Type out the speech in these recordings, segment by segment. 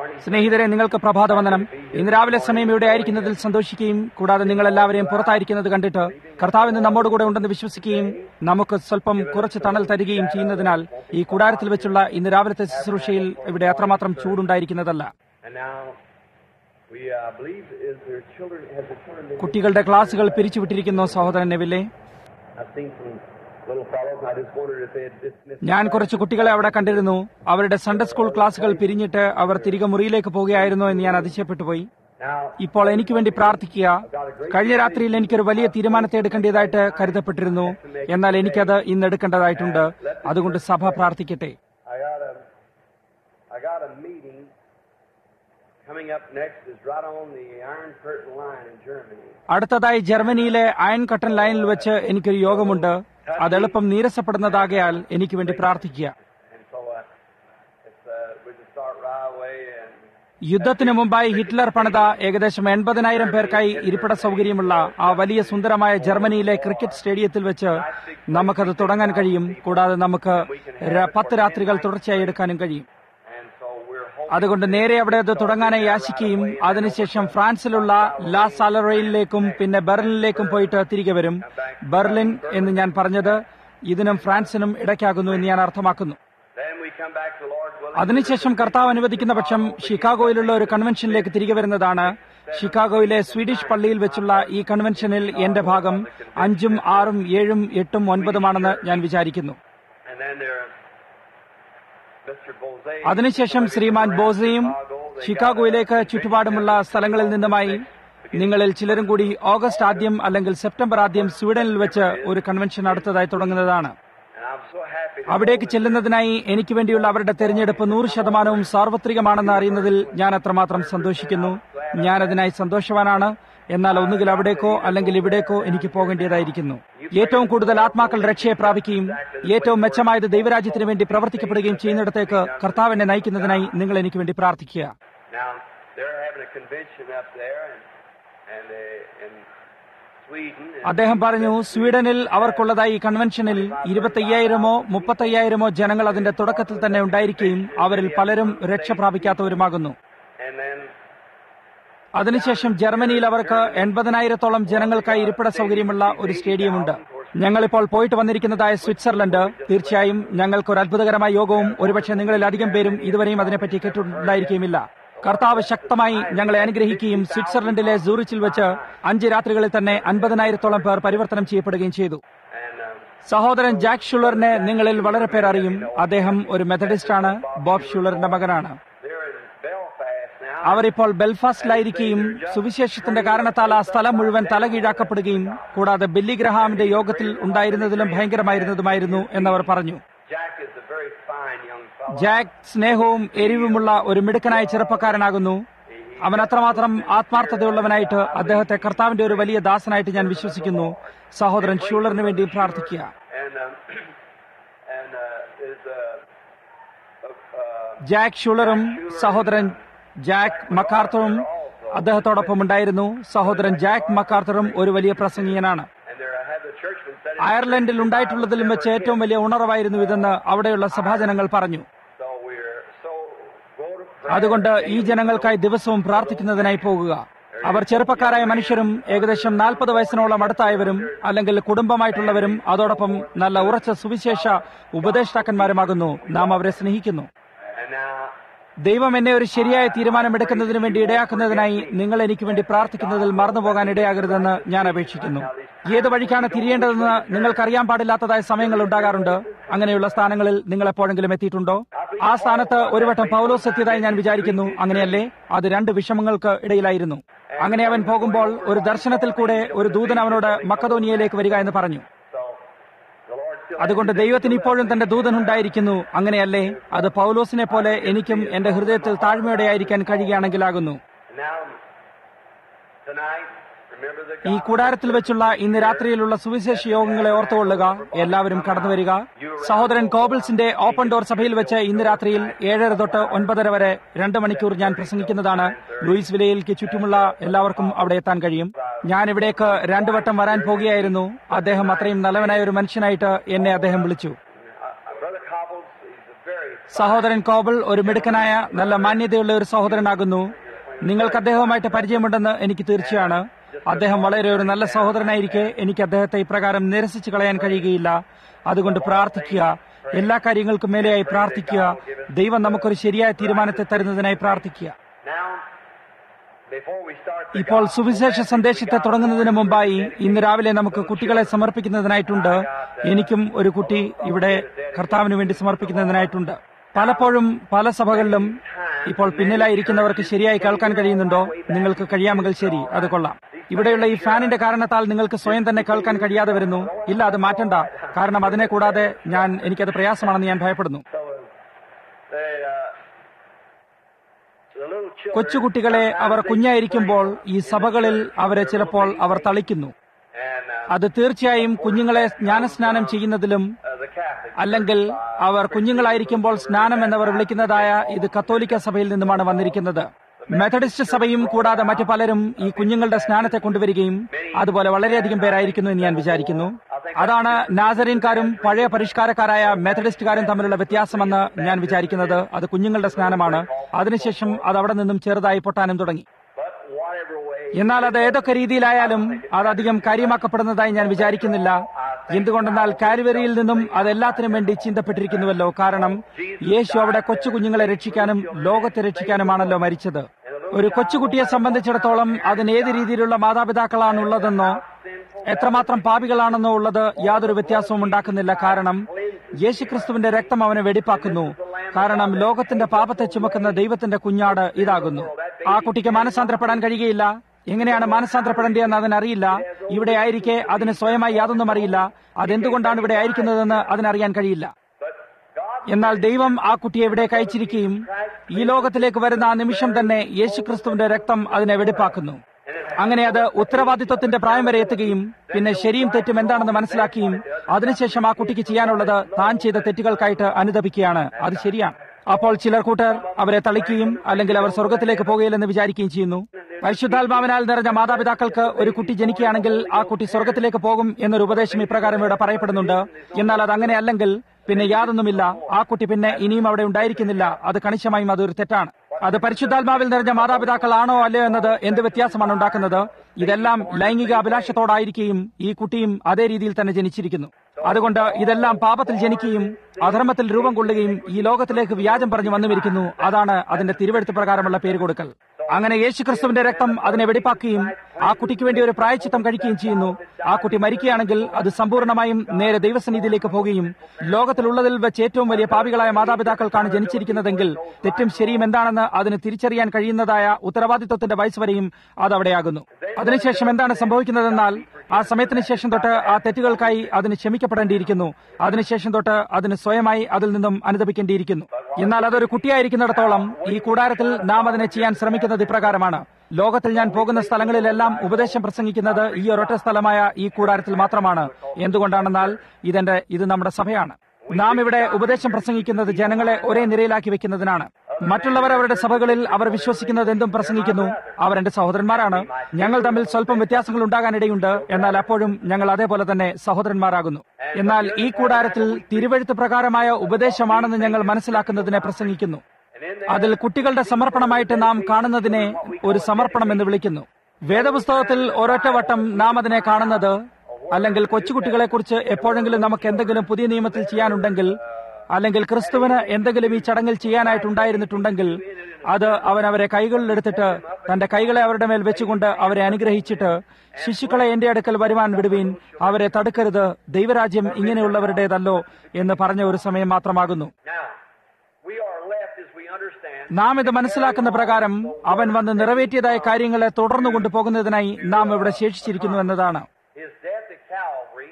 സ്നേഹിതരെ നിങ്ങൾക്ക് പ്രഭാതവന്ദനം ഇന്ന് രാവിലെ സമയം ഇവിടെ ആയിരിക്കുന്നതിൽ സന്തോഷിക്കുകയും കൂടാതെ നിങ്ങൾ എല്ലാവരെയും പുറത്തായിരിക്കുന്നത് കണ്ടിട്ട് കർത്താവിന് നമ്മോട് കൂടെ ഉണ്ടെന്ന് വിശ്വസിക്കുകയും നമുക്ക് സ്വല്പം കുറച്ച് തണൽ തരികയും ചെയ്യുന്നതിനാൽ ഈ കൂടാരത്തിൽ വെച്ചുള്ള ഇന്ന് രാവിലത്തെ ശുശ്രൂഷയിൽ ഇവിടെ അത്രമാത്രം ചൂടുണ്ടായിരിക്കുന്നതല്ല And now, we uh, believe is there children, has the children been കുട്ടികളുടെ ക്ലാസുകൾ പിരിച്ചുവിട്ടിരിക്കുന്നു സഹോദരൻ നെവില്ലേ I've seen some little fellows, and I just wondered if they had dismissed. ഞാൻ കുറച്ച് കുട്ടികളെ അവിടെ കണ്ടിരുന്നു അവരുടെ സൺഡേ സ്കൂൾ ക്ലാസുകൾ പിരിഞ്ഞിട്ട് അവർ തിരികെ മുറിയിലേക്ക് പോവുകയായിരുന്നോ എന്ന് ഞാൻ അതിശയപ്പെട്ടു പോയി Now, ഇപ്പോൾ എനിക്ക് വേണ്ടി പ്രാർത്ഥിക്കുക കഴിഞ്ഞ രാത്രിയിൽ എനിക്കൊരു വലിയ തീരുമാനത്തെ എടുക്കേണ്ടതായിട്ട് കരുതപ്പെട്ടിരുന്നു എന്നാൽ എനിക്കത് ഇന്ന് എടുക്കേണ്ടതായിട്ടുണ്ട് അതുകൊണ്ട് സഭ പ്രാർത്ഥിക്കട്ടെ I got a, I got a meeting coming up next is right on the Iron Curtain line in Germany. അടുത്തതായി ജർമ്മനിയിലെ അയൺ കട്ടൻ ലൈനിൽ വെച്ച് എനിക്കൊരു യോഗമുണ്ട് അത് എളുപ്പം നീരസപ്പെടുന്നതാകയാൽ എനിക്ക് വേണ്ടി പ്രാർത്ഥിക്കുക And so, uh, it's, uh, we just start right away and യുദ്ധത്തിന് മുമ്പായി ഹിറ്റ്ലർ പണിത ഏകദേശം എൺപതിനായിരം പേർക്കായി ഇരിപ്പിട സൗകര്യമുള്ള ആ വലിയ സുന്ദരമായ ജർമ്മനിയിലെ ക്രിക്കറ്റ് സ്റ്റേഡിയത്തിൽ വെച്ച് നമുക്കത് തുടങ്ങാൻ കഴിയും കൂടാതെ നമുക്ക് ര- പത്ത് രാത്രികൾ തുടർച്ചയായി എടുക്കാനും കഴിയും and so we're hoping അതുകൊണ്ട് നേരെ അവിടെ അത് തുടങ്ങാനായി യാചിക്കുകയും അതിനുശേഷം ഫ്രാൻസിലുള്ള ലാ സാലറയിലേക്കും പിന്നെ ബെർലിനിലേക്കും പോയിട്ട് തിരികെ വരും ബെർലിൻ എന്ന് ഞാൻ പറഞ്ഞത് ഇതിനും ഫ്രാൻസിനും ഇടയ്ക്കാകുന്നു എന്ന് ഞാൻ അർത്ഥമാക്കുന്നു then we come back to Lord willing. അതിനുശേഷം കർത്താവ് അനുവദിക്കുന്ന പക്ഷം ഷിക്കാഗോയിലുള്ള ഒരു കൺവെൻഷനിലേക്ക് തിരികെ വരുന്നതാണ് ഷിക്കാഗോയിലെ സ്വീഡിഷ് പള്ളിയിൽ വെച്ചുള്ള ഈ കൺവെൻഷനിൽ എന്റെ ഭാഗം അഞ്ചും ആറും ഏഴും എട്ടും ഒൻപതുമാണെന്ന് ഞാൻ വിചാരിക്കുന്നു And then there, Mr. Bose. അതിനുശേഷം ശ്രീമാൻ ബോസയും ഷിക്കാഗോയിലേക്ക് ചുറ്റുപാടുമുള്ള സ്ഥലങ്ങളിൽ നിന്നുമായി നിങ്ങളിൽ ചിലരും കൂടി ഓഗസ്റ്റ് ആദ്യം അല്ലെങ്കിൽ സെപ്റ്റംബർ ആദ്യം സ്വീഡനിൽ വെച്ച് ഒരു കൺവെൻഷൻ അടുത്തതായി തുടങ്ങുന്നതാണ് And I'm so happy. അവിടേക്ക് ചെല്ലുന്നതിനായി എനിക്ക് വേണ്ടിയുള്ള അവരുടെ തെരഞ്ഞെടുപ്പ് നൂറ് ശതമാനവും സാർവത്രികമാണെന്ന് അറിയുന്നതിൽ ഞാൻ അത്രമാത്രം സന്തോഷിക്കുന്നു ഞാൻ അതിനായി സന്തോഷവാനാണ് എന്നാൽ ഒന്നുകിൽ അവിടേക്കോ അല്ലെങ്കിൽ ഇവിടേക്കോ എനിക്ക് പോകേണ്ടതായിരിക്കുന്നു ഏറ്റവും കൂടുതൽ ആത്മാക്കൾ രക്ഷയെ പ്രാപിക്കുകയും ഏറ്റവും മെച്ചമായത് ദൈവരാജ്യത്തിന് വേണ്ടി പ്രവർത്തിക്കപ്പെടുകയും ചെയ്യുന്നിടത്തേക്ക് കർത്താവിനെ നയിക്കുന്നതിനായി നിങ്ങൾ എനിക്ക് വേണ്ടി പ്രാർത്ഥിക്കുക Now, they're having a convention up there and, and uh, in Sweden. And അദ്ദേഹം പറഞ്ഞു സ്വീഡനിൽ അവർക്കുള്ളതായി ഈ കൺവെൻഷനിൽ ഇരുപത്തയ്യായിരമോ മുപ്പത്തയ്യായിരമോ ജനങ്ങൾ അതിന്റെ തുടക്കത്തിൽ തന്നെ ഉണ്ടായിരിക്കുകയും അവരിൽ പലരും രക്ഷ പ്രാപിക്കാത്തവരുമാകുന്നു and then അതിനുശേഷം ജർമ്മനിയിൽ അവർക്ക് എൺപതിനായിരത്തോളം ജനങ്ങൾക്കായി ഇരിപ്പിട സൗകര്യമുള്ള ഒരു സ്റ്റേഡിയമുണ്ട് ഞങ്ങളിപ്പോൾ പോയിട്ട് വന്നിരിക്കുന്നതായ സ്വിറ്റ്സർലൻഡ് തീർച്ചയായും ഞങ്ങൾക്ക് ഒരു അത്ഭുതകരമായ യോഗവും ഒരുപക്ഷെ നിങ്ങളിൽ അധികം പേരും ഇതുവരെയും അതിനെപ്പറ്റി കേട്ടിട്ടുണ്ടായിരിക്കുകയുമില്ല കർത്താവ് ശക്തമായി ഞങ്ങളെ അനുഗ്രഹിക്കുകയും സ്വിറ്റ്സർലൻഡിലെ സൂറിച്ചിൽ വെച്ച് അഞ്ച് രാത്രികളിൽ തന്നെ അൻപതിനായിരത്തോളം പേർ പരിവർത്തനം ചെയ്യപ്പെടുകയും ചെയ്തു and um, സഹോദരൻ ജാക്ക് ഷുളറിനെ നിങ്ങളിൽ വളരെ പേർ അറിയും അദ്ദേഹം ഒരു മെത്തഡിസ്റ്റ് ആണ് ബോബ് ഷുളറിന്റെ മകനാണ് they're in Belfast now. അവരിപ്പോൾ ബെൽഫാസ്റ്റിലായിരിക്കുകയും സുവിശേഷത്തിന്റെ കാരണത്താൽ ആ സ്ഥലം മുഴുവൻ തലകീഴാക്കപ്പെടുകയും കൂടാതെ ബില്ലി ഗ്രഹാമിന്റെ യോഗത്തിൽ ഉണ്ടായിരുന്നതിലും ഭയങ്കരമായിരുന്നതുമായിരുന്നു എന്നവർ പറഞ്ഞു Jack is a very fine young fellow. Jack സ്നേഹവും എരിവുമുള്ള ഒരു മിടുക്കനായ ചെറുപ്പക്കാരനാകുന്നു അവൻ അത്രമാത്രം ആത്മാർത്ഥതയുള്ളവനായിട്ട് അദ്ദേഹത്തെ കർത്താവിന്റെ ഒരു വലിയ ദാസനായിട്ട് ഞാൻ വിശ്വസിക്കുന്നു സഹോദരൻ ഷൂളറിന് വേണ്ടി പ്രാർത്ഥിക്കുക And um, and uh, is uh, uh, uh, Jack ഷുളറും സഹോദരൻ ജാക്ക് മക്കാർത്തറും അദ്ദേഹത്തോടൊപ്പം ഉണ്ടായിരുന്നു സഹോദരൻ ജാക്ക് മക്കാർത്തറും ഒരു വലിയ പ്രസംഗീയനാണ് and there I had the churchman said. അയർലൻഡിൽ ഉണ്ടായിട്ടുള്ളതിലും വെച്ച് ഏറ്റവും വലിയ ഉണർവായിരുന്നു ഇതെന്ന് അവിടെയുള്ള സഭാജനങ്ങൾ പറഞ്ഞു So we're so go to prayer. അതുകൊണ്ട് ഈ ജനങ്ങൾക്കായി ദിവസവും പ്രാർത്ഥിക്കുന്നതിനായി പോകുക അവർ ചെറുപ്പക്കാരായ മനുഷ്യരും ഏകദേശം നാൽപ്പത് വയസ്സിനോളം അടുത്തായവരും അല്ലെങ്കിൽ കുടുംബമായിട്ടുള്ളവരും അതോടൊപ്പം നല്ല ഉറച്ച സുവിശേഷ ഉപദേഷ്ടാക്കന്മാരുമാകുന്നു നാം അവരെ സ്നേഹിക്കുന്നു And now ദൈവം എന്നെ ഒരു ശരിയായ തീരുമാനമെടുക്കുന്നതിന് വേണ്ടി ഇടയാക്കുന്നതിനായി നിങ്ങൾ എനിക്ക് വേണ്ടി പ്രാർത്ഥിക്കുന്നതിൽ മറന്നുപോകാൻ ഇടയാകരുതെന്ന് ഞാൻ അപേക്ഷിക്കുന്നു ഏത് വഴിക്കാണ് തിരിയേണ്ടതെന്ന് നിങ്ങൾക്കറിയാൻ പാടില്ലാത്തതായ സമയങ്ങൾ ഉണ്ടാകാറുണ്ട് അങ്ങനെയുള്ള സ്ഥാനങ്ങളിൽ നിങ്ങൾ എപ്പോഴെങ്കിലും എത്തിയിട്ടുണ്ടോ ആ സ്ഥാനത്ത് ഒരു വട്ടം പൗലോസ് എത്തിയതായി ഞാൻ വിചാരിക്കുന്നു അങ്ങനെയല്ലേ അത് രണ്ട് വിഷമങ്ങൾക്ക് ഇടയിലായിരുന്നു അങ്ങനെ അവൻ പോകുമ്പോൾ ഒരു ദർശനത്തിൽ കൂടെ ഒരു ദൂതൻ അവനോട് മക്കതോനിയയിലേക്ക് വരിക എന്ന് പറഞ്ഞു so the Lord still അതുകൊണ്ട് ദൈവത്തിന് ഇപ്പോഴും തന്റെ ദൂതൻ ഉണ്ടായിരിക്കുന്നു അങ്ങനെയല്ലേ അത് പൗലോസിനെ പോലെ എനിക്കും എന്റെ ഹൃദയത്തിൽ താഴ്മയോടെ ആയിരിക്കാൻ കഴിയുകയാണെങ്കിലാകുന്നു And now tonight remember the ഈ കൂടാരത്തിൽ വെച്ചുള്ള ഇന്ന് രാത്രിയിലുള്ള സുവിശേഷ യോഗങ്ങളെ ഓർത്തുകൊള്ളുക എല്ലാവരും കടന്നു വരിക സഹോദരൻ കോബിൾസിന്റെ ഓപ്പൺ ഡോർ സഭയിൽ വെച്ച് ഇന്ന് രാത്രിയിൽ ഏഴര തൊട്ട് ഒൻപതര വരെ രണ്ട് മണിക്കൂർ ഞാൻ പ്രസംഗിക്കുന്നതാണ് ലൂയിസ് വിലയിലേക്ക് ചുറ്റുമുള്ള എല്ലാവർക്കും അവിടെ എത്താൻ കഴിയും ഞാൻ ഇവിടേക്ക് രണ്ടു വട്ടം വരാൻ പോകുകയായിരുന്നു അദ്ദേഹം അത്രയും നല്ലവനായ ഒരു മനുഷ്യനായിട്ട് എന്നെ അദ്ദേഹം വിളിച്ചു Uh, uh, Brother Cobbles, he's a very സഹോദരൻ കോബിൾ ഒരു മിടുക്കനായ നല്ല മാന്യതയുള്ള ഒരു സഹോദരനാകുന്നു നിങ്ങൾക്ക് അദ്ദേഹവുമായിട്ട് പരിചയമുണ്ടെന്ന് എനിക്ക് തീർച്ചയാണ് അദ്ദേഹം വളരെ ഒരു നല്ല സഹോദരനായിരിക്കെ എനിക്ക് അദ്ദേഹത്തെ ഇപ്രകാരം നിരസിച്ചു കളയാൻ കഴിയുകയില്ല അതുകൊണ്ട് പ്രാർത്ഥിക്കുക എല്ലാ കാര്യങ്ങൾക്കും മേലെയായി പ്രാർത്ഥിക്കുക ദൈവം നമുക്കൊരു ശരിയായ തീരുമാനത്തെ തരുന്നതിനായി പ്രാർത്ഥിക്കുക Now, before we start the ഇപ്പോൾ സുവിശേഷ സന്ദേശത്തെ തുടങ്ങുന്നതിന് മുമ്പായി ഇന്ന് രാവിലെ നമുക്ക് കുട്ടികളെ സമർപ്പിക്കുന്നതിനായിട്ടുണ്ട് എനിക്കും ഒരു കുട്ടി ഇവിടെ കർത്താവിന് വേണ്ടി സമർപ്പിക്കുന്നതിനായിട്ടുണ്ട് പലപ്പോഴും പല സഭകളിലും ഇപ്പോൾ പിന്നിലായിരിക്കുന്നവർക്ക് ശരിയായി കേൾക്കാൻ കഴിയുന്നുണ്ടോ നിങ്ങൾക്ക് കഴിയാമെങ്കിൽ ശരി അത് കൊള്ളാം ഇവിടെയുള്ള ഈ ഫാനിന്റെ കാരണത്താൽ നിങ്ങൾക്ക് സ്വയം തന്നെ കേൾക്കാൻ കഴിയാതെ വരുന്നു ഇല്ല അത് മാറ്റണ്ട കാരണം അതിനെ കൂടാതെ ഞാൻ എനിക്കത് പ്രയാസമാണെന്ന് ഞാൻ ഭയപ്പെടുന്നു So, the, uh, the little children, കൊച്ചുകുട്ടികളെ അവർ കുഞ്ഞായിരിക്കുമ്പോൾ ഈ സഭകളിൽ അവരെ ചിലപ്പോൾ അവർ തളിക്കുന്നു and uh, അത് തീർച്ചയായും കുഞ്ഞുങ്ങളെ ജ്ഞാനസ്നാനം ചെയ്യുന്നതിലും uh, the Catholic അല്ലെങ്കിൽ അവർ കുഞ്ഞുങ്ങളായിരിക്കുമ്പോൾ സ്നാനം എന്നവർ വിളിക്കുന്നതായ ഇത് കത്തോലിക്ക സഭയിൽ നിന്നുമാണ് വന്നിരിക്കുന്നത് മെത്തഡിസ്റ്റ് സഭയും കൂടാതെ മറ്റു പലരും ഈ കുഞ്ഞുങ്ങളുടെ സ്നാനത്തെ കൊണ്ടുവരികയും അതുപോലെ വളരെയധികം പേരായിരിക്കുന്നു എന്ന് ഞാൻ വിചാരിക്കുന്നു അതാണ് നാസറിൻകാരും പഴയ പരിഷ്കാരക്കാരായ മെത്തഡിസ്റ്റുകാരും തമ്മിലുള്ള വ്യത്യാസമെന്ന് ഞാൻ വിചാരിക്കുന്നത് അത് കുഞ്ഞുങ്ങളുടെ സ്നാനമാണ് അതിനുശേഷം അത് അവിടെ നിന്നും ചെറുതായി പൊട്ടാനും തുടങ്ങി but whatever way, എന്നാൽ അത് ഏതൊക്കെ രീതിയിലായാലും അത് അധികം കാര്യമാക്കപ്പെടുന്നതായി ഞാൻ വിചാരിക്കുന്നില്ല എന്തുകൊണ്ടെന്നാൽ കാൽവരിയിൽ നിന്നും അത് എല്ലാത്തിനും വേണ്ടി ചിന്തപ്പെട്ടിരിക്കുന്നുവല്ലോ കാരണം യേശു അവിടെ കൊച്ചു കുഞ്ഞുങ്ങളെ രക്ഷിക്കാനും ലോകത്തെ രക്ഷിക്കാനുമാണല്ലോ മരിച്ചത് ഒരു കൊച്ചുകുട്ടിയെ സംബന്ധിച്ചിടത്തോളം അതിന് ഏത് രീതിയിലുള്ള മാതാപിതാക്കളാണുള്ളതെന്നോ എത്രമാത്രം പാപികളാണെന്നോ ഉള്ളത് യാതൊരു വ്യത്യാസവും ഉണ്ടാക്കുന്നില്ല കാരണം യേശുക്രിസ്തുവിന്റെ രക്തം അവനെ വെടിപ്പാക്കുന്നു കാരണം ലോകത്തിന്റെ പാപത്തെ ചുമക്കുന്ന ദൈവത്തിന്റെ കുഞ്ഞാട് ഇതാകുന്നു ആ കുട്ടിക്ക് മാനസാന്തരപ്പെടാൻ കഴിയുകയില്ല എങ്ങനെയാണ് മാനസാന്തരപ്പെടേണ്ടതെന്ന് അതിനറിയില്ല ഇവിടെ ആയിരിക്കെ അതിന് സ്വയമായി യാതൊന്നും അറിയില്ല അതെന്തുകൊണ്ടാണ് ഇവിടെ ആയിരിക്കുന്നതെന്ന് അതിനറിയാൻ കഴിയില്ല but God എന്നാൽ ദൈവം ആ കുട്ടിയെ ഇവിടേക്ക് അയച്ചിരിക്കുകയും ഈ ലോകത്തിലേക്ക് വരുന്ന ആ നിമിഷം തന്നെ യേശുക്രിസ്തുവിന്റെ രക്തം അതിനെ വെടിപ്പാക്കുന്നു അങ്ങനെ അത് ഉത്തരവാദിത്വത്തിന്റെ പ്രായം വരെ എത്തുകയും പിന്നെ ശരിയും തെറ്റും എന്താണെന്ന് മനസ്സിലാക്കുകയും അതിനുശേഷം ആ കുട്ടിക്ക് ചെയ്യാനുള്ളത് താൻ ചെയ്ത തെറ്റുകൾക്കായിട്ട് അനുദപിക്കുകയാണ് അത് ശരിയാണ് അപ്പോൾ ചിലർ കൂട്ടർ അവരെ തളിക്കുകയും അല്ലെങ്കിൽ അവർ സ്വർഗത്തിലേക്ക് പോകുകയില്ലെന്ന് വിചാരിക്കുകയും ചെയ്യുന്നു പരിശുദ്ധാത്മാവിനാൽ നിറഞ്ഞ മാതാപിതാക്കൾക്ക് ഒരു കുട്ടി ജനിക്കുകയാണെങ്കിൽ ആ കുട്ടി സ്വർഗത്തിലേക്ക് പോകും എന്നൊരു ഉപദേശം ഇപ്രകാരം ഇവിടെ പറയപ്പെടുന്നുണ്ട് എന്നാൽ അത് അങ്ങനെ അല്ലെങ്കിൽ പിന്നെ യാതൊന്നുമില്ല ആ കുട്ടി പിന്നെ ഇനിയും അവിടെ ഉണ്ടായിരിക്കുന്നില്ല അത് കണിശമായും അതൊരു തെറ്റാണ് അത് പരിശുദ്ധാത്മാവിൽ നിറഞ്ഞ മാതാപിതാക്കളാണോ അല്ലയോ എന്നത് എന്ത് വ്യത്യാസമാണ് ഉണ്ടാക്കുന്നത് ഇതെല്ലാം ലൈംഗിക അഭിലാഷത്തോടായിരിക്കുകയും ഈ കുട്ടിയും അതേ രീതിയിൽ തന്നെ ജനിച്ചിരിക്കുന്നു അതുകൊണ്ട് ഇതെല്ലാം പാപത്തിൽ ജനിക്കുകയും അധർമ്മത്തിൽ രൂപം കൊള്ളുകയും ഈ ലോകത്തിലേക്ക് വ്യാജം പറഞ്ഞു വന്നുമിരിക്കുന്നു അതാണ് അതിന്റെ തിരുവെഴുത്ത് പ്രകാരമുള്ള പേര് കൊടുക്കൽ അങ്ങനെ യേശുക്രിസ്തുവിന്റെ രക്തം അതിനെ വെടിപ്പാക്കുകയും ആ കുട്ടിക്ക് വേണ്ടി ഒരു പ്രായച്ചിത്തം കഴിക്കുകയും ചെയ്യുന്നു ആ കുട്ടി മരിക്കുകയാണെങ്കിൽ അത് സമ്പൂർണ്ണമായും നേരെ ദൈവസന്നിധിയിലേക്ക് പോകുകയും ലോകത്തിലുള്ളതിൽ വെച്ച് ഏറ്റവും വലിയ പാപികളായ മാതാപിതാക്കൾക്കാണ് ജനിച്ചിരിക്കുന്നതെങ്കിൽ തെറ്റും ശരിയും എന്താണെന്ന് അതിന് തിരിച്ചറിയാൻ കഴിയുന്നതായ ഉത്തരവാദിത്വത്തിന്റെ വയസ്സ് വരെയും അത് അവിടെയാകുന്നു അതിനുശേഷം എന്താണ് സംഭവിക്കുന്നതെന്നാൽ ആ സമയത്തിന് ശേഷം തൊട്ട് ആ തെറ്റുകൾക്കായി അതിന് ക്ഷമിക്കപ്പെടേണ്ടിയിരിക്കുന്നു അതിനുശേഷം തൊട്ട് അതിന് സ്വയമായി അതിൽ നിന്നും അനുദപിക്കേണ്ടിയിരിക്കുന്നു എന്നാൽ അതൊരു കുട്ടിയായിരിക്കുന്നിടത്തോളം ഈ കൂടാരത്തിൽ നാം അതിനെ ചെയ്യാൻ ശ്രമിക്കുന്നത് ഇപ്രകാരമാണ് ലോകത്തിൽ ഞാൻ പോകുന്ന സ്ഥലങ്ങളിലെല്ലാം ഉപദേശം പ്രസംഗിക്കുന്നത് ഈ ഒരൊറ്റ സ്ഥലമായ ഈ കൂടാരത്തിൽ മാത്രമാണ് എന്തുകൊണ്ടാണെന്നാൽ ഇതെന്റെ ഇത് നമ്മുടെ സഭയാണ് നാം ഇവിടെ ഉപദേശം പ്രസംഗിക്കുന്നത് ജനങ്ങളെ ഒരേ നിരയിലാക്കി വെക്കുന്നതിനാണ് മറ്റുള്ളവർ അവരുടെ സഭകളിൽ അവർ വിശ്വസിക്കുന്നത് എന്തും പ്രസംഗിക്കുന്നു അവർ എന്റെ സഹോദരന്മാരാണ് ഞങ്ങൾ തമ്മിൽ സ്വല്പം വ്യത്യാസങ്ങൾ ഉണ്ടാകാനിടയുണ്ട് എന്നാൽ അപ്പോഴും ഞങ്ങൾ അതേപോലെ തന്നെ സഹോദരന്മാരാകുന്നു എന്നാൽ ഈ കൂടാരത്തിൽ തിരുവഴുത്ത് പ്രകാരമായ ഉപദേശമാണെന്ന് ഞങ്ങൾ മനസ്സിലാക്കുന്നതിനെ പ്രസംഗിക്കുന്നു അതിൽ കുട്ടികളുടെ സമർപ്പണമായിട്ട് നാം കാണുന്നതിനെ ഒരു സമർപ്പണം എന്ന് വിളിക്കുന്നു വേദപുസ്തകത്തിൽ ഒരൊറ്റ വട്ടം നാം അതിനെ കാണുന്നത് അല്ലെങ്കിൽ കൊച്ചുകുട്ടികളെ കുറിച്ച് എപ്പോഴെങ്കിലും നമുക്ക് എന്തെങ്കിലും പുതിയ നിയമത്തിൽ ചെയ്യാനുണ്ടെങ്കിൽ അല്ലെങ്കിൽ ക്രിസ്തുവിന് എന്തെങ്കിലും ഈ ചടങ്ങിൽ ചെയ്യാനായിട്ടുണ്ടായിരുന്നിട്ടുണ്ടെങ്കിൽ അത് അവൻ അവരെ കൈകളിലെടുത്തിട്ട് തന്റെ കൈകളെ അവരുടെ മേൽ വെച്ചുകൊണ്ട് അവരെ അനുഗ്രഹിച്ചിട്ട് ശിശുക്കളെ എന്റെ അടുക്കൽ വരുവാൻ വിടുവീൻ അവരെ തടുക്കരുത് ദൈവരാജ്യം ഇങ്ങനെയുള്ളവരുടേതല്ലോ എന്ന് പറഞ്ഞ ഒരു സമയം മാത്രമാകുന്നു Now, we are left as we understand. നാം ഇത് മനസ്സിലാക്കുന്ന പ്രകാരം അവൻ വന്ന് നിറവേറ്റിയതായ കാര്യങ്ങളെ തുടർന്നു കൊണ്ടുപോകുന്നതിനായി നാം ഇവിടെ ശേഷിച്ചിരിക്കുന്നു എന്നതാണ് His death at Calvary,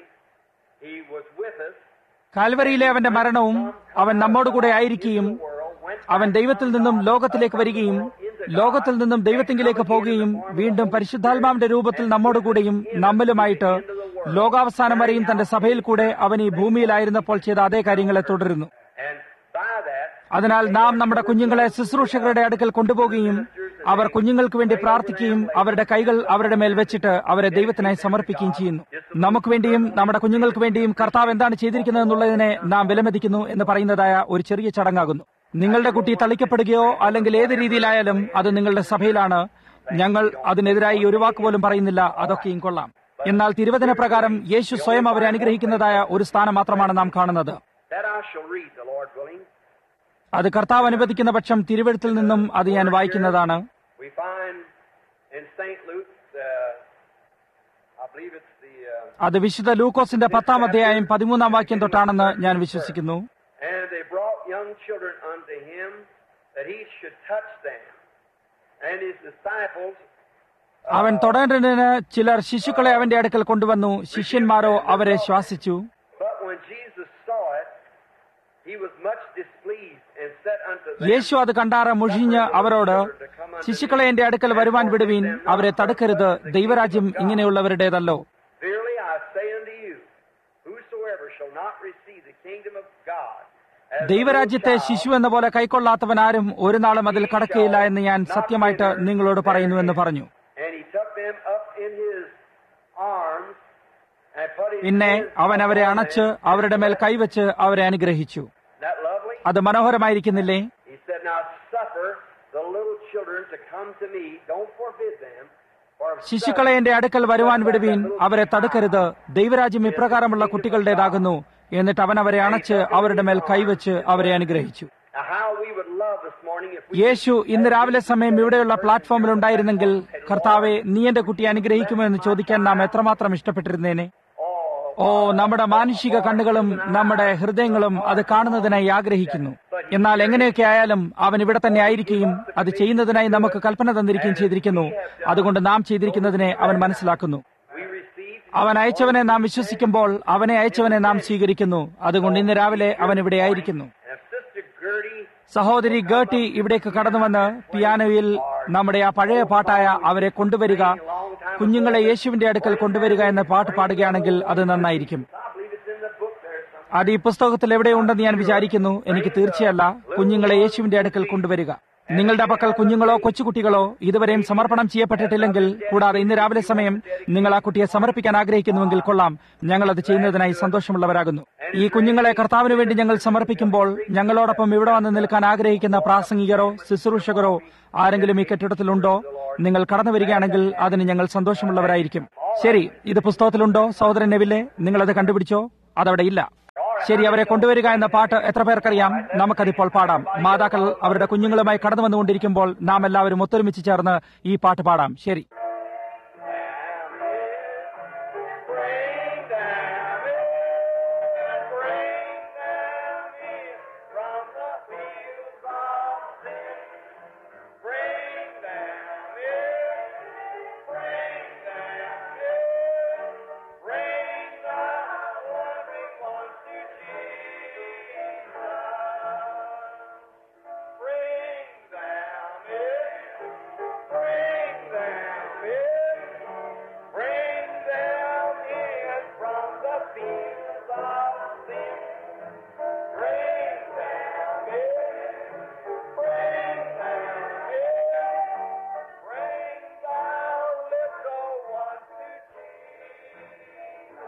He was with us. കാൽവരിയിലെ അവന്റെ മരണവും അവൻ നമ്മോടുകൂടെ ആയിരിക്കുകയും അവൻ ദൈവത്തിൽ നിന്നും ലോകത്തിലേക്ക് വരികയും ലോകത്തിൽ നിന്നും ദൈവത്തിങ്കിലേക്ക് പോകുകയും വീണ്ടും പരിശുദ്ധാത്മാവിന്റെ രൂപത്തിൽ നമ്മോടുകൂടെയും നമ്മളുമായിട്ട് ലോകാവസാനം വരെയും തന്റെ സഭയിൽ കൂടെ അവൻ ഈ ഭൂമിയിലായിരുന്നപ്പോൾ ചെയ്ത അതേ കാര്യങ്ങളെ തുടരുന്നു And by that, അതിനാൽ നാം നമ്മുടെ കുഞ്ഞുങ്ങളെ ശുശ്രൂഷകരുടെ അടുക്കൽ കൊണ്ടുപോകുകയും അവർ കുഞ്ഞുങ്ങൾക്ക് വേണ്ടി പ്രാർത്ഥിക്കുകയും അവരുടെ കൈകൾ അവരുടെ മേൽ വെച്ചിട്ട് അവരെ ദൈവത്തിനായി സമർപ്പിക്കുകയും ചെയ്യുന്നു നമുക്ക് വേണ്ടിയും നമ്മുടെ കുഞ്ഞുങ്ങൾക്ക് വേണ്ടിയും കർത്താവ് എന്താണ് ചെയ്തിരിക്കുന്നത് എന്നുള്ളതിനെ നാം വിലമതിക്കുന്നു എന്ന് പറയുന്നതായ ഒരു ചെറിയ ചടങ്ങാകുന്നു നിങ്ങളുടെ കുട്ടി തളിക്കപ്പെടുകയോ അല്ലെങ്കിൽ ഏത് രീതിയിലായാലും അത് നിങ്ങളുടെ സഭയിലാണ് ഞങ്ങൾ അതിനെതിരായി ഒരു വാക്ക് പോലും പറയുന്നില്ല അതൊക്കെയും കൊള്ളാം എന്നാൽ തിരുവചന പ്രകാരം യേശു സ്വയം അവരെ അനുഗ്രഹിക്കുന്നതായ ഒരു സ്ഥാനം മാത്രമാണ് നാം കാണുന്നത് That I shall read, the Lord willing. അത് കർത്താവ് അനുവദിക്കുന്ന പക്ഷം തിരുവഴുത്തിൽ നിന്നും അത് ഞാൻ വായിക്കുന്നതാണ് We find in St. Luke, uh, I believe it's the, uh, അത് വിശുദ്ധ ലൂക്കോസിന്റെ പത്താം അധ്യായം പതിമൂന്നാം വാക്യം തൊട്ടാണെന്ന് ഞാൻ വിശ്വസിക്കുന്നു and they brought young children unto him that he should touch them. And his disciples അവൻ തൊടേണ്ടതിന് ചിലർ ശിശുക്കളെ അവന്റെ അടുക്കൽ കൊണ്ടുവന്നു ശിഷ്യന്മാരോ അവരെ ശ്വാസിച്ചു But when Jesus saw it, he was much displeased and said unto them, യേശു അത് കണ്ടാറ മുഷിഞ്ഞ് അവരോട് ശിശുക്കളെ എന്റെ അടുക്കൽ വരുവാൻ വിടുവീൻ അവരെ തടുക്കരുത് ദൈവരാജ്യം ഇങ്ങനെയുള്ളവരുടേതല്ലോ Verily I say unto you, whosoever shall not receive the kingdom of God as a ദൈവരാജ്യത്തെ little child, ശിശു എന്ന പോലെ കൈക്കൊള്ളാത്തവൻ ആരും ഒരു നാളും അതിൽ കടക്കുകയില്ല എന്ന് ഞാൻ സത്യമായിട്ട് നിങ്ങളോട് പറയുന്നു എന്ന് പറഞ്ഞു And he took them up in his arms and put his പിന്നെ hands അവൻ അവരെ upon അണച്ച് them. അവരുടെ മേൽ കൈവച്ച് അവരെ അനുഗ്രഹിച്ചു Isn't that lovely? അത് മനോഹരമായിരിക്കുന്നില്ലേ He said, Now suffer the little children to come to me. Don't forbid them. For ശിശുക്കളെ എന്റെ അടുക്കൽ വരുവാൻ വിടുവീൻ അവരെ തടുക്കരുത് ദൈവരാജ്യം ഇപ്രകാരമുള്ള കുട്ടികളുടേതാകുന്നു എന്നിട്ട് അവൻ അവരെ അണച്ച് അവരുടെ മേൽ കൈവച്ച് അവരെ അനുഗ്രഹിച്ചു Now, how we would love this morning if we യേശു ഇന്ന് രാവിലെ സമയം ഇവിടെയുള്ള പ്ലാറ്റ്ഫോമിൽ ഉണ്ടായിരുന്നെങ്കിൽ കർത്താവെ നീ എന്റെ കുട്ടിയെ അനുഗ്രഹിക്കുമോ എന്ന് ചോദിക്കാൻ നാം എത്രമാത്രം ഇഷ്ടപ്പെട്ടിരുന്നേനെ all ഓ നമ്മുടെ മാനുഷിക കണ്ണുകളും നമ്മുടെ ഹൃദയങ്ങളും അത് കാണുന്നതിനായി ആഗ്രഹിക്കുന്നു എന്നാൽ എങ്ങനെയൊക്കെ ആയാലും അവൻ ഇവിടെ തന്നെ ആയിരിക്കുകയും അത് ചെയ്യുന്നതിനായി നമുക്ക് കൽപ്പന തന്നിരിക്കുകയും ചെയ്തിരിക്കുന്നു അതുകൊണ്ട് നാം ചെയ്തിരിക്കുന്നതിനെ അവൻ മനസ്സിലാക്കുന്നു we receive അവൻ അയച്ചവനെ നാം വിശ്വസിക്കുമ്പോൾ അവനെ അയച്ചവനെ നാം സ്വീകരിക്കുന്നു അതുകൊണ്ട് ഇന്ന് രാവിലെ അവൻ ഇവിടെ ആയിരിക്കുന്നു and if Sister Gertie സഹോദരി ഗേട്ടി ഇവിടേക്ക് കടന്നുവന്ന് പിയാനോയിൽ നമ്മുടെ ആ പഴയ പാട്ടായ അവരെ കൊണ്ടുവരിക കുഞ്ഞുങ്ങളെ യേശുവിന്റെ അടുക്കൽ കൊണ്ടുവരിക എന്ന പാട്ട് പാടുകയാണെങ്കിൽ അത് നന്നായിരിക്കും I believe it's in the book there somewhere. അത് ഈ പുസ്തകത്തിൽ എവിടെയുണ്ടെന്ന് ഞാൻ വിചാരിക്കുന്നു എനിക്ക് തീർച്ചയല്ല കുഞ്ഞുങ്ങളെ യേശുവിന്റെ അടുക്കൽ കൊണ്ടുവരിക നിങ്ങളുടെ പക്കൽ കുഞ്ഞുങ്ങളോ കൊച്ചുകുട്ടികളോ ഇതുവരെയും സമർപ്പണം ചെയ്യപ്പെട്ടിട്ടില്ലെങ്കിൽ കൂടാതെ ഇന്ന് രാവിലെ സമയം നിങ്ങൾ ആ കുട്ടിയെ സമർപ്പിക്കാൻ ആഗ്രഹിക്കുന്നുവെങ്കിൽ കൊള്ളാം ഞങ്ങൾ അത് ചെയ്യുന്നതിനായി സന്തോഷമുള്ളവരാകുന്നു ഈ കുഞ്ഞുങ്ങളെ കർത്താവിന് വേണ്ടി ഞങ്ങൾ സമർപ്പിക്കുമ്പോൾ ഞങ്ങളോടൊപ്പം ഇവിടെ വന്ന് നിൽക്കാൻ ആഗ്രഹിക്കുന്ന പ്രാസംഗികരോ ശുശ്രൂഷകരോ ആരെങ്കിലും ഈ കെട്ടിടത്തിലുണ്ടോ നിങ്ങൾ കടന്നു വരികയാണെങ്കിൽ അതിന് ഞങ്ങൾ സന്തോഷമുള്ളവരായിരിക്കും ശരി ഇത് പുസ്തകത്തിലുണ്ടോ സഹോദരൻ നെവിലെ നിങ്ങളത് കണ്ടുപിടിച്ചോ അതവിടെ ഇല്ല ശരി അവരെ കൊണ്ടുവരിക എന്ന പാട്ട് എത്ര പേർക്കറിയാം നമുക്കതിപ്പോൾ പാടാം മാതാക്കൾ അവരുടെ കുഞ്ഞുങ്ങളുമായി കടന്നു വന്നുകൊണ്ടിരിക്കുമ്പോൾ നാം എല്ലാവരും ഒത്തൊരുമിച്ച് ചേർന്ന് ഈ പാട്ട് പാടാം ശരി Bring them in, bring them in from the fields of sin. Bring them in, bring them in, bring the wandering ones to Jesus. Bring them in, bring them in. Bring them in from the fields of sin. Bring them in. Bring them in. Bring the little ones to Jesus.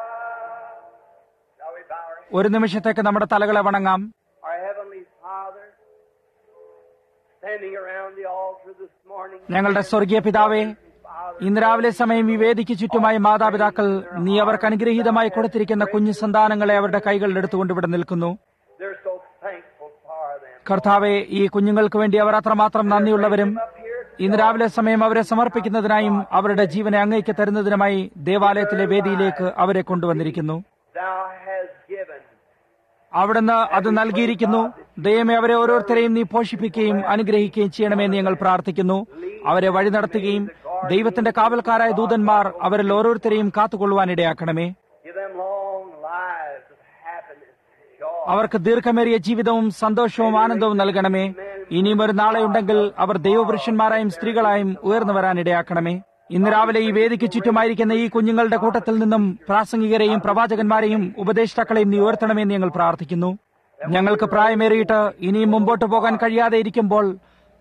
Shall we bow our heads? ഒരു നിമിഷത്തേക്ക് നമ്മുടെ തലകളെ വണങ്ങാം Our Heavenly Father, standing around the altar this morning. ഞങ്ങളുടെ സ്വർഗീയ പിതാവേ Father, ഇന്ന് രാവിലെ സമയം ഈ വേദിക്ക് ചുറ്റുമായി മാതാപിതാക്കൾ നീ അവർക്ക് അനുഗ്രഹീതമായി കൊടുത്തിരിക്കുന്ന കുഞ്ഞു സന്താനങ്ങളെ അവരുടെ കൈകളിൽ എടുത്തുകൊണ്ട് ഇവിടെ നിൽക്കുന്നു they're so thankful for them. കർത്താവെ ഈ കുഞ്ഞുങ്ങൾക്ക് വേണ്ടി അവർ അത്രമാത്രം നന്ദിയുള്ളവരും Up here, ഇന്ന് രാവിലെ സമയം അവരെ സമർപ്പിക്കുന്നതിനായും അവരുടെ ജീവനെ അങ്ങേക്ക് തരുന്നതിനുമായി ദേവാലയത്തിലെ വേദിയിലേക്ക് അവരെ കൊണ്ടുവന്നിരിക്കുന്നു Thou hast given. അവിടുന്ന് അത് നൽകിയിരിക്കുന്നു ദൈവമേ അവരെ ഓരോരുത്തരെയും നീ പോഷിപ്പിക്കുകയും അനുഗ്രഹിക്കുകയും ചെയ്യണമെന്ന് ഞങ്ങൾ പ്രാർത്ഥിക്കുന്നു അവരെ വഴി നടത്തുകയും ദൈവത്തിന്റെ കാവൽക്കാരായ ദൂതന്മാർ അവരിൽ ഓരോരുത്തരെയും കാത്തുകൊള്ളുവാനിടയാക്കണമേ Give them long lives of happiness, joy. അവർക്ക് ദീർഘമേറിയ ജീവിതവും സന്തോഷവും ആനന്ദവും നൽകണമേ ഇനിയും ഒരു നാളെ ഉണ്ടെങ്കിൽ അവർ ദൈവപുരുഷന്മാരായും സ്ത്രീകളായും ഉയർന്നു വരാനിടയാക്കണമേ ഇന്ന് രാവിലെ ഈ വേദിക്ക് ചുറ്റുമായിരിക്കുന്ന ഈ കുഞ്ഞുങ്ങളുടെ കൂട്ടത്തിൽ നിന്നും പ്രാസംഗികരെയും പ്രവാചകന്മാരെയും ഉപദേഷ്ടാക്കളെയും നീ ഉയർത്തണമെന്ന് ഞങ്ങൾ പ്രാർത്ഥിക്കുന്നു ഞങ്ങൾക്ക് പ്രായമേറിയിട്ട് ഇനിയും മുമ്പോട്ട് പോകാൻ കഴിയാതെ ഇരിക്കുമ്പോൾ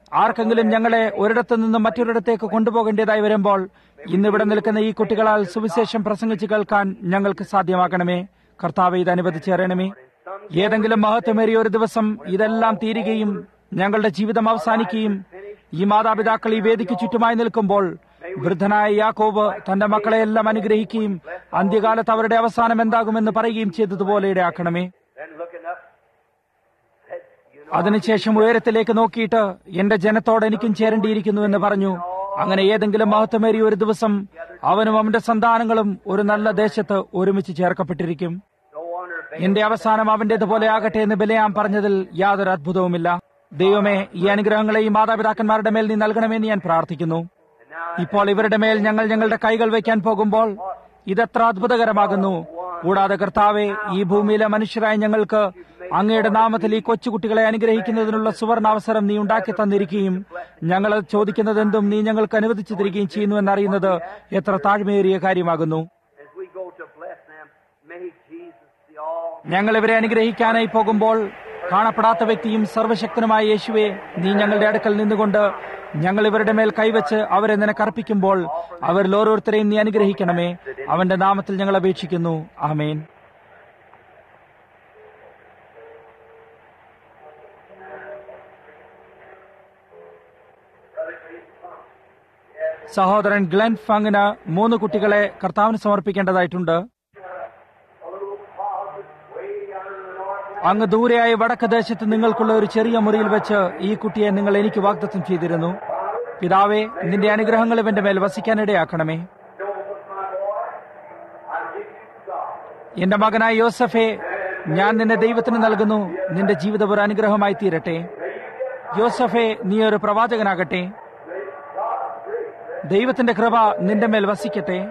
ആർക്കെങ്കിലും ഞങ്ങളെ ഒരിടത്തു നിന്നും മറ്റൊരിടത്തേക്ക് കൊണ്ടുപോകേണ്ടതായി വരുമ്പോൾ ഇന്നിവിടെ നിൽക്കുന്ന ഈ കുട്ടികളാൽ സുവിശേഷം പ്രസംഗിച്ച് കേൾക്കാൻ ഞങ്ങൾക്ക് സാധ്യമാക്കണമേ കർത്താവ് ഇത് അനുവദിച്ചേരണമേ ഏതെങ്കിലും മഹത്വമേറിയ ഒരു ദിവസം ഇതെല്ലാം തീരുകയും ഞങ്ങളുടെ ജീവിതം അവസാനിക്കുകയും ഈ മാതാപിതാക്കൾ ഈ വേദിക്ക് ചുറ്റുമായി നിൽക്കുമ്പോൾ വൃദ്ധനായ യാക്കോബ് തന്റെ മക്കളെയെല്ലാം അനുഗ്രഹിക്കുകയും അന്ത്യകാലത്ത് അവരുടെ അവസാനം എന്താകുമെന്ന് പറയുകയും ചെയ്തതുപോലെ ഇടയാക്കണമേ Then looking up, said, You know, അതിനുശേഷം ഉയരത്തിലേക്ക് നോക്കിയിട്ട് എന്റെ ജനത്തോട് എനിക്കും ചേരേണ്ടിയിരിക്കുന്നു എന്ന് പറഞ്ഞു അങ്ങനെ ഏതെങ്കിലും മഹത്വമേറിയ ഒരു ദിവസം അവനും അവന്റെ സന്താനങ്ങളും ഒരു നല്ല ദേശത്ത് ഒരുമിച്ച് ചേർക്കപ്പെട്ടിരിക്കും no wonder if എന്റെ അവസാനം അവന്റേതുപോലെ ആകട്ടെ എന്ന് ബലയാം പറഞ്ഞതിൽ യാതൊരു അത്ഭുതവുമില്ല ദൈവമേ ഈ അനുഗ്രഹങ്ങളെ ഈ മാതാപിതാക്കന്മാരുടെ മേൽ നീ നൽകണമെന്ന് ഞാൻ പ്രാർത്ഥിക്കുന്നു And now ഇപ്പോൾ ഇവരുടെ മേൽ ഞങ്ങൾ ഞങ്ങളുടെ കൈകൾ വയ്ക്കാൻ പോകുമ്പോൾ ഇതെത്ര അത്ഭുതകരമാകുന്നു കൂടാതെ കർത്താവെ ഈ ഭൂമിയിലെ മനുഷ്യരായ ഞങ്ങൾക്ക് അങ്ങയുടെ നാമത്തിൽ ഈ കൊച്ചുകുട്ടികളെ അനുഗ്രഹിക്കുന്നതിനുള്ള സുവർണാവസരം നീ ഉണ്ടാക്കി തന്നിരിക്കുകയും ഞങ്ങൾ ചോദിക്കുന്നത് എന്തും നീ ഞങ്ങൾക്ക് അനുവദിച്ചു തരികയും ചെയ്യുന്നു എന്നറിയുന്നത് എത്ര താഴ്മയേറിയ കാര്യമാകുന്നു as we go to bless them, may Jesus, the all ഞങ്ങൾ ഇവരെ അനുഗ്രഹിക്കാനായി പോകുമ്പോൾ കാണപ്പെടാത്ത വ്യക്തിയും സർവശക്തനുമായ യേശുവെ നീ ഞങ്ങളുടെ അടുക്കൽ നിന്നുകൊണ്ട് ഞങ്ങൾ ഇവരുടെ മേൽ കൈവച്ച് അവരെ നിനക്കർപ്പിക്കുമ്പോൾ അവരിൽ ഓരോരുത്തരെയും നീ അനുഗ്രഹിക്കണമേ അവന്റെ നാമത്തിൽ ഞങ്ങൾ അപേക്ഷിക്കുന്നു ആമേൻ സഹോദരൻ ഗ്ലെൻ ഫങ്ങിന് മൂന്ന് കുട്ടികളെ കർത്താവിന് സമർപ്പിക്കേണ്ടതായിട്ടുണ്ട് അങ്ങ് ദൂരെയായി വടക്ക് ദേശത്ത് നിങ്ങൾക്കുള്ള ഒരു ചെറിയ മുറിയിൽ വെച്ച് ഈ കുട്ടിയെ നിങ്ങൾ എനിക്ക് വാഗ്ദത്തം ചെയ്തിരുന്നു പിതാവേ നിന്റെ അനുഗ്രഹങ്ങൾ ഇവന്റെ മേൽ വസിക്കാനിടയാക്കണമേ എന്റെ മകനായ യോസഫെ ഞാൻ നിന്നെ ദൈവത്തിന് നൽകുന്നു നിന്റെ ജീവിതം ഒരു അനുഗ്രഹമായി തീരട്ടെ യോസഫെ നീ ഒരു പ്രവാചകനാകട്ടെ ദൈവത്തിന്റെ കൃപ നിന്റെ മേൽ വസിക്കട്ടെ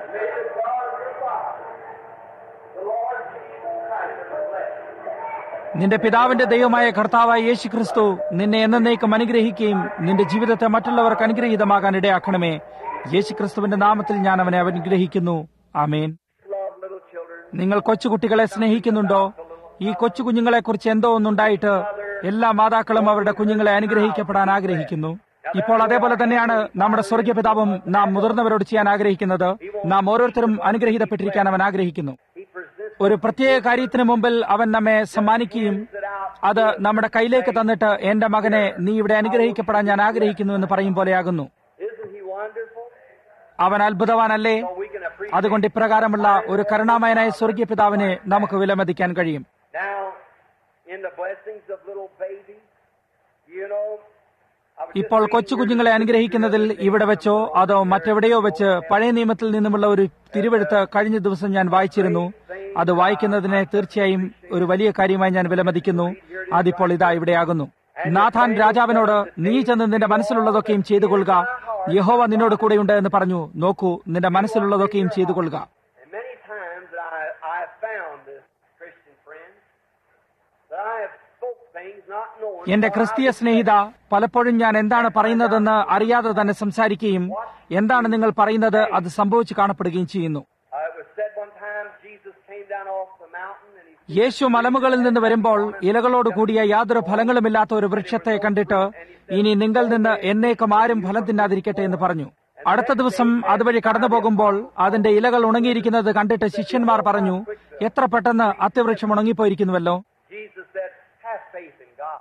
നിന്റെ പിതാവിന്റെ ദൈവമായ കർത്താവായ യേശു ക്രിസ്തു നിന്നെ എന്നേക്കും അനുഗ്രഹിക്കുകയും നിന്റെ ജീവിതത്തെ മറ്റുള്ളവർക്ക് അനുഗ്രഹീതമാകാൻ ഇടയാക്കണമേ യേശു ക്രിസ്തുവിന്റെ നാമത്തിൽ ഞാൻ അവനെ അനുഗ്രഹിക്കുന്നു ആമേൻ love little children. നിങ്ങൾ കൊച്ചുകുട്ടികളെ സ്നേഹിക്കുന്നുണ്ടോ ഈ കൊച്ചു കുഞ്ഞുങ്ങളെ കുറിച്ച് എന്തോ ഒന്നുണ്ടായിട്ട് എല്ലാ മാതാക്കളും അവരുടെ കുഞ്ഞുങ്ങളെ അനുഗ്രഹിക്കപ്പെടാൻ ആഗ്രഹിക്കുന്നു ഇപ്പോൾ അതേപോലെ തന്നെയാണ് നമ്മുടെ സ്വർഗീയ പിതാവും നാം മുതിർന്നവരോട് ചെയ്യാൻ ആഗ്രഹിക്കുന്നത് നാം ഓരോരുത്തരും അനുഗ്രഹീതപ്പെട്ടിരിക്കാൻ അവൻ ആഗ്രഹിക്കുന്നു He presents ഒരു പ്രത്യേക കാര്യത്തിന് മുമ്പിൽ അവൻ നമ്മെ സമ്മാനിക്കുകയും അത് നമ്മുടെ കയ്യിലേക്ക് തന്നിട്ട് എന്റെ മകനെ നീ ഇവിടെ അനുഗ്രഹിക്കപ്പെടാൻ ഞാൻ ആഗ്രഹിക്കുന്നു എന്ന് പറയും പോലെയാകുന്നു Isn't he wonderful? അവൻ അത്ഭുതവാനല്ലേ So we can appreciate. അതുകൊണ്ട് ഇപ്രകാരമുള്ള ഒരു കരുണാമയനായ സ്വർഗീയ പിതാവിനെ നമുക്ക് വിലമതിക്കാൻ കഴിയും Now, in the blessings of little babies, you know, I was just ഇപ്പോൾ reading കൊച്ചു here കുഞ്ഞുങ്ങളെ അനുഗ്രഹിക്കുന്നതിൽ ഇവിടെ വെച്ചോ അതോ മറ്റെവിടെയോ വെച്ച് പഴയ നിയമത്തിൽ നിന്നുമുള്ള ഒരു തിരുവെഴുത്ത് കഴിഞ്ഞ ദിവസം ഞാൻ വായിച്ചിരുന്നു അത് വായിക്കുന്നതിനെ തീർച്ചയായും ഒരു വലിയ കാര്യമായി ഞാൻ വിലമതിക്കുന്നു അതിപ്പോൾ ഇതാ ഇവിടെയാകുന്നു നാഥാൻ രാജാവിനോട് നീ ചെന്ന് നിന്റെ മനസ്സിലുള്ളതൊക്കെയും ചെയ്തു കൊള്ളുക യഹോവ നിന്നോട് കൂടെയുണ്ട് എന്ന് പറഞ്ഞു നോക്കൂ നിന്റെ മനസ്സിലുള്ളതൊക്കെയും ചെയ്തു കൊള്ളുക And many times that I, I have found this Christian friend that I have spoke things not knowing. എന്റെ what I ക്രിസ്തീയ was സ്നേഹിത പലപ്പോഴും ഞാൻ എന്താണ് പറയുന്നതെന്ന് അറിയാതെ തന്നെ സംസാരിക്കുകയും എന്താണ് നിങ്ങൾ പറയുന്നത് അത് സംഭവിച്ചു കാണപ്പെടുകയും ചെയ്യുന്നു Uh, it was said one time Jesus came down off the mountain and he യേശു മലമുകളിൽ നിന്ന് വരുമ്പോൾ ഇലകളോട് കൂടിയ യാതൊരു ഫലങ്ങളുമില്ലാത്ത ഒരു വൃക്ഷത്തെ കണ്ടിട്ട് ഇനി നിങ്ങൾ നിന്ന് എന്നേക്കും ആരും ഫലം തിന്നാതിരിക്കട്ടെ എന്ന് പറഞ്ഞു അടുത്ത ദിവസം അതുവഴി കടന്നു പോകുമ്പോൾ അതിന്റെ ഇലകൾ ഉണങ്ങിയിരിക്കുന്നത് കണ്ടിട്ട് ശിഷ്യന്മാർ പറഞ്ഞു എത്ര പെട്ടെന്ന് അത്യവൃക്ഷം ഉണങ്ങിപ്പോയിരിക്കുന്നുവല്ലോ Jesus said, Have faith in God.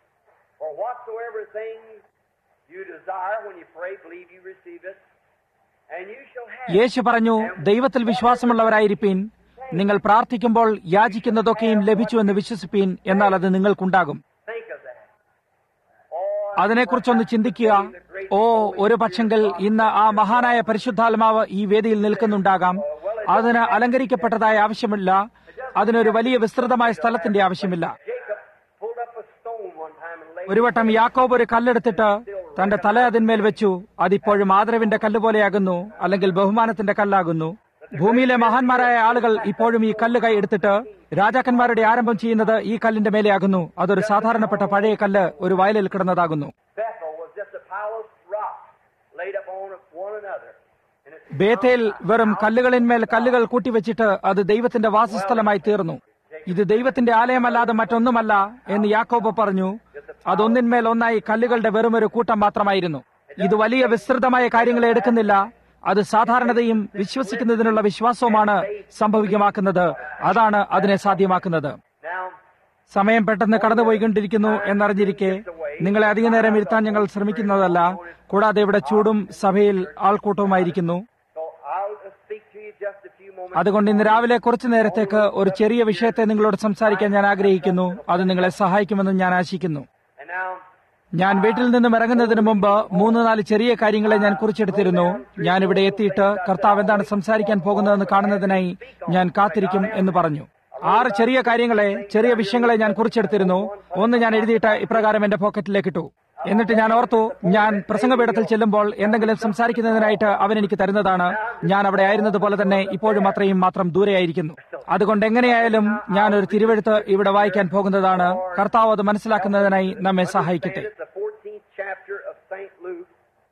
For whatsoever things you desire when you pray, believe you receive it, and you shall have. it. യേശു പറഞ്ഞു ദൈവത്തിൽ വിശ്വാസമുള്ളവരായിരിപ്പീൻ നിങ്ങൾ പ്രാർത്ഥിക്കുമ്പോൾ യാചിക്കുന്നതൊക്കെയും ലഭിച്ചുവെന്ന് വിശ്വസിപ്പീൻ എന്നാൽ അത് നിങ്ങൾക്കുണ്ടാകും Think of that. Oh, അതിനെക്കുറിച്ചൊന്ന് ചിന്തിക്കുക ഓ ഒരു പക്ഷെങ്കിൽ ഇന്ന് ആ മഹാനായ പരിശുദ്ധാത്മാവ് ഈ വേദിയിൽ നിൽക്കുന്നുണ്ടാകാം അതിന് അലങ്കരിക്കപ്പെട്ടതായ ആവശ്യമില്ല അതിനൊരു വലിയ വിസ്തൃതമായ സ്ഥലത്തിന്റെ ആവശ്യമില്ല Jacob pulled up a stone one time and laid ഒരു വട്ടം യാക്കോബ് ഒരു കല്ലെടുത്തിട്ട് തന്റെ തല അതിന്മേൽ വെച്ചു അതിപ്പോഴും ആദരവിന്റെ കല്ല് പോലെയാകുന്നു അല്ലെങ്കിൽ ബഹുമാനത്തിന്റെ കല്ലാകുന്നു ഭൂമിയിലെ മഹാന്മാരായ ആളുകൾ ഇപ്പോഴും ഈ കല്ല് കൈ എടുത്തിട്ട് രാജാക്കന്മാരുടെ ആരംഭം ചെയ്യുന്നത് ഈ കല്ലിന്റെ മേലെയാകുന്നു അതൊരു സാധാരണപ്പെട്ട പഴയ കല്ല് ഒരു വയലിൽ കിടന്നതാകുന്നു Bethel was just a pile of rocks laid upon one another. And it ബേത്തേൽ വെറും കല്ലുകളിന്മേൽ കല്ലുകൾ കൂട്ടിവെച്ചിട്ട് അത് ദൈവത്തിന്റെ വാസസ്ഥലമായി തീർന്നു ഇത് ദൈവത്തിന്റെ ആലയമല്ലാതെ മറ്റൊന്നുമല്ല എന്ന് യാക്കോബ് പറഞ്ഞു അതൊന്നിന്മേൽ ഒന്നായി കല്ലുകളുടെ വെറുമൊരു കൂട്ടം മാത്രമായിരുന്നു ഇത് വലിയ വിസ്തൃതമായ കാര്യങ്ങളെ എടുക്കുന്നില്ല അത് സാധാരണതയും വിശ്വസിക്കുന്നതിനുള്ള വിശ്വാസവുമാണ് സംഭവികമാക്കുന്നത് അതാണ് അതിനെ സാധ്യമാക്കുന്നത് Now, സമയം പെട്ടെന്ന് കടന്നുപോയിക്കൊണ്ടിരിക്കുന്നു എന്നറിഞ്ഞിരിക്കെ നിങ്ങളെ അധിക നേരം ഇരുത്താൻ ഞങ്ങൾ ശ്രമിക്കുന്നതല്ല കൂടാതെ ഇവിടെ ചൂടും സഭയിൽ ആൾക്കൂട്ടവുമായിരിക്കുന്നു so I'll just speak to you just a few moments. അതുകൊണ്ട് ഇന്ന് രാവിലെ കുറച്ചു നേരത്തേക്ക് ഒരു ചെറിയ വിഷയത്തെ നിങ്ങളോട് സംസാരിക്കാൻ ഞാൻ ആഗ്രഹിക്കുന്നു അത് നിങ്ങളെ സഹായിക്കുമെന്ന് ഞാൻ ആശിക്കുന്നു And now, ഞാൻ വീട്ടിൽ നിന്നും ഇറങ്ങുന്നതിന് മുമ്പ് മൂന്ന് നാല് ചെറിയ കാര്യങ്ങളെ ഞാൻ കുറിച്ചെടുത്തിരുന്നു ഞാൻ ഇവിടെ എത്തിയിട്ട് കർത്താവ് എന്താണ് സംസാരിക്കാൻ പോകുന്നതെന്ന് കാണുന്നതിനായി ഞാൻ കാത്തിരിക്കും എന്ന് പറഞ്ഞു ആറ് ചെറിയ കാര്യങ്ങളെ ചെറിയ വിഷയങ്ങളെ ഞാൻ കുറിച്ചെടുത്തിരുന്നു ഒന്ന് ഞാൻ എഴുതിയിട്ട് ഇപ്രകാരം എന്റെ പോക്കറ്റിലേക്ക് ഇട്ടു എന്നിട്ട് ഞാൻ ഓർത്തു ഞാൻ പ്രസംഗപീഠത്തിൽ ചെല്ലുമ്പോൾ എന്തെങ്കിലും സംസാരിക്കുന്നതിനായിട്ട് അവൻ എനിക്ക് തരുന്നതാണ് ഞാൻ അവിടെ ആയിരുന്നത് പോലെ തന്നെ ഇപ്പോഴും അത്രയും മാത്രം ദൂരെയായിരിക്കുന്നു അതുകൊണ്ട് എങ്ങനെയായാലും ഞാൻ ഒരു തിരുവെഴുത്ത് ഇവിടെ വായിക്കാൻ പോകുന്നതാണ് കർത്താവ് അത് മനസ്സിലാക്കുന്നതിനായി നമ്മെ സഹായിക്കട്ടെ it's the 14th chapter of St. Luke.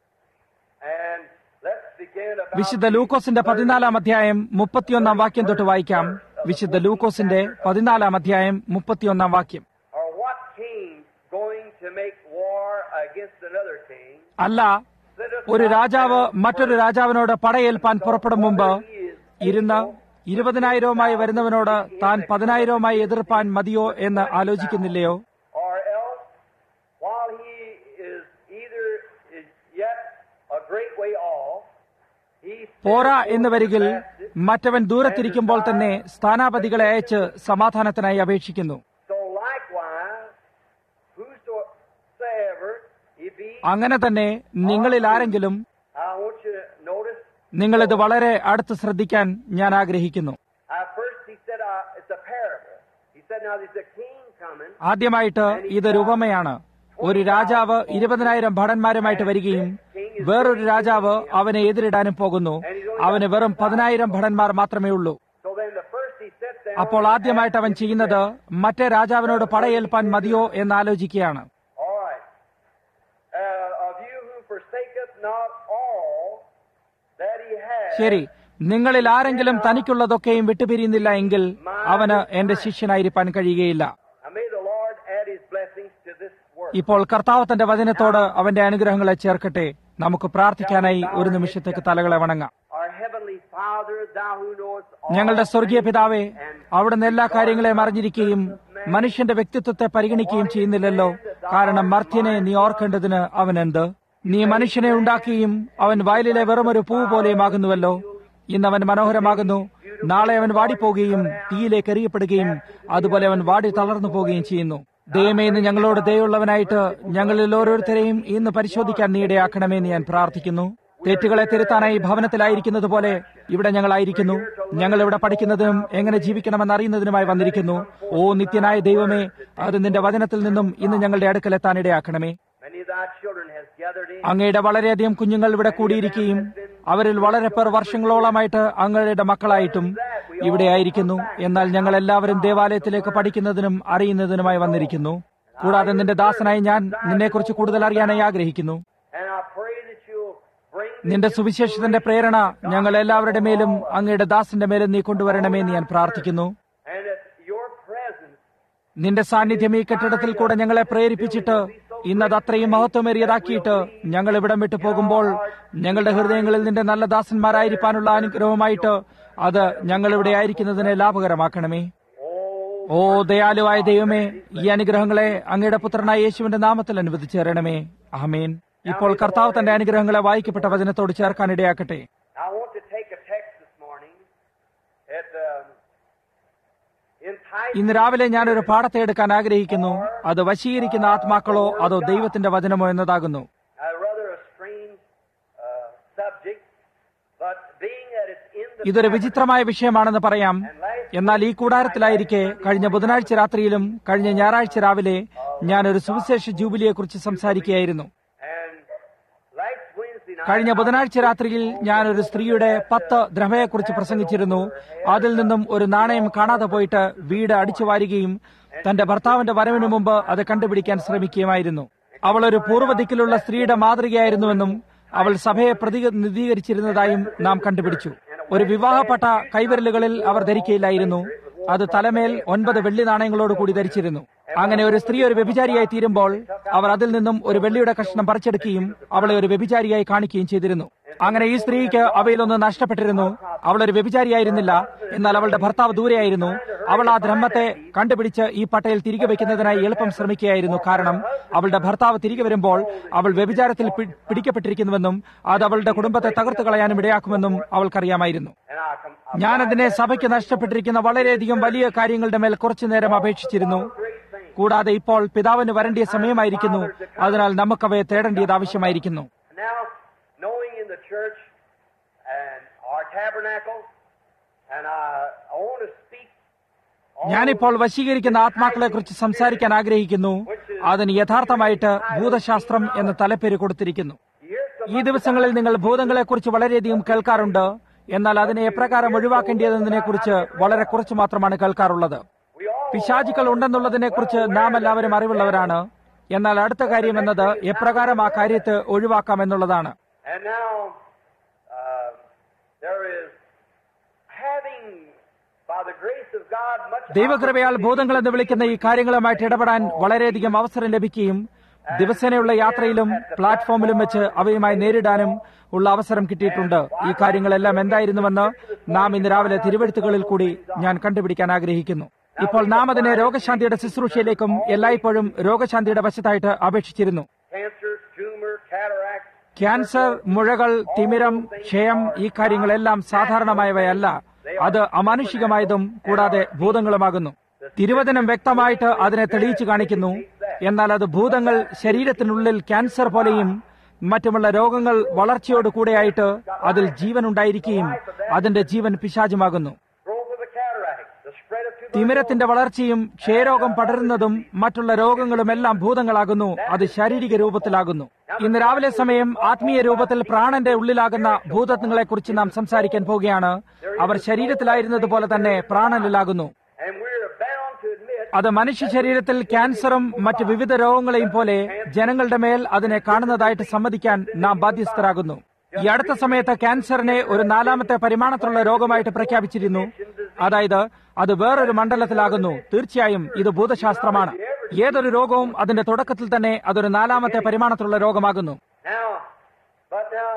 And let's begin about വിശുദ്ധ ലൂക്കോസിന്റെ പതിനാലാം അധ്യായം മുപ്പത്തിയൊന്നാം വാക്യം തൊട്ട് വായിക്കാം വിശുദ്ധ ലൂക്കോസിന്റെ പതിനാലാം അധ്യായം മുപ്പത്തിയൊന്നാം വാക്യം or what king going to make war against another king അല്ല ഒരു രാജാവ് മറ്റൊരു രാജാവിനോട് പടയേൽപ്പാൻ പുറപ്പെടും മുമ്പ് ഇരുന്ന് ഇരുപതിനായിരവുമായി വരുന്നവനോട് താൻ പതിനായിരവുമായി എതിർപ്പാൻ മതിയോ എന്ന് ആലോചിക്കുന്നില്ലയോ or else while he is either is yet a great way off, he പോരാ എന്ന് വരികിൽ മറ്റവൻ ദൂരത്തിരിക്കുമ്പോൾ തന്നെ സ്ഥാനാപതികളെ അയച്ച് സമാധാനത്തിനായി അപേക്ഷിക്കുന്നു so likewise whosoever he be അങ്ങനെ തന്നെ നിങ്ങളിൽ ആരെങ്കിലും I want you to notice നിങ്ങളിത് വളരെ അടുത്ത് ശ്രദ്ധിക്കാൻ ഞാൻ ആഗ്രഹിക്കുന്നു uh, first he said uh, it's a parable. He said now there's a king coming ആദ്യമായിട്ട് ഇതൊരു ഉപമയാണ് ഒരു രാജാവ് ഇരുപതിനായിരം ഭടന്മാരുമായിട്ട് വരികയും വേറൊരു രാജാവ് അവനെ എതിരിടാനും പോകുന്നു അവന് വെറും പതിനായിരം ഭടന്മാർ മാത്രമേ ഉള്ളൂ So then the first he said down അപ്പോൾ ആദ്യമായിട്ട് അവൻ ചെയ്യുന്നത് മറ്റേ രാജാവിനോട് പടയേൽപ്പാൻ മതിയോ എന്ന് ആലോചിക്കുകയാണ് All right. Uh, of you who forsaketh not all that he has, ശരി നിങ്ങളിൽ ആരെങ്കിലും തനിക്കുള്ളതൊക്കെയും വിട്ടുപിരിയുന്നില്ല എങ്കിൽ അവന് എന്റെ ശിഷ്യനായിരിക്കാൻ കഴിയുകയില്ല and may the Lord add his blessings to this word. ഇപ്പോൾ കർത്താവ് തന്റെ വചനത്തോട് അവന്റെ അനുഗ്രഹങ്ങളെ ചേർക്കട്ടെ നമുക്ക് പ്രാർത്ഥിക്കാനായി ഒരു നിമിഷത്തേക്ക് തലകളെ വണങ്ങാം Our heavenly Father, thou who knowest all ഞങ്ങളുടെ സ്വർഗീയ പിതാവേ and അവിടുന്ന് എല്ലാ കാര്യങ്ങളെയും അറിഞ്ഞിരിക്കുകയും മനുഷ്യന്റെ വ്യക്തിത്വത്തെ പരിഗണിക്കുകയും ചെയ്യുന്നില്ലല്ലോ കാരണം മർത്യനെ നീ ഓർക്കേണ്ടതിന് അവൻ എന്ത് നീ മനുഷ്യനെ ഉണ്ടാക്കുകയും അവൻ വയലിലെ വെറുമൊരു പൂ പോലെയുമാകുന്നുവല്ലോ ഇന്ന് അവൻ മനോഹരമാകുന്നു നാളെ അവൻ വാടിപ്പോകുകയും തീയിലേക്ക് എറിയപ്പെടുകയും അതുപോലെ അവൻ വാടി തളർന്നു പോവുകയും ചെയ്യുന്നു ദൈവമേ ഇന്ന് ഞങ്ങളോട് ദയുള്ളവനായിട്ട് ഞങ്ങളിൽ ഓരോരുത്തരെയും ഇന്ന് പരിശോധിക്കാൻ നീ ഇടയാക്കണമേ എന്ന് ഞാൻ പ്രാർത്ഥിക്കുന്നു തെറ്റുകളെ തിരുത്താനായി ഭവനത്തിലായിരിക്കുന്നത് പോലെ ഇവിടെ ഞങ്ങളായിരിക്കുന്നു ഞങ്ങൾ ഇവിടെ പഠിക്കുന്നതിനും എങ്ങനെ ജീവിക്കണമെന്ന് അറിയുന്നതിനുമായി വന്നിരിക്കുന്നു ഓ നിത്യനായ ദൈവമേ അത് നിന്റെ വചനത്തിൽ നിന്നും ഇന്ന് ഞങ്ങളുടെ അടുക്കലെത്താൻ ഇടയാക്കണമേ many of thy children has gathered in. അങ്ങയുടെ വളരെയധികം കുഞ്ഞുങ്ങൾ ഇവിടെ കൂടിയിരിക്കുകയും അവരിൽ വളരെ പേർ വർഷങ്ങളോളമായിട്ട് അങ്ങയുടെ മക്കളായിട്ടും ഇവിടെ ആയിരിക്കുന്നു എന്നാൽ ഞങ്ങൾ എല്ലാവരും ദേവാലയത്തിലേക്ക് പഠിക്കുന്നതിനും അറിയുന്നതിനുമായി വന്നിരിക്കുന്നു കൂടാതെ നിന്റെ ദാസനായി ഞാൻ നിന്നെക്കുറിച്ച് കൂടുതൽ അറിയാനായി ആഗ്രഹിക്കുന്നു And I pray that you'll bring നിന്റെ സുവിശേഷത്തിന്റെ പ്രേരണ ഞങ്ങൾ എല്ലാവരുടെ മേലും അങ്ങയുടെ ദാസന്റെ മേലും നീ കൊണ്ടുവരണമേ എന്ന് ഞാൻ പ്രാർത്ഥിക്കുന്നു and that your presence നിന്റെ സാന്നിധ്യം ഈ കെട്ടിടത്തിൽ കൂടെ ഞങ്ങളെ പ്രേരിപ്പിച്ചിട്ട് ഇന്നത് അത്രയും മഹത്വമേറിയതാക്കിയിട്ട് ഞങ്ങൾ ഇവിടം വിട്ടു പോകുമ്പോൾ ഞങ്ങളുടെ ഹൃദയങ്ങളിൽ നിന്റെ നല്ല ദാസന്മാരായിരിക്കാനുള്ള അനുഗ്രഹമായിട്ട് അത് ഞങ്ങൾ ഇവിടെ ആയിരിക്കുന്നതിനെ ലാഭകരമാക്കണമേ Oh, ഓ ദയാലുവായ ദൈവമേ ഈ അനുഗ്രഹങ്ങളെ അങ്ങയുടെ പുത്രനായ യേശുവിന്റെ നാമത്തിൽ അനുവദിച്ചു തരണമേ ആമേൻ ഇപ്പോൾ കർത്താവ് തന്റെ അനുഗ്രഹങ്ങളെ വായിക്കപ്പെട്ട വചനത്തോട് ചേർക്കാൻ ഇടയാക്കട്ടെ I want to take a text this morning at um, entitled ഇന്ന് രാവിലെ ഞാനൊരു പാഠത്തെ എടുക്കാൻ ആഗ്രഹിക്കുന്നു അത് വശീകരിക്കുന്ന ആത്മാക്കളോ അതോ ദൈവത്തിന്റെ വചനമോ എന്നതാകുന്നു a rather a strange uh, subject, but being that it's in the ഇതൊരു വിചിത്രമായ വിഷയമാണെന്ന് പറയാം എന്നാൽ ഈ കൂടാരത്തിലായിരിക്കെ കഴിഞ്ഞ ബുധനാഴ്ച രാത്രിയിലും കഴിഞ്ഞ ഞായറാഴ്ച രാവിലെ ഞാൻ ഒരു സുവിശേഷ ജൂബിലിയെക്കുറിച്ച് സംസാരിക്കുകയായിരുന്നു and last Wednesday night കഴിഞ്ഞ ബുധനാഴ്ച രാത്രിയിൽ ഞാൻ ഒരു സ്ത്രീയുടെ പത്ത് ദ്രവയെക്കുറിച്ച് പ്രസംഗിച്ചിരുന്നു അതിൽ നിന്നും ഒരു നാണയം കാണാതെ പോയിട്ട് വീട് അടിച്ചു വാരുകയും തന്റെ ഭർത്താവിന്റെ വരവിന് മുമ്പ് അത് കണ്ടുപിടിക്കാൻ ശ്രമിക്കുകയുമായിരുന്നു അവൾ ഒരു പൂർവ്വദിക്കിലുള്ള സ്ത്രീയുടെ മാതൃകയായിരുന്നുവെന്നും അവൾ സഭയെ പ്രതിനിധീകരിച്ചിരുന്നതായും നാം കണ്ടുപിടിച്ചു ഒരു വിവാഹപ്പെട്ട കൈവിരലുകളിൽ അവർ ധരിക്കയില്ലായിരുന്നു അത് തലമേൽ ഒൻപത് വെള്ളി നാണയങ്ങളോട് കൂടി ധരിച്ചിരുന്നു അങ്ങനെ ഒരു സ്ത്രീ ഒരു വ്യഭിചാരിയായി തീരുമ്പോൾ അവർ അതിൽ നിന്നും ഒരു വെള്ളിയുടെ കഷ്ണം പറിച്ചെടുക്കുകയും അവളെ ഒരു വ്യഭിചാരിയായി കാണിക്കുകയും ചെയ്തിരുന്നു അങ്ങനെ ഈ സ്ത്രീക്ക് അവയിലൊന്ന് നഷ്ടപ്പെട്ടിരുന്നു അവൾ ഒരു വ്യഭിചാരിയായിരുന്നില്ല എന്നാൽ അവളുടെ ഭർത്താവ് ദൂരെയായിരുന്നു അവൾ ആ ബ്രഹ്മത്തെ കണ്ടുപിടിച്ച് ഈ പട്ടയിൽ തിരികെ വയ്ക്കുന്നതിനായി എളുപ്പം ശ്രമിക്കുകയായിരുന്നു കാരണം അവളുടെ ഭർത്താവ് തിരികെ വരുമ്പോൾ അവൾ വ്യഭിചാരത്തിൽ പി- പിടിക്കപ്പെട്ടിരിക്കുന്നുവെന്നും അത് അവളുടെ കുടുംബത്തെ തകർത്തു കളയാനും ഇടയാക്കുമെന്നും അവൾക്കറിയാമായിരുന്നു And I come, ഞാൻ അതിനെ സഭയ്ക്ക് നഷ്ടപ്പെട്ടിരിക്കുന്ന വളരെയധികം വലിയ കാര്യങ്ങളുടെ മേൽ കുറച്ചു നേരം അപേക്ഷിച്ചിരുന്നു കൂടാതെ ഇപ്പോൾ പിതാവിന് വരേണ്ടിയ സമയമായിരിക്കുന്നു അതിനാൽ നമുക്കവയെ തേടേണ്ടത് ആവശ്യമായിരിക്കുന്നു now, knowing in the church and our tabernacle, and I, I want to speak on ഞാനിപ്പോൾ വശീകരിക്കുന്ന ആത്മാക്കളെ കുറിച്ച് സംസാരിക്കാൻ ആഗ്രഹിക്കുന്നു അതിന് യഥാർത്ഥമായിട്ട് ഭൂതശാസ്ത്രം എന്ന തലപ്പേര് കൊടുത്തിരിക്കുന്നു years of ഈ ദിവസങ്ങളിൽ നിങ്ങൾ ഭൂതങ്ങളെക്കുറിച്ച് വളരെയധികം കേൾക്കാറുണ്ട് എന്നാൽ അതിനെ എപ്രകാരം ഒഴിവാക്കേണ്ടതെന്നതിനെ കുറിച്ച് വളരെ കുറച്ച് മാത്രമാണ് കേൾക്കാറുള്ളത് we all പിശാചുക്കൾ ഉണ്ടെന്നുള്ളതിനെ കുറിച്ച് നാം എല്ലാവരും അറിവുള്ളവരാണ് എന്നാൽ അടുത്ത കാര്യം എന്നത് എപ്രകാരം ആ കാര്യത്തെ ഒഴിവാക്കാം എന്നുള്ളതാണ് And now, uh, there is having, by the grace of God, much ദൈവകൃപയാൽ ഭൂതങ്ങൾ എന്ന് വിളിക്കുന്ന ഈ കാര്യങ്ങളുമായിട്ട് ഇടപെടാൻ വളരെയധികം അവസരം ലഭിക്കുകയും ദിവസേനയുള്ള യാത്രയിലും പ്ലാറ്റ്ഫോമിലും വെച്ച് അവയുമായി നേരിടാനും ഉള്ള അവസരം കിട്ടിയിട്ടുണ്ട് ഈ കാര്യങ്ങളെല്ലാം എന്തായിരുന്നുവെന്ന് നാം ഇന്ന് രാവിലെ തിരുവഴുത്തുകളിൽ കൂടി ഞാൻ കണ്ടുപിടിക്കാൻ ആഗ്രഹിക്കുന്നു ഇപ്പോൾ നാം അതിനെ രോഗശാന്തിയുടെ ശുശ്രൂഷയിലേക്കും എല്ലായ്പ്പോഴും രോഗശാന്തിയുടെ വശത്തായിട്ട് അപേക്ഷിച്ചിരുന്നു cancer, tumor, cataract, ക്യാൻസർ മുഴകൾ തിമിരം ക്ഷയം ഈ കാര്യങ്ങളെല്ലാം സാധാരണമായവയല്ല അത് അമാനുഷികമായതും കൂടാതെ ഭൂതങ്ങളുമാകുന്നു തിരുവചനം വ്യക്തമായിട്ട് അതിനെ തെളിയിച്ചു കാണിക്കുന്നു എന്നാൽ അത് ഭൂതങ്ങൾ ശരീരത്തിനുള്ളിൽ ക്യാൻസർ പോലെയും മറ്റുമുള്ള രോഗങ്ങൾ വളർച്ചയോട് കൂടെയായിട്ട് അതിൽ ജീവൻ ഉണ്ടായിരിക്കുകയും അതിന്റെ ജീവൻ പിശാചുമാകുന്നു growth of a cataract, the spread of tuberculosis. തിമിരത്തിന്റെ വളർച്ചയും ക്ഷയരോഗം പടരുന്നതും മറ്റുള്ള രോഗങ്ങളുമെല്ലാം ഭൂതങ്ങളാകുന്നു അത് ശാരീരിക രൂപത്തിലാകുന്നു ഇന്ന് രാവിലെ സമയം ആത്മീയ രൂപത്തിൽ പ്രാണന്റെ ഉള്ളിലാകുന്ന ഭൂതങ്ങളെക്കുറിച്ച് നാം സംസാരിക്കാൻ പോവുകയാണ് അവർ ശരീരത്തിലായിരുന്നതുപോലെ തന്നെ പ്രാണനിലാകുന്നു And we're bound to admit അത് മനുഷ്യ ശരീരത്തിൽ ക്യാൻസറും മറ്റ് വിവിധ രോഗങ്ങളെയും പോലെ ജനങ്ങളുടെ മേൽ അതിനെ കാണുന്നതായിട്ട് സമ്മതിക്കാൻ നാം ബാധ്യസ്ഥരാകുന്നു ഈ അടുത്ത സമയത്ത് ക്യാൻസറിനെ ഒരു നാലാമത്തെ പരിമാണത്തിലുള്ള രോഗമായിട്ട് പ്രഖ്യാപിച്ചിരുന്നു അതായത് അത് വേറൊരു മണ്ഡലത്തിലാകുന്നു തീർച്ചയായും ഇത് ഭൂതശാസ്ത്രമാണ് ഏതൊരു രോഗവും അതിന്റെ തുടക്കത്തിൽ തന്നെ അതൊരു നാലാമത്തെ പരിമാണത്തിലുള്ള രോഗമാകുന്നു now, but now,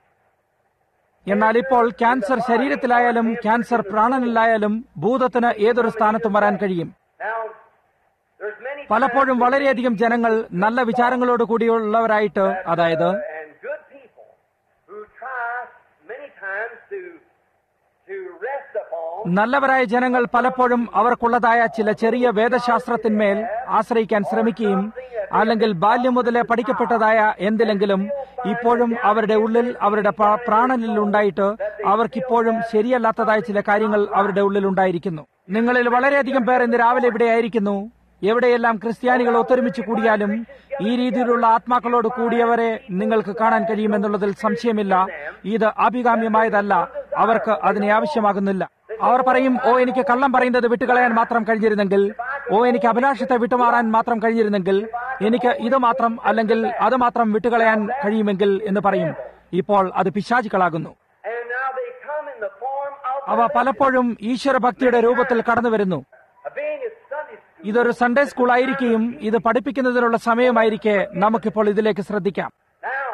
എന്നാൽ ഇപ്പോൾ ക്യാൻസർ ശരീരത്തിലായാലും ക്യാൻസർ പ്രാണനിലായാലും ഭൂതത്തിന് ഏതൊരു സ്ഥാനത്തും വരാൻ കഴിയും now, there's many പലപ്പോഴും വളരെയധികം ജനങ്ങൾ നല്ല വിചാരങ്ങളോട് കൂടിയുള്ളവരായിട്ട് അതായത് and good people who try many times to to rest upon നല്ലവരായ ജനങ്ങൾ പലപ്പോഴും അവർക്കുള്ളതായ ചില ചെറിയ വേദശാസ്ത്രത്തിന്മേൽ ആശ്രയിക്കാൻ ശ്രമിക്കുകയും അല്ലെങ്കിൽ ബാല്യം മുതലേ പഠിക്കപ്പെട്ടതായ എന്തിലെങ്കിലും ഇപ്പോഴും അവരുടെ ഉള്ളിൽ അവരുടെ പ്ര- പ്രാണനിൽ ഉണ്ടായിട്ട് അവർക്കിപ്പോഴും ശരിയല്ലാത്തതായ ചില കാര്യങ്ങൾ അവരുടെ ഉള്ളിൽ ഉണ്ടായിരിക്കുന്നു നിങ്ങളിൽ വളരെയധികം പേർ ഇന്ന് രാവിലെ ഇവിടെ ആയിരിക്കുന്നു എവിടെയെല്ലാം ക്രിസ്ത്യാനികൾ ഒത്തൊരുമിച്ച് കൂടിയാലും ഈ രീതിയിലുള്ള ആത്മാക്കളോട് കൂടിയവരെ നിങ്ങൾക്ക് കാണാൻ കഴിയുമെന്നുള്ളതിൽ സംശയമില്ല ഇത് അഭികാമ്യമായതല്ല അവർക്ക് അതിനെ ആവശ്യമാകുന്നില്ല അവർ പറയും ഓ എനിക്ക് കള്ളം പറയുന്നത് വിട്ടുകളയാൻ മാത്രം കഴിഞ്ഞിരുന്നെങ്കിൽ ഓ എനിക്ക് അഭിലാഷത്തെ വിട്ടുമാറാൻ മാത്രം കഴിഞ്ഞിരുന്നെങ്കിൽ എനിക്ക് ഇത് മാത്രം അല്ലെങ്കിൽ അത് മാത്രം വിട്ടുകളയാൻ കഴിയുമെങ്കിൽ എന്ന് പറയും ഇപ്പോൾ അത് പിശാചുക്കളാകുന്നു and now they come in the form of അവ പലപ്പോഴും ഈശ്വരഭക്തിയുടെ രൂപത്തിൽ കടന്നു വരുന്നു of being at Sunday school. ഇതൊരു സൺഡേ സ്കൂൾ ആയിരിക്കും ഇത് പഠിപ്പിക്കുന്നതിനുള്ള സമയമായിരിക്കെ നമുക്കിപ്പോൾ ഇതിലേക്ക് ശ്രദ്ധിക്കാം Now,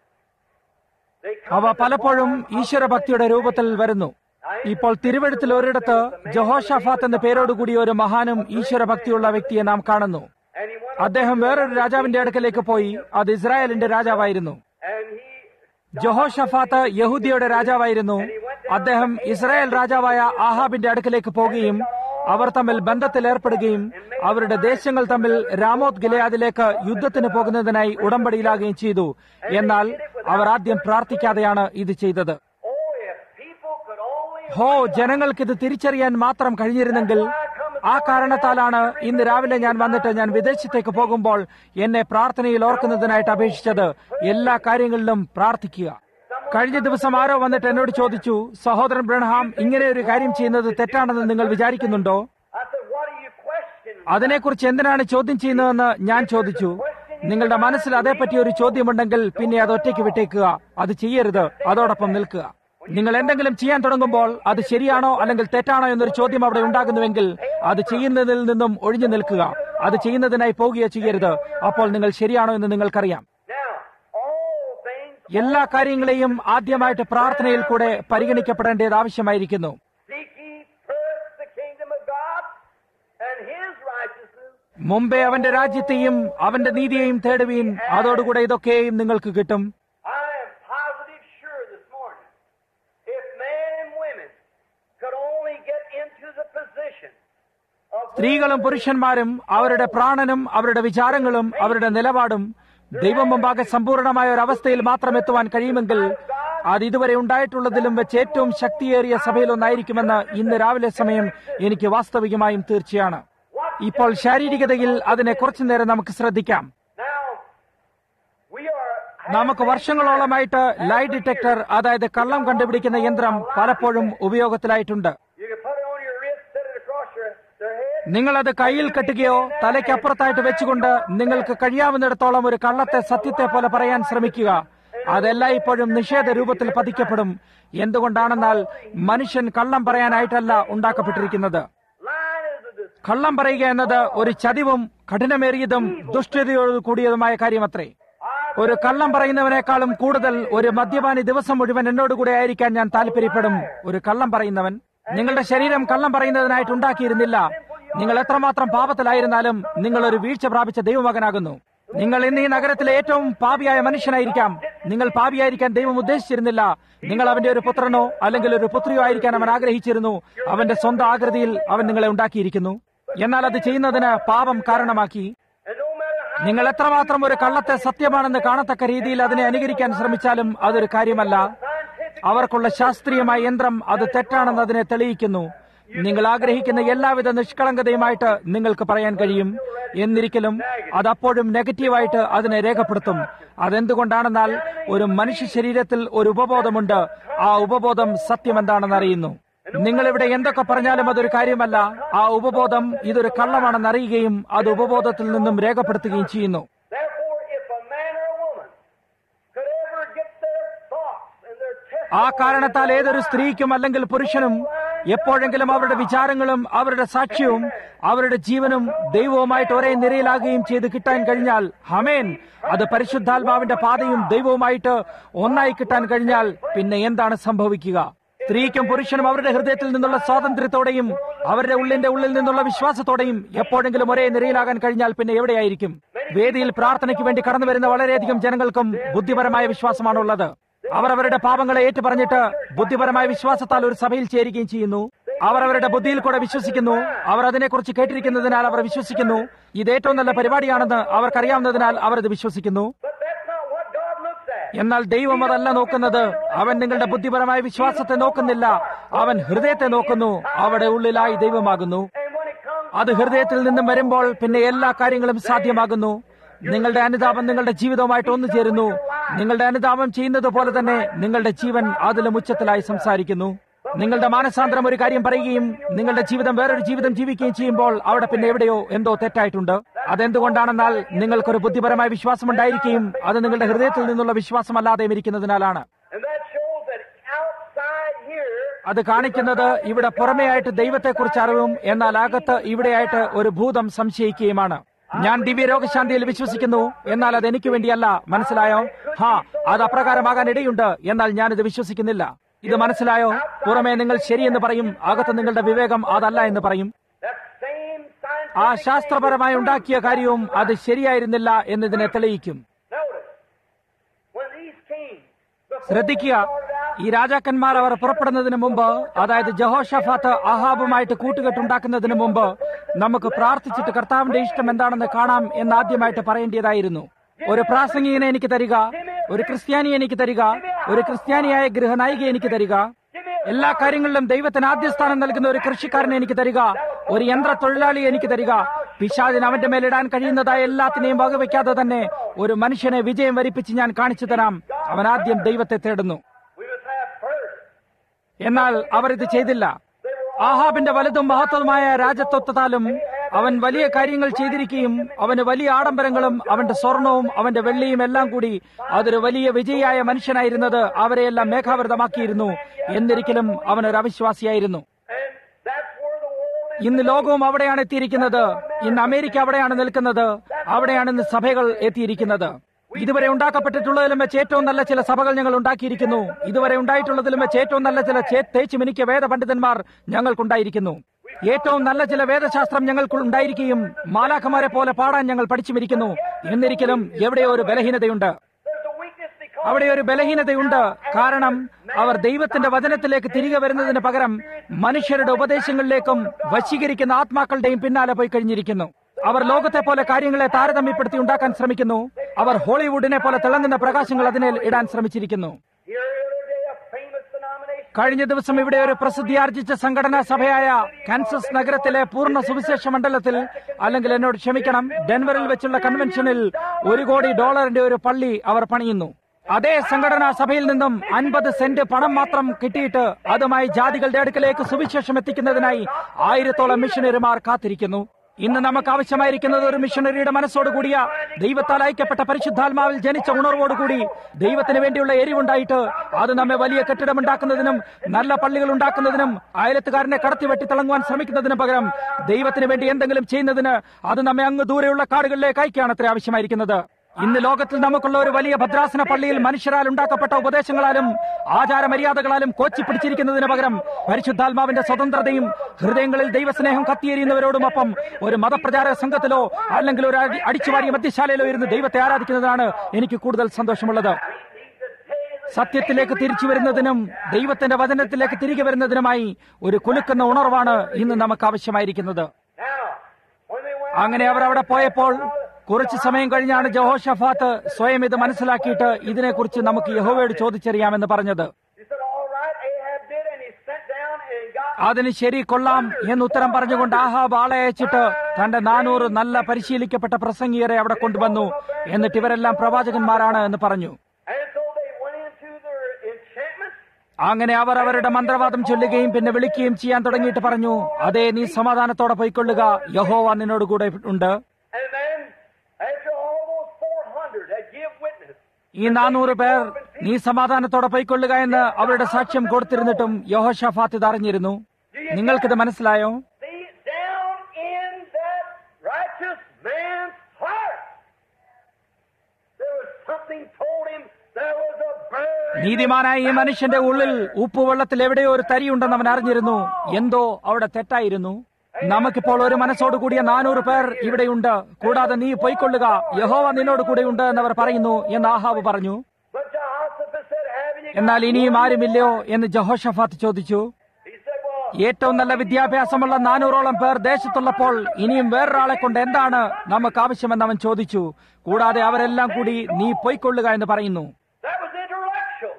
they അവ come in the പലപ്പോഴും form of ഈശ്വരഭക്തിയുടെ രൂപത്തിൽ വരുന്നു ഇപ്പോൾ തിരുവഴുത്തിൽ ഒരിടത്ത് ജഹോഷാഫാത്ത് എന്ന പേരോടുകൂടി ഒരു മഹാനും ഈശ്വരഭക്തിയുള്ള വ്യക്തിയെ നാം കാണുന്നു and he went അദ്ദേഹം വേറൊരു രാജാവിന്റെ അടുക്കലേക്ക് പോയി അത് ഇസ്രായേലിന്റെ രാജാവായിരുന്നു and he ജഹോഷഫാത്ത് യഹൂദിയുടെ രാജാവായിരുന്നു അദ്ദേഹം ഇസ്രായേൽ രാജാവായ ആഹാബിന്റെ അടുക്കലേക്ക് പോകുകയും അവർ തമ്മിൽ ബന്ധത്തിൽ ഏർപ്പെടുകയും അവരുടെ ദേശങ്ങൾ തമ്മിൽ രാമോത് ഗിലയാദിലേക്ക് യുദ്ധത്തിന് പോകുന്നതിനായി ഉടമ്പടിയിലാകുകയും ചെയ്തു എന്നാൽ അവർ ആദ്യം പ്രാർത്ഥിക്കാതെയാണ് ഇത് ചെയ്തത് oh if people could only ഹോ ജനങ്ങൾക്ക് ഇത് തിരിച്ചറിയാൻ മാത്രം കഴിഞ്ഞിരുന്നെങ്കിൽ ആ കാരണത്താലാണ് ഇന്ന് രാവിലെ ഞാൻ വന്നിട്ട് ഞാൻ വിദേശത്തേക്ക് പോകുമ്പോൾ എന്നെ പ്രാർത്ഥനയിൽ ഓർക്കുന്നതിനായിട്ട് അപേക്ഷിച്ചത് എല്ലാ കാര്യങ്ങളിലും പ്രാർത്ഥിക്കുക കഴിഞ്ഞ ദിവസം ആരോ വന്നിട്ട് എന്നോട് ചോദിച്ചു സഹോദരൻ ബ്രഹ്ഹാം ഇങ്ങനെ ഒരു കാര്യം ചെയ്യുന്നത് തെറ്റാണെന്ന് നിങ്ങൾ വിചാരിക്കുന്നുണ്ടോ I said, what are you questioning? അതിനെക്കുറിച്ച് എന്തിനാണ് ചോദ്യം ചെയ്യുന്നതെന്ന് ഞാൻ ചോദിച്ചു നിങ്ങളുടെ മനസ്സിൽ അതേപ്പറ്റി ഒരു ചോദ്യമുണ്ടെങ്കിൽ പിന്നെ അത് ഒറ്റയ്ക്ക് വിട്ടേക്കുക അത് ചെയ്യരുത് അതോടൊപ്പം നിൽക്കുക നിങ്ങൾ എന്തെങ്കിലും ചെയ്യാൻ തുടങ്ങുമ്പോൾ അത് ശരിയാണോ അല്ലെങ്കിൽ തെറ്റാണോ എന്നൊരു ചോദ്യം അവിടെ ഉണ്ടാകുന്നുവെങ്കിൽ അത് ചെയ്യുന്നതിൽ നിന്നും ഒഴിഞ്ഞു നിൽക്കുക അത് ചെയ്യുന്നതിനായി പോകുകയോ ചെയ്യരുത് അപ്പോൾ നിങ്ങൾ ശരിയാണോ എന്ന് നിങ്ങൾക്കറിയാം Now, all things എല്ലാ കാര്യങ്ങളെയും ആദ്യമായിട്ട് പ്രാർത്ഥനയിൽ കൂടെ പരിഗണിക്കപ്പെടേണ്ടത് ആവശ്യമായിരിക്കുന്നു seek ye first the kingdom of God and his righteousness, മുമ്പേ അവന്റെ രാജ്യത്തെയും അവന്റെ നീതിയെയും തേടുവീൻ അതോടുകൂടെ ഇതൊക്കെയും നിങ്ങൾക്ക് കിട്ടും I am positive sure this morning, if men and women could only get into the position of സ്ത്രീകളും പുരുഷന്മാരും അവരുടെ പ്രാണനും അവരുടെ വിചാരങ്ങളും അവരുടെ നിലപാടും ദൈവം മുമ്പാകെ സമ്പൂർണമായ ഒരു അവസ്ഥയിൽ മാത്രം എത്തുവാൻ കഴിയുമെങ്കിൽ അത് ഇതുവരെ ഉണ്ടായിട്ടുള്ളതിലും വെച്ച് ഏറ്റവും ശക്തിയേറിയ സഭയിലൊന്നായിരിക്കുമെന്ന് ഇന്ന് രാവിലെ സമയം എനിക്ക് വാസ്തവികമായും തീർച്ചയാണ് ഇപ്പോൾ ശാരീരികതയിൽ അതിനെ കുറച്ചു നേരം നമുക്ക് ശ്രദ്ധിക്കാം now we are നമുക്ക് വർഷങ്ങളോളമായിട്ട് ലൈ ഡിറ്റക്ടർ അതായത് കള്ളം കണ്ടുപിടിക്കുന്ന യന്ത്രം പലപ്പോഴും ഉപയോഗത്തിലായിട്ടുണ്ട് you can put it on your wrist, set it across your their head. നിങ്ങളത് കയ്യിൽ കെട്ടുകയോ തലയ്ക്കപ്പുറത്തായിട്ട് വെച്ചുകൊണ്ട് നിങ്ങൾക്ക് കഴിയാവുന്നിടത്തോളം ഒരു കള്ളത്തെ സത്യത്തെ പോലെ പറയാൻ ശ്രമിക്കുക അതെല്ലാം ഇപ്പോഴും നിഷേധ രൂപത്തിൽ പതിക്കപ്പെടും എന്തുകൊണ്ടാണെന്നാൽ മനുഷ്യൻ കള്ളം പറയാനായിട്ടല്ല ഉണ്ടാക്കപ്പെട്ടിരിക്കുന്നത് Lying is a dis- കള്ളം പറയുക എന്നത് ഒരു ചതിവും കഠിനമേറിയതും ദുഷ്ടതയോട് കൂടിയതുമായ കാര്യമത്രേ ഒരു കള്ളം പറയുന്നവനേക്കാളും കൂടുതൽ ഒരു മദ്യപാനി ദിവസം മുഴുവൻ എന്നോട് കൂടെ ആയിരിക്കാൻ ഞാൻ താല്പര്യപ്പെടും ഒരു കള്ളം പറയുന്നവൻ നിങ്ങളുടെ ശരീരം കള്ളം പറയുന്നതിനായിട്ട് ഉണ്ടാക്കിയിരുന്നില്ല നിങ്ങൾ എത്രമാത്രം പാപത്തിലായിരുന്നാലും നിങ്ങൾ ഒരു വീഴ്ച പ്രാപിച്ച ദൈവമകനാകുന്നു നിങ്ങൾ ഇന്ന് ഈ നഗരത്തിലെ ഏറ്റവും പാപിയായ മനുഷ്യനായിരിക്കാം നിങ്ങൾ പാപിയായിരിക്കാൻ ദൈവം ഉദ്ദേശിച്ചിരുന്നില്ല നിങ്ങൾ അവന്റെ ഒരു പുത്രനോ അല്ലെങ്കിൽ ഒരു പുത്രിയോ ആയിരിക്കാൻ അവൻ ആഗ്രഹിച്ചിരുന്നു അവന്റെ സ്വന്തം ആകൃതിയിൽ അവൻ നിങ്ങളെ ഉണ്ടാക്കിയിരിക്കുന്നു എന്നാൽ അത് ചെയ്യുന്നതിന് പാപം കാരണമാക്കി and no matter how നിങ്ങൾ എത്രമാത്രം ഒരു കള്ളത്തെ സത്യമാണെന്ന് കാണത്തക്ക രീതിയിൽ അതിനെ അനുകരിക്കാൻ ശ്രമിച്ചാലും അതൊരു കാര്യമല്ല അവർക്കുള്ള ശാസ്ത്രീയമായ യന്ത്രം അത് തെറ്റാണെന്ന് അതിനെ തെളിയിക്കുന്നു നിങ്ങൾ ആഗ്രഹിക്കുന്ന എല്ലാവിധ നിഷ്കളങ്കതയുമായിട്ട് നിങ്ങൾക്ക് പറയാൻ കഴിയും എന്നിരിക്കലും അത് അപ്പോഴും നെഗറ്റീവായിട്ട് അതിനെ രേഖപ്പെടുത്തും അതെന്തുകൊണ്ടാണെന്നാൽ ഒരു മനുഷ്യ ശരീരത്തിൽ ഒരു ഉപബോധമുണ്ട് ആ ഉപബോധം സത്യം എന്താണെന്ന് അറിയുന്നു നിങ്ങൾ ഇവിടെ എന്തൊക്കെ പറഞ്ഞാലും അതൊരു കാര്യമല്ല ആ ഉപബോധം ഇതൊരു കള്ളമാണെന്ന് അറിയുകയും അത് ഉപബോധത്തിൽ നിന്നും രേഖപ്പെടുത്തുകയും ചെയ്യുന്നു Therefore, if a man or a woman could ever get their thoughts and their ആ testimony കാരണത്താൽ ഏതൊരു സ്ത്രീക്കും അല്ലെങ്കിൽ പുരുഷനും എപ്പോഴെങ്കിലും അവരുടെ വിചാരങ്ങളും അവരുടെ സാക്ഷ്യവും അവരുടെ ജീവനും ദൈവവുമായിട്ട് ഒരേ നിരയിലാകുകയും ചെയ്ത് കിട്ടാൻ കഴിഞ്ഞാൽ ഹമേൻ അത് പരിശുദ്ധാത്മാവിന്റെ പാതയും ദൈവവുമായിട്ട് ഒന്നായി കിട്ടാൻ കഴിഞ്ഞാൽ പിന്നെ എന്താണ് സംഭവിക്കുക സ്ത്രീക്കും പുരുഷനും അവരുടെ ഹൃദയത്തിൽ നിന്നുള്ള സ്വാതന്ത്ര്യത്തോടെയും അവരുടെ ഉള്ളിന്റെ ഉള്ളിൽ നിന്നുള്ള വിശ്വാസത്തോടെയും എപ്പോഴെങ്കിലും ഒരേ നിരയിലാകാൻ കഴിഞ്ഞാൽ പിന്നെ എവിടെയായിരിക്കും വേദിയിൽ പ്രാർത്ഥനയ്ക്ക് വേണ്ടി കടന്നു വരുന്ന വളരെയധികം ജനങ്ങൾക്കും ബുദ്ധിപരമായ വിശ്വാസമാണുള്ളത് അവർ അവരുടെ പാപങ്ങളെ ഏറ്റുപറഞ്ഞിട്ട് ബുദ്ധിപരമായ വിശ്വാസത്താൽ ഒരു സഭയിൽ ചേരുകയും ചെയ്യുന്നു അവർ അവരുടെ ബുദ്ധിയിൽ കൂടെ വിശ്വസിക്കുന്നു അവർ അതിനെക്കുറിച്ച് കേട്ടിരിക്കുന്നതിനാൽ അവർ വിശ്വസിക്കുന്നു ഇത് ഏറ്റവും നല്ല പരിപാടിയാണെന്ന് അവർക്കറിയാവുന്നതിനാൽ അവർ ഇത് വിശ്വസിക്കുന്നു But that's not what God looks at. എന്നാൽ ദൈവം അതല്ല നോക്കുന്നത് അവൻ നിങ്ങളുടെ ബുദ്ധിപരമായ വിശ്വാസത്തെ നോക്കുന്നില്ല അവൻ ഹൃദയത്തെ നോക്കുന്നു അവിടെ ഉള്ളിലായി ദൈവമാകുന്നു And when it comes അത് ഹൃദയത്തിൽ നിന്നും വരുമ്പോൾ പിന്നെ എല്ലാ കാര്യങ്ങളും സാധ്യമാകുന്നു നിങ്ങളുടെ അനുതാപം നിങ്ങളുടെ ജീവിതവുമായിട്ട് ഒന്നു ചേരുന്നു നിങ്ങളുടെ അനുതാപം ചെയ്യുന്നത് പോലെ തന്നെ നിങ്ങളുടെ ജീവൻ അതിലും ഉച്ചത്തിലായി സംസാരിക്കുന്നു നിങ്ങളുടെ മാനസാന്തരം ഒരു കാര്യം പറയുകയും നിങ്ങളുടെ ജീവിതം വേറൊരു ജീവിതം ജീവിക്കുകയും ചെയ്യുമ്പോൾ അവിടെ പിന്നെ എവിടെയോ എന്തോ തെറ്റായിട്ടുണ്ട് അതെന്തുകൊണ്ടാണെന്നാൽ നിങ്ങൾക്കൊരു ബുദ്ധിപരമായ വിശ്വാസം ഉണ്ടായിരിക്കുകയും അത് നിങ്ങളുടെ ഹൃദയത്തിൽ നിന്നുള്ള വിശ്വാസമല്ലാതെയും ഇരിക്കുന്നതിനാലാണ് And that shows that outside here, അത് കാണിക്കുന്നത് ഇവിടെ പുറമെയായിട്ട് ദൈവത്തെക്കുറിച്ച് അറിവും എന്നാൽ അകത്ത് ഇവിടെയായിട്ട് ഒരു ഭൂതം സംശയിക്കുകയുമാണ് ഞാൻ ദിവ്യ രോഗശാന്തിയിൽ വിശ്വസിക്കുന്നു എന്നാൽ അത് എനിക്ക് വേണ്ടിയല്ല മനസ്സിലായോ ഹാ അത് അപ്രകാരമാകാൻ ഇടയുണ്ട് എന്നാൽ ഞാനിത് വിശ്വസിക്കുന്നില്ല ഇത് മനസ്സിലായോ പുറമേ നിങ്ങൾ ശരിയെന്ന് പറയും അകത്ത് നിങ്ങളുടെ വിവേകം അതല്ല എന്ന് പറയും that same ആ scientific ശാസ്ത്രപരമായി ഉണ്ടാക്കിയ കാര്യവും അത് ശരിയായിരുന്നില്ല എന്നതിനെ തെളിയിക്കും Notice, when these kings, before ശ്രദ്ധിക്കുക they started out, ഈ രാജാക്കന്മാർ അവർ പുറപ്പെടുന്നതിന് മുമ്പ് അതായത് ജഹോഷഫാത്ത് അഹാബുമായിട്ട് കൂട്ടുകെട്ടുണ്ടാക്കുന്നതിന് മുമ്പ് നമുക്ക് പ്രാർത്ഥിച്ചിട്ട് കർത്താവിന്റെ ഇഷ്ടം എന്താണെന്ന് കാണാം എന്ന് ആദ്യമായിട്ട് പറയേണ്ടതായിരുന്നു ഒരു പ്രാസംഗികനെ എനിക്ക് തരിക ഒരു ക്രിസ്ത്യാനി എനിക്ക് തരിക ഒരു ക്രിസ്ത്യാനിയായ ഗൃഹനായിക എനിക്ക് തരിക എല്ലാ കാര്യങ്ങളിലും ദൈവത്തിന് ആദ്യസ്ഥാനം നൽകുന്ന ഒരു കൃഷിക്കാരനെ എനിക്ക് തരിക ഒരു യന്ത്ര തൊഴിലാളിയെ എനിക്ക് തരിക പിശാചിന് അവന്റെ മേലിടാൻ കഴിയുന്നതായ എല്ലാത്തിനെയും വകവയ്ക്കാതെ തന്നെ ഒരു മനുഷ്യനെ വിജയം വരിപ്പിച്ച് ഞാൻ കാണിച്ചു തരാം അവൻ ആദ്യം ദൈവത്തെ തേടുന്നു we must have first. എന്നാൽ അവർ ഇത് ചെയ്തില്ല ആഹാബിന്റെ വലുതും മഹത്വമായ രാജത്വത്താലും അവൻ വലിയ കാര്യങ്ങൾ ചെയ്തിരിക്കുകയും അവന് വലിയ ആഡംബരങ്ങളും അവന്റെ സ്വർണവും അവന്റെ വെള്ളിയും എല്ലാം കൂടി അതൊരു വലിയ വിജയിയായ മനുഷ്യനായിരുന്നത് അവരെയെല്ലാം മേഘാവൃതമാക്കിയിരുന്നു എന്നിരിക്കലും അവൻ ഒരു അവിശ്വാസിയായിരുന്നു And that's where the world is. ഇന്ന് ലോകവും അവിടെയാണ് എത്തിയിരിക്കുന്നത് ഇന്ന് അമേരിക്ക അവിടെയാണ് നിൽക്കുന്നത് അവിടെയാണ് ഇന്ന് സഭകൾ എത്തിയിരിക്കുന്നത് ഇതുവരെ ഉണ്ടാക്കപ്പെട്ടിട്ടുള്ളതിലും വെച്ച് ഏറ്റവും നല്ല ചില സഭകൾ ഞങ്ങൾ ഉണ്ടാക്കിയിരിക്കുന്നു ഇതുവരെ ഉണ്ടായിട്ടുള്ളതിലും വെച്ച് ഏറ്റവും നല്ല ചില ചേ- തേച്ചു മിനിക്കിയ വേദ പണ്ഡിതന്മാർ ഞങ്ങൾക്കുണ്ടായിരിക്കുന്നു ഏറ്റവും നല്ല ചില വേദശാസ്ത്രം ഞങ്ങൾക്ക് ഉണ്ടായിരിക്കുകയും മാലാഖമാരെ പോലെ പാടാൻ ഞങ്ങൾ പഠിച്ചുമിരിക്കുന്നു എന്നിരിക്കലും എവിടെയോ ഒരു ബലഹീനതയുണ്ട് There's a weakness because അവിടെ ഒരു ബലഹീനതയുണ്ട് കാരണം അവർ ദൈവത്തിന്റെ വചനത്തിലേക്ക് തിരികെ വരുന്നതിന് പകരം മനുഷ്യരുടെ ഉപദേശങ്ങളിലേക്കും വശീകരിക്കുന്ന ആത്മാക്കളുടെയും പിന്നാലെ പോയി കഴിഞ്ഞിരിക്കുന്നു അവർ ലോകത്തെ പോലെ കാര്യങ്ങളെ താരതമ്യപ്പെടുത്തി ഉണ്ടാക്കാൻ ശ്രമിക്കുന്നു അവർ ഹോളിവുഡിനെ പോലെ തിളങ്ങുന്ന പ്രകാശങ്ങൾ അതിനെ ഇടാൻ ശ്രമിച്ചിരിക്കുന്നു here the other day a famous denomination കഴിഞ്ഞ ദിവസം ഇവിടെ ഒരു പ്രസിദ്ധിയാർജിച്ച സംഘടനാ സഭയായ കാൻസസ് നഗരത്തിലെ പൂർണ്ണ സുവിശേഷ മണ്ഡലത്തിൽ അല്ലെങ്കിൽ എന്നോട് ക്ഷമിക്കണം ഡെൻവറിൽ വെച്ചുള്ള കൺവെൻഷനിൽ ഒരു കോടി ഡോളറിന്റെ ഒരു പള്ളി അവർ പണിയുന്നു അതേ സംഘടനാ സഭയിൽ നിന്നും അൻപത് സെന്റ് പണം മാത്രം കിട്ടിയിട്ട് അതുമായി ജാതികളുടെ അടുക്കലേക്ക് സുവിശേഷം എത്തിക്കുന്നതിനായി ആയിരത്തോളം മിഷനറിമാർ കാത്തിരിക്കുന്നു ഇന്ന് നമുക്ക് ആവശ്യമായിരിക്കുന്നത് ഒരു മിഷണറിയുടെ മനസ്സോടുകൂടിയ ദൈവത്താൽ അയക്കപ്പെട്ട പരിശുദ്ധാത്മാവിൽ ജനിച്ച ഉണർവോടുകൂടി ദൈവത്തിന് വേണ്ടിയുള്ള എരിവുണ്ടായിട്ട് അത് നമ്മെ വലിയ കെട്ടിടമുണ്ടാക്കുന്നതിനും നല്ല പള്ളികൾ ഉണ്ടാക്കുന്നതിനും അയലത്തുകാരനെ കടത്തി വെട്ടി തിളങ്ങുവാൻ ശ്രമിക്കുന്നതിന് പകരം ദൈവത്തിന് വേണ്ടി എന്തെങ്കിലും ചെയ്യുന്നതിന് അത് നമ്മെ അങ്ങ് ദൂരെയുള്ള കാടുകളിലേക്ക് അയക്കുകയാണ് അത്ര ആവശ്യമായിരിക്കുന്നത് ഇന്ന് ലോകത്തിൽ നമുക്കുള്ള ഒരു വലിയ ഭദ്രാസന പള്ളിയിൽ മനുഷ്യരാൽ ഉണ്ടാക്കപ്പെട്ട ഉപദേശങ്ങളാലും ആചാരമര്യാദകളാലും കോച്ചി പിടിച്ചിരിക്കുന്നതിന് പകരം പരിശുദ്ധാത്മാവിന്റെ സ്വതന്ത്രതയും ഹൃദയങ്ങളിൽ ദൈവസ്നേഹം കത്തിയേരിയുന്നവരോടുമൊപ്പം ഒരു മതപ്രചാര സംഘത്തിലോ അല്ലെങ്കിൽ ഒരു അടി- അടിച്ചുവാരിയ മദ്യശാലയിലോ ഇരുന്ന് ദൈവത്തെ ആരാധിക്കുന്നതാണ് എനിക്ക് കൂടുതൽ സന്തോഷമുള്ളത് സത്യത്തിലേക്ക് തിരിച്ചു വരുന്നതിനും ദൈവത്തിന്റെ വചനത്തിലേക്ക് തിരികെ വരുന്നതിനുമായി ഒരു കുലുക്കുന്ന ഉണർവാണ് ഇന്ന് നമുക്ക് ആവശ്യമായിരിക്കുന്നത് now when they went അങ്ങനെ അവർ അവിടെ പോയപ്പോൾ കുറച്ചു സമയം കഴിഞ്ഞാണ് ജഹോഷഫാത്ത് സ്വയം ഇത് മനസ്സിലാക്കിയിട്ട് ഇതിനെക്കുറിച്ച് നമുക്ക് യഹോവയോട് ചോദിച്ചറിയാമെന്ന് പറഞ്ഞത് he said all right Ahab did and he sent down and got അതിന് ശരി കൊള്ളാം എന്ന് ഉത്തരം പറഞ്ഞുകൊണ്ട് ആഹാബ് ആളെ അയച്ചിട്ട് തന്റെ നാനൂറ് നല്ല പരിശീലിക്കപ്പെട്ട പ്രസംഗിയരെ അവിടെ കൊണ്ടുവന്നു എന്നിട്ട് ഇവരെല്ലാം പ്രവാചകന്മാരാണ് എന്ന് പറഞ്ഞു and so they went into their enchantments അങ്ങനെ അവർ അവരുടെ മന്ത്രവാദം ചൊല്ലുകയും പിന്നെ വിളിക്കുകയും ചെയ്യാൻ തുടങ്ങിയിട്ട് പറഞ്ഞു അതേ നീ സമാധാനത്തോടെ പോയിക്കൊള്ളുക യഹോവ നിന്നോട് കൂടെ ഉണ്ട് and then after all those 400 that give witness ഈ നാനൂറ് പേർ നീ സമാധാനത്തോടെ പോയിക്കൊള്ളുക എന്ന് അവരുടെ സാക്ഷ്യം കൊടുത്തിരുന്നിട്ടും യഹോഷഫാത്ത് ഇത് അറിഞ്ഞിരുന്നു നിങ്ങൾക്കിത് മനസ്സിലായോ see down in that righteous man's heart there was something told him there was a bird നീതിമാനായ ഈ മനുഷ്യന്റെ ഉള്ളിൽ ഉപ്പുവെള്ളത്തിൽ എവിടെയോ ഒരു തരിയുണ്ടെന്ന് അവൻ അറിഞ്ഞിരുന്നു എന്തോ അവിടെ തെറ്റായിരുന്നു നമുക്കിപ്പോൾ ഒരു മനസ്സോട് കൂടിയ നാനൂറ് പേർ ഇവിടെയുണ്ട് കൂടാതെ നീ പൊയ്ക്കൊള്ളുക യഹോവ നിന്നോട് കൂടെയുണ്ട് എന്നവർ പറയുന്നു എന്ന് ആഹാബ് പറഞ്ഞു but Jehoshaphat said haven't you എന്നാൽ ഇനിയും ആരുമില്ലയോ എന്ന് ജഹോഷഫാത്ത് ചോദിച്ചു he said well ഏറ്റവും നല്ല വിദ്യാഭ്യാസമുള്ള നാനൂറോളം പേർ ദേശത്തുള്ളപ്പോൾ ഇനിയും വേറൊരാളെ കൊണ്ട് എന്താണ് നമുക്ക് ആവശ്യമെന്ന് അവൻ ചോദിച്ചു കൂടാതെ അവരെല്ലാം കൂടി നീ പൊയ്ക്കൊള്ളുക എന്ന് പറയുന്നു that was intellectual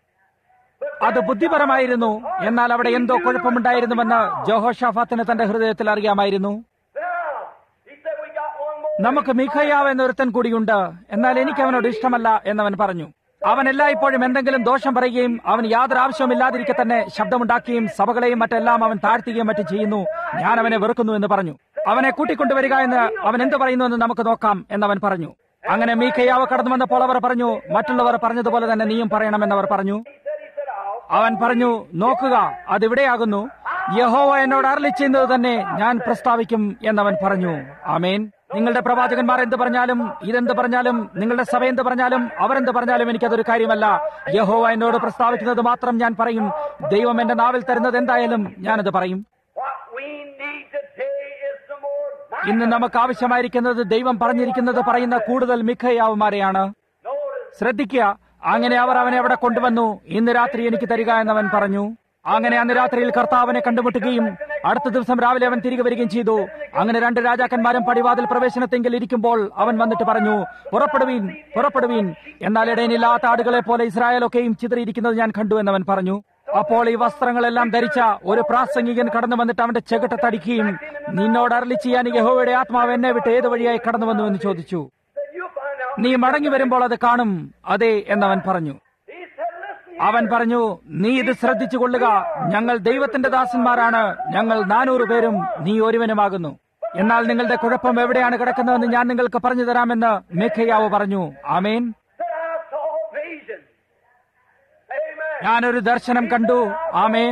but അത് ബുദ്ധിപരമായിരുന്നു എന്നാൽ അവിടെ എന്തോ കുഴപ്പമുണ്ടായിരുന്നുവെന്ന് ജോഹോഷാഫാത്തിന് തന്റെ ഹൃദയത്തിൽ അറിയാമായിരുന്നു now he said we got one more നമുക്ക് മിഖയാവ് എന്നൊരുത്തൻ കൂടിയുണ്ട് എന്നാൽ എനിക്ക് അവനോട് ഇഷ്ടമല്ല എന്നവൻ പറഞ്ഞു അവൻ എല്ലായ്പ്പോഴും എന്തെങ്കിലും ദോഷം പറയുകയും അവൻ യാതൊരു ആവശ്യവുമില്ലാതിരിക്കെ തന്നെ ശബ്ദമുണ്ടാക്കുകയും സഭകളെയും മറ്റെല്ലാം അവൻ താഴ്ത്തുകയും മറ്റും ചെയ്യുന്നു ഞാൻ അവനെ വെറുക്കുന്നു എന്ന് പറഞ്ഞു അവനെ കൂട്ടിക്കൊണ്ടുവരിക എന്ന് അവൻ എന്ത് പറയുന്നു എന്ന് നമുക്ക് നോക്കാം എന്നവൻ പറഞ്ഞു അങ്ങനെ മീഖയാവ് കടന്നു വന്നപ്പോൾ അവർ പറഞ്ഞു മറ്റുള്ളവർ പറഞ്ഞതുപോലെ തന്നെ നീയും പറയണമെന്നവർ പറഞ്ഞു he said he said I'll അവൻ പറഞ്ഞു നോക്കുക അതിവിടെയാകുന്നു യഹോവ എന്നോട് അരളി ചെയ്യുന്നത് തന്നെ ഞാൻ പ്രസ്താവിക്കും എന്നവൻ പറഞ്ഞു ആമേൻ നിങ്ങളുടെ പ്രവാചകന്മാർ എന്ത് പറഞ്ഞാലും ഇതെന്ത് പറഞ്ഞാലും നിങ്ങളുടെ സഭ എന്ത് പറഞ്ഞാലും അവരെന്ത് പറഞ്ഞാലും എനിക്കതൊരു കാര്യമല്ല യഹോവ എന്നോട് പ്രസ്താവിക്കുന്നത് മാത്രം ഞാൻ പറയും ദൈവം എന്റെ നാവിൽ തരുന്നത് എന്തായാലും ഞാനത് പറയും what we need today is some more ഇന്ന് നമുക്ക് ആവശ്യമായിരിക്കുന്നത് ദൈവം പറഞ്ഞിരിക്കുന്നത് പറയുന്ന കൂടുതൽ മിഖയാവുമാരെയാണ് notice ശ്രദ്ധിക്കുക അങ്ങനെ അവർ അവനെ അവിടെ കൊണ്ടുവന്നു ഇന്ന് രാത്രി എനിക്ക് തരിക എന്നവൻ പറഞ്ഞു അങ്ങനെ അന്ന് രാത്രിയിൽ കർത്താവിനെ കണ്ടുമുട്ടുകയും അടുത്ത ദിവസം രാവിലെ അവൻ തിരികെ വരികയും ചെയ്തു അങ്ങനെ രണ്ട് രാജാക്കന്മാരും പടിവാതിൽ പ്രവേശനത്തെങ്കിൽ ഇരിക്കുമ്പോൾ അവൻ വന്നിട്ട് പറഞ്ഞു പുറപ്പെടുവീൻ പുറപ്പെടുവീൻ എന്നാൽ ഇടയനില്ലാത്ത ആടുകളെ പോലെ ഇസ്രായേലൊക്കെയും ചിതറിയിരിക്കുന്നത് ഞാൻ കണ്ടു എന്നവൻ പറഞ്ഞു അപ്പോൾ ഈ വസ്ത്രങ്ങളെല്ലാം ധരിച്ച ഒരു പ്രാസംഗികൻ കടന്നു വന്നിട്ട് അവന്റെ ചെകിട്ട തടിക്കുകയും നിന്നോട് അരളി ചെയ്യാൻ യഹോവയുടെ ആത്മാവ് എന്നെ വിട്ട് ഏത് വഴിയായി കടന്നു വന്നു എന്ന് ചോദിച്ചു that you'll find out നീ മടങ്ങി വരുമ്പോൾ അത് കാണും അതെ എന്നവൻ പറഞ്ഞു he said listen അവൻ പറഞ്ഞു നീ ഇത് ശ്രദ്ധിച്ചു കൊള്ളുക ഞങ്ങൾ ദൈവത്തിന്റെ ദാസന്മാരാണ് ഞങ്ങൾ നാനൂറ് പേരും നീ ഒരുവനുമാകുന്നു എന്നാൽ നിങ്ങളുടെ കുഴപ്പം എവിടെയാണ് കിടക്കുന്നതെന്ന് ഞാൻ നിങ്ങൾക്ക് പറഞ്ഞു തരാമെന്ന് മേഘയാവ് പറഞ്ഞു ആമേൻ that I saw a vision amen ഞാനൊരു ദർശനം കണ്ടു ആമേൻ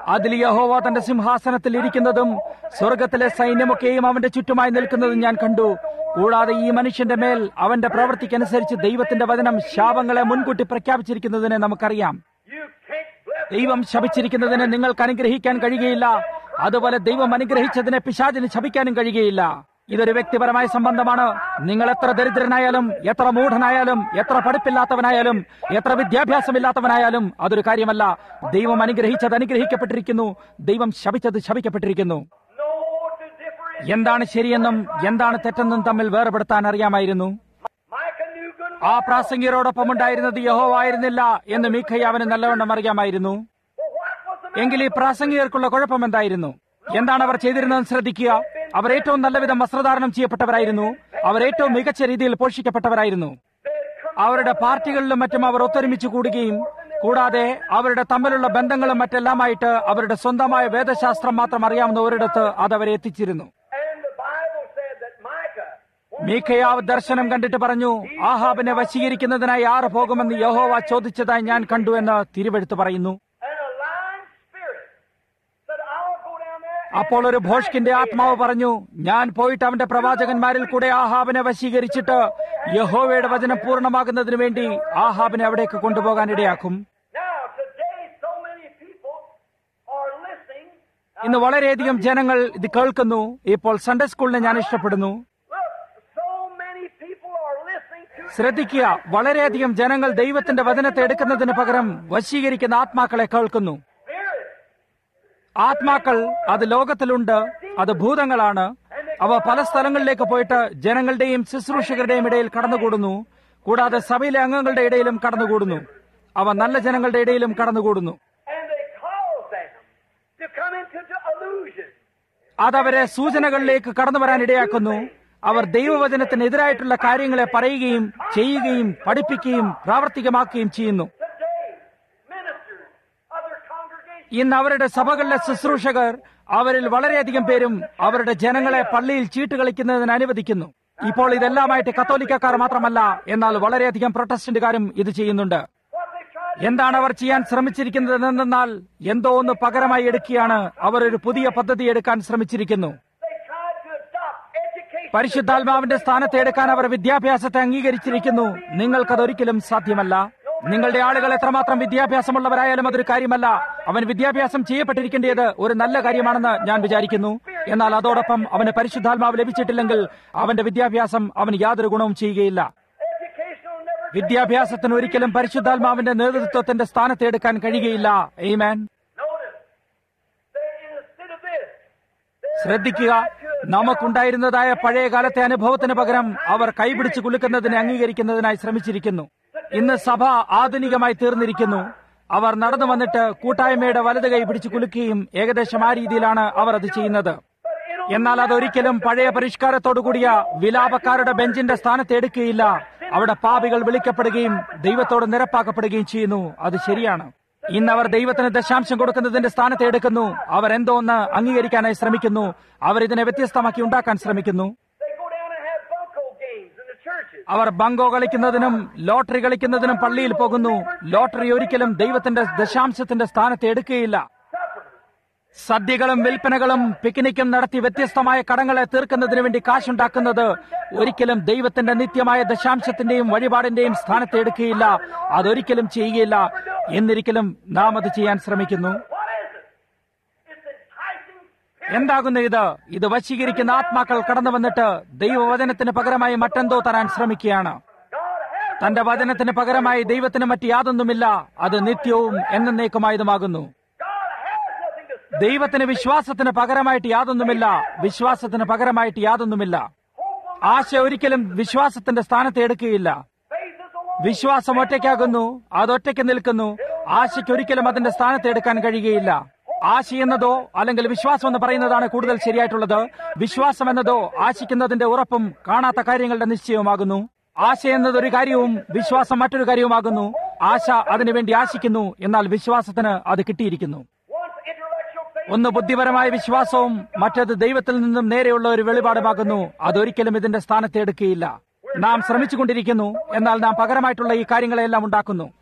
അതിൽ യഹോവ തന്റെ സിംഹാസനത്തിൽ ഇരിക്കുന്നതും സ്വർഗത്തിലെ സൈന്യമൊക്കെയും അവന്റെ ചുറ്റുമായി നിൽക്കുന്നതും ഞാൻ കണ്ടു കൂടാതെ ഈ മനുഷ്യന്റെ മേൽ അവന്റെ പ്രവൃത്തിക്കനുസരിച്ച് ദൈവത്തിന്റെ വചനം ശാപങ്ങളെ മുൻകൂട്ടി പ്രഖ്യാപിച്ചിരിക്കുന്നതിനെ നമുക്കറിയാം You can't bless ദൈവം ശപിച്ചിരിക്കുന്നതിനെ നിങ്ങൾക്ക് അനുഗ്രഹിക്കാൻ കഴിയുകയില്ല അതുപോലെ ദൈവം അനുഗ്രഹിച്ചതിനെ പിശാചിന് ശപിക്കാനും കഴിയുകയില്ല ഇതൊരു വ്യക്തിപരമായ സംബന്ധമാണ് നിങ്ങൾ എത്ര ദരിദ്രനായാലും എത്ര മൂഢനായാലും എത്ര പഠിപ്പില്ലാത്തവനായാലും എത്ര വിദ്യാഭ്യാസമില്ലാത്തവനായാലും അതൊരു കാര്യമല്ല ദൈവം അനുഗ്രഹിച്ചത് അനുഗ്രഹിക്കപ്പെട്ടിരിക്കുന്നു ദൈവം ശപിച്ചത് ശപിക്കപ്പെട്ടിരിക്കുന്നു no to differ in. എന്താണ് ശരിയെന്നും എന്താണ് തെറ്റെന്നും തമ്മിൽ വേർപെടുത്താൻ അറിയാമായിരുന്നു Micah knew good and ആ well. പ്രാസംഗികരോടൊപ്പം ഉണ്ടായിരുന്നത് യഹോവായിരുന്നില്ല എന്ന് മീഖയ്യാവിന് നല്ലവണ്ണം അറിയാമായിരുന്നു Well, what was the എങ്കിൽ ഈ പ്രാസംഗികർക്കുള്ള കുഴപ്പം എന്തായിരുന്നു എന്താണ് അവർ ചെയ്തിരുന്നതെന്ന് ശ്രദ്ധിക്കുക അവർ ഏറ്റവും നല്ല വിധം വസ്ത്രധാരണം ചെയ്യപ്പെട്ടവരായിരുന്നു അവർ ഏറ്റവും മികച്ച രീതിയിൽ പോഷിക്കപ്പെട്ടവരായിരുന്നു They had come അവരുടെ പാർട്ടികളിലും മറ്റും അവർ ഒത്തൊരുമിച്ച് കൂടുകയും കൂടാതെ അവരുടെ തമ്മിലുള്ള ബന്ധങ്ങളും മറ്റെല്ലാമായിട്ട് അവരുടെ സ്വന്തമായ വേദശാസ്ത്രം മാത്രം അറിയാവുന്ന ഒരിടത്ത് അത് അവരെ എത്തിച്ചിരുന്നു and the Bible said that Micah മീഖയാവ് ദർശനം കണ്ടിട്ട് പറഞ്ഞു ആഹാബിനെ വശീകരിക്കുന്നതിനായി ആറ് പോകുമെന്ന് യഹോവ ചോദിച്ചതായി ഞാൻ കണ്ടു എന്ന് തിരുവെടുത്ത് പറയുന്നു and a lying spirit said, I'll go down there and അപ്പോൾ ഒരു ഭോഷ്കിന്റെ ആത്മാവ് പറഞ്ഞു ഞാൻ പോയിട്ട് അവന്റെ പ്രവാചകന്മാരിൽ കൂടെ ആഹാബിനെ വശീകരിച്ചിട്ട് യഹോവയുടെ വചനം പൂർണ്ണമാകുന്നതിന് വേണ്ടി ആഹാബിനെ അവിടേക്ക് കൊണ്ടുപോകാൻ ഇടയാക്കും Now, today, so many people are listening. ഇന്ന് വളരെയധികം ജനങ്ങൾ ഇത് കേൾക്കുന്നു ഇപ്പോൾ സൺഡേ സ്കൂളിനെ ഞാൻ ഇഷ്ടപ്പെടുന്നു Look, so many people are listening to ശ്രദ്ധിക്കുക വളരെയധികം ജനങ്ങൾ ദൈവത്തിന്റെ വചനത്തെ എടുക്കുന്നതിന് പകരം വശീകരിക്കുന്ന ആത്മാക്കളെ കേൾക്കുന്നു spirit. ആത്മാക്കൾ അത് ലോകത്തിലുണ്ട് അത് ഭൂതങ്ങളാണ് അവ പല സ്ഥലങ്ങളിലേക്ക് പോയിട്ട് ജനങ്ങളുടെയും ശുശ്രൂഷകരുടെയും ഇടയിൽ കടന്നുകൂടുന്നു കൂടാതെ സഭയിലെ അംഗങ്ങളുടെ ഇടയിലും കടന്നുകൂടുന്നു അവ നല്ല ജനങ്ങളുടെ ഇടയിലും കടന്നുകൂടുന്നു And they cause them to come into the illusion. അതവരെ സൂചനകളിലേക്ക് കടന്നു വരാൻ ഇടയാക്കുന്നു അവർ ദൈവവചനത്തിനെതിരായിട്ടുള്ള കാര്യങ്ങളെ പറയുകയും ചെയ്യുകയും പഠിപ്പിക്കുകയും പ്രാവർത്തികമാക്കുകയും ചെയ്യുന്നു Today, ministers, other congregations, ഇന്ന് അവരുടെ സഭകളിലെ ശുശ്രൂഷകർ അവരിൽ വളരെയധികം പേരും അവരുടെ ജനങ്ങളെ പള്ളിയിൽ ചീട്ട് കളിക്കുന്നതിന് അനുവദിക്കുന്നു ഇപ്പോൾ ഇതെല്ലാമായിട്ട് കത്തോലിക്കക്കാർ മാത്രമല്ല എന്നാൽ വളരെയധികം പ്രൊട്ടസ്റ്റന്റുകാരും ഇത് ചെയ്യുന്നുണ്ട് what they tried എന്താണ് അവർ ചെയ്യാൻ ശ്രമിച്ചിരിക്കുന്നത് എന്തെന്നാൽ എന്തോ ഒന്ന് പകരമായി എടുക്കുകയാണ് അവർ ഒരു പുതിയ പദ്ധതി എടുക്കാൻ ശ്രമിച്ചിരിക്കുന്നു they tried to adopt education. പരിശുദ്ധാത്മാവിന്റെ സ്ഥാനത്ത് എടുക്കാൻ അവർ വിദ്യാഭ്യാസത്തെ അംഗീകരിച്ചിരിക്കുന്നു നിങ്ങൾക്കതൊരിക്കലും സാധ്യമല്ല നിങ്ങളുടെ ആളുകൾ എത്രമാത്രം വിദ്യാഭ്യാസമുള്ളവരായാലും അതൊരു കാര്യമല്ല അവൻ വിദ്യാഭ്യാസം ചെയ്യപ്പെട്ടിരിക്കേണ്ടത് ഒരു നല്ല കാര്യമാണെന്ന് ഞാൻ വിചാരിക്കുന്നു എന്നാൽ അതോടൊപ്പം അവന് പരിശുദ്ധാത്മാവ് ലഭിച്ചിട്ടില്ലെങ്കിൽ അവന്റെ വിദ്യാഭ്യാസം അവന് യാതൊരു ഗുണവും ചെയ്യുകയില്ല Education will never വിദ്യാഭ്യാസത്തിന് ഒരിക്കലും പരിശുദ്ധാത്മാവിന്റെ നേതൃത്വത്തിന്റെ സ്ഥാനത്ത് എടുക്കാൻ കഴിയുകയില്ല amen notice. They instead of this, they ശ്രദ്ധിക്കുക നമുക്കുണ്ടായിരുന്നതായ പഴയ കാലത്തെ അനുഭവത്തിന് പകരം അവർ കൈപിടിച്ച് കുലുക്കുന്നതിനെ അംഗീകരിക്കുന്നതിനായി ശ്രമിച്ചിരിക്കുന്നു ഇന്ന് സഭ ആധുനികമായി തീർന്നിരിക്കുന്നു അവർ നടന്നു വന്നിട്ട് കൂട്ടായ്മയുടെ വലത് കൈ പിടിച്ച് കുലുക്കുകയും ഏകദേശം ആ രീതിയിലാണ് അവർ അത് ചെയ്യുന്നത് എന്നാൽ അതൊരിക്കലും പഴയ പരിഷ്കാരത്തോടുകൂടിയ വിലാപക്കാരുടെ ബെഞ്ചിന്റെ സ്ഥാനത്ത് എടുക്കുകയില്ല അവിടെ പാപികൾ വിളിക്കപ്പെടുകയും ദൈവത്തോട് നിരപ്പാക്കപ്പെടുകയും ചെയ്യുന്നു അത് ശരിയാണ് ഇന്ന് അവർ ദൈവത്തിന് ദശാംശം കൊടുക്കുന്നതിന്റെ സ്ഥാനത്ത് എടുക്കുന്നു അവർ എന്തോ ഒന്ന് അംഗീകരിക്കാനായി ശ്രമിക്കുന്നു അവർ ഇതിനെ വ്യത്യസ്തമാക്കി ഉണ്ടാക്കാൻ ശ്രമിക്കുന്നു they go down and have bunco games in the churches. അവർ ബങ്കോ കളിക്കുന്നതിനും ലോട്ടറി കളിക്കുന്നതിനും പള്ളിയിൽ പോകുന്നു ലോട്ടറി ഒരിക്കലും ദൈവത്തിന്റെ ദശാംശത്തിന്റെ സ്ഥാനത്ത് എടുക്കുകയില്ല സദ്യകളും വിൽപ്പനകളും പിക്നിക്കും നടത്തി വ്യത്യസ്തമായ കടങ്ങളെ തീർക്കുന്നതിന് വേണ്ടി കാശുണ്ടാക്കുന്നത് ഒരിക്കലും ദൈവത്തിന്റെ നിത്യമായ ദശാംശത്തിന്റെയും വഴിപാടിന്റെയും സ്ഥാനത്ത് എടുക്കുകയില്ല അതൊരിക്കലും ചെയ്യുകയില്ല എന്നിരിക്കലും നാം അത് ചെയ്യാൻ ശ്രമിക്കുന്നു What is it? It's enticing spirit. എന്താകുന്നു ഇത് ഇത് വശീകരിക്കുന്ന ആത്മാക്കൾ കടന്നു വന്നിട്ട് ദൈവവചനത്തിന് പകരമായി മറ്റെന്തോ തരാൻ ശ്രമിക്കുകയാണ് God has തന്റെ വചനത്തിന് പകരമായി ദൈവത്തിന് മറ്റ് യാതൊന്നുമില്ല അത് നിത്യവും എന്നേക്കുമായതുമാകുന്നു God has nothing to say. ദൈവത്തിന് വിശ്വാസത്തിന് പകരമായിട്ട് യാതൊന്നുമില്ല വിശ്വാസത്തിന് പകരമായിട്ട് യാതൊന്നുമില്ല ആശ ഒരിക്കലും വിശ്വാസത്തിന്റെ സ്ഥാനത്ത് എടുക്കുകയില്ല Faith is alone. വിശ്വാസം ഒറ്റയ്ക്കാകുന്നു അതൊറ്റയ്ക്ക് നിൽക്കുന്നു ആശയ്ക്ക് ഒരിക്കലും അതിന്റെ സ്ഥാനത്ത് എടുക്കാൻ കഴിയുകയില്ല ആശ എന്നതോ അല്ലെങ്കിൽ വിശ്വാസം എന്ന് പറയുന്നതാണ് കൂടുതൽ ശരിയായിട്ടുള്ളത് വിശ്വാസം എന്നതോ ആശിക്കുന്നതിന്റെ ഉറപ്പും കാണാത്ത കാര്യങ്ങളുടെ നിശ്ചയവുമാകുന്നു ആശ എന്നത് ഒരു കാര്യവും വിശ്വാസം മറ്റൊരു കാര്യവുമാകുന്നു ആശ അതിനുവേണ്ടി ആശിക്കുന്നു എന്നാൽ വിശ്വാസത്തിന് അത് കിട്ടിയിരിക്കുന്നു Once intellectual faith, ഒന്ന് ബുദ്ധിപരമായ വിശ്വാസവും മറ്റത് ദൈവത്തിൽ നിന്നും നേരെയുള്ള ഒരു വെളിപാടുമാകുന്നു അതൊരിക്കലും ഇതിന്റെ സ്ഥാനത്ത് എടുക്കുകയില്ല നാം ശ്രമിച്ചുകൊണ്ടിരിക്കുന്നു എന്നാൽ നാം പകരമായിട്ടുള്ള ഈ കാര്യങ്ങളെല്ലാം ഉണ്ടാക്കുന്നു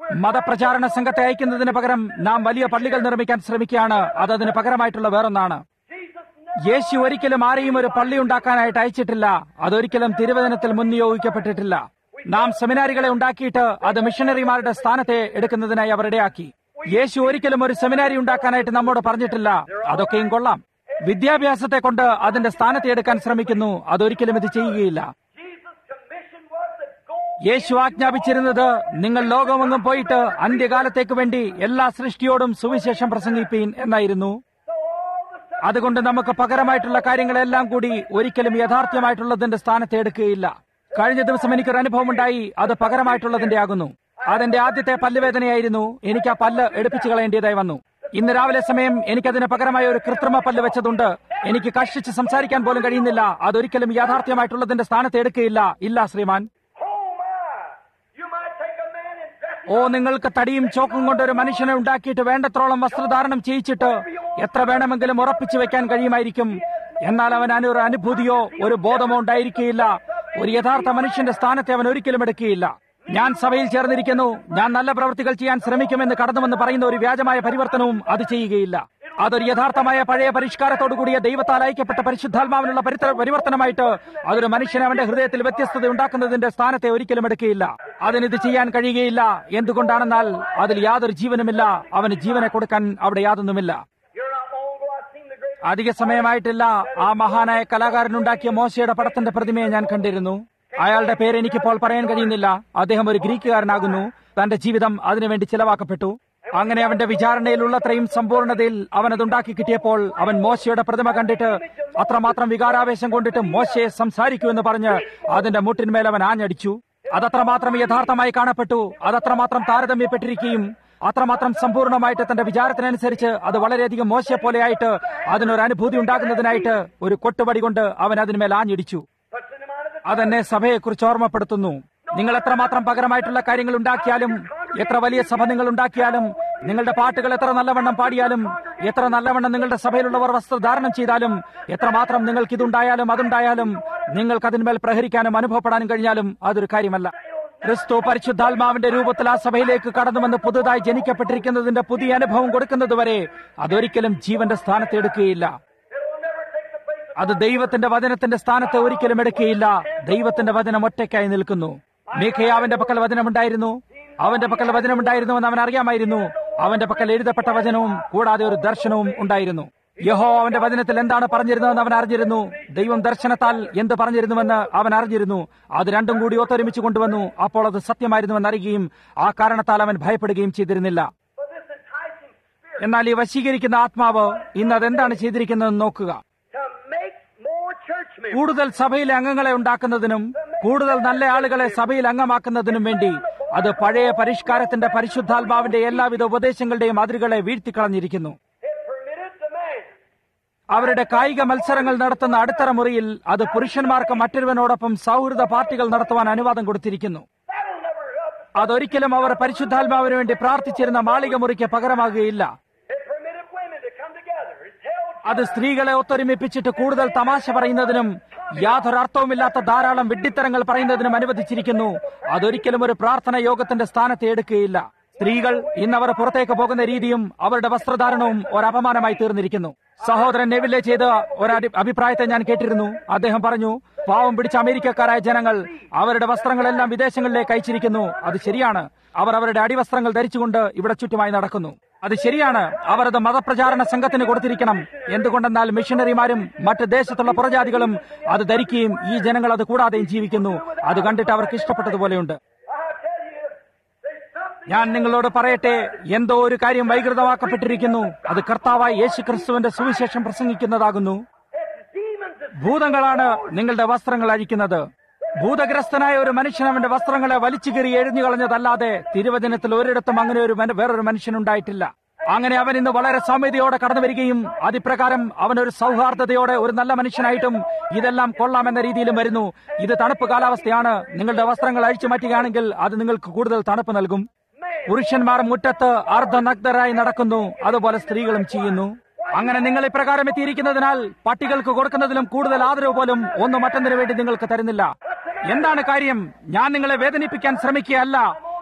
മതപ്രചാരണ സംഘത്തെ അയക്കുന്നതിന് പകരം നാം വലിയ പള്ളികൾ നിർമ്മിക്കാൻ ശ്രമിക്കുകയാണ് അത് അതിന് പകരമായിട്ടുള്ള വേറൊന്നാണ് Jesus യേശു ഒരിക്കലും ആരെയും ഒരു പള്ളി ഉണ്ടാക്കാനായിട്ട് അയച്ചിട്ടില്ല അതൊരിക്കലും തിരുവചനത്തിൽ മുൻനിയോഗിക്കപ്പെട്ടിട്ടില്ല നാം സെമിനാരികളെ ഉണ്ടാക്കിയിട്ട് അത് മിഷണറിമാരുടെ സ്ഥാനത്തെ എടുക്കുന്നതിനായി അവരുടെയാക്കി യേശു ഒരിക്കലും ഒരു സെമിനാരി ഉണ്ടാക്കാനായിട്ട് നമ്മോട് പറഞ്ഞിട്ടില്ല അതൊക്കെയും കൊള്ളാം വിദ്യാഭ്യാസത്തെ കൊണ്ട് അതിന്റെ സ്ഥാനത്തെ എടുക്കാൻ ശ്രമിക്കുന്നു അതൊരിക്കലും ഇത് ചെയ്യുകയില്ല Jesus' commission was to go യേശു ആജ്ഞാപിച്ചിരുന്നത് നിങ്ങൾ ലോകമെങ്ങും പോയിട്ട് അന്ത്യകാലത്തേക്ക് വേണ്ടി എല്ലാ സൃഷ്ടിയോടും സുവിശേഷം പ്രസംഗിപ്പീൻ എന്നായിരുന്നു so all the stuff അതുകൊണ്ട് നമുക്ക് പകരമായിട്ടുള്ള കാര്യങ്ങളെല്ലാം കൂടി ഒരിക്കലും യാഥാർത്ഥ്യമായിട്ടുള്ളതിന്റെ സ്ഥാനത്ത് എടുക്കുകയില്ല കഴിഞ്ഞ ദിവസം എനിക്കൊരു അനുഭവം ഉണ്ടായി അത് പകരമായിട്ടുള്ളതിന്റെ ആകുന്നു അതെന്റെ ആദ്യത്തെ പല്ലുവേദനയായിരുന്നു എനിക്ക് ആ പല്ല് എടുപ്പിച്ചു കളയേണ്ടതായി വന്നു ഇന്ന് രാവിലെ സമയം എനിക്കതിന് പകരമായി ഒരു കൃത്രിമ പല്ല് വെച്ചതുണ്ട് എനിക്ക് കഷ്ടിച്ച് സംസാരിക്കാൻ പോലും കഴിയുന്നില്ല അതൊരിക്കലും യാഥാർത്ഥ്യമായിട്ടുള്ളതിന്റെ സ്ഥാനത്ത് എടുക്കുകയില്ല ഇല്ല ശ്രീമാൻ Oh my! You might take a man and dress him ഓ നിങ്ങൾക്ക് തടിയും ചോക്കും കൊണ്ട് ഒരു മനുഷ്യനെ ഉണ്ടാക്കിയിട്ട് വേണ്ടത്രോളം വസ്ത്രധാരണം ചെയ്യിച്ചിട്ട് എത്ര വേണമെങ്കിലും ഉറപ്പിച്ചു വെക്കാൻ കഴിയുമായിരിക്കും എന്നാൽ അവൻ അതിന് ഒരു അനുഭൂതിയോ ഒരു ബോധമോ ഉണ്ടായിരിക്കുകയില്ല ഒരു യഥാർത്ഥ മനുഷ്യന്റെ സ്ഥാനത്തെ അവൻ ഒരിക്കലും എടുക്കുകയില്ല ഞാൻ സഭയിൽ ചേർന്നിരിക്കുന്നു ഞാൻ നല്ല പ്രവൃത്തികൾ ചെയ്യാൻ ശ്രമിക്കുമെന്ന് കടന്നുവെന്ന് പറയുന്ന ഒരു വ്യാജമായ പരിവർത്തനവും അത് ചെയ്യുകയില്ല അതൊരു യഥാർത്ഥമായ പഴയ പരിഷ്കാരത്തോടുകൂടിയ ദൈവത്താൽ അയക്കപ്പെട്ട പരിശുദ്ധാത്മാവിനുള്ള പരിത്ര- പരിവർത്തനമായിട്ട് അതൊരു മനുഷ്യനെ അവന്റെ ഹൃദയത്തിൽ വ്യത്യസ്തത ഉണ്ടാക്കുന്നതിന്റെ സ്ഥാനത്തെ ഒരിക്കലും എടുക്കുകയില്ല അതിനിത് ചെയ്യാൻ കഴിയുകയില്ല എന്തുകൊണ്ടാണെന്നാൽ അതിൽ യാതൊരു ജീവനുമില്ല അവന് ജീവനെ കൊടുക്കാൻ അവിടെ യാതൊന്നുമില്ല You're not long ago I've seen the great അധിക സമയമായിട്ടില്ല ആ മഹാനായ കലാകാരനുണ്ടാക്കിയ മോശയുടെ പടത്തിന്റെ പ്രതിമയെ ഞാൻ കണ്ടിരുന്നു അയാളുടെ പേര് എനിക്കിപ്പോൾ പറയാൻ കഴിയുന്നില്ല അദ്ദേഹം ഒരു ഗ്രീക്കുകാരനാകുന്നു തന്റെ ജീവിതം അതിനുവേണ്ടി ചിലവാക്കപ്പെട്ടു അങ്ങനെ അവന്റെ വിചാരണയിലുള്ളത്രയും സമ്പൂർണ്ണതയിൽ അവൻ അതുണ്ടാക്കി കിട്ടിയപ്പോൾ അവൻ മോശയുടെ പ്രതിമ കണ്ടിട്ട് അത്രമാത്രം വികാരാവേശം കൊണ്ടിട്ട് മോശയെ സംസാരിക്കൂ എന്ന് പറഞ്ഞ് അതിന്റെ മുട്ടിന്മേൽ അവൻ ആഞ്ഞടിച്ചു അതത്രമാത്രം യഥാർത്ഥമായി കാണപ്പെട്ടു അതത്രമാത്രം താരതമ്യപ്പെട്ടിരിക്കുകയും അത്രമാത്രം സമ്പൂർണ്ണമായിട്ട് തന്റെ വിചാരത്തിനനുസരിച്ച് അത് വളരെയധികം മോശയെ പോലെയായിട്ട് അതിനൊരു അനുഭൂതി ഉണ്ടാകുന്നതിനായിട്ട് ഒരു കൊട്ടുപടി കൊണ്ട് അവൻ അതിന്മേൽ ആഞ്ഞിടിച്ചു puts in the mind of the അതെന്നെ സഭയെക്കുറിച്ച് ഓർമ്മപ്പെടുത്തുന്നു നിങ്ങൾ എത്രമാത്രം പകരമായിട്ടുള്ള കാര്യങ്ങൾ ഉണ്ടാക്കിയാലും എത്ര വലിയ സഭ നിങ്ങൾ ഉണ്ടാക്കിയാലും നിങ്ങളുടെ പാട്ടുകൾ എത്ര നല്ലവണ്ണം പാടിയാലും എത്ര നല്ലവണ്ണം നിങ്ങളുടെ സഭയിലുള്ളവർ വസ്ത്രധാരണം ചെയ്താലും എത്രമാത്രം നിങ്ങൾക്ക് ഇതുണ്ടായാലും അതുണ്ടായാലും നിങ്ങൾക്ക് അതിന്മേൽ പ്രഹരിക്കാനും അനുഭവപ്പെടാനും കഴിഞ്ഞാലും അതൊരു കാര്യമല്ല ക്രിസ്തു പരിശുദ്ധാത്മാവിന്റെ രൂപത്തിൽ ആ സഭയിലേക്ക് കടന്നുവന്ന് പുതുതായി ജനിക്കപ്പെട്ടിരിക്കുന്നതിന്റെ പുതിയ അനുഭവം കൊടുക്കുന്നതുവരെ അതൊരിക്കലും ജീവന്റെ സ്ഥാനത്ത് എടുക്കുകയില്ല It'll never take the place of അത് ദൈവത്തിന്റെ വചനത്തിന്റെ സ്ഥാനത്ത് ഒരിക്കലും എടുക്കുകയില്ല ദൈവത്തിന്റെ വചനം ഒറ്റയ്ക്കായി നിൽക്കുന്നു മീഖയാവിന്റെ പക്കൽ വചനമുണ്ടായിരുന്നു അവന്റെ പക്കൽ വചനമുണ്ടായിരുന്നുവെന്ന് അവൻ അറിയാമായിരുന്നു അവന്റെ പക്കൽ എഴുതപ്പെട്ട വചനവും കൂടാതെ ഒരു ദർശനവും ഉണ്ടായിരുന്നു യഹോ അവന്റെ വചനത്തിൽ എന്താണ് പറഞ്ഞിരുന്നതെന്ന് അവൻ അറിഞ്ഞിരുന്നു ദൈവം ദർശനത്താൽ എന്ത് പറഞ്ഞിരുന്നുവെന്ന് അവൻ അറിഞ്ഞിരുന്നു അത് രണ്ടും കൂടി ഒത്തൊരുമിച്ച് കൊണ്ടുവന്നു അപ്പോൾ അത് സത്യമായിരുന്നുവെന്ന് അറിയുകയും ആ കാരണത്താൽ അവൻ ഭയപ്പെടുകയും ചെയ്തിരുന്നില്ല But this enticing spirit എന്നാൽ ഈ വശീകരിക്കുന്ന ആത്മാവ് ഇന്ന് അതെന്താണ് ചെയ്തിരിക്കുന്നതെന്ന് നോക്കുക to make more church members. കൂടുതൽ സഭയിലെ അംഗങ്ങളെ ഉണ്ടാക്കുന്നതിനും കൂടുതൽ നല്ല ആളുകളെ സഭയിൽ അംഗമാക്കുന്നതിനും വേണ്ടി അത് പഴയ പരിഷ്കാരത്തിന്റെ പരിശുദ്ധാത്മാവിന്റെ എല്ലാവിധ ഉപദേശങ്ങളുടെയും അതിരുകളെ വീഴ്ത്തിക്കളഞ്ഞിരിക്കുന്നു It permitted the man അവരുടെ കായിക മത്സരങ്ങൾ നടത്തുന്ന അടിത്തറ മുറിയിൽ അത് പുരുഷന്മാർക്ക് മറ്റൊരുവനോടൊപ്പം സൗഹൃദ പാർട്ടികൾ നടത്തുവാൻ അനുവാദം കൊടുത്തിരിക്കുന്നു that'll never up. അതൊരിക്കലും അവർ പരിശുദ്ധാത്മാവിന് വേണ്ടി പ്രാർത്ഥിച്ചിരുന്ന മാളിക മുറിക്ക് പകരമാകുകയില്ല It permitted women to come together. It held അത് സ്ത്രീകളെ ഒത്തൊരുമിപ്പിച്ചിട്ട് കൂടുതൽ തമാശ പറയുന്നതിനും യാതൊരു അർത്ഥവുമില്ലാത്ത ധാരാളം വിഡ്ഢിത്തരങ്ങൾ പറയുന്നതിനും അനുവദിച്ചിരിക്കുന്നു അതൊരിക്കലും ഒരു പ്രാർത്ഥന യോഗത്തിന്റെ സ്ഥാനത്ത് എടുക്കുകയില്ല സ്ത്രീകൾ ഇന്നവർ പുറത്തേക്ക് പോകുന്ന രീതിയും അവരുടെ വസ്ത്രധാരണവും ഒരു അപമാനമായി തീർന്നിരിക്കുന്നു സഹോദരൻ നെവിലെ ചെയ്ത ഒരു അടി- അഭിപ്രായത്തെ ഞാൻ കേട്ടിരുന്നു അദ്ദേഹം പറഞ്ഞു പാവം പിടിച്ച അമേരിക്കക്കാരായ ജനങ്ങൾ അവരുടെ വസ്ത്രങ്ങളെല്ലാം വിദേശങ്ങളിലേക്ക് അയച്ചിരിക്കുന്നു അത് ശരിയാണ് അവർ അവരുടെ അടിവസ്ത്രങ്ങൾ ധരിച്ചുകൊണ്ട് ഇവിടെ ചുറ്റുമായി നടക്കുന്നു അത് ശരിയാണ് അവർ അത് മതപ്രചാരണ സംഘത്തിന് കൊടുത്തിരിക്കണം എന്തുകൊണ്ടെന്നാൽ മിഷനറിമാരും മറ്റ് ദേശത്തുള്ള പുറജാതികളും അത് ധരിക്കുകയും ഈ ജനങ്ങൾ അത് കൂടാതെയും ജീവിക്കുന്നു അത് കണ്ടിട്ട് അവർക്ക് ഇഷ്ടപ്പെട്ടതുപോലെയുണ്ട് I tell you, there's something ഞാൻ നിങ്ങളോട് പറയട്ടെ എന്തോ ഒരു കാര്യം വൈകൃതമാക്കപ്പെട്ടിരിക്കുന്നു അത് കർത്താവായ യേശു ക്രിസ്തുവിന്റെ സുവിശേഷം പ്രസംഗിക്കുന്നതാകുന്നു it's demons that ഭൂതങ്ങളാണ് നിങ്ങളുടെ വസ്ത്രങ്ങൾ അഴിക്കുന്നത് ഭൂതഗ്രസ്തനായ ഒരു മനുഷ്യൻ അവന്റെ വസ്ത്രങ്ങളെ വലിച്ചു കീറി എഴുഞ്ഞു കളഞ്ഞതല്ലാതെ തിരുവചനത്തിൽ ഒരിടത്തും അങ്ങനെ ഒരു മന- വേറൊരു മനുഷ്യനുണ്ടായിട്ടില്ല അങ്ങനെ അവൻ ഇന്ന് വളരെ സൗമ്യതയോടെ കടന്നു വരികയും അതിപ്രകാരം അവൻ ഒരു സൗഹാർദ്ദതയോടെ ഒരു നല്ല മനുഷ്യനായിട്ടും ഇതെല്ലാം കൊള്ളാമെന്ന രീതിയിലും വരുന്നു ഇത് തണുപ്പ് കാലാവസ്ഥയാണ് നിങ്ങളുടെ വസ്ത്രങ്ങൾ അഴിച്ചു മാറ്റുകയാണെങ്കിൽ അത് നിങ്ങൾക്ക് കൂടുതൽ തണുപ്പ് നൽകും പുരുഷന്മാർ മുറ്റത്ത് അർദ്ധനഗ്ധരായി നടക്കുന്നു അതുപോലെ സ്ത്രീകളും ചെയ്യുന്നു അങ്ങനെ നിങ്ങൾ ഇപ്രകാരം എത്തിയിരിക്കുന്നതിനാൽ പട്ടികൾക്ക് കൊടുക്കുന്നതിലും കൂടുതൽ ആദരവ് പോലും ഒന്ന് മറ്റൊന്നിനു വേണ്ടി നിങ്ങൾക്ക് തരുന്നില്ല എന്താണ് കാര്യം ഞാൻ നിങ്ങളെ വേദനിപ്പിക്കാൻ ശ്രമിക്കുകയല്ല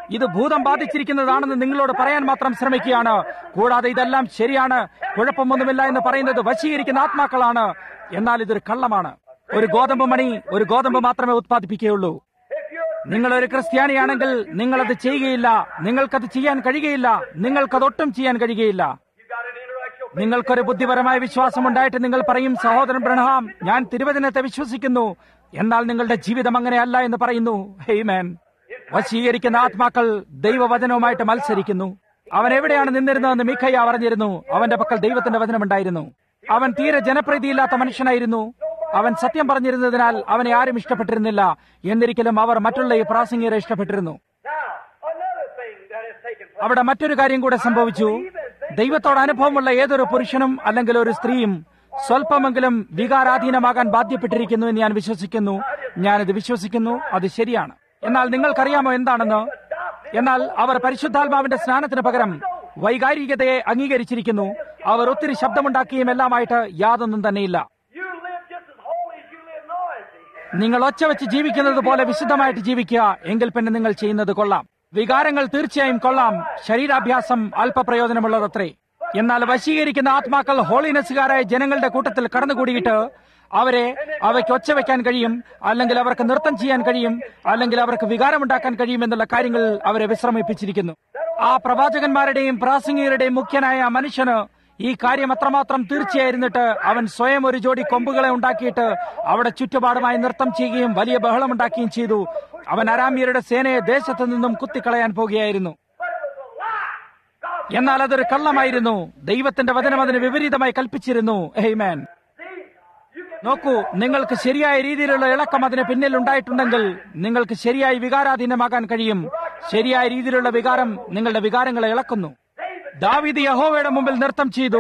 ഇത് ഭൂതം ബാധിച്ചിരിക്കുന്നതാണെന്ന് നിങ്ങളോട് പറയാൻ മാത്രം ശ്രമിക്കുകയാണ് കൂടാതെ ഇതെല്ലാം ശരിയാണ് കുഴപ്പമൊന്നുമില്ല എന്ന് പറയുന്നത് വശീകരിക്കുന്ന ആത്മാക്കളാണ് എന്നാൽ ഇതൊരു കള്ളമാണ് ഒരു ഗോതമ്പ് മണി ഒരു ഗോതമ്പ് മാത്രമേ ഉത്പാദിപ്പിക്കുകയുള്ളൂ If you're നിങ്ങൾ ഒരു ക്രിസ്ത്യാനിയാണെങ്കിൽ നിങ്ങളത് ചെയ്യുകയില്ല നിങ്ങൾക്കത് ചെയ്യാൻ കഴിയുകയില്ല നിങ്ങൾക്കതൊട്ടും ചെയ്യാൻ കഴിയുകയില്ല you got an intellectual നിങ്ങൾക്കൊരു ബുദ്ധിപരമായ വിശ്വാസമുണ്ടായിട്ട് നിങ്ങൾ പറയും സഹോദരൻ ബ്രഹ്മാം ഞാൻ തിരുവചനത്തെ വിശ്വസിക്കുന്നു എന്നാൽ നിങ്ങളുടെ ജീവിതം അങ്ങനെയല്ല എന്ന് പറയുന്നു ഹെയ്മേൻ വശീകരിക്കുന്ന ആത്മാക്കൾ ദൈവവചനവുമായിട്ട് മത്സരിക്കുന്നു അവൻ എവിടെയാണ് നിന്നിരുന്നതെന്ന് മിഖയ്യ പറഞ്ഞിരുന്നു അവന്റെ പക്കൽ ദൈവത്തിന്റെ വചനമുണ്ടായിരുന്നു അവൻ തീരെ ജനപ്രീതിയില്ലാത്ത മനുഷ്യനായിരുന്നു അവൻ സത്യം പറഞ്ഞിരുന്നതിനാൽ അവനെ ആരും ഇഷ്ടപ്പെട്ടിരുന്നില്ല എന്നിരിക്കലും അവർ മറ്റുള്ള ഈ പ്രാസംഗികരെ ഇഷ്ടപ്പെട്ടിരുന്നു Now, another thing that has taken place. അവിടെ മറ്റൊരു കാര്യം കൂടെ സംഭവിച്ചു ദൈവത്തോട് അനുഭവമുള്ള ഏതൊരു പുരുഷനും അല്ലെങ്കിൽ ഒരു സ്ത്രീയും സ്വല്പമെങ്കിലും വികാരാധീനമാകാൻ ബാധ്യപ്പെട്ടിരിക്കുന്നു എന്ന് ഞാൻ വിശ്വസിക്കുന്നു ഞാനിത് വിശ്വസിക്കുന്നു അത് ശരിയാണ് എന്നാൽ നിങ്ങൾക്കറിയാമോ എന്താണെന്ന് എന്നാൽ അവർ പരിശുദ്ധാത്മാവിന്റെ സ്നാനത്തിന് പകരം വൈകാരികതയെ അംഗീകരിച്ചിരിക്കുന്നു അവർ ഒത്തിരി ശബ്ദമുണ്ടാക്കിയും എല്ലാമായിട്ട് യാതൊന്നും തന്നെയില്ല You live just as holy as you live noisy. നിങ്ങൾ ഒച്ച വെച്ച് ജീവിക്കുന്നത് പോലെ വിശുദ്ധമായിട്ട് ജീവിക്കുക എങ്കിൽ പിന്നെ നിങ്ങൾ ചെയ്യുന്നത് കൊള്ളാം വികാരങ്ങൾ തീർച്ചയായും കൊള്ളാം ശരീരാഭ്യാസം അല്പപ്രയോജനമുള്ളതത്രേ എന്നാൽ വശീകരിക്കുന്ന ആത്മാക്കൾ ഹോളിനെസ്സുകാരായ ജനങ്ങളുടെ കൂട്ടത്തിൽ കടന്നുകൂടിയിട്ട് അവരെ അവയ്ക്ക് ഒച്ച വെക്കാൻ കഴിയും അല്ലെങ്കിൽ അവർക്ക് നൃത്തം ചെയ്യാൻ കഴിയും അല്ലെങ്കിൽ അവർക്ക് വികാരമുണ്ടാക്കാൻ കഴിയും എന്നുള്ള കാര്യങ്ങൾ അവരെ വിശ്രമിപ്പിച്ചിരിക്കുന്നു ആ പ്രവാചകന്മാരുടെയും പ്രാസംഗികരുടെയും മുഖ്യനായ ആ മനുഷ്യന് ഈ കാര്യം അത്രമാത്രം തീർച്ചയായിരുന്നിട്ട് അവൻ സ്വയം ഒരു ജോഡി കൊമ്പുകളെ ഉണ്ടാക്കിയിട്ട് അവിടെ ചുറ്റുപാടുമായി നൃത്തം ചെയ്യുകയും വലിയ ബഹളമുണ്ടാക്കുകയും ചെയ്തു അവൻ അരാമ്യരുടെ സേനയെ ദേശത്തു നിന്നും കുത്തിക്കളയാൻ പോകുകയായിരുന്നു But it was a lie. God എന്നാൽ അതൊരു കള്ളമായിരുന്നു ദൈവത്തിന്റെ വചനം അതിന് വിപരീതമായി കൽപ്പിച്ചിരുന്നു ഹെയ്മാൻ see, you can നോക്കൂ നിങ്ങൾക്ക് ശരിയായ രീതിയിലുള്ള ഇളക്കം അതിന് പിന്നിൽ ഉണ്ടായിട്ടുണ്ടെങ്കിൽ നിങ്ങൾക്ക് ശരിയായി വികാരാധീനമാകാൻ കഴിയും ശരിയായ രീതിയിലുള്ള വികാരം നിങ്ങളുടെ വികാരങ്ങളെ ഇളക്കുന്നു ദാവീദ് യഹോവയുടെ മുമ്പിൽ നൃത്തം ചെയ്തു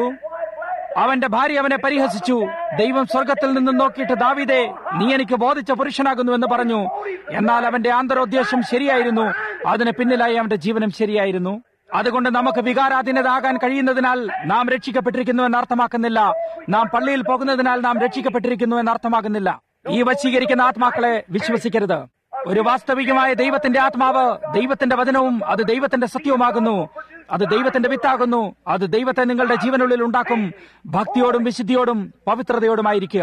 അവന്റെ ഭാര്യ അവനെ പരിഹസിച്ചു ദൈവം സ്വർഗത്തിൽ നിന്നും നോക്കിയിട്ട് ദാവീദേ നീ എനിക്ക് ബോധിച്ച പുരുഷനാകുന്നു എന്ന് പറഞ്ഞു എന്നാൽ അവന്റെ ആന്തരോദ്ദേശം ശരിയായിരുന്നു അതിന് പിന്നിലായി അവന്റെ ജീവനം ശരിയായിരുന്നു അതുകൊണ്ട് നമുക്ക് വികാരാധീനതാകാൻ കഴിയുന്നതിനാൽ നാം രക്ഷിക്കപ്പെട്ടിരിക്കുന്നു എന്ന് അർത്ഥമാക്കുന്നില്ല നാം പള്ളിയിൽ പോകുന്നതിനാൽ നാം രക്ഷിക്കപ്പെട്ടിരിക്കുന്നു എന്ന് അർത്ഥമാക്കുന്നില്ല ഈ വശീകരിക്കുന്ന ആത്മാക്കളെ വിശ്വസിക്കരുത് ഒരു വാസ്തവികമായ ദൈവത്തിന്റെ ആത്മാവ് ദൈവത്തിന്റെ വചനവും അത് ദൈവത്തിന്റെ സത്യവുമാകുന്നു അത് ദൈവത്തിന്റെ വിത്താകുന്നു അത് ദൈവത്തെ നിങ്ങളുടെ ജീവനുള്ളിൽ ഉണ്ടാക്കും ഭക്തിയോടും വിശുദ്ധിയോടും പവിത്രതയോടുമായിരിക്കുക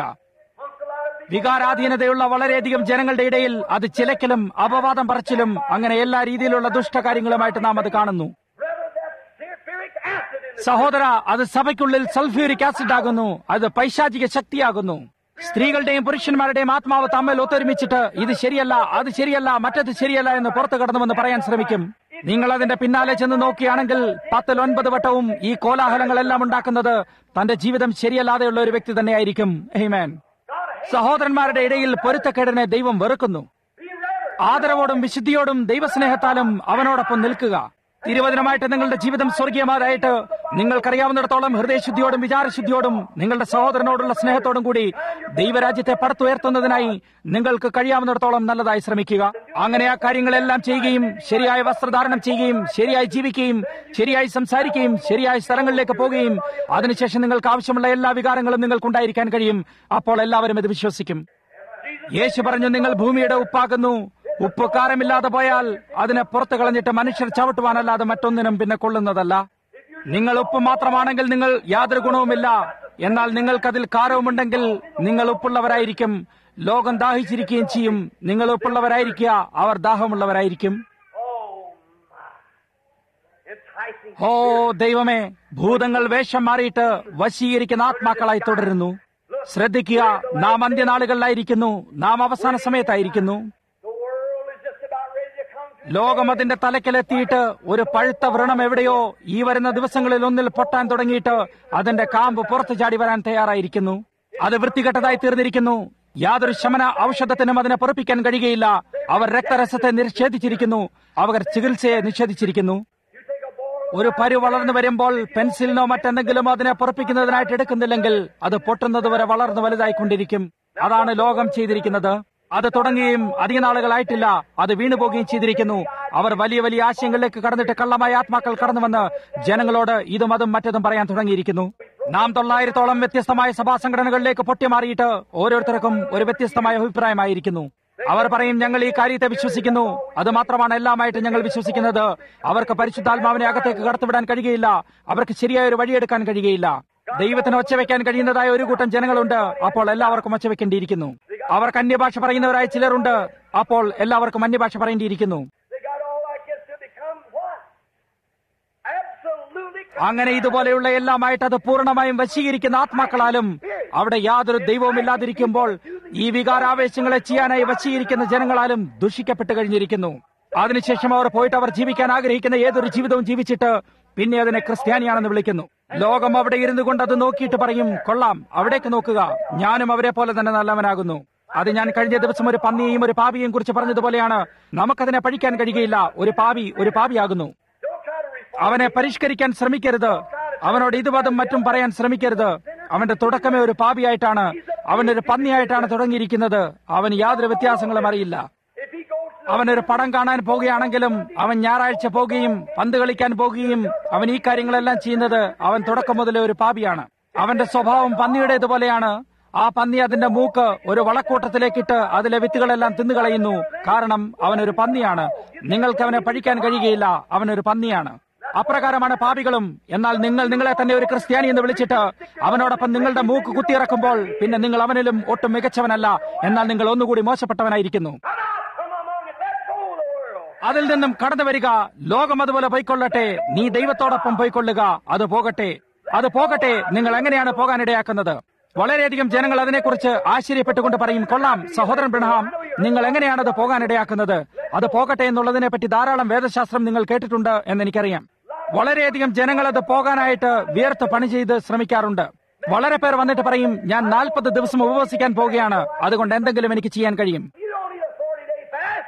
വികാരാധീനതയുള്ള വളരെയധികം ജനങ്ങളുടെ ഇടയിൽ അത് ചിലക്കലും അപവാദം പറച്ചിലും അങ്ങനെ എല്ലാ രീതിയിലുള്ള ദുഷ്ടകാര്യങ്ങളുമായിട്ട് നാം അത് കാണുന്നു Brother, that's sulfuric acid in the സഹോദര അത് സഭയ്ക്കുള്ളിൽ സൾഫ്യൂരിക് ആസിഡ് ആകുന്നു അത് പൈശാചിക ശക്തിയാകുന്നു സ്ത്രീകളുടെയും പുരുഷന്മാരുടെയും ആത്മാവ് തമ്മിൽ ഒത്തൊരുമിച്ചിട്ട് ഇത് ശരിയല്ല അത് ശരിയല്ല മറ്റത് ശരിയല്ല എന്ന് പുറത്തു കടന്നുവെന്ന് പറയാൻ ശ്രമിക്കും നിങ്ങൾ അതിന്റെ പിന്നാലെ ചെന്ന് നോക്കുകയാണെങ്കിൽ പത്തിൽ ഒൻപത് വട്ടവും ഈ കോലാഹലങ്ങളെല്ലാം ഉണ്ടാക്കുന്നത് തന്റെ ജീവിതം ശരിയല്ലാതെയുള്ള ഒരു വ്യക്തി തന്നെയായിരിക്കും ഹേമേൻ സഹോദരന്മാരുടെ ഇടയിൽ പൊരുത്തക്കേടിനെ ദൈവം വെറുക്കുന്നു Be reverent. ആദരവോടും വിശുദ്ധിയോടും ദൈവസ്നേഹത്താലും അവനോടൊപ്പം നിൽക്കുക തിരുവചനമായിട്ട് നിങ്ങളുടെ ജീവിതം സ്വർഗീയമാരായിട്ട് നിങ്ങൾക്കറിയാവുന്നിടത്തോളം ഹൃദയശുദ്ധിയോടും വിചാരശുദ്ധിയോടും നിങ്ങളുടെ സഹോദരനോടുള്ള സ്നേഹത്തോടും കൂടി ദൈവരാജ്യത്തെ പടുത്തുയർത്തുന്നതിനായി നിങ്ങൾക്ക് കഴിയാവുന്നിടത്തോളം നല്ലതായി ശ്രമിക്കുക അങ്ങനെ ആ കാര്യങ്ങളെല്ലാം ചെയ്യുകയും ശരിയായ വസ്ത്രധാരണം ചെയ്യുകയും ശരിയായി ജീവിക്കുകയും ശരിയായി സംസാരിക്കുകയും ശരിയായ സ്ഥലങ്ങളിലേക്ക് പോവുകയും അതിനുശേഷം നിങ്ങൾക്ക് ആവശ്യമുള്ള എല്ലാ വികാരങ്ങളും നിങ്ങൾക്കുണ്ടായിരിക്കാൻ കഴിയും അപ്പോൾ എല്ലാവരും ഇത് വിശ്വസിക്കും യേശു പറഞ്ഞു നിങ്ങൾ ഭൂമിയുടെ ഉപ്പാകുന്നു ഉപ്പ് കാരമില്ലാതെ പോയാൽ അതിനെ പുറത്തു കളഞ്ഞിട്ട് മനുഷ്യർ ചവിട്ടുവാനല്ലാതെ മറ്റൊന്നിനും പിന്നെ കൊള്ളുന്നതല്ല നിങ്ങൾ ഉപ്പ് മാത്രമാണെങ്കിൽ നിങ്ങൾ യാതൊരു ഗുണവുമില്ല എന്നാൽ നിങ്ങൾക്കതിൽ കാരവുമുണ്ടെങ്കിൽ നിങ്ങൾ ഉപ്പുള്ളവരായിരിക്കും ലോകം ദാഹിച്ചിരിക്കുകയും ചെയ്യും നിങ്ങൾ ഉപ്പുള്ളവരായിരിക്കുക അവർ ദാഹമുള്ളവരായിരിക്കും Oh, my. Enticing. ഓ ദൈവമേ ഭൂതങ്ങൾ വേഷം മാറിയിട്ട് വശീകരിക്കുന്ന ആത്മാക്കളായി തുടരുന്നു ശ്രദ്ധിക്കുക നാം അന്ത്യനാളുകളിലായിരിക്കുന്നു നാം അവസാന സമയത്തായിരിക്കുന്നു The world is just about ready to come to ലോകം അതിന്റെ തലക്കലെത്തിയിട്ട് ഒരു പഴുത്ത വ്രണം എവിടെയോ ഈ വരുന്ന ദിവസങ്ങളിൽ ഒന്നിൽ പൊട്ടാൻ തുടങ്ങിയിട്ട് അതിന്റെ കാമ്പ് പുറത്തു ചാടി വരാൻ തയ്യാറായിരിക്കുന്നു അത് വൃത്തികെട്ടതായി തീർന്നിരിക്കുന്നു യാതൊരു ശമന ഔഷധത്തിനും അതിനെ പൊറപ്പിക്കാൻ കഴിയുകയില്ല അവർ രക്തരസത്തെ നിഷേധിച്ചിരിക്കുന്നു അവർ ചികിത്സയെ നിഷേധിച്ചിരിക്കുന്നു You take a ball ഒരു പരു വളർന്നു വരുമ്പോൾ പെൻസിലിനോ മറ്റെന്തെങ്കിലും അതിനെ പൊറപ്പിക്കുന്നതിനായിട്ട് എടുക്കുന്നില്ലെങ്കിൽ അത് പൊട്ടുന്നത് വരെ വളർന്നു വലുതായിക്കൊണ്ടിരിക്കും അതാണ് ലോകം ചെയ്തിരിക്കുന്നത് അത് തുടങ്ങുകയും അധിക നാളുകളായിട്ടില്ല അത് വീണുപോകുകയും ചെയ്തിരിക്കുന്നു അവർ വലിയ വലിയ ആശയങ്ങളിലേക്ക് കടന്നിട്ട് കള്ളമായ ആത്മാക്കൾ കടന്നു വന്ന് ജനങ്ങളോട് ഇതും അതും മറ്റതും പറയാൻ തുടങ്ങിയിരിക്കുന്നു നാം തൊള്ളായിരത്തോളം വ്യത്യസ്തമായ സഭാ സംഘടനകളിലേക്ക് പൊട്ടിമാറിയിട്ട് ഓരോരുത്തർക്കും ഒരു വ്യത്യസ്തമായ അഭിപ്രായമായിരിക്കുന്നു അവർ പറയും ഞങ്ങൾ ഈ കാര്യത്തെ വിശ്വസിക്കുന്നു അത് മാത്രമാണ് എല്ലാമായിട്ട് ഞങ്ങൾ വിശ്വസിക്കുന്നത് അവർക്ക് പരിശുദ്ധാത്മാവിനെ അകത്തേക്ക് കടത്തിവിടാൻ കഴിയുകയില്ല അവർക്ക് ശരിയായ ഒരു വഴിയെടുക്കാൻ കഴിയുകയില്ല ദൈവത്തിന് ഒച്ചവെക്കാൻ കഴിയുന്നതായ ഒരു കൂട്ടം ജനങ്ങളുണ്ട് അപ്പോൾ എല്ലാവർക്കും ഒച്ചവെക്കേണ്ടിയിരിക്കുന്നു അവർക്ക് അന്യഭാഷ പറയുന്നവരായ ചിലരുണ്ട് അപ്പോൾ എല്ലാവർക്കും അന്യഭാഷ പറയേണ്ടിയിരിക്കുന്നു They got all that gets to become what? Absolutely. അങ്ങനെ ഇതുപോലെയുള്ള എല്ലാമായിട്ട് അത് പൂർണ്ണമായും വശീകരിക്കുന്ന ആത്മാക്കളാലും അവിടെ യാതൊരു ദൈവവും ഇല്ലാതിരിക്കുമ്പോൾ ഈ വികാരാവേശങ്ങളെ ചെയ്യാനായി വശീകരിക്കുന്ന ജനങ്ങളാലും ദുഷിക്കപ്പെട്ട് കഴിഞ്ഞിരിക്കുന്നു അതിനുശേഷം അവർ പോയിട്ട് അവർ ജീവിക്കാൻ ആഗ്രഹിക്കുന്ന ഏതൊരു ജീവിതവും ജീവിച്ചിട്ട് പിന്നെ അതിനെ ക്രിസ്ത്യാനിയാണെന്ന് വിളിക്കുന്നു ലോകം അവിടെ ഇരുന്നു കൊണ്ട് അത് നോക്കിയിട്ട് പറയും കൊള്ളാം അവിടേക്ക് നോക്കുക ഞാനും അവരെ പോലെ തന്നെ നല്ലവനാകുന്നു അത് ഞാൻ കഴിഞ്ഞ ദിവസം ഒരു പന്നിയെയും ഒരു പാപിയെയും കുറിച്ച് പറഞ്ഞതുപോലെയാണ് നമുക്കതിനെ പഴിക്കാൻ കഴിയുകയില്ല ഒരു പാവി ഒരു പാപിയാകുന്നു Don't try to reform. അവനെ പരിഷ്കരിക്കാൻ ശ്രമിക്കരുത് അവനോട് ഇതുവതും മറ്റും പറയാൻ ശ്രമിക്കരുത് അവന്റെ തുടക്കമേ ഒരു പാപിയായിട്ടാണ് അവനൊരു പന്നിയായിട്ടാണ് തുടങ്ങിയിരിക്കുന്നത് അവന് യാതൊരു വ്യത്യാസങ്ങളും അറിയില്ല If he goes to അവനൊരു പടം കാണാൻ പോകുകയാണെങ്കിലും അവൻ ഞായറാഴ്ച പോകുകയും പന്ത് കളിക്കാൻ പോകുകയും അവൻ ഈ കാര്യങ്ങളെല്ലാം ചെയ്യുന്നത് അവൻ തുടക്കം മുതലേ ഒരു പാപിയാണ് അവന്റെ സ്വഭാവം പന്നിയുടേതുപോലെയാണ് ആ പന്നി അതിന്റെ മൂക്ക് ഒരു വളക്കൂട്ടത്തിലേക്കിട്ട് അതിലെ വിത്തുകളെല്ലാം തിന്നുകളയുന്നു കാരണം അവനൊരു പന്നിയാണ് നിങ്ങൾക്ക് അവനെ പഴിക്കാൻ കഴിയുകയില്ല അവനൊരു പന്നിയാണ് അപ്രകാരമാണ് പാപികളും എന്നാൽ നിങ്ങൾ നിങ്ങളെ തന്നെ ഒരു ക്രിസ്ത്യാനി എന്ന് വിളിച്ചിട്ട് അവനോടൊപ്പം നിങ്ങളുടെ മൂക്ക് കുത്തിയിറക്കുമ്പോൾ പിന്നെ നിങ്ങൾ അവനിലും ഒട്ടും മികച്ചവനല്ല എന്നാൽ നിങ്ങൾ ഒന്നുകൂടി മോശപ്പെട്ടവനായിരിക്കുന്നു come out, come among it. Let's go the world. അതിൽ നിന്നും കടന്നു വരിക ലോകം അതുപോലെ പോയിക്കൊള്ളട്ടെ നീ ദൈവത്തോടൊപ്പം പോയിക്കൊള്ളുക അത് പോകട്ടെ അത് പോകട്ടെ നിങ്ങൾ എങ്ങനെയാണ് പോകാനിടയാക്കുന്നത് വളരെയധികം ജനങ്ങൾ അതിനെക്കുറിച്ച് ആശ്ചര്യപ്പെട്ടുകൊണ്ട് പറയും കൊള്ളാം സഹോദരൻ ബ്രഹ്മാം നിങ്ങൾ എങ്ങനെയാണ് അത് പോകാനിടയാക്കുന്നത് അത് പോകട്ടെ എന്നുള്ളതിനെ പറ്റി ധാരാളം വേദശാസ്ത്രം നിങ്ങൾ കേട്ടിട്ടുണ്ട് എന്ന് എനിക്കറിയാം വളരെയധികം ജനങ്ങൾ അത് പോകാനായിട്ട് വിയർത്ത് പണി ചെയ്ത് ശ്രമിക്കാറുണ്ട് വളരെ പേർ വന്നിട്ട് പറയും ഞാൻ നാൽപ്പത് ദിവസം ഉപവസിക്കാൻ പോവുകയാണ് അതുകൊണ്ട് എന്തെങ്കിലും എനിക്ക് ചെയ്യാൻ കഴിയും You don't need a 40 day fast.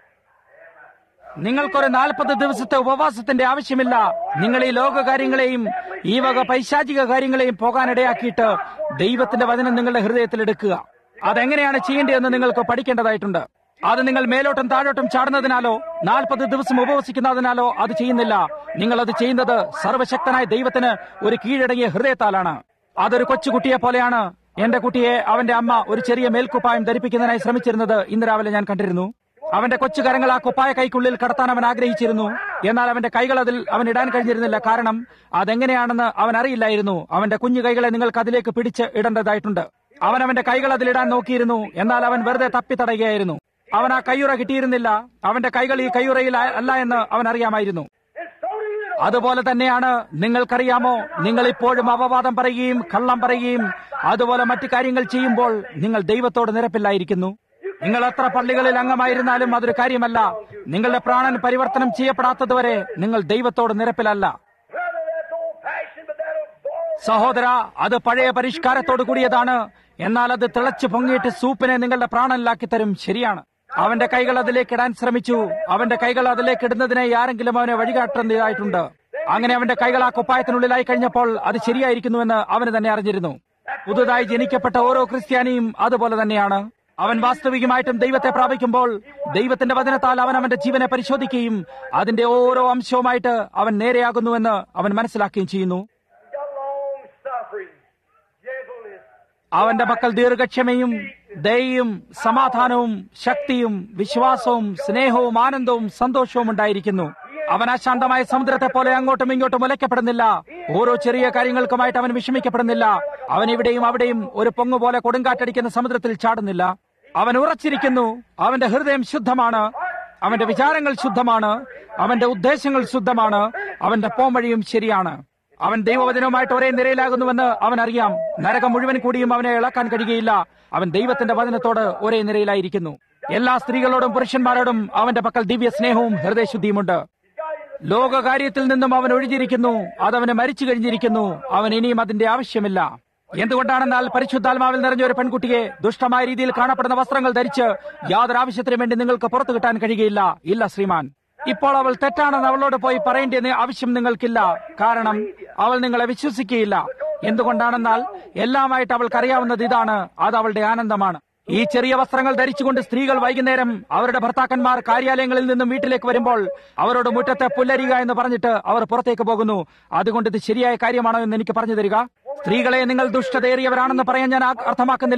നിങ്ങൾക്കൊരു നാൽപ്പത് ദിവസത്തെ ഉപവാസത്തിന്റെ ആവശ്യമില്ല നിങ്ങൾ ഈ ലോക കാര്യങ്ങളെയും ഈ വക പൈശാചിക കാര്യങ്ങളെയും പോകാനിടയാക്കിയിട്ട് ദൈവത്തിന്റെ വചനം നിങ്ങളുടെ ഹൃദയത്തിൽ എടുക്കുക അതെങ്ങനെയാണ് ചെയ്യേണ്ടതെന്ന് നിങ്ങൾക്ക് പഠിക്കേണ്ടതായിട്ടുണ്ട് അത് നിങ്ങൾ മേലോട്ടും താഴോട്ടും ചാടുന്നതിനാലോ നാൽപ്പത് ദിവസം ഉപവസിക്കുന്നതിനാലോ അത് ചെയ്യുന്നില്ല നിങ്ങൾ അത് ചെയ്യുന്നത് സർവശക്തനായ ദൈവത്തിന് ഒരു കീഴടങ്ങിയ ഹൃദയത്താലാണ് അതൊരു കൊച്ചുകുട്ടിയെ പോലെയാണ് എന്റെ കുട്ടിയെ അവന്റെ അമ്മ ഒരു ചെറിയ മേൽക്കുപ്പായം ധരിപ്പിക്കുന്നതിനായി ശ്രമിച്ചിരുന്നത് ഇന്ന് രാവിലെ ഞാൻ കണ്ടിരുന്നു അവന്റെ കൊച്ചു കരങ്ങൾ ആ കുപ്പായ കൈക്കുള്ളിൽ കടത്താൻ അവൻ ആഗ്രഹിച്ചിരുന്നു എന്നാൽ അവന്റെ കൈകൾ അതിൽ അവൻ ഇടാൻ കഴിഞ്ഞിരുന്നില്ല കാരണം അതെങ്ങനെയാണെന്ന് അവൻ അറിയില്ലായിരുന്നു അവന്റെ കുഞ്ഞു കൈകളെ നിങ്ങൾക്ക് അതിലേക്ക് പിടിച്ച് ഇടേണ്ടതായിട്ടുണ്ട് അവൻ അവന്റെ കൈകൾ അതിലിടാൻ നോക്കിയിരുന്നു എന്നാൽ അവൻ വെറുതെ തപ്പിത്തടയുകയായിരുന്നു അവൻ ആ കയ്യുറ കിട്ടിയിരുന്നില്ല അവന്റെ കൈകൾ ഈ കയ്യുറയിൽ ആ- അല്ല എന്ന് അവൻ അറിയാമായിരുന്നു And so do you know. അതുപോലെ തന്നെയാണ് നിങ്ങൾക്കറിയാമോ നിങ്ങൾ ഇപ്പോഴും അപവാദം പറയുകയും കള്ളം പറയുകയും അതുപോലെ മറ്റു കാര്യങ്ങൾ ചെയ്യുമ്പോൾ നിങ്ങൾ ദൈവത്തോട് നിരപ്പില്ലായിരിക്കുന്നു നിങ്ങൾ എത്ര പള്ളികളിൽ അംഗമായിരുന്നാലും അതൊരു കാര്യമല്ല നിങ്ങളുടെ പ്രാണൻ പരിവർത്തനം ചെയ്യപ്പെടാത്തതുവരെ നിങ്ങൾ ദൈവത്തോട് നിരപ്പിലല്ല Brother, that's old fashioned, but that'll ball. സഹോദര അത് പഴയ പരിഷ്കാരത്തോട് കൂടിയതാണ് എന്നാൽ അത് തിളച്ചു പൊങ്ങിയിട്ട് സൂപ്പിനെ നിങ്ങളുടെ പ്രാണനിലാക്കി തരും ശരിയാണ് അവന്റെ കൈകൾ അതിലേക്ക് ഇടാൻ ശ്രമിച്ചു അവന്റെ കൈകൾ അതിലേക്ക് ഇടുന്നതിനായി ആരെങ്കിലും അവനെ വഴികാട്ടേണ്ടതായിട്ടുണ്ട് അങ്ങനെ അവന്റെ കൈകൾ ആ കുപ്പായത്തിനുള്ളിലായി കഴിഞ്ഞപ്പോൾ അത് ശരിയായിരിക്കുന്നുവെന്ന് അവന് തന്നെ അറിഞ്ഞിരുന്നു പുതുതായി ജനിക്കപ്പെട്ട ഓരോ ക്രിസ്ത്യാനിയും അതുപോലെ തന്നെയാണ് അവൻ വാസ്തവികമായിട്ടും ദൈവത്തെ പ്രാപിക്കുമ്പോൾ ദൈവത്തിന്റെ വചനത്താൽ അവൻ അവന്റെ ജീവനെ പരിശോധിക്കുകയും അതിന്റെ ഓരോ അംശവുമായിട്ട് അവൻ നേരെയാകുന്നുവെന്ന് അവൻ മനസ്സിലാക്കുകയും ചെയ്യുന്നു Got long suffering, gentleness, അവന്റെ പക്കൽ ദീർഘക്ഷമയും ദയയും സമാധാനവും ശക്തിയും വിശ്വാസവും സ്നേഹവും ആനന്ദവും സന്തോഷവും ഉണ്ടായിരിക്കുന്നു അവൻ അശാന്തമായ സമുദ്രത്തെ പോലെ അങ്ങോട്ടും ഇങ്ങോട്ടും ഉലയ്ക്കപ്പെടുന്നില്ല ഓരോ ചെറിയ കാര്യങ്ങൾക്കുമായിട്ട് അവൻ വിഷമിക്കപ്പെടുന്നില്ല അവൻ ഇവിടെയും അവിടെയും ഒരു പൊങ്ങു പോലെ കൊടുങ്കാറ്റടിക്കുന്ന സമുദ്രത്തിൽ ചാടുന്നില്ല അവൻ ഉറച്ചിരിക്കുന്നു അവന്റെ ഹൃദയം ശുദ്ധമാണ് അവന്റെ വിചാരങ്ങൾ ശുദ്ധമാണ് അവന്റെ ഉദ്ദേശങ്ങൾ ശുദ്ധമാണ് അവന്റെ പോംവഴിയും ശരിയാണ് അവൻ ദൈവവചനവുമായിട്ട് ഒരേ നിരയിലാകുന്നുവെന്ന് അവൻ അറിയാം നരകം മുഴുവൻ കൂടിയും അവനെ ഇളക്കാൻ കഴിയുകയില്ല അവൻ ദൈവത്തിന്റെ വചനത്തോട് ഒരേ നിരയിലായിരിക്കുന്നു എല്ലാ സ്ത്രീകളോടും പുരുഷന്മാരോടും അവന്റെ പക്കൽ ദിവ്യ സ്നേഹവും ഹൃദയശുദ്ധിയുമുണ്ട് ലോകകാര്യത്തിൽ നിന്നും അവൻ ഒഴിഞ്ഞിരിക്കുന്നു അതവന് മരിച്ചു കഴിഞ്ഞിരിക്കുന്നു അവൻ ഇനിയും അതിന്റെ ആവശ്യമില്ല എന്തുകൊണ്ടാണെന്നാൽ പരിശുദ്ധാത്മാവിൽ നിറഞ്ഞ ഒരു പെൺകുട്ടിയെ ദുഷ്ടമായ രീതിയിൽ കാണപ്പെടുന്ന വസ്ത്രങ്ങൾ ധരിച്ച് യാതൊരു ആവശ്യത്തിനു വേണ്ടി നിങ്ങൾക്ക് പുറത്തു കിട്ടാൻ കഴിയുകയില്ല ഇല്ല ശ്രീമാൻ ഇപ്പോൾ അവൾ തെറ്റാണെന്ന് അവളോട് പോയി പറയേണ്ട ആവശ്യം നിങ്ങൾക്കില്ല കാരണം അവൾ നിങ്ങളെ വിശ്വസിക്കുകയില്ല എന്തുകൊണ്ടാണെന്നാൽ എല്ലാമായിട്ട് അവൾക്കറിയാവുന്നത് ഇതാണ് അത് അവളുടെ ആനന്ദമാണ് ഈ ചെറിയ വസ്ത്രങ്ങൾ ധരിച്ചുകൊണ്ട് സ്ത്രീകൾ വൈകുന്നേരം അവരുടെ ഭർത്താക്കന്മാർ കാര്യാലയങ്ങളിൽ നിന്നും വീട്ടിലേക്ക് വരുമ്പോൾ അവരോട് മുറ്റത്തെ പുല്ലരിക എന്ന് പറഞ്ഞിട്ട് അവർ പുറത്തേക്ക് പോകുന്നു അതുകൊണ്ട് ഇത് ശരിയായ കാര്യമാണോ എന്ന് എനിക്ക് പറഞ്ഞു തരിക സ്ത്രീകളെ നിങ്ങൾ ദുഷ്ടതയേറിയവരാണെന്ന് പറയാൻ ഞാൻ ആ- അർത്ഥമാക്കുന്നില്ല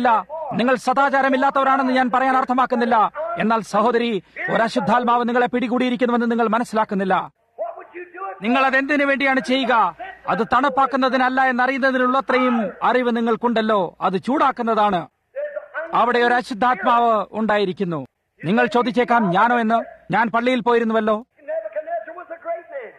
നിങ്ങൾ സദാചാരമില്ലാത്തവരാണെന്ന് ഞാൻ പറയാൻ അർത്ഥമാക്കുന്നില്ല എന്നാൽ സഹോദരി ഒരശുദ്ധാത്മാവ് നിങ്ങളെ പിടികൂടിയിരിക്കുന്നുവെന്ന് നിങ്ങൾ മനസ്സിലാക്കുന്നില്ല What would you do it? നിങ്ങൾ അതെന്തിനു വേണ്ടിയാണ് ചെയ്യുക അത് തണുപ്പാക്കുന്നതിനല്ല എന്നറിയുന്നതിനുള്ളത്രയും അറിവ് നിങ്ങൾക്കുണ്ടല്ലോ അത് ചൂടാക്കുന്നതാണ് അവിടെ ഒരു അശുദ്ധാത്മാവ് ഉണ്ടായിരിക്കുന്നു നിങ്ങൾ ചോദിച്ചേക്കാം ഞാനോ എന്ന് ഞാൻ പള്ളിയിൽ പോയിരുന്നുവല്ലോ Nebuchadnezzar was a great man.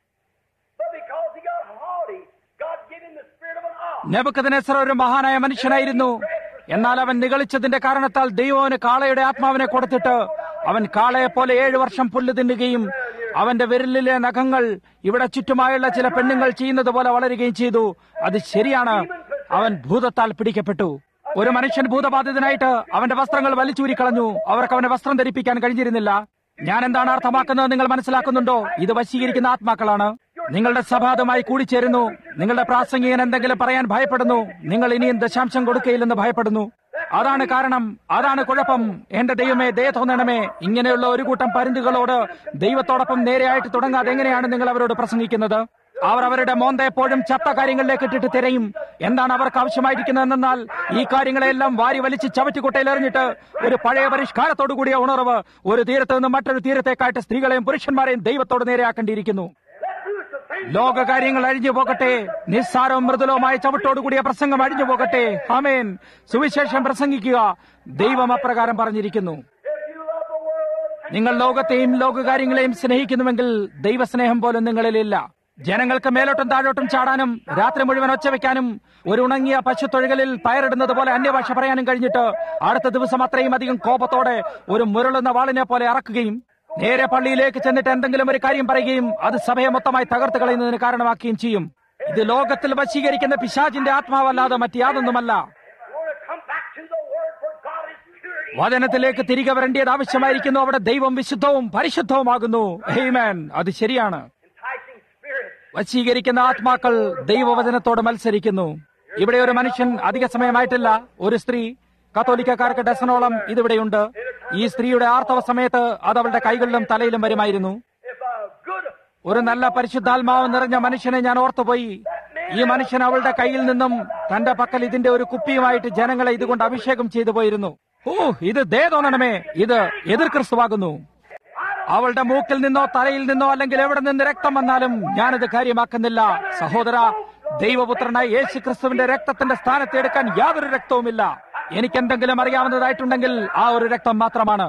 But because he got haughty, God gave him the spirit of an ox. നെബുക്കദിനെസർ ഒരു മഹാനായ മനുഷ്യനായിരുന്നു എന്നാൽ അവൻ നിഗളിച്ചതിന്റെ കാരണത്താൽ ദൈവവന് കാളയുടെ ആത്മാവിനെ കൊടുത്തിട്ട് അവൻ കാളയെ പോലെ ഏഴു വർഷം പുല്ല് തിന്നുകയും അവന്റെ വിരലിലെ നഖങ്ങൾ ഇവിടെ ചുറ്റുമായുള്ള ചില പെണ്ണുങ്ങൾ ചെയ്യുന്നത് പോലെ വളരുകയും ചെയ്തു അത് ശരിയാണ് അവൻ ഭൂതത്താൽ പിടിക്കപ്പെട്ടു ഒരു മനുഷ്യൻ ഭൂതബാധിതനായിട്ട് അവന്റെ വസ്ത്രങ്ങൾ വലിച്ചൂരിക്കളഞ്ഞു അവർക്ക് അവനെ വസ്ത്രം ധരിപ്പിക്കാൻ കഴിഞ്ഞിരുന്നില്ല ഞാൻ എന്താണ് അർത്ഥമാക്കുന്നത് നിങ്ങൾ മനസ്സിലാക്കുന്നുണ്ടോ ഇത് വശീകരിക്കുന്ന ആത്മാക്കളാണ് നിങ്ങളുടെ സഭ അതുമായി കൂടിച്ചേരുന്നു നിങ്ങളുടെ പ്രാസംഗികൻ എന്തെങ്കിലും പറയാൻ ഭയപ്പെടുന്നു നിങ്ങൾ ഇനിയും ദശാംശം കൊടുക്കയില്ലെന്ന് ഭയപ്പെടുന്നു അതാണ് കാരണം അതാണ് കുഴപ്പം എന്റെ ദൈവമേ ദയ തോന്നണമേ ഇങ്ങനെയുള്ള ഒരു കൂട്ടം പരുന്തുകളോട് ദൈവത്തോടൊപ്പം നേരെയായിട്ട് തുടങ്ങാതെ എങ്ങനെയാണ് നിങ്ങൾ അവരോട് പ്രസംഗിക്കുന്നത് അവർ അവരുടെ മോന്ത എപ്പോഴും ചത്ത കാര്യങ്ങളിലേക്ക് ഇട്ടിട്ട് തിരയും എന്താണ് അവർക്ക് ആവശ്യമായിരിക്കുന്നതെന്നാൽ ഈ കാര്യങ്ങളെല്ലാം വാരി വലിച്ച് ചവറ്റുകുട്ടയിൽ എറിഞ്ഞിട്ട് ഒരു പഴയ പരിഷ്കാരത്തോടു കൂടിയ ഉണർവ് ഒരു തീരത്ത് നിന്ന് മറ്റൊരു തീരത്തേക്കായിട്ട് സ്ത്രീകളെയും പുരുഷന്മാരെയും ദൈവത്തോട് നേരെയാക്കേണ്ടിയിരിക്കുന്നു Let loose the things ലോക കാര്യങ്ങൾ അഴിഞ്ഞു പോകട്ടെ നിസ്സാരവും മൃദുലവുമായ ചവിട്ടോടുകൂടിയ പ്രസംഗം അഴിഞ്ഞു പോകട്ടെ ഹമേൻ സുവിശേഷം പ്രസംഗിക്കുക ദൈവം അപ്രകാരം പറഞ്ഞിരിക്കുന്നു If you love the world, നിങ്ങൾ ലോകത്തെയും ലോകകാര്യങ്ങളെയും സ്നേഹിക്കുന്നുവെങ്കിൽ ദൈവസ്നേഹം പോലും നിങ്ങളിലില്ല ജനങ്ങൾക്ക് മേലോട്ടും താഴോട്ടും ചാടാനും രാത്രി മുഴുവൻ ഒച്ച വെക്കാനും ഒരു ഉണങ്ങിയ പശുത്തൊഴുകലിൽ പയറിടുന്നത് പോലെ അന്യഭാഷ പറയാനും കഴിഞ്ഞിട്ട് അടുത്ത ദിവസം അത്രയും അധികം കോപത്തോടെ ഒരു മുരളുന്ന വാളിനെ പോലെ അറക്കുകയും നേരെ പള്ളിയിലേക്ക് ചെന്നിട്ട് എന്തെങ്കിലും ഒരു കാര്യം പറയുകയും അത് സഭയെ മൊത്തമായി തകർത്ത് കളയുന്നതിന് കാരണമാക്കുകയും ചെയ്യും ഇത് ലോകത്തിൽ വശീകരിക്കുന്ന പിശാചിന്റെ ആത്മാവല്ലാതെ മറ്റ് യാതൊന്നുമല്ല you want to come back to the Word where God is purity. വചനത്തിലേക്ക് തിരികെ വരേണ്ടത് ആവശ്യമായിരിക്കുന്നു അവിടെ ദൈവം വിശുദ്ധവും പരിശുദ്ധവുമാകുന്നു ഹെയ്മാൻ അത് ശരിയാണ് Enticing spirits. വശീകരിക്കുന്ന ആത്മാക്കൾ ദൈവവചനത്തോട് മത്സരിക്കുന്നു ഇവിടെ ഒരു മനുഷ്യൻ അധിക സമയമായിട്ടില്ല ഒരു സ്ത്രീ കത്തോലിക്കക്കാർക്ക് ഡസനോളം ഇതിവിടെയുണ്ട് ഈ സ്ത്രീയുടെ ആർത്തവ സമയത്ത് അത് അവളുടെ കൈകളിലും തലയിലും വരുമായിരുന്നു If a good ഒരു നല്ല പരിശുദ്ധാത്മാവ് നിറഞ്ഞ മനുഷ്യനെ ഞാൻ ഓർത്തുപോയി ഈ മനുഷ്യൻ അവളുടെ കയ്യിൽ നിന്നും തന്റെ പക്കൽ ഇതിന്റെ ഒരു കുപ്പിയുമായിട്ട് ജനങ്ങളെ ഇതുകൊണ്ട് അഭിഷേകം ചെയ്തു പോയിരുന്നു ഓ ഇത് ദേ തോന്നണമേ ഇത് എതിർ ക്രിസ്തുവാകുന്നു അവളുടെ മൂക്കിൽ നിന്നോ തലയിൽ നിന്നോ അല്ലെങ്കിൽ എവിടെ നിന്ന് രക്തം വന്നാലും ഞാനിത് കാര്യമാക്കുന്നില്ല സഹോദര ദൈവപുത്രനായ യേശു ക്രിസ്തുവിന്റെ രക്തത്തിന്റെ സ്ഥാനത്ത് എടുക്കാൻ യാതൊരു രക്തവുമില്ല എനിക്കെന്തെങ്കിലും അറിയാവുന്നതായിട്ടുണ്ടെങ്കിൽ ആ ഒരു രക്തം മാത്രമാണ്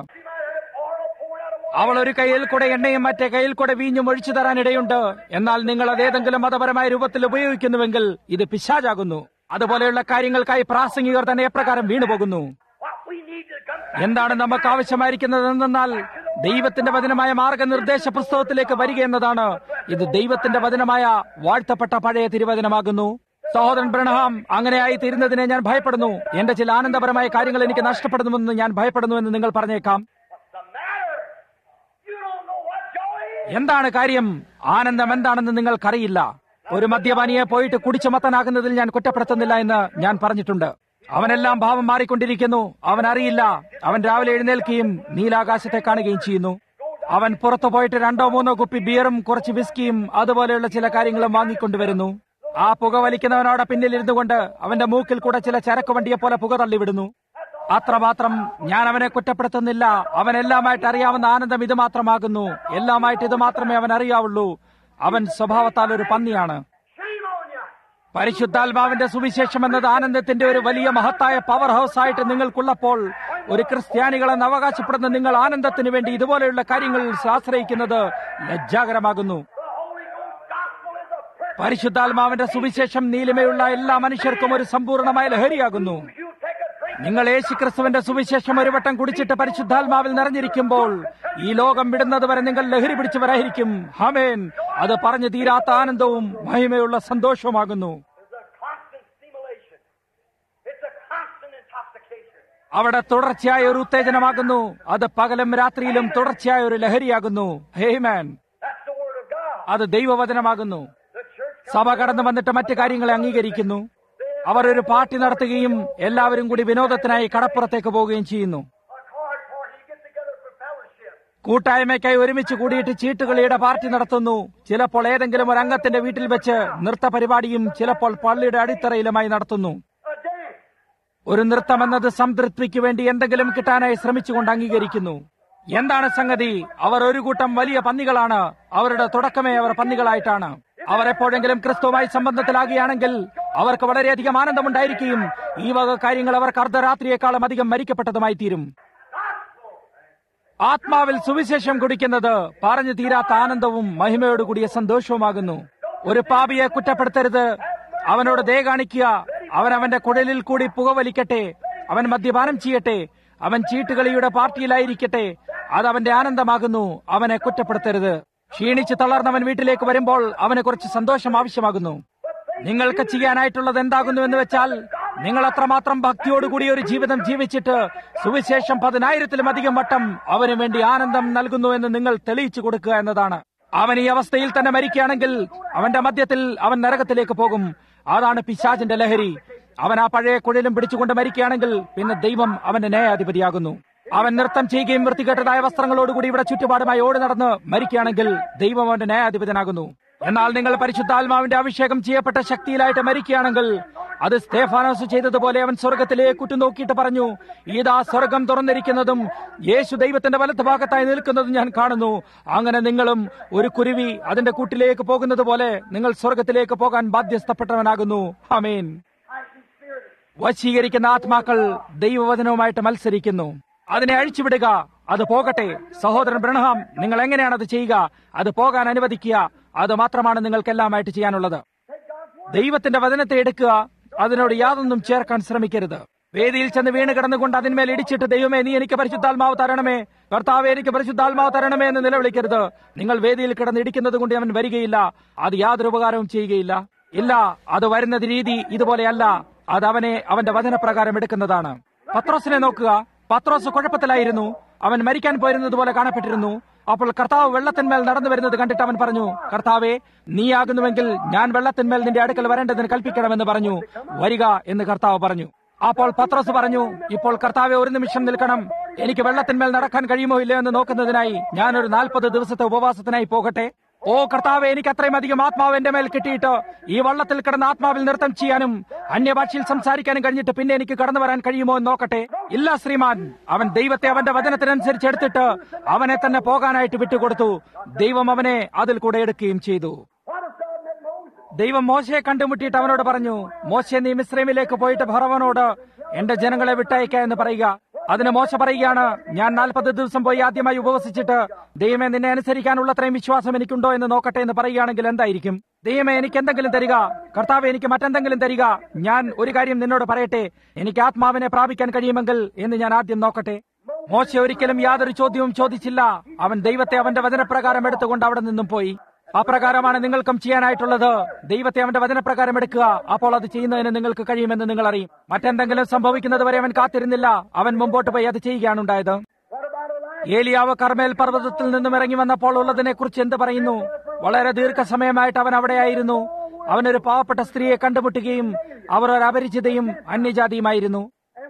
അവൾ ഒരു കയ്യിൽ കൂടെ എണ്ണയും മറ്റേ കയ്യിൽ കൂടെ വീഞ്ഞും ഒഴിച്ചു തരാൻ ഇടയുണ്ട് എന്നാൽ നിങ്ങൾ അത് ഏതെങ്കിലും മതപരമായ രൂപത്തിൽ ഉപയോഗിക്കുന്നുവെങ്കിൽ ഇത് പിശാചാകുന്നു അതുപോലെയുള്ള കാര്യങ്ങൾക്കായി പ്രാസംഗികർ തന്നെ എപ്രകാരം വീണുപോകുന്നു what we need to come എന്താണ് നമുക്ക് ആവശ്യമായിരിക്കുന്നത് എന്നാൽ ദൈവത്തിന്റെ വചനമായ മാർഗനിർദ്ദേശ പുസ്തകത്തിലേക്ക് വരിക എന്നതാണ് ഇത് ദൈവത്തിന്റെ വചനമായ വാഴ്ത്തപ്പെട്ട പഴയ തിരുവചനമാകുന്നു സഹോദരൻ ബ്രണഹാം അങ്ങനെയായി തീരുന്നതിനെ ഞാൻ ഭയപ്പെടുന്നു എന്റെ ചില ആനന്ദപരമായ കാര്യങ്ങൾ എനിക്ക് നഷ്ടപ്പെടുന്നുവെന്ന് ഞാൻ ഭയപ്പെടുന്നുവെന്ന് നിങ്ങൾ പറഞ്ഞേക്കാം What's the matter? You don't know what joy is. എന്താണ് കാര്യം ആനന്ദം എന്താണെന്ന് നിങ്ങൾക്കറിയില്ല ഒരു മദ്യപാനിയെ പോയിട്ട് കുടിച്ചു മത്തനാകുന്നതിൽ ഞാൻ കുറ്റപ്പെടുത്തുന്നില്ല എന്ന് ഞാൻ പറഞ്ഞിട്ടുണ്ട് അവനെല്ലാം ഭാവം മാറിക്കൊണ്ടിരിക്കുന്നു അവൻ അറിയില്ല അവൻ രാവിലെ എഴുന്നേൽക്കുകയും നീലാകാശത്തെ കാണുകയും ചെയ്യുന്നു അവൻ പുറത്തു പോയിട്ട് രണ്ടോ മൂന്നോ കുപ്പി ബിയറും കുറച്ച് വിസ്കിയും അതുപോലെയുള്ള ചില കാര്യങ്ങളും വാങ്ങിക്കൊണ്ടുവരുന്നു ആ പുക വലിക്കുന്നവനോടെ പിന്നിലിരുന്നു കൊണ്ട് അവന്റെ മൂക്കിൽ കൂടെ ചില ചരക്ക് വണ്ടിയെ പോലെ പുക തള്ളിവിടുന്നു അത്രമാത്രം ഞാൻ അവനെ കുറ്റപ്പെടുത്തുന്നില്ല അവൻ എല്ലാമായിട്ട് അറിയാവുന്ന ആനന്ദം ഇത് മാത്രമാകുന്നു എല്ലാമായിട്ട് ഇത് മാത്രമേ അവൻ അറിയാവുള്ളൂ അവൻ സ്വഭാവത്താൽ ഒരു പന്നിയാണ് Shame on you. പരിശുദ്ധാത്മാവിന്റെ സുവിശേഷം എന്നത് ആനന്ദത്തിന്റെ ഒരു വലിയ മഹത്തായ പവർ ഹൗസ് ആയിട്ട് നിങ്ങൾക്കുള്ളപ്പോൾ ഒരു ക്രിസ്ത്യാനികളെന്ന് അവകാശപ്പെടുന്ന നിങ്ങൾ ആനന്ദത്തിന് വേണ്ടി ഇതുപോലെയുള്ള കാര്യങ്ങളിൽ ആശ്രയിക്കുന്നത് ലജ്ജാകരമാകുന്നു The Holy Ghost gospel is a perfect. പരിശുദ്ധാത്മാവിന്റെ സുവിശേഷം നീലിമയുള്ള എല്ലാ മനുഷ്യർക്കും ഒരു സമ്പൂർണമായ ലഹരിയാകുന്നു You take a drink. നിങ്ങൾ യേശുക്രിസ്തുവിന്റെ സുവിശേഷം ഒരു വട്ടം കുടിച്ചിട്ട് പരിശുദ്ധാത്മാവിൽ നിറഞ്ഞിരിക്കുമ്പോൾ ഈ ലോകം വിടുന്നത് വരെ നിങ്ങൾ ലഹരി പിടിച്ചവരായിരിക്കും ഹമേൻ അത് പറഞ്ഞു തീരാത്ത ആനന്ദവും മഹിമയുള്ള സന്തോഷവുമാകുന്നു There's a constant stimulation. It's a constant intoxication. അവിടെ തുടർച്ചയായ ഒരു ഉത്തേജനമാകുന്നു അത് പകലും രാത്രിയിലും തുടർച്ചയായ ഒരു ലഹരിയാകുന്നു amen That's the Word of God. അത് ദൈവവചനമാകുന്നു The church സഭ കടന്നു വന്നിട്ട് മറ്റു കാര്യങ്ങളെ അംഗീകരിക്കുന്നു അവർ ഒരു പാർട്ടി നടത്തുകയും എല്ലാവരും കൂടി വിനോദത്തിനായി കടപ്പുറത്തേക്ക് പോവുകയും ചെയ്യുന്നു a card party, you get together for fellowship. കൂട്ടായ്മയ്ക്കായി ഒരുമിച്ച് കൂടിയിട്ട് ചീട്ടുകളിയുടെ പാർട്ടി നടത്തുന്നു ചിലപ്പോൾ ഏതെങ്കിലും ഒരു അംഗത്തിന്റെ വീട്ടിൽ വെച്ച് നൃത്ത പരിപാടിയും ചിലപ്പോൾ പള്ളിയുടെ അടിത്തറയിലുമായി നടത്തുന്നു A dance. ഒരു നൃത്തം എന്നത് സംതൃപ്തിക്ക് വേണ്ടി എന്തെങ്കിലും കിട്ടാനായി ശ്രമിച്ചുകൊണ്ട് അംഗീകരിക്കുന്നു എന്താണ് സംഗതി അവർ ഒരു കൂട്ടം വലിയ പന്നികളാണ് അവരുടെ തുടക്കമേ അവർ പന്നികളായിട്ടാണ് അവർ എപ്പോഴെങ്കിലും ക്രിസ്തുവുമായി സംബന്ധത്തിലാകുകയാണെങ്കിൽ അവർക്ക് വളരെയധികം ആനന്ദമുണ്ടായിരിക്കുകയും ഈ വക കാര്യങ്ങൾ അവർക്ക് അർദ്ധരാത്രിയേക്കാളും അധികം മരിക്കപ്പെട്ടതുമായി തീരും ആത്മാവിൽ സുവിശേഷം കുടിക്കുന്നത് പറഞ്ഞു തീരാത്ത ആനന്ദവും മഹിമയോടുകൂടിയ സന്തോഷവുമാകുന്നു ഒരു പാപിയെ കുറ്റപ്പെടുത്തരുത് അവനോട് ദയ കാണിക്കുക അവൻ അവന്റെ കുഴലിൽ കൂടി പുകവലിക്കട്ടെ അവൻ മദ്യപാനം ചെയ്യട്ടെ അവൻ ചീട്ടുകളിയുടെ പാർട്ടിയിലായിരിക്കട്ടെ അത് അവന്റെ ആനന്ദമാകുന്നു അവനെ കുറ്റപ്പെടുത്തരുത് ക്ഷീണിച്ച് തളർന്നവൻ വീട്ടിലേക്ക് വരുമ്പോൾ അവന് കുറച്ച് സന്തോഷം ആവശ്യമാകുന്നു നിങ്ങൾക്ക് ചെയ്യാനായിട്ടുള്ളത് എന്താകുന്നു എന്ന് വെച്ചാൽ നിങ്ങൾ അത്രമാത്രം ഭക്തിയോടുകൂടി ഒരു ജീവിതം ജീവിച്ചിട്ട് സുവിശേഷം പതിനായിരത്തിലും അധികം വട്ടം അവന് വേണ്ടി ആനന്ദം നൽകുന്നു എന്ന് നിങ്ങൾ തെളിയിച്ചു കൊടുക്കുക എന്നതാണ് അവൻ ഈ അവസ്ഥയിൽ തന്നെ മരിക്കുകയാണെങ്കിൽ അവന്റെ മധ്യത്തിൽ അവൻ നരകത്തിലേക്ക് പോകും അതാണ് പിശാചിന്റെ ലഹരി അവൻ ആ പഴയ കുഴലും പിടിച്ചുകൊണ്ട് മരിക്കുകയാണെങ്കിൽ പിന്നെ ദൈവം അവന്റെ ന്യായാധിപതിയാകുന്നു അവൻ നൃത്തം ചെയ്യുകയും വൃത്തികെട്ടതായ വസ്ത്രങ്ങളോടുകൂടി ഇവിടെ ചുറ്റുപാടുമായി ഓടി നടന്ന് മരിക്കുകയാണെങ്കിൽ ദൈവം അവന്റെ ന്യായാധിപതിനാകുന്നു എന്നാൽ നിങ്ങൾ പരിശുദ്ധാത്മാവിന്റെ അഭിഷേകം ചെയ്യപ്പെട്ട ശക്തിയിലായിട്ട് മരിക്കുകയാണെങ്കിൽ അത് സ്തേഫാനോസ് ചെയ്തതുപോലെ അവൻ സ്വർഗത്തിലേക്ക് ഉറ്റുനോക്കിയിട്ട് പറഞ്ഞു ഇതാ സ്വർഗം തുറന്നിരിക്കുന്നതും യേശു ദൈവത്തിന്റെ വലത്ത് ഭാഗത്തായി നിൽക്കുന്നതും ഞാൻ കാണുന്നു അങ്ങനെ നിങ്ങളും ഒരു കുരുവി അതിന്റെ കൂട്ടിലേക്ക് പോകുന്നത് പോലെ നിങ്ങൾ സ്വർഗത്തിലേക്ക് പോകാൻ ബാധ്യസ്ഥപ്പെട്ടവനാകുന്നു അമീൻ വശീകരിക്കുന്ന ആത്മാക്കൾ ദൈവവചനവുമായിട്ട് മത്സരിക്കുന്നു അതിനെ അഴിച്ചുവിടുക അത് പോകട്ടെ സഹോദരൻ ബ്രണഹാം നിങ്ങൾ എങ്ങനെയാണ് അത് ചെയ്യുക അത് പോകാൻ അനുവദിക്കുക അത് മാത്രമാണ് നിങ്ങൾക്കെല്ലാമായിട്ട് ചെയ്യാനുള്ളത് ദൈവത്തിന്റെ വചനത്തെ എടുക്കുക അതിനോട് യാതൊന്നും ചേർക്കാൻ ശ്രമിക്കരുത് വേദിയിൽ ചെന്ന് വീണ് കിടന്നുകൊണ്ട് അതിന്മേൽ ഇടിച്ചിട്ട് ദൈവമേ നീ എനിക്ക് പരിശുദ്ധാത്മാവ് തരണമേ കർത്താവെ എനിക്ക് പരിശുദ്ധാത്മാവ് തരണമേ എന്ന് നിലവിളിക്കരുത് നിങ്ങൾ വേദിയിൽ കിടന്ന് ഇടിക്കുന്നത് കൊണ്ട് അവൻ വരികയില്ല അത് യാതൊരു ഉപകാരവും ചെയ്യുകയില്ല ഇല്ല അത് വരുന്നത് രീതി ഇതുപോലെയല്ല അത് അവനെ അവന്റെ വചനപ്രകാരം എടുക്കുന്നതാണ് പത്രോസിനെ നോക്കുക പത്രോസ് കുഴപ്പത്തിലായിരുന്നു അവൻ മരിക്കാൻ പോയിരുന്നത് പോലെ കാണപ്പെട്ടിരുന്നു അപ്പോൾ കർത്താവ് വെള്ളത്തിന്മേൽ നടന്നു വരുന്നത് കണ്ടിട്ട് അവൻ പറഞ്ഞു കർത്താവെ നീയാകുന്നുവെങ്കിൽ ഞാൻ വെള്ളത്തിന്മേൽ നിന്റെ അടുക്കൽ വരേണ്ടതിന് കൽപ്പിക്കണമെന്ന് പറഞ്ഞു വരിക എന്ന് കർത്താവ് പറഞ്ഞു അപ്പോൾ പത്രോസ് പറഞ്ഞു ഇപ്പോൾ കർത്താവെ ഒരു നിമിഷം നിൽക്കണം എനിക്ക് വെള്ളത്തിന്മേൽ നടക്കാൻ കഴിയുമോ ഇല്ലയോ എന്ന് നോക്കുന്നതിനായി ഞാനൊരു നാൽപ്പത് ദിവസത്തെ ഉപവാസത്തിനായി പോകട്ടെ ഓ കർത്താവെ എനിക്ക് അത്രയും അധികം ആത്മാവ് എന്റെ മേൽ കിട്ടിയിട്ട് ഈ വള്ളത്തിൽ കിടന്ന് ആത്മാവിൽ നൃത്തം ചെയ്യാനും അന്യഭാഷയിൽ സംസാരിക്കാനും കഴിഞ്ഞിട്ട് പിന്നെ എനിക്ക് കടന്നു വരാൻ കഴിയുമോ എന്ന് നോക്കട്ടെ ഇല്ല ശ്രീമാൻ അവൻ ദൈവത്തെ അവന്റെ വചനത്തിനനുസരിച്ച് എടുത്തിട്ട് അവനെ തന്നെ പോകാനായിട്ട് വിട്ടുകൊടുത്തു ദൈവം അവനെ അതിൽ കൂടെ എടുക്കുകയും ചെയ്തു ദൈവം മോശയെ കണ്ടുമുട്ടിയിട്ട് അവനോട് പറഞ്ഞു മോശെ നീ മിശ്രമിലേക്ക് പോയിട്ട് ഭറവനോട് എന്റെ ജനങ്ങളെ വിട്ടയക്ക എന്ന് പറയുക അതിന് മോശ പറയുകയാണ് ഞാൻ നാൽപ്പത് ദിവസം പോയി ആദ്യമായി ഉപവസിച്ചിട്ട് ദൈവമേ നിന്നെ അനുസരിക്കാനുള്ളത്രയും വിശ്വാസം എനിക്കുണ്ടോ എന്ന് നോക്കട്ടെ എന്ന് പറയുകയാണെങ്കിൽ എന്തായിരിക്കും ദൈവമേ എനിക്ക് എന്തെങ്കിലും തരിക കർത്താവ് എനിക്ക് മറ്റെന്തെങ്കിലും തരിക ഞാൻ ഒരു കാര്യം നിന്നോട് പറയട്ടെ എനിക്ക് ആത്മാവിനെ പ്രാപിക്കാൻ കഴിയുമെങ്കിൽ എന്ന് ഞാൻ ആദ്യം നോക്കട്ടെ മോശ ഒരിക്കലും യാതൊരു ചോദ്യവും ചോദിച്ചില്ല അവൻ ദൈവത്തെ അവന്റെ വചനപ്രകാരം എടുത്തുകൊണ്ട് അവിടെ നിന്നും പോയി അപ്രകാരമാണ് നിങ്ങൾക്കും ചെയ്യാനായിട്ടുള്ളത് ദൈവത്തെ അവന്റെ വചനപ്രകാരം എടുക്കുക അപ്പോൾ അത് ചെയ്യുന്നതിന് നിങ്ങൾക്ക് കഴിയുമെന്ന് നിങ്ങൾ അറിയും മറ്റെന്തെങ്കിലും സംഭവിക്കുന്നത് വരെ അവൻ കാത്തിരുന്നില്ല അവൻ മുമ്പോട്ട് പോയി അത് ചെയ്യുകയാണ് ഉണ്ടായത് ഏലിയാവ് കർമേൽ പർവ്വതത്തിൽ നിന്നും ഇറങ്ങി വന്നപ്പോൾ ഉള്ളതിനെ കുറിച്ച് എന്ത് പറയുന്നു വളരെ ദീർഘസമയമായിട്ട് അവൻ അവിടെയായിരുന്നു അവനൊരു പാവപ്പെട്ട സ്ത്രീയെ കണ്ടുമുട്ടുകയും അവർ ഒരു അപരിചിതയും അന്യജാതിയുമായിരുന്നു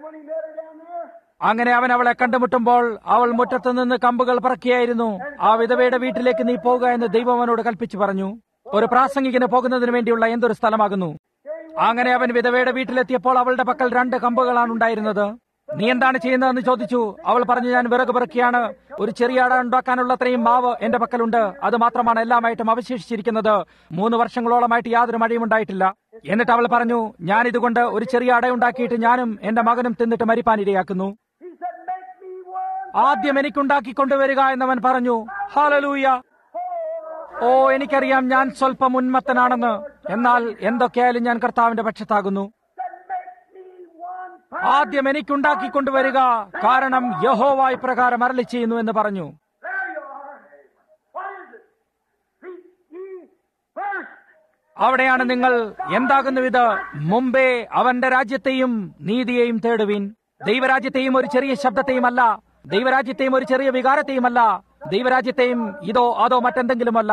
അങ്ങനെ അവൻ അവളെ കണ്ടുമുട്ടുമ്പോൾ അവൾ മുറ്റത്തു നിന്ന് കമ്പുകൾ പറക്കിയായിരുന്നു ആ വിധവയുടെ വീട്ടിലേക്ക് നീ പോകുക എന്ന് ദൈവം അവനോട് കൽപ്പിച്ചു പറഞ്ഞു ഒരു പ്രാസംഗികന് പോകുന്നതിന് വേണ്ടിയുള്ള എന്തൊരു സ്ഥലമാകുന്നു അങ്ങനെ അവൻ വിധവയുടെ വീട്ടിലെത്തിയപ്പോൾ അവളുടെ പക്കൽ രണ്ട് കമ്പുകളാണ് ഉണ്ടായിരുന്നത് നീ എന്താണ് ചെയ്യുന്നതെന്ന് ചോദിച്ചു അവൾ പറഞ്ഞു ഞാൻ വിറക് പെറുക്കിയാണ് ഒരു ചെറിയ അട ഉണ്ടാക്കാനുള്ള അത്രയും മാവ് എന്റെ പക്കലുണ്ട് അത് മാത്രമാണ് എല്ലാമായിട്ടും അവശേഷിച്ചിരിക്കുന്നത് മൂന്ന് വർഷങ്ങളോളമായിട്ട് യാതൊരു മഴയും ഉണ്ടായിട്ടില്ല എന്നിട്ട് അവൾ പറഞ്ഞു ഞാൻ ഇതുകൊണ്ട് ഒരു ചെറിയ അട ഉണ്ടാക്കിയിട്ട് ഞാനും എന്റെ മകനും തിന്നിട്ട് മരിപ്പാൻ ഇടയാക്കുന്നു ആദ്യം എനിക്കുണ്ടാക്കി കൊണ്ടുവരിക എന്നവൻ പറഞ്ഞു ഹാലലൂയ ഓ എനിക്കറിയാം ഞാൻ സ്വല്പം ഉന്മത്തനാണെന്ന് എന്നാൽ എന്തൊക്കെയായാലും ഞാൻ കർത്താവിന്റെ പക്ഷത്താകുന്നു ആദ്യം എനിക്കുണ്ടാക്കി കൊണ്ടുവരിക കാരണം യഹോവായി പ്രകാരം അരളി ചെയ്യുന്നു എന്ന് പറഞ്ഞു അവിടെയാണ് നിങ്ങൾ എന്താകുന്നു ഇത് മുമ്പേ അവന്റെ രാജ്യത്തെയും നീതിയെയും തേടുവിൻ ദൈവരാജ്യത്തെയും ഒരു ചെറിയ ശബ്ദത്തെയുമല്ല ദൈവരാജ്യത്തെയും ഒരു ചെറിയ വികാരത്തെയുമല്ല ദൈവരാജ്യത്തെയും ഇതോ അതോ മറ്റെന്തെങ്കിലുമല്ല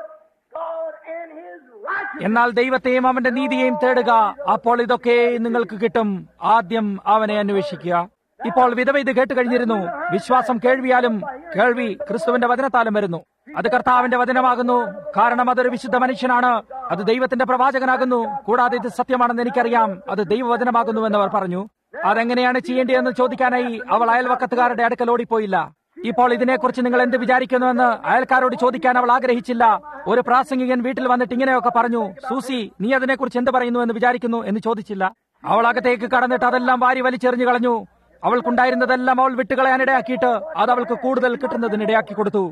എന്നാൽ ദൈവത്തെയും അവന്റെ നീതിയെയും തേടുക അപ്പോൾ ഇതൊക്കെ നിങ്ങൾക്ക് കിട്ടും ആദ്യം അവനെ അന്വേഷിക്കുക ഇപ്പോൾ വിധവ ഇത് കേട്ട് കഴിഞ്ഞിരുന്നു വിശ്വാസം കേൾവിയാലും കേൾവി ക്രിസ്തുവിന്റെ വചനത്താലും വരുന്നു അത് കർത്താവിന്റെ വചനമാകുന്നു കാരണം അതൊരു വിശുദ്ധ മനുഷ്യനാണ് അത് ദൈവത്തിന്റെ പ്രവാചകനാകുന്നു കൂടാതെ ഇത് സത്യമാണെന്ന് എനിക്കറിയാം അത് ദൈവവചനമാകുന്നു എന്നവർ പറഞ്ഞു അതെങ്ങനെയാണ് ചെയ്യേണ്ടതെന്ന് ചോദിക്കാനായി അവൾ അയൽവക്കത്തുകാരുടെ അടുക്കൽ ഓടിപ്പോയില്ല ഇപ്പോൾ ഇതിനെക്കുറിച്ച് നിങ്ങൾ എന്ത് വിചാരിക്കുന്നുവെന്ന് അയൽക്കാരോട് ചോദിക്കാൻ അവൾ ആഗ്രഹിച്ചില്ല ഒരു പ്രാസംഗികൻ വീട്ടിൽ വന്നിട്ട് ഇങ്ങനെയൊക്കെ പറഞ്ഞു സൂസി നീ അതിനെക്കുറിച്ച് എന്ത് പറയുന്നു എന്ന് വിചാരിക്കുന്നു എന്ന് ചോദിച്ചില്ല അവൾ അകത്തേക്ക് കടന്നിട്ട് അതെല്ലാം വാരി വലിച്ചെറിഞ്ഞു കളഞ്ഞു അവൾക്കുണ്ടായിരുന്നതെല്ലാം അവൾ വിട്ടുകളയാനിടയാക്കിയിട്ട് അത് അവൾക്ക് കൂടുതൽ കിട്ടുന്നതിനിടയാക്കി കൊടുത്തു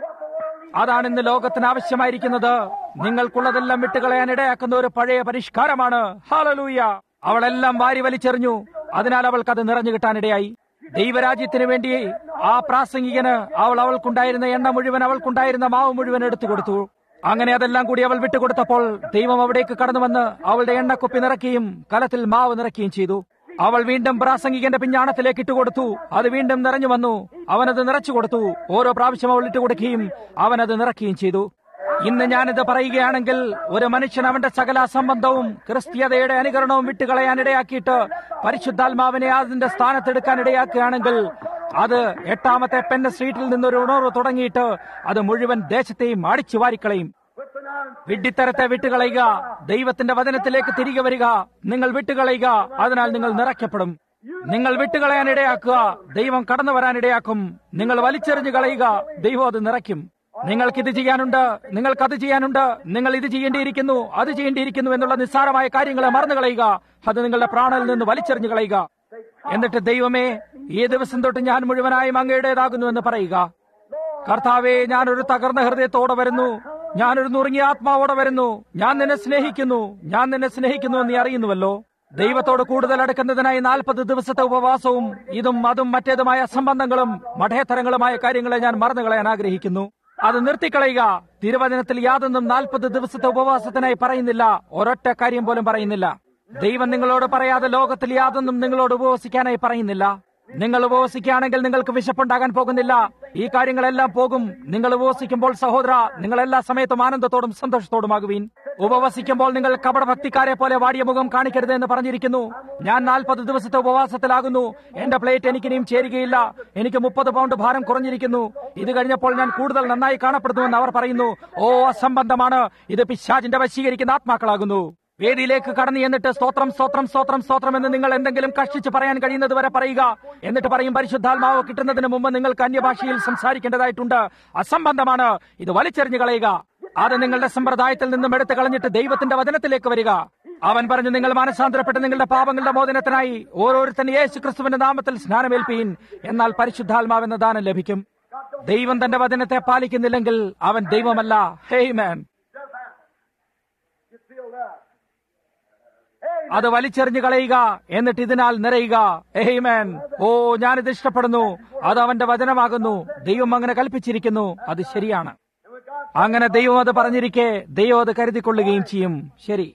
അതാണ് ഇന്ന് ലോകത്തിന് ആവശ്യമായിരിക്കുന്നത് നിങ്ങൾക്കുള്ളതെല്ലാം വിട്ടുകളയാൻ ഇടയാക്കുന്ന ഒരു പഴയ പരിഷ്കാരമാണ് ഹാലലൂയ അവളെല്ലാം വാരി വലിച്ചെറിഞ്ഞു അതിനാൽ അവൾക്ക് അത് നിറഞ്ഞു കിട്ടാനിടയായി ദൈവരാജ്യത്തിന് വേണ്ടി ആ പ്രാസംഗികന് അവൾ അവൾക്കുണ്ടായിരുന്ന എണ്ണ മുഴുവൻ അവൾക്കുണ്ടായിരുന്ന മാവ് മുഴുവൻ എടുത്തു കൊടുത്തു അങ്ങനെ അതെല്ലാം കൂടി അവൾ വിട്ടുകൊടുത്തപ്പോൾ ദൈവം അവിടേക്ക് കടന്നു വന്ന് അവളുടെ എണ്ണക്കുപ്പി നിറയ്ക്കുകയും കലത്തിൽ മാവ് നിറയ്ക്കുകയും ചെയ്തു അവൾ വീണ്ടും പ്രാസംഗികന്റെ പിഞ്ഞാണത്തിലേക്ക് ഇട്ടുകൊടുത്തു അത് വീണ്ടും നിറഞ്ഞു വന്നു അവനത് നിറച്ചു കൊടുത്തു ഓരോ പ്രാവശ്യം അവൾ ഇട്ടുകൊടുക്കുകയും അവനത് നിറയ്ക്കുകയും ചെയ്തു ഇന്ന് ഞാനിത് പറയുകയാണെങ്കിൽ ഒരു മനുഷ്യൻ അവന്റെ സകല സംബന്ധവും ക്രിസ്തീയതയുടെ അനുകരണവും വിട്ടുകളയാൻ ഇടയാക്കിയിട്ട് പരിശുദ്ധാത്മാവിനെ അതിന്റെ സ്ഥാനത്തെടുക്കാൻ ഇടയാക്കുകയാണെങ്കിൽ അത് എട്ടാമത്തെ പെൻ സ്ട്രീറ്റിൽ നിന്നൊരു ഉണർവ് തുടങ്ങിയിട്ട് അത് മുഴുവൻ ദേശത്തെയും അടിച്ചു വാരിക്കളയും വിഡ്ഢിത്തരത്തെ വിട്ടുകളയുക ദൈവത്തിന്റെ വചനത്തിലേക്ക് തിരികെ വരിക നിങ്ങൾ വിട്ടുകളയുക അതിനാൽ നിങ്ങൾ നിറയ്ക്കപ്പെടും നിങ്ങൾ വിട്ടുകളയാൻ ഇടയാക്കുക ദൈവം കടന്നു വരാൻ ഇടയാക്കും നിങ്ങൾ വലിച്ചെറിഞ്ഞു കളയുക ദൈവം അത് നിറയ്ക്കും നിങ്ങൾക്ക് ഇത് ചെയ്യാനുണ്ട് നിങ്ങൾക്ക് അത് ചെയ്യാനുണ്ട് നിങ്ങൾ ഇത് ചെയ്യേണ്ടിയിരിക്കുന്നു അത് ചെയ്യേണ്ടിയിരിക്കുന്നു എന്നുള്ള നിസ്സാരമായ കാര്യങ്ങളെ മറന്നു കളയുക അത് നിങ്ങളുടെ പ്രാണനിൽ നിന്ന് വലിച്ചെറിഞ്ഞു കളയുക എന്നിട്ട് ദൈവമേ ഈ ദിവസം തൊട്ട് ഞാൻ മുഴുവനായും അങ്ങയുടേതാകുന്നു എന്ന് പറയുക കർത്താവെ ഞാനൊരു തകർന്ന ഹൃദയത്തോടെ വരുന്നു ഞാനൊരു നുറുങ്ങിയ ആത്മാവോടെ വരുന്നു ഞാൻ നിന്നെ സ്നേഹിക്കുന്നു ഞാൻ നിന്നെ സ്നേഹിക്കുന്നു എന്ന് നീ അറിയുന്നുവല്ലോ ദൈവത്തോട് കൂടുതൽ അടുക്കുന്നതിനായി നാൽപ്പത് ദിവസത്തെ ഉപവാസവും ഇതും അതും മറ്റേതുമായ സംബന്ധങ്ങളും മഠേത്തരങ്ങളുമായ കാര്യങ്ങളെ ഞാൻ മറന്നു കളയാൻ ആഗ്രഹിക്കുന്നു അത് നിർത്തിക്കളയുക തിരുവചനത്തിൽ യാതൊന്നും നാൽപ്പത് ദിവസത്തെ ഉപവാസത്തിനായി പറയുന്നില്ല ഒരൊറ്റ കാര്യം പോലും പറയുന്നില്ല ദൈവം നിങ്ങളോട് പറയാതെ ലോകത്തിൽ യാതൊന്നും നിങ്ങളോട് ഉപവസിക്കാനായി പറയുന്നില്ല നിങ്ങൾ ഉപവസിക്കുകയാണെങ്കിൽ നിങ്ങൾക്ക് വിശപ്പുണ്ടാകാൻ പോകുന്നില്ല ഈ കാര്യങ്ങളെല്ലാം പോകും നിങ്ങൾ ഉപവസിക്കുമ്പോൾ സഹോദര നിങ്ങൾ എല്ലാ സമയത്തും ആനന്ദത്തോടും സന്തോഷത്തോടുമാകുവീൻ ഉപവസിക്കുമ്പോൾ നിങ്ങൾ കപടഭക്തിക്കാരെ പോലെ വാടിയ മുഖം കാണിക്കരുത് എന്ന് പറഞ്ഞിരിക്കുന്നു ഞാൻ നാൽപ്പത് ദിവസത്തെ ഉപവാസത്തിലാകുന്നു എന്റെ പ്ലേറ്റ് എനിക്കിനിയും ചേരുകയില്ല എനിക്ക് മുപ്പത് പൗണ്ട് ഭാരം കുറഞ്ഞിരിക്കുന്നു ഇത് കഴിഞ്ഞപ്പോൾ ഞാൻ കൂടുതൽ നന്നായി കാണപ്പെടുന്നുവെന്ന് അവർ പറയുന്നു ഓ അസംബന്ധമാണ് ഇത് പിശാചിന്റെ വശീകരിക്കുന്ന ആത്മാക്കളാകുന്നു വേദിയിലേക്ക് കടന്നു എന്നിട്ട് സ്തോത്രം സ്തോത്രം സ്തോത്രം സ്തോത്രം എന്ന് നിങ്ങൾ എന്തെങ്കിലും കഷ്ടിച്ച് പറയാൻ കഴിയുന്നത് വരെ പറയുക എന്നിട്ട് പറയും പരിശുദ്ധാത്മാവ് കിട്ടുന്നതിന് മുമ്പ് നിങ്ങൾക്ക് അന്യഭാഷയിൽ സംസാരിക്കേണ്ടതായിട്ടുണ്ട് അസംബന്ധമാണ് ഇത് വലിച്ചെറിഞ്ഞു കളയുക അത് നിങ്ങളുടെ സമ്പ്രദായത്തിൽ നിന്നും എടുത്തു കളഞ്ഞിട്ട് ദൈവത്തിന്റെ വചനത്തിലേക്ക് വരിക അവൻ പറഞ്ഞു നിങ്ങൾ മനസാന്തരപ്പെട്ട് നിങ്ങളുടെ പാപങ്ങളുടെ മോചനത്തിനായി ഓരോരുത്തരും യേശു ക്രിസ്തുവിന്റെ നാമത്തിൽ സ്നാനമേൽപ്പീൻ എന്നാൽ പരിശുദ്ധാത്മാവെന്ന ദാനം ലഭിക്കും ദൈവം തന്റെ വചനത്തെ പാലിക്കുന്നില്ലെങ്കിൽ അവൻ ദൈവമല്ല amen You filled up. അത് വലിച്ചെറിഞ്ഞു കളയുക എന്നിട്ട് ഇതിനാൽ നിറയുക എഹിമേൻ ഓ ഞാനിത് ഇഷ്ടപ്പെടുന്നു അത് അവന്റെ വചനമാകുന്നു ദൈവം അങ്ങനെ കൽപ്പിച്ചിരിക്കുന്നു അത് ശരിയാണ് And when God, അങ്ങനെ ദൈവം അത് പറഞ്ഞിരിക്കെ ദൈവം അത് കരുതിക്കൊള്ളുകയും ചെയ്യും ശരി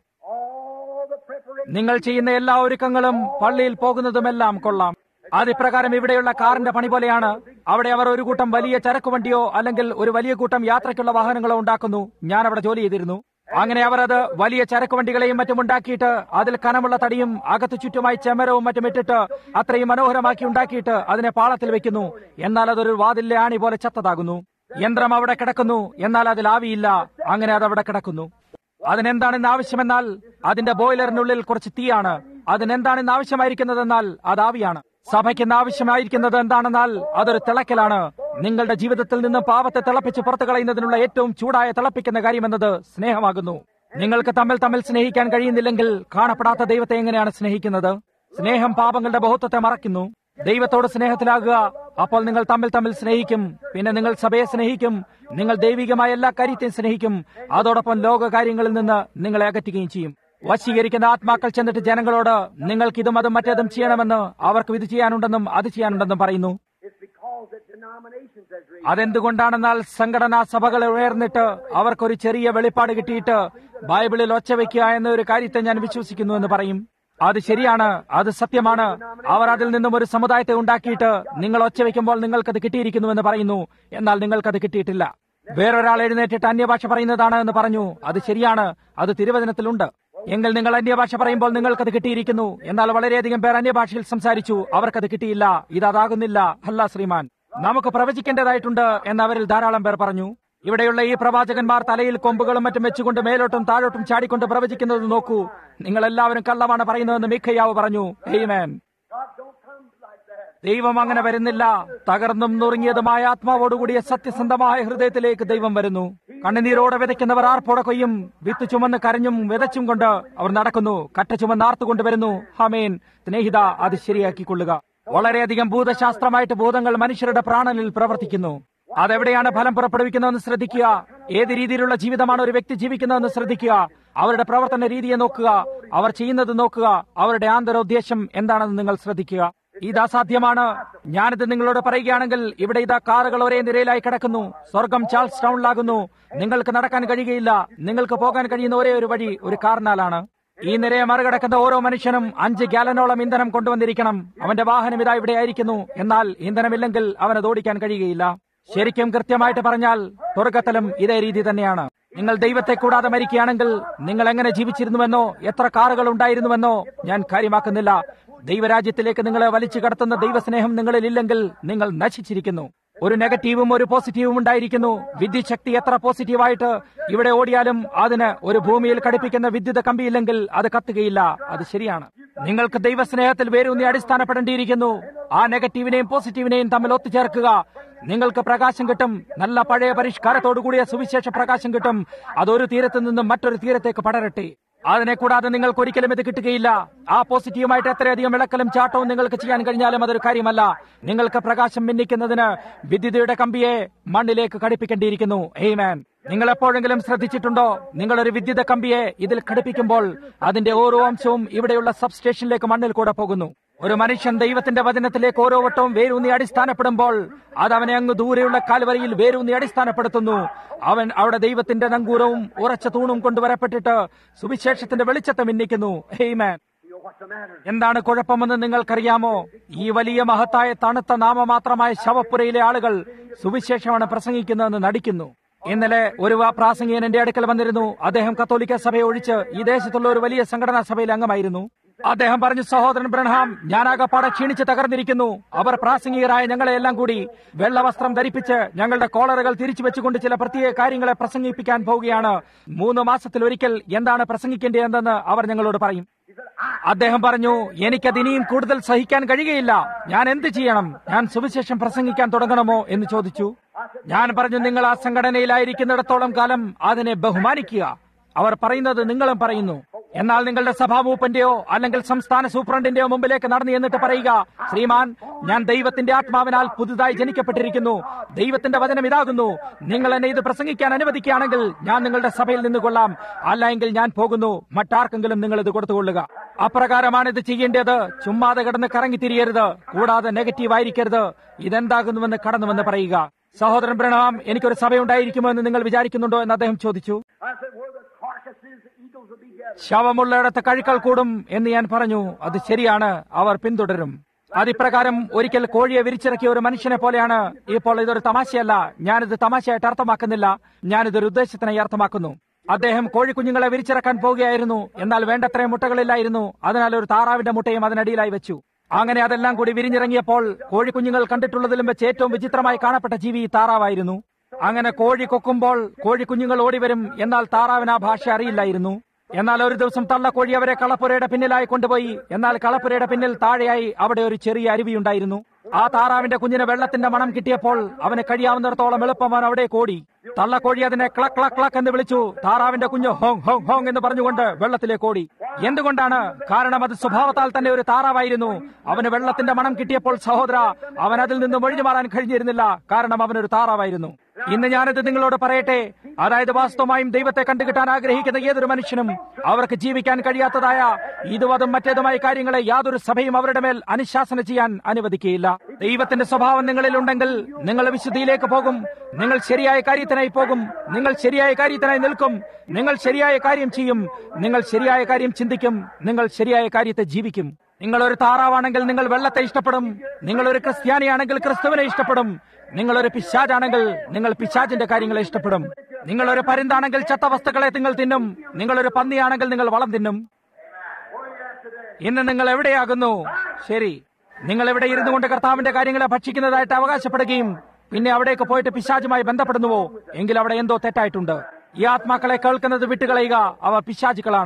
all the preparation, നിങ്ങൾ ചെയ്യുന്ന എല്ലാ ഒരുക്കങ്ങളും പള്ളിയിൽ പോകുന്നതുമെല്ലാം കൊള്ളാം അതിപ്രകാരം ഇവിടെയുള്ള കാറിന്റെ പണി പോലെയാണ് അവിടെ അവർ ഒരു കൂട്ടം വലിയ ചരക്ക് വണ്ടിയോ അല്ലെങ്കിൽ ഒരു വലിയ കൂട്ടം യാത്രയ്ക്കുള്ള വാഹനങ്ങളോ ഉണ്ടാക്കുന്നു ഞാൻ അവിടെ ജോലി ചെയ്തിരുന്നു അങ്ങനെ അവർ അത് വലിയ ചരക്ക് വണ്ടികളെയും മറ്റും ഉണ്ടാക്കിയിട്ട് അതിൽ കനമുള്ള തടിയും അകത്ത് ചുറ്റുമായി ചെമരവും മറ്റും ഇട്ടിട്ട് അത്രയും മനോഹരമാക്കി ഉണ്ടാക്കിയിട്ട് അതിനെ പാളത്തിൽ വെക്കുന്നു എന്നാൽ അതൊരു വാതിലെ ആണി പോലെ ചത്തതാകുന്നു യന്ത്രം അവിടെ കിടക്കുന്നു എന്നാൽ അതിൽ ആവിയില്ല അങ്ങനെ അത് അവിടെ കിടക്കുന്നു അതിനെന്താണെന്ന് ആവശ്യമെന്നാൽ അതിന്റെ ബോയിലറിനുള്ളിൽ കുറച്ച് തീയാണ് അതിനെന്താണെന്ന് ആവശ്യമായിരിക്കുന്നതെന്നാൽ അത് ആവിയാണ് സഭയ്ക്ക് ആവശ്യമായിരിക്കുന്നത് എന്താണെന്നാൽ അതൊരു തിളക്കലാണ് നിങ്ങളുടെ ജീവിതത്തിൽ നിന്ന് പാപത്തെ തിളപ്പിച്ച് പുറത്തു കളയുന്നതിനുള്ള ഏറ്റവും ചൂടായ തിളപ്പിക്കുന്ന കാര്യമെന്നത് സ്നേഹമാകുന്നു നിങ്ങൾക്ക് തമ്മിൽ തമ്മിൽ സ്നേഹിക്കാൻ കഴിയുന്നില്ലെങ്കിൽ കാണപ്പെടാത്ത ദൈവത്തെ എങ്ങനെയാണ് സ്നേഹിക്കുന്നത് സ്നേഹം പാപങ്ങളുടെ ബഹുത്വത്തെ മറയ്ക്കുന്നു ദൈവത്തോട് സ്നേഹത്തിലാകുക അപ്പോൾ നിങ്ങൾ തമ്മിൽ തമ്മിൽ സ്നേഹിക്കും പിന്നെ നിങ്ങൾ സഭയെ സ്നേഹിക്കും നിങ്ങൾ ദൈവികമായ എല്ലാ കാര്യത്തെയും സ്നേഹിക്കും അതോടൊപ്പം ലോക കാര്യങ്ങളിൽ നിന്ന് നിങ്ങളെ അകറ്റുകയും ചെയ്യും വശീകരിക്കുന്ന ആത്മാക്കൾ ചെന്നിട്ട് ജനങ്ങളോട് നിങ്ങൾക്ക് ഇതും അതും മറ്റേതും ചെയ്യണമെന്ന് അവർക്ക് ഇത് ചെയ്യാനുണ്ടെന്നും അത് ചെയ്യാനുണ്ടെന്നും പറയുന്നു it's because that denominations has raised. അതെന്തുകൊണ്ടാണെന്നാൽ സംഘടനാ സഭകൾ ഉയർന്നിട്ട് അവർക്കൊരു ചെറിയ വെളിപ്പാട് കിട്ടിയിട്ട് ബൈബിളിൽ ഒച്ചവെക്കുക എന്ന ഒരു കാര്യത്തെ ഞാൻ വിശ്വസിക്കുന്നു എന്ന് പറയും അത് ശരിയാണ് അത് സത്യമാണ് അവർ അതിൽ നിന്നും ഒരു സമുദായത്തെ ഉണ്ടാക്കിയിട്ട് നിങ്ങൾ ഒച്ചവെക്കുമ്പോൾ നിങ്ങൾക്കത് കിട്ടിയിരിക്കുന്നുവെന്ന് പറയുന്നു എന്നാൽ നിങ്ങൾക്കത് കിട്ടിയിട്ടില്ല വേറൊരാൾ എഴുന്നേറ്റിട്ട് അന്യഭാഷ പറയുന്നതാണ് എന്ന് പറഞ്ഞു അത് ശരിയാണ് അത് തിരുവചനത്തിലുണ്ട് എങ്കിൽ നിങ്ങൾ അന്യഭാഷ പറയുമ്പോൾ നിങ്ങൾക്കത് കിട്ടിയിരിക്കുന്നു എന്നാൽ വളരെയധികം പേർ അന്യഭാഷയിൽ സംസാരിച്ചു അവർക്കത് കിട്ടിയില്ല ഇത് അതാകുന്നില്ല അല്ല ശ്രീമാൻ നമുക്ക് പ്രവചിക്കേണ്ടതായിട്ടുണ്ട് എന്ന് അവരിൽ ധാരാളം പേർ പറഞ്ഞു ഇവിടെയുള്ള ഈ പ്രവാചകന്മാർ തലയിൽ കൊമ്പുകളും മറ്റും വെച്ചുകൊണ്ട് മേലോട്ടും താഴോട്ടും ചാടിക്കൊണ്ട് പ്രവചിക്കുന്നത് നോക്കൂ നിങ്ങൾ എല്ലാവരും കള്ളമാണ് പറയുന്നതെന്ന് മിഖയ്യാവ് പറഞ്ഞു ഹെയ്മേൻ ദൈവം അങ്ങനെ വരുന്നില്ല തകർന്നും നുറുങ്ങിയതുമായ ആത്മാവോടുകൂടിയ സത്യസന്ധമായ ഹൃദയത്തിലേക്ക് ദൈവം വരുന്നു കണ്ണുനീരോടെ വിതയ്ക്കുന്നവർ ആർപ്പോടെ കൊയ്യും വിത്ത് ചുമന്ന് കരഞ്ഞും വിതച്ചും കൊണ്ട് അവർ നടക്കുന്നു കറ്റ ചുമന്ന് ആർത്തുകൊണ്ട് വരുന്നു ഹമേൻ സ്നേഹിത അത് ശരിയാക്കിക്കൊള്ളുക വളരെയധികം ഭൂതശാസ്ത്രമായിട്ട് ഭൂതങ്ങൾ മനുഷ്യരുടെ പ്രാണനിൽ പ്രവർത്തിക്കുന്നു അതെവിടെയാണ് ഫലം പുറപ്പെടുവിക്കുന്നതെന്ന് ശ്രദ്ധിക്കുക ഏത് രീതിയിലുള്ള ജീവിതമാണ് ഒരു വ്യക്തി ജീവിക്കുന്നതെന്ന് ശ്രദ്ധിക്കുക അവരുടെ പ്രവർത്തന രീതിയെ നോക്കുക അവർ ചെയ്യുന്നത് നോക്കുക അവരുടെ ആന്തരോദ്ദേശം എന്താണെന്ന് നിങ്ങൾ ശ്രദ്ധിക്കുക ഇത് അസാധ്യമാണ് ഞാനിത് നിങ്ങളോട് പറയുകയാണെങ്കിൽ ഇവിടെ ഇതാ കാറുകൾ ഒരേ നിരയിലായി കിടക്കുന്നു സ്വർഗം ചാൾസ് ടൗണിലാകുന്നു നിങ്ങൾക്ക് നടക്കാൻ കഴിയുകയില്ല നിങ്ങൾക്ക് പോകാൻ കഴിയുന്ന ഒരേ ഒരു വഴി ഒരു കാറിനാലാണ് ഈ നിരയെ മറികടക്കുന്ന ഓരോ മനുഷ്യനും അഞ്ച് ഗാലനോളം ഇന്ധനം കൊണ്ടുവന്നിരിക്കണം അവന്റെ വാഹനം ഇതാ ഇവിടെ ആയിരിക്കുന്നു എന്നാൽ ഇന്ധനമില്ലെങ്കിൽ അവനത് ഓടിക്കാൻ കഴിയുകയില്ല ശരിക്കും കൃത്യമായിട്ട് പറഞ്ഞാൽ സ്വർഗത്തിലും ഇതേ രീതി തന്നെയാണ് നിങ്ങൾ ദൈവത്തെ കൂടാതെ മരിക്കുകയാണെങ്കിൽ നിങ്ങൾ എങ്ങനെ ജീവിച്ചിരുന്നുവെന്നോ എത്ര കാറുകൾ ഉണ്ടായിരുന്നുവെന്നോ ഞാൻ കാര്യമാക്കുന്നില്ല ദൈവരാജ്യത്തിലേക്ക് നിങ്ങളെ വലിച്ചു കടത്തുന്ന ദൈവസ്നേഹം നിങ്ങളിൽ ഇല്ലെങ്കിൽ നിങ്ങൾ നശിച്ചിരിക്കുന്നു ഒരു നെഗറ്റീവും ഒരു പോസിറ്റീവും ഉണ്ടായിരിക്കുന്നു വിദ്യുത് ശക്തി എത്ര പോസിറ്റീവായിട്ട് ഇവിടെ ഓടിയാലും അതിന് ഒരു ഭൂമിയിൽ ഘടിപ്പിക്കുന്ന വിദ്യുത കമ്പിയില്ലെങ്കിൽ അത് കത്തുകയില്ല അത് ശരിയാണ് നിങ്ങൾക്ക് ദൈവസ്നേഹത്തിൽ വേരൂന്നി അടിസ്ഥാനപ്പെടേണ്ടിയിരിക്കുന്നു ആ നെഗറ്റീവിനെയും പോസിറ്റീവിനെയും തമ്മിൽ ഒത്തുചേർക്കുക നിങ്ങൾക്ക് പ്രകാശം കിട്ടും നല്ല പഴയ പരിഷ്കാരത്തോടുകൂടിയ സുവിശേഷ പ്രകാശം കിട്ടും അതൊരു തീരത്ത് നിന്നും മറ്റൊരു തീരത്തേക്ക് പടരട്ടെ അതിനെ കൂടാതെ നിങ്ങൾക്ക് ഒരിക്കലും ഇത് കിട്ടുകയില്ല ആ പോസിറ്റീവുമായിട്ട് എത്രയധികം ഇളക്കലും ചാട്ടവും നിങ്ങൾക്ക് ചെയ്യാൻ കഴിഞ്ഞാലും അതൊരു കാര്യമല്ല നിങ്ങൾക്ക് പ്രകാശം മിന്നിക്കുന്നതിന് വിദ്യുതയുടെ കമ്പിയെ മണ്ണിലേക്ക് ഘടിപ്പിക്കേണ്ടിയിരിക്കുന്നു എയ്മാൻ നിങ്ങൾ എപ്പോഴെങ്കിലും ശ്രദ്ധിച്ചിട്ടുണ്ടോ നിങ്ങളൊരു വിദ്യുത കമ്പിയെ ഇതിൽ ഘടിപ്പിക്കുമ്പോൾ അതിന്റെ ഓരോ അംശവും ഇവിടെയുള്ള സബ്സ്റ്റേഷനിലേക്ക് മണ്ണിൽ കൂടെ പോകുന്നു ഒരു മനുഷ്യൻ ദൈവത്തിന്റെ വചനത്തിലേക്ക് ഓരോ വട്ടവും വേരൂന്നി അടിസ്ഥാനപ്പെടുമ്പോൾ അത് അവനെ അങ്ങ് ദൂരെയുള്ള കാൽവരിയിൽ വേരൂന്നി അടിസ്ഥാനപ്പെടുത്തുന്നു അവൻ അവിടെ ദൈവത്തിന്റെ നങ്കൂരവും ഉറച്ച തൂണും കൊണ്ടുവരപ്പെട്ടിട്ട് സുവിശേഷത്തിന്റെ വെളിച്ചത്തെ മിന്നിക്കുന്നു ഹെയ്മാൻ എന്താണ് കുഴപ്പമെന്ന് നിങ്ങൾക്കറിയാമോ ഈ വലിയ മഹത്തായ തണുത്ത നാമമാത്രമായ ശവപ്പുരയിലെ ആളുകൾ സുവിശേഷമാണ് പ്രസംഗിക്കുന്നതെന്ന് നടിക്കുന്നു ഇന്നലെ ഒരു പ്രാസംഗികൻ എന്റെ അടുക്കൽ വന്നിരുന്നു അദ്ദേഹം കത്തോലിക്ക സഭയെ ഒഴിച്ച് ഈ ദേശത്തുള്ള ഒരു വലിയ സംഘടനാ സഭയിൽ അംഗമായിരുന്നു അദ്ദേഹം പറഞ്ഞു സഹോദരൻ ബ്രഹ്ഹാം ഞാനാകപ്പാടെ ക്ഷീണിച്ച് തകർന്നിരിക്കുന്നു അവർ പ്രാസംഗികരായ ഞങ്ങളെല്ലാം കൂടി വെള്ളവസ്ത്രം ധരിപ്പിച്ച് ഞങ്ങളുടെ കോളറുകൾ തിരിച്ചു വെച്ചുകൊണ്ട് ചില പ്രത്യേക കാര്യങ്ങളെ പ്രസംഗിപ്പിക്കാൻ പോവുകയാണ് മൂന്ന് മാസത്തിൽ ഒരിക്കൽ എന്താണ് പ്രസംഗിക്കേണ്ടതെന്ന് അവർ ഞങ്ങളോട് പറയും അദ്ദേഹം പറഞ്ഞു എനിക്കത് ഇനിയും കൂടുതൽ സഹിക്കാൻ കഴിയുകയില്ല ഞാൻ എന്ത് ചെയ്യണം ഞാൻ സുവിശേഷം പ്രസംഗിക്കാൻ തുടങ്ങണമോ എന്ന് ചോദിച്ചു ഞാൻ പറഞ്ഞു നിങ്ങൾ ആ സംഘടനയിലായിരിക്കുന്നിടത്തോളം കാലം അതിനെ ബഹുമാനിക്കുക അവർ പറയുന്നത് നിങ്ങളും പറയുന്നു എന്നാൽ നിങ്ങളുടെ സഭാമൂപ്പന്റെയോ അല്ലെങ്കിൽ സംസ്ഥാന സൂപ്രണ്ടിന്റെയോ മുമ്പിലേക്ക് നടന്നു എന്നിട്ട് പറയുക ശ്രീമാൻ ഞാൻ ദൈവത്തിന്റെ ആത്മാവിനാൽ പുതുതായി ജനിക്കപ്പെട്ടിരിക്കുന്നു ദൈവത്തിന്റെ വചനം ഇതാകുന്നു നിങ്ങൾ എന്നെ ഇത് പ്രസംഗിക്കാൻ അനുവദിക്കുകയാണെങ്കിൽ ഞാൻ നിങ്ങളുടെ സഭയിൽ നിന്ന് കൊള്ളാം അല്ല എങ്കിൽ ഞാൻ പോകുന്നു മറ്റാർക്കെങ്കിലും നിങ്ങൾ ഇത് കൊടുത്തുകൊള്ളുക അപ്രകാരമാണ് ഇത് ചെയ്യേണ്ടത് ചുമ്മാതെ കിടന്ന് കറങ്ങി തിരിയരുത് കൂടാതെ നെഗറ്റീവ് ആയിരിക്കരുത് ഇതെന്താകുന്നുവെന്ന് കടന്നുവെന്ന് പറയുക സഹോദരൻ പ്രണാം എനിക്കൊരു സഭയുണ്ടായിരിക്കുമോ എന്ന് നിങ്ങൾ വിചാരിക്കുന്നുണ്ടോ എന്ന് അദ്ദേഹം ചോദിച്ചു ശവമുള്ളയിടത്ത് കഴുക്കൾ കൂടും എന്ന് ഞാൻ പറഞ്ഞു അത് ശരിയാണ് അവർ പിന്തുടരും അതിപ്രകാരം ഒരിക്കൽ കോഴിയെ വിരിച്ചിറക്കിയ ഒരു മനുഷ്യനെ പോലെയാണ് ഇപ്പോൾ ഇതൊരു തമാശയല്ല ഞാനിത് തമാശയായിട്ട് അർത്ഥമാക്കുന്നില്ല ഞാനിതൊരു ഉദ്ദേശത്തിനായി അർത്ഥമാക്കുന്നു അദ്ദേഹം കോഴിക്കുഞ്ഞുങ്ങളെ വിരിച്ചിറക്കാൻ പോവുകയായിരുന്നു എന്നാൽ വേണ്ടത്രയും മുട്ടകളില്ലായിരുന്നു അതിനാൽ ഒരു താറാവിന്റെ മുട്ടയും അതിനടിയിലായി വെച്ചു അങ്ങനെ അതെല്ലാം കൂടി വിരിഞ്ഞിറങ്ങിയപ്പോൾ കോഴിക്കുഞ്ഞുങ്ങൾ കണ്ടിട്ടുള്ളതിലും വെച്ച് ഏറ്റവും വിചിത്രമായി കാണപ്പെട്ട ജീവി താറാവായിരുന്നു അങ്ങനെ കോഴി കൊക്കുമ്പോൾ കോഴിക്കുഞ്ഞുങ്ങൾ ഓടിവരും എന്നാൽ താറാവിന് ആ ഭാഷ അറിയില്ലായിരുന്നു എന്നാൽ ഒരു ദിവസം തള്ളക്കോഴി അവരെ കളപ്പുരയുടെ പിന്നിലായി കൊണ്ടുപോയി എന്നാൽ കളപ്പുരയുടെ പിന്നിൽ താഴെയായി അവിടെ ഒരു ചെറിയ അരുവിയുണ്ടായിരുന്നു ആ താറാവിന്റെ കുഞ്ഞിന് വെള്ളത്തിന്റെ മണം കിട്ടിയപ്പോൾ അവന് കഴിയാവുന്നിടത്തോളം എളുപ്പം അവൻ അവിടെ കോടി തള്ളക്കോഴി അതിനെ ക്ലക് ക്ലക് ക്ലക് എന്ന് വിളിച്ചു താറാവിന്റെ കുഞ്ഞ് ഹോങ് ഹോങ് ഹോങ് എന്ന് പറഞ്ഞുകൊണ്ട് വെള്ളത്തിലേക്ക് ഓടി എന്തുകൊണ്ടാണ് കാരണം അത് സ്വഭാവത്താൽ തന്നെ ഒരു താറാവായിരുന്നു അവന് വെള്ളത്തിന്റെ മണം കിട്ടിയപ്പോൾ സഹോദര അവൻ അതിൽ നിന്ന് ഒഴിഞ്ഞു മാറാൻ കഴിഞ്ഞിരുന്നില്ല കാരണം അവനൊരു താറാവായിരുന്നു ഇന്ന് ഞാനിത് നിങ്ങളോട് പറയട്ടെ അതായത് വാസ്തവമായും ദൈവത്തെ കണ്ടുകിട്ടാൻ ആഗ്രഹിക്കുന്ന ഏതൊരു മനുഷ്യനും അവർക്ക് ജീവിക്കാൻ കഴിയാത്തതായ ഇതും അതും മറ്റേതുമായ കാര്യങ്ങളെ യാതൊരു സഭയും അവരുടെ മേൽ അനുശാസന ചെയ്യാൻ അനുവദിക്കുകയില്ല ദൈവത്തിന്റെ സ്വഭാവം നിങ്ങളിൽ ഉണ്ടെങ്കിൽ നിങ്ങൾ വിശുദ്ധിയിലേക്ക് പോകും നിങ്ങൾ ശരിയായ കാര്യത്തിനായി പോകും നിങ്ങൾ ശരിയായ കാര്യത്തിനായി നിൽക്കും നിങ്ങൾ ശരിയായ കാര്യം ചെയ്യും നിങ്ങൾ ശരിയായ കാര്യം ചിന്തിക്കും നിങ്ങൾ ശരിയായ കാര്യത്തെ ജീവിക്കും നിങ്ങൾ ഒരു താറാവാണെങ്കിൽ നിങ്ങൾ വെള്ളത്തെ ഇഷ്ടപ്പെടും നിങ്ങൾ ഒരു ക്രിസ്ത്യാനിയാണെങ്കിൽ ക്രിസ്തുവിനെ ഇഷ്ടപ്പെടും നിങ്ങൾ ഒരു പിശാജാണെങ്കിൽ നിങ്ങൾ പിശാജിന്റെ കാര്യങ്ങളെ ഇഷ്ടപ്പെടും നിങ്ങൾ ഒരു പരുന്താണെങ്കിൽ ചത്ത വസ്തുക്കളെ നിങ്ങൾ തിന്നും നിങ്ങൾ ഒരു പന്നിയാണെങ്കിൽ നിങ്ങൾ വളം തിന്നും ഇന്ന് നിങ്ങൾ എവിടെയാകുന്നു ശരി നിങ്ങൾ എവിടെ ഇരുന്നു കൊണ്ട് കർത്താവിന്റെ കാര്യങ്ങളെ ഭക്ഷിക്കുന്നതായിട്ട് അവകാശപ്പെടുകയും പിന്നെ അവിടേക്ക് പോയിട്ട് പിശാചുമായി ബന്ധപ്പെടുന്നുവോ എങ്കിൽ അവിടെ എന്തോ തെറ്റായിട്ടുണ്ട് ഈ ആത്മാക്കളെ കേൾക്കുന്നത് വിട്ടുകളയുക അവ പിശാചുക്കളാണ്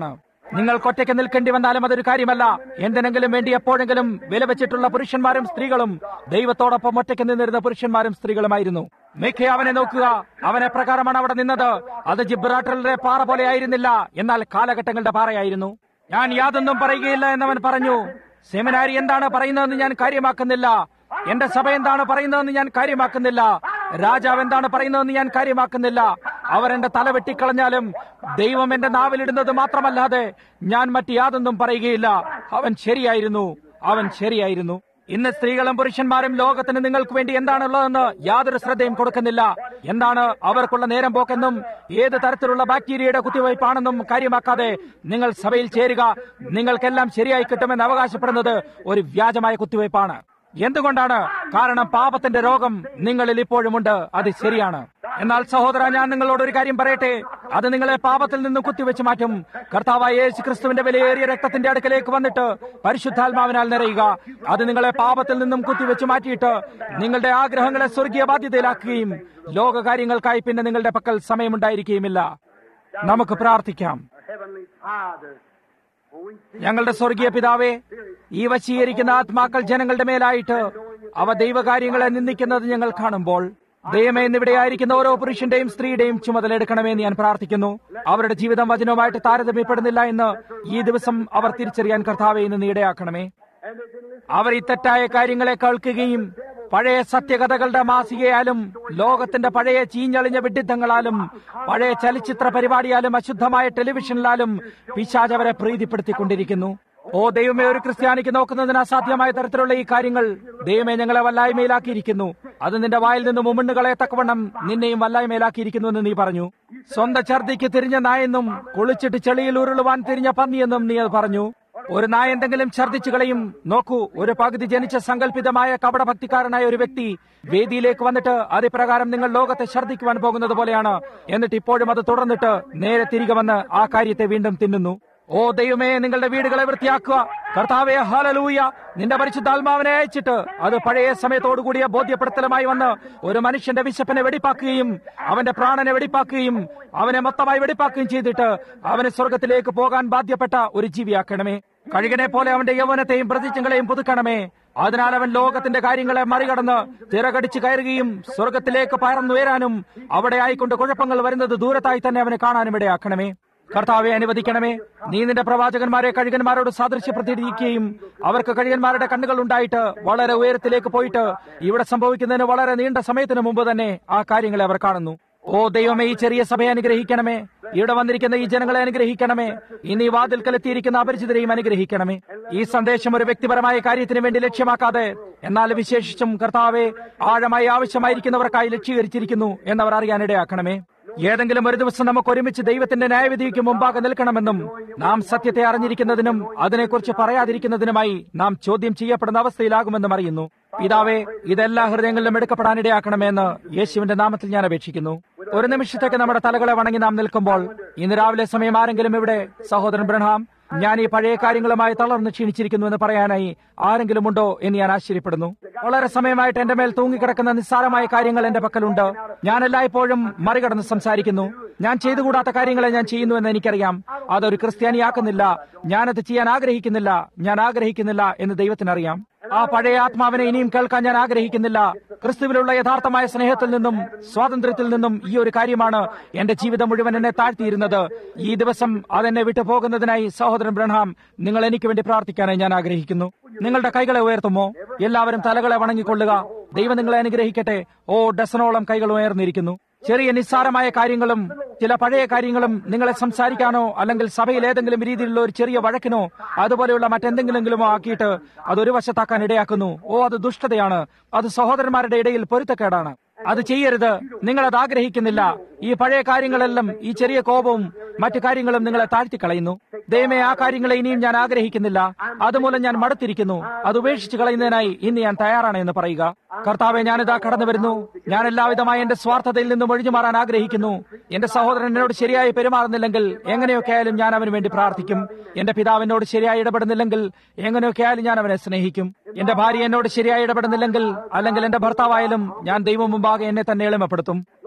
നിങ്ങൾക്ക് ഒറ്റയ്ക്ക് നിൽക്കേണ്ടി വന്നാലും അതൊരു കാര്യമല്ല എന്തിനെങ്കിലും വേണ്ടി എപ്പോഴെങ്കിലും വില വെച്ചിട്ടുള്ള പുരുഷന്മാരും സ്ത്രീകളും ദൈവത്തോടൊപ്പം ഒറ്റയ്ക്ക് നിന്നിരുന്ന പുരുഷന്മാരും സ്ത്രീകളുമായിരുന്നു മിക്ക അവനെ നോക്കുക അവനെ പ്രകാരമാണ് അവിടെ നിന്നത് അത് ജിബ്രാട്ടറിലെ പാറ പോലെ ആയിരുന്നില്ല എന്നാൽ കാലഘട്ടങ്ങളുടെ പാറയായിരുന്നു ഞാൻ യാതൊന്നും പറയുകയില്ല എന്നവൻ പറഞ്ഞു സെമിനാരി എന്താണ് പറയുന്നതെന്ന് ഞാൻ കാര്യമാക്കുന്നില്ല എന്റെ സഭ എന്താണ് പറയുന്നതെന്ന് ഞാൻ കാര്യമാക്കുന്നില്ല രാജാവ് എന്താണ് പറയുന്നതെന്ന് ഞാൻ കാര്യമാക്കുന്നില്ല അവർ എന്റെ തല വെട്ടിക്കളഞ്ഞാലും ദൈവം എന്റെ നാവിലിടുന്നത് മാത്രമല്ലാതെ ഞാൻ മറ്റ് യാതൊന്നും പറയുകയില്ല അവൻ ശരിയായിരുന്നു അവൻ ശരിയായിരുന്നു ഇന്ന് സ്ത്രീകളും പുരുഷന്മാരും ലോകത്തിന് നിങ്ങൾക്ക് വേണ്ടി എന്താണുള്ളതെന്ന് യാതൊരു ശ്രദ്ധയും കൊടുക്കുന്നില്ല എന്താണ് അവർക്കുള്ള നേരം പോക്കെന്നും ഏത് തരത്തിലുള്ള ബാക്ടീരിയയുടെ കുത്തിവയ്പ്പാണെന്നും കാര്യമാക്കാതെ നിങ്ങൾ സഭയിൽ ചേരുക നിങ്ങൾക്കെല്ലാം ശരിയായി കിട്ടുമെന്ന് അവകാശപ്പെടുന്നത് ഒരു വ്യാജമായ കുത്തിവയ്പ്പാണ് എന്തുകൊണ്ടാണ് കാരണം പാപത്തിന്റെ രോഗം നിങ്ങളിൽ ഇപ്പോഴുമുണ്ട് അത് ശരിയാണ് എന്നാൽ സഹോദര ഞാൻ നിങ്ങളോട് ഒരു കാര്യം പറയട്ടെ അത് നിങ്ങളെ പാപത്തിൽ നിന്ന് കുത്തിവെച്ച് മാറ്റും കർത്താവായ യേശു ക്രിസ്തുവിന്റെ വിലയേറിയ രക്തത്തിന്റെ അടുക്കലേക്ക് വന്നിട്ട് പരിശുദ്ധാത്മാവിനാൽ നിറയുക അത് നിങ്ങളെ പാപത്തിൽ നിന്നും കുത്തിവെച്ച് മാറ്റിയിട്ട് നിങ്ങളുടെ ആഗ്രഹങ്ങളെ സ്വർഗീയ ബാധ്യതയിലാക്കുകയും ലോകകാര്യങ്ങൾക്കായി പിന്നെ നിങ്ങളുടെ പക്കൽ സമയമുണ്ടായിരിക്കുകയുമില്ല നമുക്ക് പ്രാർത്ഥിക്കാം Heavenly Father, when we see ഞങ്ങളുടെ സ്വർഗീയ പിതാവേ ഈ വശീകരിക്കുന്ന ആത്മാക്കൾ ജനങ്ങളുടെ മേലായിട്ട് അവ ദൈവകാര്യങ്ങളെ നിന്ദിക്കുന്നത് ഞങ്ങൾ കാണുമ്പോൾ ദൈവമേ എന്നിവിടെ ആയിരിക്കുന്ന ഓരോ പുരുഷന്റെയും സ്ത്രീയുടെയും ചുമതല ഞാൻ പ്രാർത്ഥിക്കുന്നു അവരുടെ ജീവിതം വചനവുമായിട്ട് താരതമ്യപ്പെടുന്നില്ല എന്ന് ഈ ദിവസം അവർ തിരിച്ചറിയാൻ കർത്താവെ ഇന്ന് നീ ഇടയാക്കണമേ and they can listen അവർ ഈ തെറ്റായ കാര്യങ്ങളെ കേൾക്കുകയും പഴയ സത്യകഥകളുടെ മാസികയാലും ലോകത്തിന്റെ പഴയ ചീഞ്ഞളിഞ്ഞ വിഡിത്തങ്ങളാലും പഴയ ചലച്ചിത്ര പരിപാടിയാലും അശുദ്ധമായ ടെലിവിഷനിലാലും പിശാച് അവരെ പ്രീതിപ്പെടുത്തിക്കൊണ്ടിരിക്കുന്നു ഓ ദൈവമേ ഒരു ക്രിസ്ത്യാനിക്ക് നോക്കുന്നതിന് അസാധ്യമായ തരത്തിലുള്ള ഈ കാര്യങ്ങൾ ദൈവമേ ഞങ്ങളെ വല്ലായ്മയിലാക്കിയിരിക്കുന്നു അത് നിന്റെ വായിൽ നിന്ന് മുമ്മുണ്ണുകളെ തക്കവണ്ണം നിന്നെയും വല്ലായ്മയിലാക്കിയിരിക്കുന്നു എന്ന് നീ പറഞ്ഞു സ്വന്തം ഛർദിക്ക് തിരിഞ്ഞ നായെന്നും കുളിച്ചിട്ട് ചെളിയിൽ ഉരുളുവാൻ തിരിഞ്ഞ പന്നിയെന്നും നീ അത് പറഞ്ഞു ഒരു നായ എന്തെങ്കിലും ഛർദ്ദിച്ചു കളയും നോക്കൂ ഒരു പകുതി ജനിച്ച സങ്കല്പിതമായ കപടഭക്തിക്കാരനായ ഒരു വ്യക്തി വേദിയിലേക്ക് വന്നിട്ട് അതിപ്രകാരം നിങ്ങൾ ലോകത്തെ ഛർദ്ദിക്കുവാൻ പോകുന്നത് പോലെയാണ് എന്നിട്ട് ഇപ്പോഴും അത് തുടർന്നിട്ട് നേരെ തിരികെ വന്ന് ആ കാര്യത്തെ വീണ്ടും തിന്നുന്നു ഓ ദൈവമേ നിങ്ങളുടെ വീടുകളെ വൃത്തിയാക്കുക കർത്താവെ ഹാലലൂയ നിന്റെ പരിശുദ്ധാത്മാവിനെ അയച്ചിട്ട് അത് പഴയ സമയത്തോടുകൂടിയ ബോധ്യപ്പെടുത്തലുമായി വന്ന് ഒരു മനുഷ്യന്റെ വിശപ്പിനെ വെടിപ്പാക്കുകയും അവന്റെ പ്രാണനെ വെടിപ്പാക്കുകയും അവനെ മൊത്തമായി വെടിപ്പാക്കുകയും ചെയ്തിട്ട് അവനെ സ്വർഗത്തിലേക്ക് പോകാൻ ബാധ്യപ്പെട്ട ഒരു ജീവിയാക്കണമേ കഴുകനെ പോലെ അവന്റെ യൗവനത്തെയും പ്രതിജ്ഞകളെയും പുതുക്കണമേ അതിനാൽ അവൻ ലോകത്തിന്റെ കാര്യങ്ങളെ മറികടന്ന് തിറകടിച്ച് കയറുകയും സ്വർഗത്തിലേക്ക് പറന്നുയരാനും അവിടെ ആയിക്കൊണ്ട് കുഴപ്പങ്ങൾ വരുന്നത് ദൂരത്തായി തന്നെ അവനെ കാണാനും ഇടയാക്കണമേ കർത്താവെ അനുവദിക്കണമേ നീ നിന്റെ പ്രവാചകന്മാരെ കഴുകന്മാരോട് സാദൃശ്യപ്പെടുത്തിയിരിക്കുകയും അവർക്ക് കഴുകന്മാരുടെ കണ്ണുകൾ ഉണ്ടായിട്ട് വളരെ ഉയരത്തിലേക്ക് പോയിട്ട് ഇവിടെ സംഭവിക്കുന്നതിന് വളരെ നീണ്ട സമയത്തിന് മുമ്പ് തന്നെ ആ കാര്യങ്ങളെ അവർ കാണുന്നു ഓ ദൈവമേ ഈ ചെറിയ സഭയെ അനുഗ്രഹിക്കണമേ ഇവിടെ വന്നിരിക്കുന്ന ഈ ജനങ്ങളെ അനുഗ്രഹിക്കണമേ ഇനി ഈ വാതിൽക്കലെത്തിയിരിക്കുന്ന അപരിചിതരെയും അനുഗ്രഹിക്കണമേ ഈ സന്ദേശം ഒരു വ്യക്തിപരമായ കാര്യത്തിന് വേണ്ടി ലക്ഷ്യമാക്കാതെ എന്നാൽ വിശേഷിച്ചും കർത്താവെ ആഴമായി ആവശ്യമായിരിക്കുന്നവർക്കായി ലക്ഷ്യീകരിച്ചിരിക്കുന്നു എന്നവർ അറിയാനിടയാക്കണമേ ഏതെങ്കിലും ഒരു ദിവസം നമുക്ക് ഒരുമിച്ച് ദൈവത്തിന്റെ ന്യായവിധിക്ക് മുമ്പാകെ നിൽക്കണമെന്നും നാം സത്യത്തെ അറിഞ്ഞിരിക്കുന്നതിനും അതിനെക്കുറിച്ച് പറയാതിരിക്കുന്നതിനുമായി നാം ചോദ്യം ചെയ്യപ്പെടുന്ന അവസ്ഥയിലാകുമെന്നും അറിയുന്നു പിതാവേ ഇതെല്ലാ ഹൃദയങ്ങളിലും എടുക്കപ്പെടാനിടയാക്കണമെന്ന് യേശുവിന്റെ നാമത്തിൽ ഞാൻ അപേക്ഷിക്കുന്നു ഒരു നിമിഷത്തേക്ക് നമ്മുടെ തലകളെ വണങ്ങി നാം നിൽക്കുമ്പോൾ ഇന്ന് രാവിലെ സമയം ആരെങ്കിലും ഇവിടെ സഹോദരൻ ബ്രഹാം ഞാൻ ഈ പഴയ കാര്യങ്ങളുമായി തളർന്ന് ക്ഷീണിച്ചിരിക്കുന്നു എന്ന് പറയാനായി ആരെങ്കിലും ഉണ്ടോ എന്ന് ഞാൻ ആശ്ചര്യപ്പെടുന്നു വളരെ സമയമായിട്ട് എന്റെ മേൽ തൂങ്ങിക്കിടക്കുന്ന നിസ്സാരമായ കാര്യങ്ങൾ എന്റെ പക്കലുണ്ട് ഞാൻ എല്ലായ്പ്പോഴും മറികടന്ന് സംസാരിക്കുന്നു ഞാൻ ചെയ്തുകൂടാത്ത കാര്യങ്ങളെ ഞാൻ ചെയ്യുന്നു എന്ന് എനിക്കറിയാം അതൊരു ക്രിസ്ത്യാനിയാക്കുന്നില്ല ഞാനത് ചെയ്യാൻ ആഗ്രഹിക്കുന്നില്ല ഞാൻ ആഗ്രഹിക്കുന്നില്ല എന്ന് ദൈവത്തിനറിയാം ആ പഴയ ആത്മാവിനെ ഇനിയും കേൾക്കാൻ ഞാൻ ആഗ്രഹിക്കുന്നില്ല ക്രിസ്തുവിലുള്ള യഥാർത്ഥമായ സ്നേഹത്തിൽ നിന്നും സ്വാതന്ത്ര്യത്തിൽ നിന്നും ഈ ഒരു കാര്യമാണ് എന്റെ ജീവിതം മുഴുവൻ എന്നെ താഴ്ത്തിയിരുന്നത് ഈ ദിവസം അതെന്നെ വിട്ടു പോകുന്നതിനായി സഹോദരൻ ബ്രഹാം നിങ്ങൾ എനിക്ക് വേണ്ടി പ്രാർത്ഥിക്കാനായി ഞാൻ ആഗ്രഹിക്കുന്നു നിങ്ങളുടെ കൈകളെ ഉയർത്തുമോ എല്ലാവരും തലകളെ വണങ്ങിക്കൊള്ളുക ദൈവം നിങ്ങളെ അനുഗ്രഹിക്കട്ടെ ഓ ഡസനോളം കൈകൾ ഉയർന്നിരിക്കുന്നു ചെറിയ നിസ്സാരമായ കാര്യങ്ങളും ചില പഴയ കാര്യങ്ങളും നിങ്ങളെ സംസാരിക്കാനോ അല്ലെങ്കിൽ സഭയിൽ ഏതെങ്കിലും രീതിയിലുള്ള ഒരു ചെറിയ വഴക്കിനോ അതുപോലെയുള്ള മറ്റെന്തെങ്കിലെങ്കിലുമോ ആക്കിയിട്ട് അത് ഒരു വശത്താക്കാൻ ഇടയാക്കുന്നു ഓ അത് ദുഷ്ടതയാണ് അത് സഹോദരന്മാരുടെ ഇടയിൽ പൊരുത്തക്കേടാണ് അത് ചെയ്യരുത് നിങ്ങൾ അത് ആഗ്രഹിക്കുന്നില്ല ഈ പഴയ കാര്യങ്ങളെല്ലാം ഈ ചെറിയ കോപവും മറ്റു കാര്യങ്ങളും നിങ്ങളെ താഴ്ത്തിക്കളയുന്നു ദൈവമേ ആ കാര്യങ്ങളെ ഇനിയും ഞാൻ ആഗ്രഹിക്കുന്നില്ല അതുമൂലം ഞാൻ മടുത്തിരിക്കുന്നു അത് ഉപേക്ഷിച്ച് കളയുന്നതിനായി ഇന്ന് ഞാൻ തയ്യാറാണ് എന്ന് പറയുക കർത്താവെ ഞാനിതാ കടന്നു വരുന്നു ഞാൻ എല്ലാവിധമായ എന്റെ സ്വാർത്ഥതയിൽ നിന്നും ഒഴിഞ്ഞു മാറാൻ ആഗ്രഹിക്കുന്നു എന്റെ സഹോദരൻ എന്നോട് ശരിയായി പെരുമാറുന്നില്ലെങ്കിൽ എങ്ങനെയൊക്കെ ആയാലും ഞാൻ അവന് വേണ്ടി പ്രാർത്ഥിക്കും എന്റെ പിതാവിനോട് ശരിയായി ഇടപെടുന്നില്ലെങ്കിൽ എങ്ങനെയൊക്കെ ആയാലും ഞാൻ അവനെ സ്നേഹിക്കും എന്റെ ഭാര്യ എന്നോട് ശരിയായി ഇടപെടുന്നില്ലെങ്കിൽ അല്ലെങ്കിൽ എന്റെ ഭർത്താവായാലും ഞാൻ ദൈവം മുമ്പാകെ എന്നെ തന്നെ എളിമപ്പെടുത്തും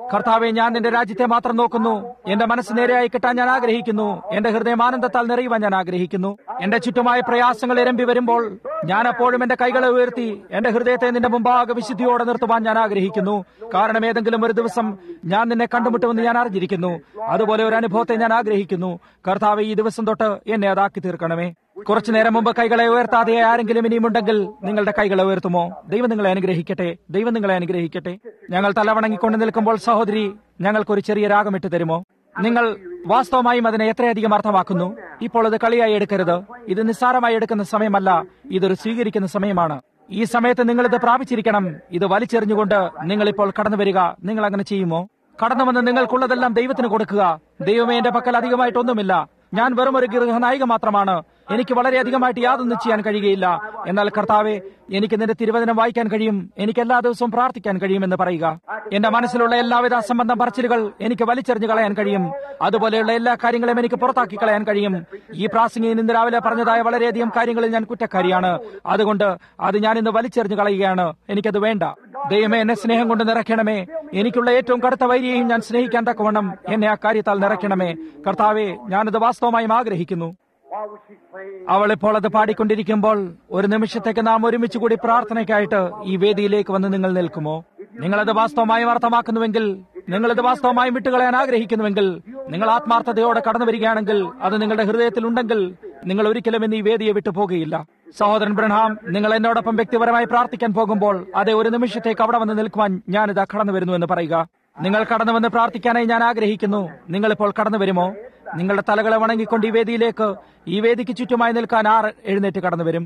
കർത്താവെ ഞാൻ നിന്റെ രാജ്യത്തെ മാത്രം നോക്കുന്നു എന്റെ മനസ്സ് നേരെയായി കിട്ടാൻ ഞാൻ ആഗ്രഹിക്കുന്നു എന്റെ ഹൃദയം ആനന്ദത്താൽ നിറയുവാൻ ഞാൻ ആഗ്രഹിക്കുന്നു എന്റെ ചുറ്റുമായ പ്രയാസങ്ങൾ ഇരമ്പി വരുമ്പോൾ ഞാൻ അപ്പോഴും എന്റെ കൈകളെ ഉയർത്തി എന്റെ ഹൃദയത്തെ നിന്റെ മുമ്പാകെ വിശുദ്ധിയോടെ നിർത്തുവാൻ ഞാൻ ആഗ്രഹിക്കുന്നു കാരണം ഏതെങ്കിലും ഒരു ദിവസം ഞാൻ നിന്നെ കണ്ടുമുട്ടുമെന്ന് ഞാൻ അറിഞ്ഞിരിക്കുന്നു അതുപോലെ ഒരു അനുഭവത്തെ ഞാൻ ആഗ്രഹിക്കുന്നു കർത്താവ് ഈ ദിവസം തൊട്ട് എന്നെ അതാക്കി തീർക്കണമേ കുറച്ചു നേരം മുമ്പ് കൈകളെ ഉയർത്താതെ ആരെങ്കിലും ഇനിയുമുണ്ടെങ്കിൽ നിങ്ങളുടെ കൈകളെ ഉയർത്തുമോ ദൈവം നിങ്ങളെ അനുഗ്രഹിക്കട്ടെ ദൈവം നിങ്ങളെ അനുഗ്രഹിക്കട്ടെ ഞങ്ങൾ തലവണങ്ങിക്കൊണ്ട് നിൽക്കുമ്പോൾ സഹോദരി ഞങ്ങൾക്കൊരു ചെറിയ രാഗമിട്ട് തരുമോ നിങ്ങൾ വാസ്തവമായും അതിനെ എത്രയധികം അർത്ഥമാക്കുന്നു ഇപ്പോൾ അത് കളിയായി എടുക്കരുത് ഇത് നിസ്സാരമായി എടുക്കുന്ന സമയമല്ല ഇതൊരു സ്വീകരിക്കുന്ന സമയമാണ് ഈ സമയത്ത് നിങ്ങൾ ഇത് പ്രാപിച്ചിരിക്കണം ഇത് വലിച്ചെറിഞ്ഞുകൊണ്ട് നിങ്ങൾ ഇപ്പോൾ കടന്നു വരിക നിങ്ങൾ അങ്ങനെ ചെയ്യുമോ കടന്നു വന്ന് നിങ്ങൾക്കുള്ളതെല്ലാം ദൈവത്തിന് കൊടുക്കുക ദൈവമേ എന്റെ പക്കൽ അധികമായിട്ടൊന്നുമില്ല ഞാൻ വെറും ഒരു ഗൃഹനായിക മാത്രമാണ് എനിക്ക് വളരെ അധികമായിട്ട് യാതൊന്നും ചെയ്യാൻ കഴിയുകയില്ല എന്നാൽ കർത്താവെ എനിക്ക് നിന്റെ തിരുവചനം വായിക്കാൻ കഴിയും എനിക്ക് എല്ലാ ദിവസവും പ്രാർത്ഥിക്കാൻ കഴിയുമെന്ന് പറയുക എന്റെ മനസ്സിലുള്ള എല്ലാവിധ അസംബന്ധം പറച്ചിലുകൾ എനിക്ക് വലിച്ചെറിഞ്ഞു കളയാൻ കഴിയും അതുപോലെയുള്ള എല്ലാ കാര്യങ്ങളും എനിക്ക് പുറത്താക്കി കളയാൻ കഴിയും ഈ പ്രാസംഗികൻ ഇന്ന് രാവിലെ പറഞ്ഞതായ വളരെയധികം കാര്യങ്ങളിൽ ഞാൻ കുറ്റക്കാരിയാണ് അതുകൊണ്ട് അത് ഞാൻ ഇന്ന് വലിച്ചെറിഞ്ഞു കളയുകയാണ് എനിക്കത് വേണ്ട ദൈവമേ എന്നെ സ്നേഹം കൊണ്ട് നിറയ്ക്കണമേ എനിക്കുള്ള ഏറ്റവും കടുത്ത വൈരിയെയും ഞാൻ സ്നേഹിക്കാൻ തക്കവണ്ണം എന്നെ ആ കാര്യത്താൽ നിറയ്ക്കണമേ കർത്താവെ ഞാനത് വാസ്തവമായും ആഗ്രഹിക്കുന്നു While was she playing? അവൾ ഇപ്പോൾ അത് പാടിക്കൊണ്ടിരിക്കുമ്പോൾ ഒരു നിമിഷത്തേക്ക് നാം ഒരുമിച്ച് കൂടി പ്രാർത്ഥനയ്ക്കായിട്ട് ഈ വേദിയിലേക്ക് വന്ന് നിങ്ങൾ നിൽക്കുമോ നിങ്ങളത് വാസ്തവമായും അർത്ഥമാക്കുന്നുവെങ്കിൽ നിങ്ങളത് വാസ്തവമായും വിട്ടുകളയാൻ ആഗ്രഹിക്കുന്നുവെങ്കിൽ നിങ്ങൾ ആത്മാർത്ഥതയോടെ കടന്നു വരികയാണെങ്കിൽ അത് നിങ്ങളുടെ ഹൃദയത്തിൽ ഉണ്ടെങ്കിൽ നിങ്ങൾ ഒരിക്കലും ഇന്ന് ഈ വേദിയെ വിട്ടു പോകുകയില്ല സഹോദരൻ ബ്രഹാം നിങ്ങൾ എന്നോടൊപ്പം വ്യക്തിപരമായി പ്രാർത്ഥിക്കാൻ പോകുമ്പോൾ അതേ ഒരു നിമിഷത്തേക്ക് അവിടെ വന്ന് നിൽക്കുവാൻ ഞാനിത് കടന്നു വരുന്നു എന്ന് പറയുക നിങ്ങൾ കടന്നു വന്ന് പ്രാർത്ഥിക്കാനായി ഞാൻ ആഗ്രഹിക്കുന്നു നിങ്ങളിപ്പോൾ കടന്നു വരുമോ നിങ്ങളുടെ തലകളെ വണങ്ങിക്കൊണ്ട് ഈ വേദിയിലേക്ക് ഈ വേദിക്ക് ചുറ്റുമായി നിൽക്കാൻ ആർ എഴുന്നേറ്റ് കടന്നു വരും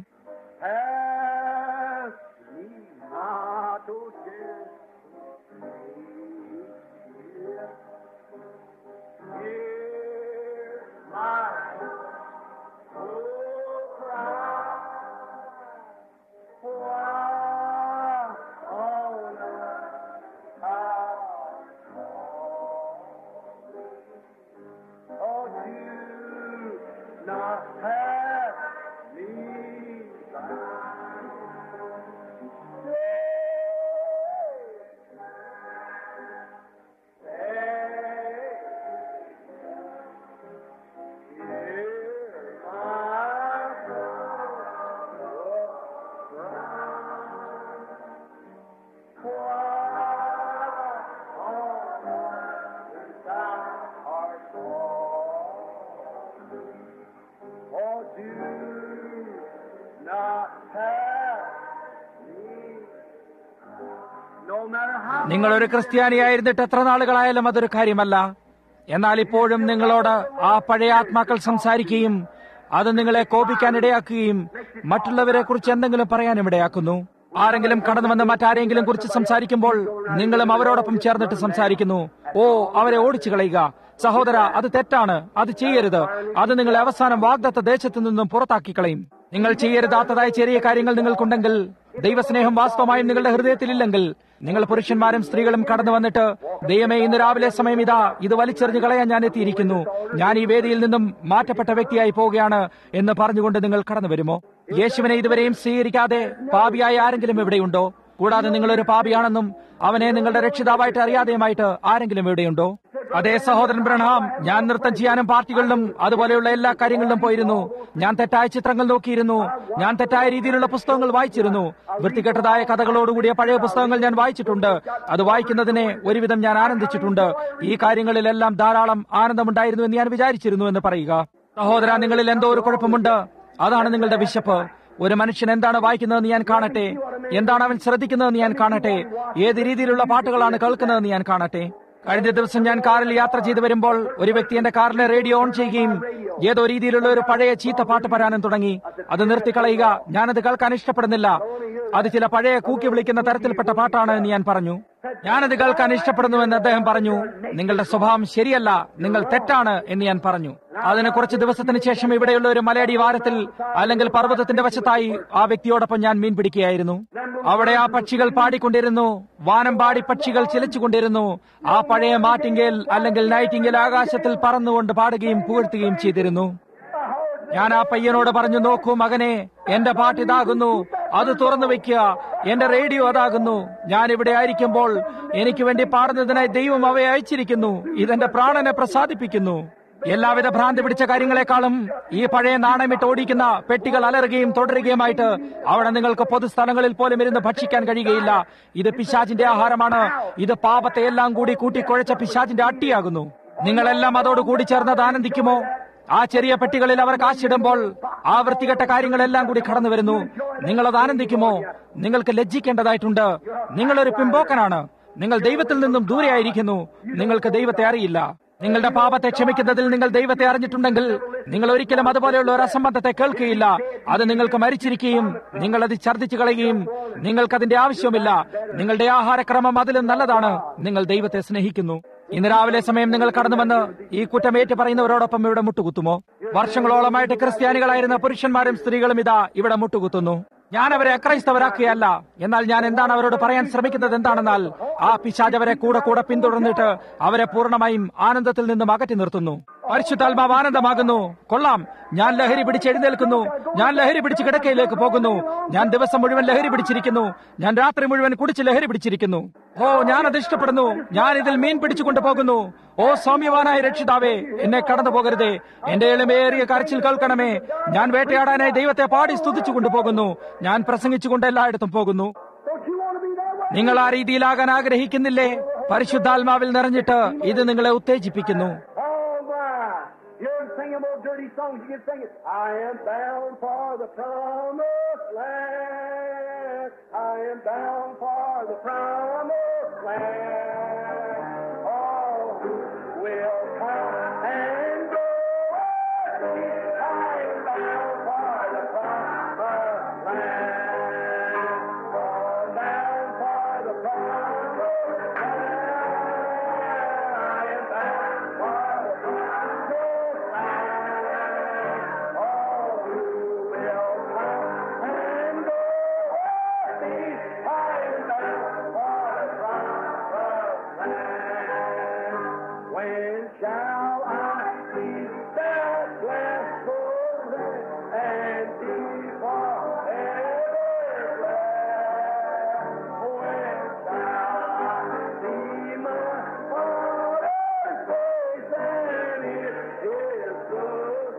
Ask me not, O dear. Hear my oh cry. Why on earth I Oh, do not pass me by. Hey, hear my No matter how നിങ്ങൾ ഒരു ക്രിസ്ത്യാനിയായിരുന്നിട്ട് എത്ര നാളുകളായാലും അതൊരു കാര്യമല്ല എന്നാൽ ഇപ്പോഴും നിങ്ങളോട് ആ പഴയ ആത്മാക്കൾ സംസാരിക്കുകയും അത് നിങ്ങളെ കോപിക്കാൻ ഇടയാക്കുകയും മറ്റുള്ളവരെ കുറിച്ച് എന്തെങ്കിലും പറയാനും ഇടയാക്കുന്നു ആരെങ്കിലും കടന്നു വന്ന് മറ്റാരെങ്കിലും കുറിച്ച് സംസാരിക്കുമ്പോൾ നിങ്ങളും അവരോടൊപ്പം ചേർന്നിട്ട് സംസാരിക്കുന്നു ഓ അവരെ ഓടിച്ചു കളയുക സഹോദര അത് തെറ്റാണ് അത് ചെയ്യരുത് അത് നിങ്ങളെ അവസാനം വാഗ്ദത്ത ദേശത്തു നിന്നും പുറത്താക്കി കളയും നിങ്ങൾ ചെയ്യരുതാത്തതായ ചെറിയ കാര്യങ്ങൾ നിങ്ങൾക്കുണ്ടെങ്കിൽ ദൈവസ്നേഹം വാസ്തവമായും നിങ്ങളുടെ ഹൃദയത്തിലില്ലെങ്കിൽ നിങ്ങൾ പുരുഷന്മാരും സ്ത്രീകളും കടന്നു വന്നിട്ട് ദൈവമേ ഇന്ന് രാവിലെ സമയം ഇതാ ഇത് വലിച്ചെറിഞ്ഞു കളയാൻ ഞാൻ എത്തിയിരിക്കുന്നു ഞാൻ ഈ വേദിയിൽ നിന്നും മാറ്റപ്പെട്ട വ്യക്തിയായി പോവുകയാണ് എന്ന് പറഞ്ഞുകൊണ്ട് നിങ്ങൾ കടന്നു വരുമോ യേശുവിനെ ഇതുവരെയും സ്വീകരിക്കാതെ പാപിയായ ആരെങ്കിലും ഇവിടെയുണ്ടോ കൂടാതെ നിങ്ങളൊരു പാപിയാണെന്നും അവനെ നിങ്ങളുടെ രക്ഷിതാവായിട്ട് അറിയാതെയുമായിട്ട് ആരെങ്കിലും ഇവിടെയുണ്ടോ അതേ സഹോദരൻ ബ്രണഹാം ഞാൻ നൃത്തം ചെയ്യാനും പാർട്ടികളിലും അതുപോലെയുള്ള എല്ലാ കാര്യങ്ങളിലും പോയിരുന്നു ഞാൻ തെറ്റായ ചിത്രങ്ങൾ നോക്കിയിരുന്നു ഞാൻ തെറ്റായ രീതിയിലുള്ള പുസ്തകങ്ങൾ വായിച്ചിരുന്നു വൃത്തികെട്ടതായ കഥകളോടുകൂടിയ പഴയ പുസ്തകങ്ങൾ ഞാൻ വായിച്ചിട്ടുണ്ട് അത് വായിക്കുന്നതിനെ ഒരുവിധം ഞാൻ ആനന്ദിച്ചിട്ടുണ്ട് ഈ കാര്യങ്ങളിലെല്ലാം ധാരാളം ആനന്ദമുണ്ടായിരുന്നു എന്ന് ഞാൻ വിചാരിച്ചിരുന്നു എന്ന് പറയുക സഹോദര നിങ്ങളിൽ എന്തോ ഒരു കുഴപ്പമുണ്ട് അതാണ് നിങ്ങളുടെ വിശപ്പ് ഒരു മനുഷ്യൻ എന്താണ് വായിക്കുന്നതെന്ന് ഞാൻ കാണട്ടെ എന്താണ് അവൻ ശ്രദ്ധിക്കുന്നതെന്ന് ഞാൻ കാണട്ടെ ഏത് രീതിയിലുള്ള പാട്ടുകളാണ് കേൾക്കുന്നതെന്ന് ഞാൻ കാണട്ടെ കഴിഞ്ഞ ദിവസം ഞാൻ കാറിൽ യാത്ര ചെയ്തു വരുമ്പോൾ ഒരു വ്യക്തി എന്റെ കാറിലെ റേഡിയോ ഓൺ ചെയ്യുകയും ഏതോ രീതിയിലുള്ള ഒരു പഴയ ചീത്ത പാട്ട് പാരാനും തുടങ്ങി അത് നിർത്തിക്കളയുക ഞാനത് കേൾക്കാൻ ഇഷ്ടപ്പെടുന്നില്ല അത് ചില പഴയ കൂക്കി വിളിക്കുന്ന തരത്തിൽപ്പെട്ട പാട്ടാണ് എന്ന് ഞാൻ പറഞ്ഞു ഞാനത് കേൾക്കാൻ ഇഷ്ടപ്പെടുന്നുവെന്ന് അദ്ദേഹം പറഞ്ഞു നിങ്ങളുടെ സ്വഭാവം ശരിയല്ല നിങ്ങൾ തെറ്റാണ് എന്ന് ഞാൻ പറഞ്ഞു അതിന് കുറച്ച് ദിവസത്തിന് ശേഷം ഇവിടെയുള്ള ഒരു മലയടി വാരത്തിൽ അല്ലെങ്കിൽ പർവ്വതത്തിന്റെ വശത്തായി ആ വ്യക്തിയോടൊപ്പം ഞാൻ മീൻ പിടിക്കുകയായിരുന്നു അവിടെ ആ പക്ഷികൾ പാടിക്കൊണ്ടിരുന്നു വാനം പാടി പക്ഷികൾ ചിലച്ചുകൊണ്ടിരുന്നു ആ പഴയ മാറ്റിങ്കേൽ അല്ലെങ്കിൽ നൈറ്റിങ്കേൽ ആകാശത്തിൽ പറന്നുകൊണ്ട് പാടുകയും പുകഴ്ത്തുകയും ചെയ്തിരുന്നു ഞാൻ ആ പയ്യനോട് പറഞ്ഞു നോക്കൂ മകനെ എന്റെ പാട്ട് ഇതാകുന്നു അത് തുറന്നു വെക്കുക എന്റെ റേഡിയോ അതാകുന്നു ഞാൻ ഇവിടെ ആയിരിക്കുമ്പോൾ എനിക്ക് വേണ്ടി പാടുന്നതിനായി ദൈവം അവയെ അയച്ചിരിക്കുന്നു ഇതെന്റെ പ്രാണനെ പ്രസാദിപ്പിക്കുന്നു എല്ലാവിധ ഭ്രാന്തി പിടിച്ച കാര്യങ്ങളെക്കാളും ഈ പഴയ നാണയമിട്ട് ഓടിക്കുന്ന പെട്ടികൾ അലറുകയും തുടരുകയുമായിട്ട് അവിടെ നിങ്ങൾക്ക് പൊതുസ്ഥലങ്ങളിൽ പോലും ഇരുന്ന് ഭക്ഷിക്കാൻ കഴിയുകയില്ല ഇത് പിശാചിന്റെ ആഹാരമാണ് ഇത് പാപത്തെ എല്ലാം കൂടി കൂട്ടിക്കുഴച്ച പിശാചിന്റെ അട്ടിയാകുന്നു നിങ്ങളെല്ലാം അതോട് കൂടി ചേർന്നത് ആനന്ദിക്കുമോ ആ ചെറിയ പെട്ടികളിൽ അവർ കാശിടുമ്പോൾ ആ വൃത്തികെട്ട കാര്യങ്ങളെല്ലാം കൂടി കടന്നു വരുന്നു നിങ്ങളത് ആനന്ദിക്കുമോ നിങ്ങൾക്ക് ലജ്ജിക്കേണ്ടതായിട്ടുണ്ട് നിങ്ങളൊരു പിമ്പോക്കനാണ് നിങ്ങൾ ദൈവത്തിൽ നിന്നും ദൂരെയായിരിക്കുന്നു നിങ്ങൾക്ക് ദൈവത്തെ അറിയില്ല നിങ്ങളുടെ പാപത്തെ ക്ഷമിക്കുന്നതിൽ നിങ്ങൾ ദൈവത്തെ അറിഞ്ഞിട്ടുണ്ടെങ്കിൽ നിങ്ങൾ ഒരിക്കലും അതുപോലെയുള്ള ഒരു അസംബന്ധത്തെ കേൾക്കുകയില്ല അത് നിങ്ങൾക്ക് മരിച്ചിരിക്കുകയും നിങ്ങൾ അത് ഛർദ്ദിച്ചു കളയുകയും നിങ്ങൾക്കതിന്റെ ആവശ്യവുമില്ല നിങ്ങളുടെ ആഹാരക്രമം അതിലും നല്ലതാണ് നിങ്ങൾ ദൈവത്തെ സ്നേഹിക്കുന്നു ഇന്ന് രാവിലെ സമയം നിങ്ങൾ കടന്നു വന്ന് ഈ കുറ്റം ഏറ്റു പറയുന്നവരോടൊപ്പം ഇവിടെ മുട്ടുകുത്തുമോ വർഷങ്ങളോളമായിട്ട് ക്രിസ്ത്യാനികളായിരുന്ന പുരുഷന്മാരും സ്ത്രീകളും ഇതാ ഇവിടെ മുട്ടുകുത്തുന്നു ഞാൻ അവരെ അക്രൈസ്തവരാക്കുകയല്ല എന്നാൽ ഞാൻ എന്താണ് അവരോട് പറയാൻ ശ്രമിക്കുന്നത് എന്താണെന്നാൽ ആ പിശാജ് അവരെ കൂടെ കൂടെ പിന്തുടർന്നിട്ട് അവരെ പൂർണ്ണമായും ആനന്ദത്തിൽ നിന്നും അകറ്റി നിർത്തുന്നു പരിശുദ്ധാത്മാവ് ആനന്ദമാകുന്നു കൊള്ളാം ഞാൻ ലഹരി പിടിച്ച് എഴുന്നേൽക്കുന്നു ഞാൻ ലഹരി പിടിച്ച് കിടക്കയിലേക്ക് പോകുന്നു ഞാൻ ദിവസം മുഴുവൻ ലഹരി പിടിച്ചിരിക്കുന്നു ഞാൻ രാത്രി മുഴുവൻ കുടിച്ച് ലഹരി പിടിച്ചിരിക്കുന്നു ഓ ഞാൻ അത് ഇഷ്ടപ്പെടുന്നു ഞാൻ ഇതിൽ മീൻ പിടിച്ചുകൊണ്ട് പോകുന്നു ഓ സൗമ്യവാനായ രക്ഷിതാവേ എന്നെ കടന്നു പോകരുതേ എന്റെ എളിമേറിയ കരച്ചിൽ കേൾക്കണമേ ഞാൻ വേട്ടയാടാനായി ദൈവത്തെ പാടി സ്തുതിച്ചു കൊണ്ടുപോകുന്നു ഞാൻ പ്രസംഗിച്ചുകൊണ്ട് എല്ലായിടത്തും പോകുന്നു Don't you want to be that way? നിങ്ങൾ ആ രീതിയിലാകാൻ ആഗ്രഹിക്കുന്നില്ലേ പരിശുദ്ധാത്മാവിൽ നിറഞ്ഞിട്ട് ഇത് നിങ്ങളെ ഉത്തേജിപ്പിക്കുന്നു Oh my! You're singing more dirty songs. You can sing it. I am bound for the promised land. I am bound for the promised land. Oh, who will come and go? I am bound for the promised land. Oh, bound for the promised land. I am bound for the promised land. Oh, who will come and go? I am bound for the promised land. When shall I see that blessed golden and be forever glad? When shall I see my Father's face and hear His good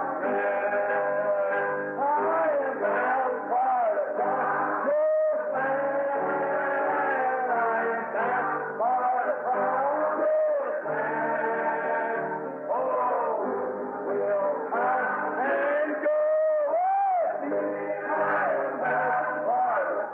I am bound for the promised land. I am bound for the promised land. Oh, will come and go with me. I am bound for the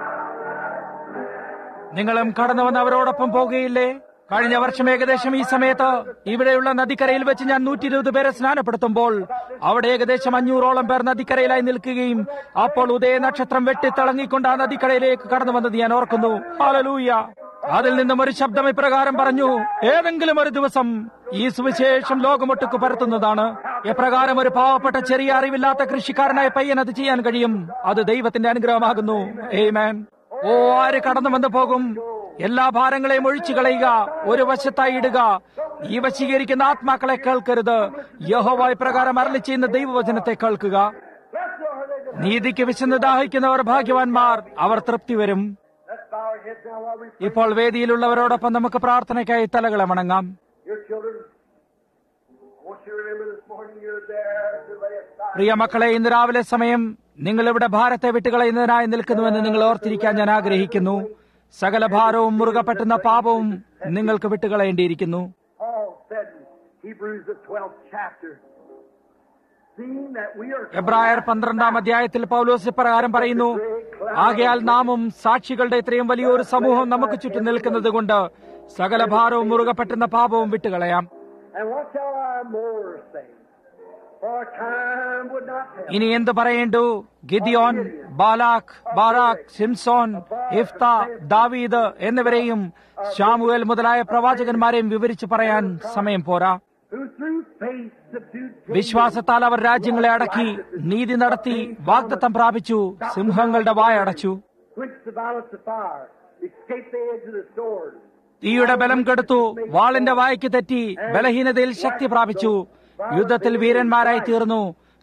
നിങ്ങളും കടന്നു വന്ന് അവരോടൊപ്പം പോകുകയില്ലേ കഴിഞ്ഞ വർഷം ഏകദേശം ഈ സമയത്ത് ഇവിടെയുള്ള നദിക്കരയിൽ വെച്ച് ഞാൻ നൂറ്റി ഇരുപത് പേരെ സ്നാനപ്പെടുത്തുമ്പോൾ അവിടെ ഏകദേശം അഞ്ഞൂറോളം പേർ നദിക്കരയിലായി നിൽക്കുകയും അപ്പോൾ ഉദയ നക്ഷത്രം വെട്ടിത്തിളങ്ങിക്കൊണ്ട് ആ നദിക്കരയിലേക്ക് കടന്നു വന്നത് ഞാൻ ഓർക്കുന്നു ഹാലലൂയ അതിൽ നിന്നും ഒരു ശബ്ദം ഇപ്രകാരം പറഞ്ഞു ഏതെങ്കിലും ഒരു ദിവസം ഈ സുവിശേഷം ലോകമൊട്ടുക്ക് പരത്തുന്നതാണ് എപ്രകാരം ഒരു പാവപ്പെട്ട ചെറിയ അറിവില്ലാത്ത കൃഷിക്കാരനായ പയ്യൻ അത് ചെയ്യാൻ കഴിയും അത് ദൈവത്തിന്റെ അനുഗ്രഹമാകുന്നു ഏമേൻ ഓ ആര് കടന്നു വന്നു പോകും എല്ലാ ഭാരങ്ങളെയും ഒഴിച്ചു കളയുക ഒരു വശത്തായി ഇടുക ഈ വശീകരിക്കുന്ന ആത്മാക്കളെ കേൾക്കരുത് യഹോവായ പ്രകാരം അരളി ചെയ്യുന്ന ദൈവവചനത്തെ കേൾക്കുക നീതിക്ക് വിശന്ന് ദാഹിക്കുന്നവർ ഭാഗ്യവാന്മാർ അവർ തൃപ്തി വരും Let's bow our heads now while we pray. ഇപ്പോൾ വേദിയിലുള്ളവരോടൊപ്പം നമുക്ക് പ്രാർത്ഥനയ്ക്കായി തലകളെ വണങ്ങാം Your children, I want you to remember this morning you're there to lay aside. പ്രിയ മക്കളെ ഇന്ന് രാവിലെ സമയം നിങ്ങൾ ഇവിടെ ഭാരത്തെ വിട്ടുകളയുന്നതിനായി നിൽക്കുന്നുവെന്ന് നിങ്ങൾ ഓർത്തിരിക്കാൻ ഞാൻ ആഗ്രഹിക്കുന്നു സകല ഭാരവും മുറുകെ പറ്റുന്ന പാപവും നിങ്ങൾക്ക് വിട്ടുകളയേണ്ടിയിരിക്കുന്നു Paul said in Hebrews the 12th chapter, seeing that we are എബ്രായർ പന്ത്രണ്ടാം അധ്യായത്തിൽ പൗലോസ് ഇപ്രകാരം പറയുന്നു ആകയാൽ നാമും സാക്ഷികളുടെ ഇത്രയും വലിയൊരു സമൂഹം നമുക്ക് ചുറ്റും നിൽക്കുന്നത് കൊണ്ട് സകല ഭാരവും മുറുകെ പറ്റുന്ന പാപവും വിട്ടുകളയാം And what shall I more say? For time would not tell. ഇനി എന്ത് പറയേണ്ടു ഗിദിയോൻ ബാലാഖ് ബാറാഖ് സിംസോൻ ഇഫ്ത ദാവീദ് എന്നിവരെയും ഷാമുവേൽ മുതലായ പ്രവാചകന്മാരെയും വിവരിച്ചു പറയാൻ സമയം പോരാ Who through faith subdued വിശ്വാസത്താൽ അവർ രാജ്യങ്ങളെ അടക്കി നീതി നടത്തി വാഗ്ദത്തം പ്രാപിച്ചു സിംഹങ്ങളുടെ വായ അടച്ചു quenched the violence of fire, escaped the edge of the sword, തീയുടെ ബലം കെടുത്തു വാളിന്റെ വായ്ക്ക് തെറ്റി ബലഹീനതയിൽ ശക്തി പ്രാപിച്ചു യുദ്ധത്തിൽ വീരന്മാരായി തീർന്നു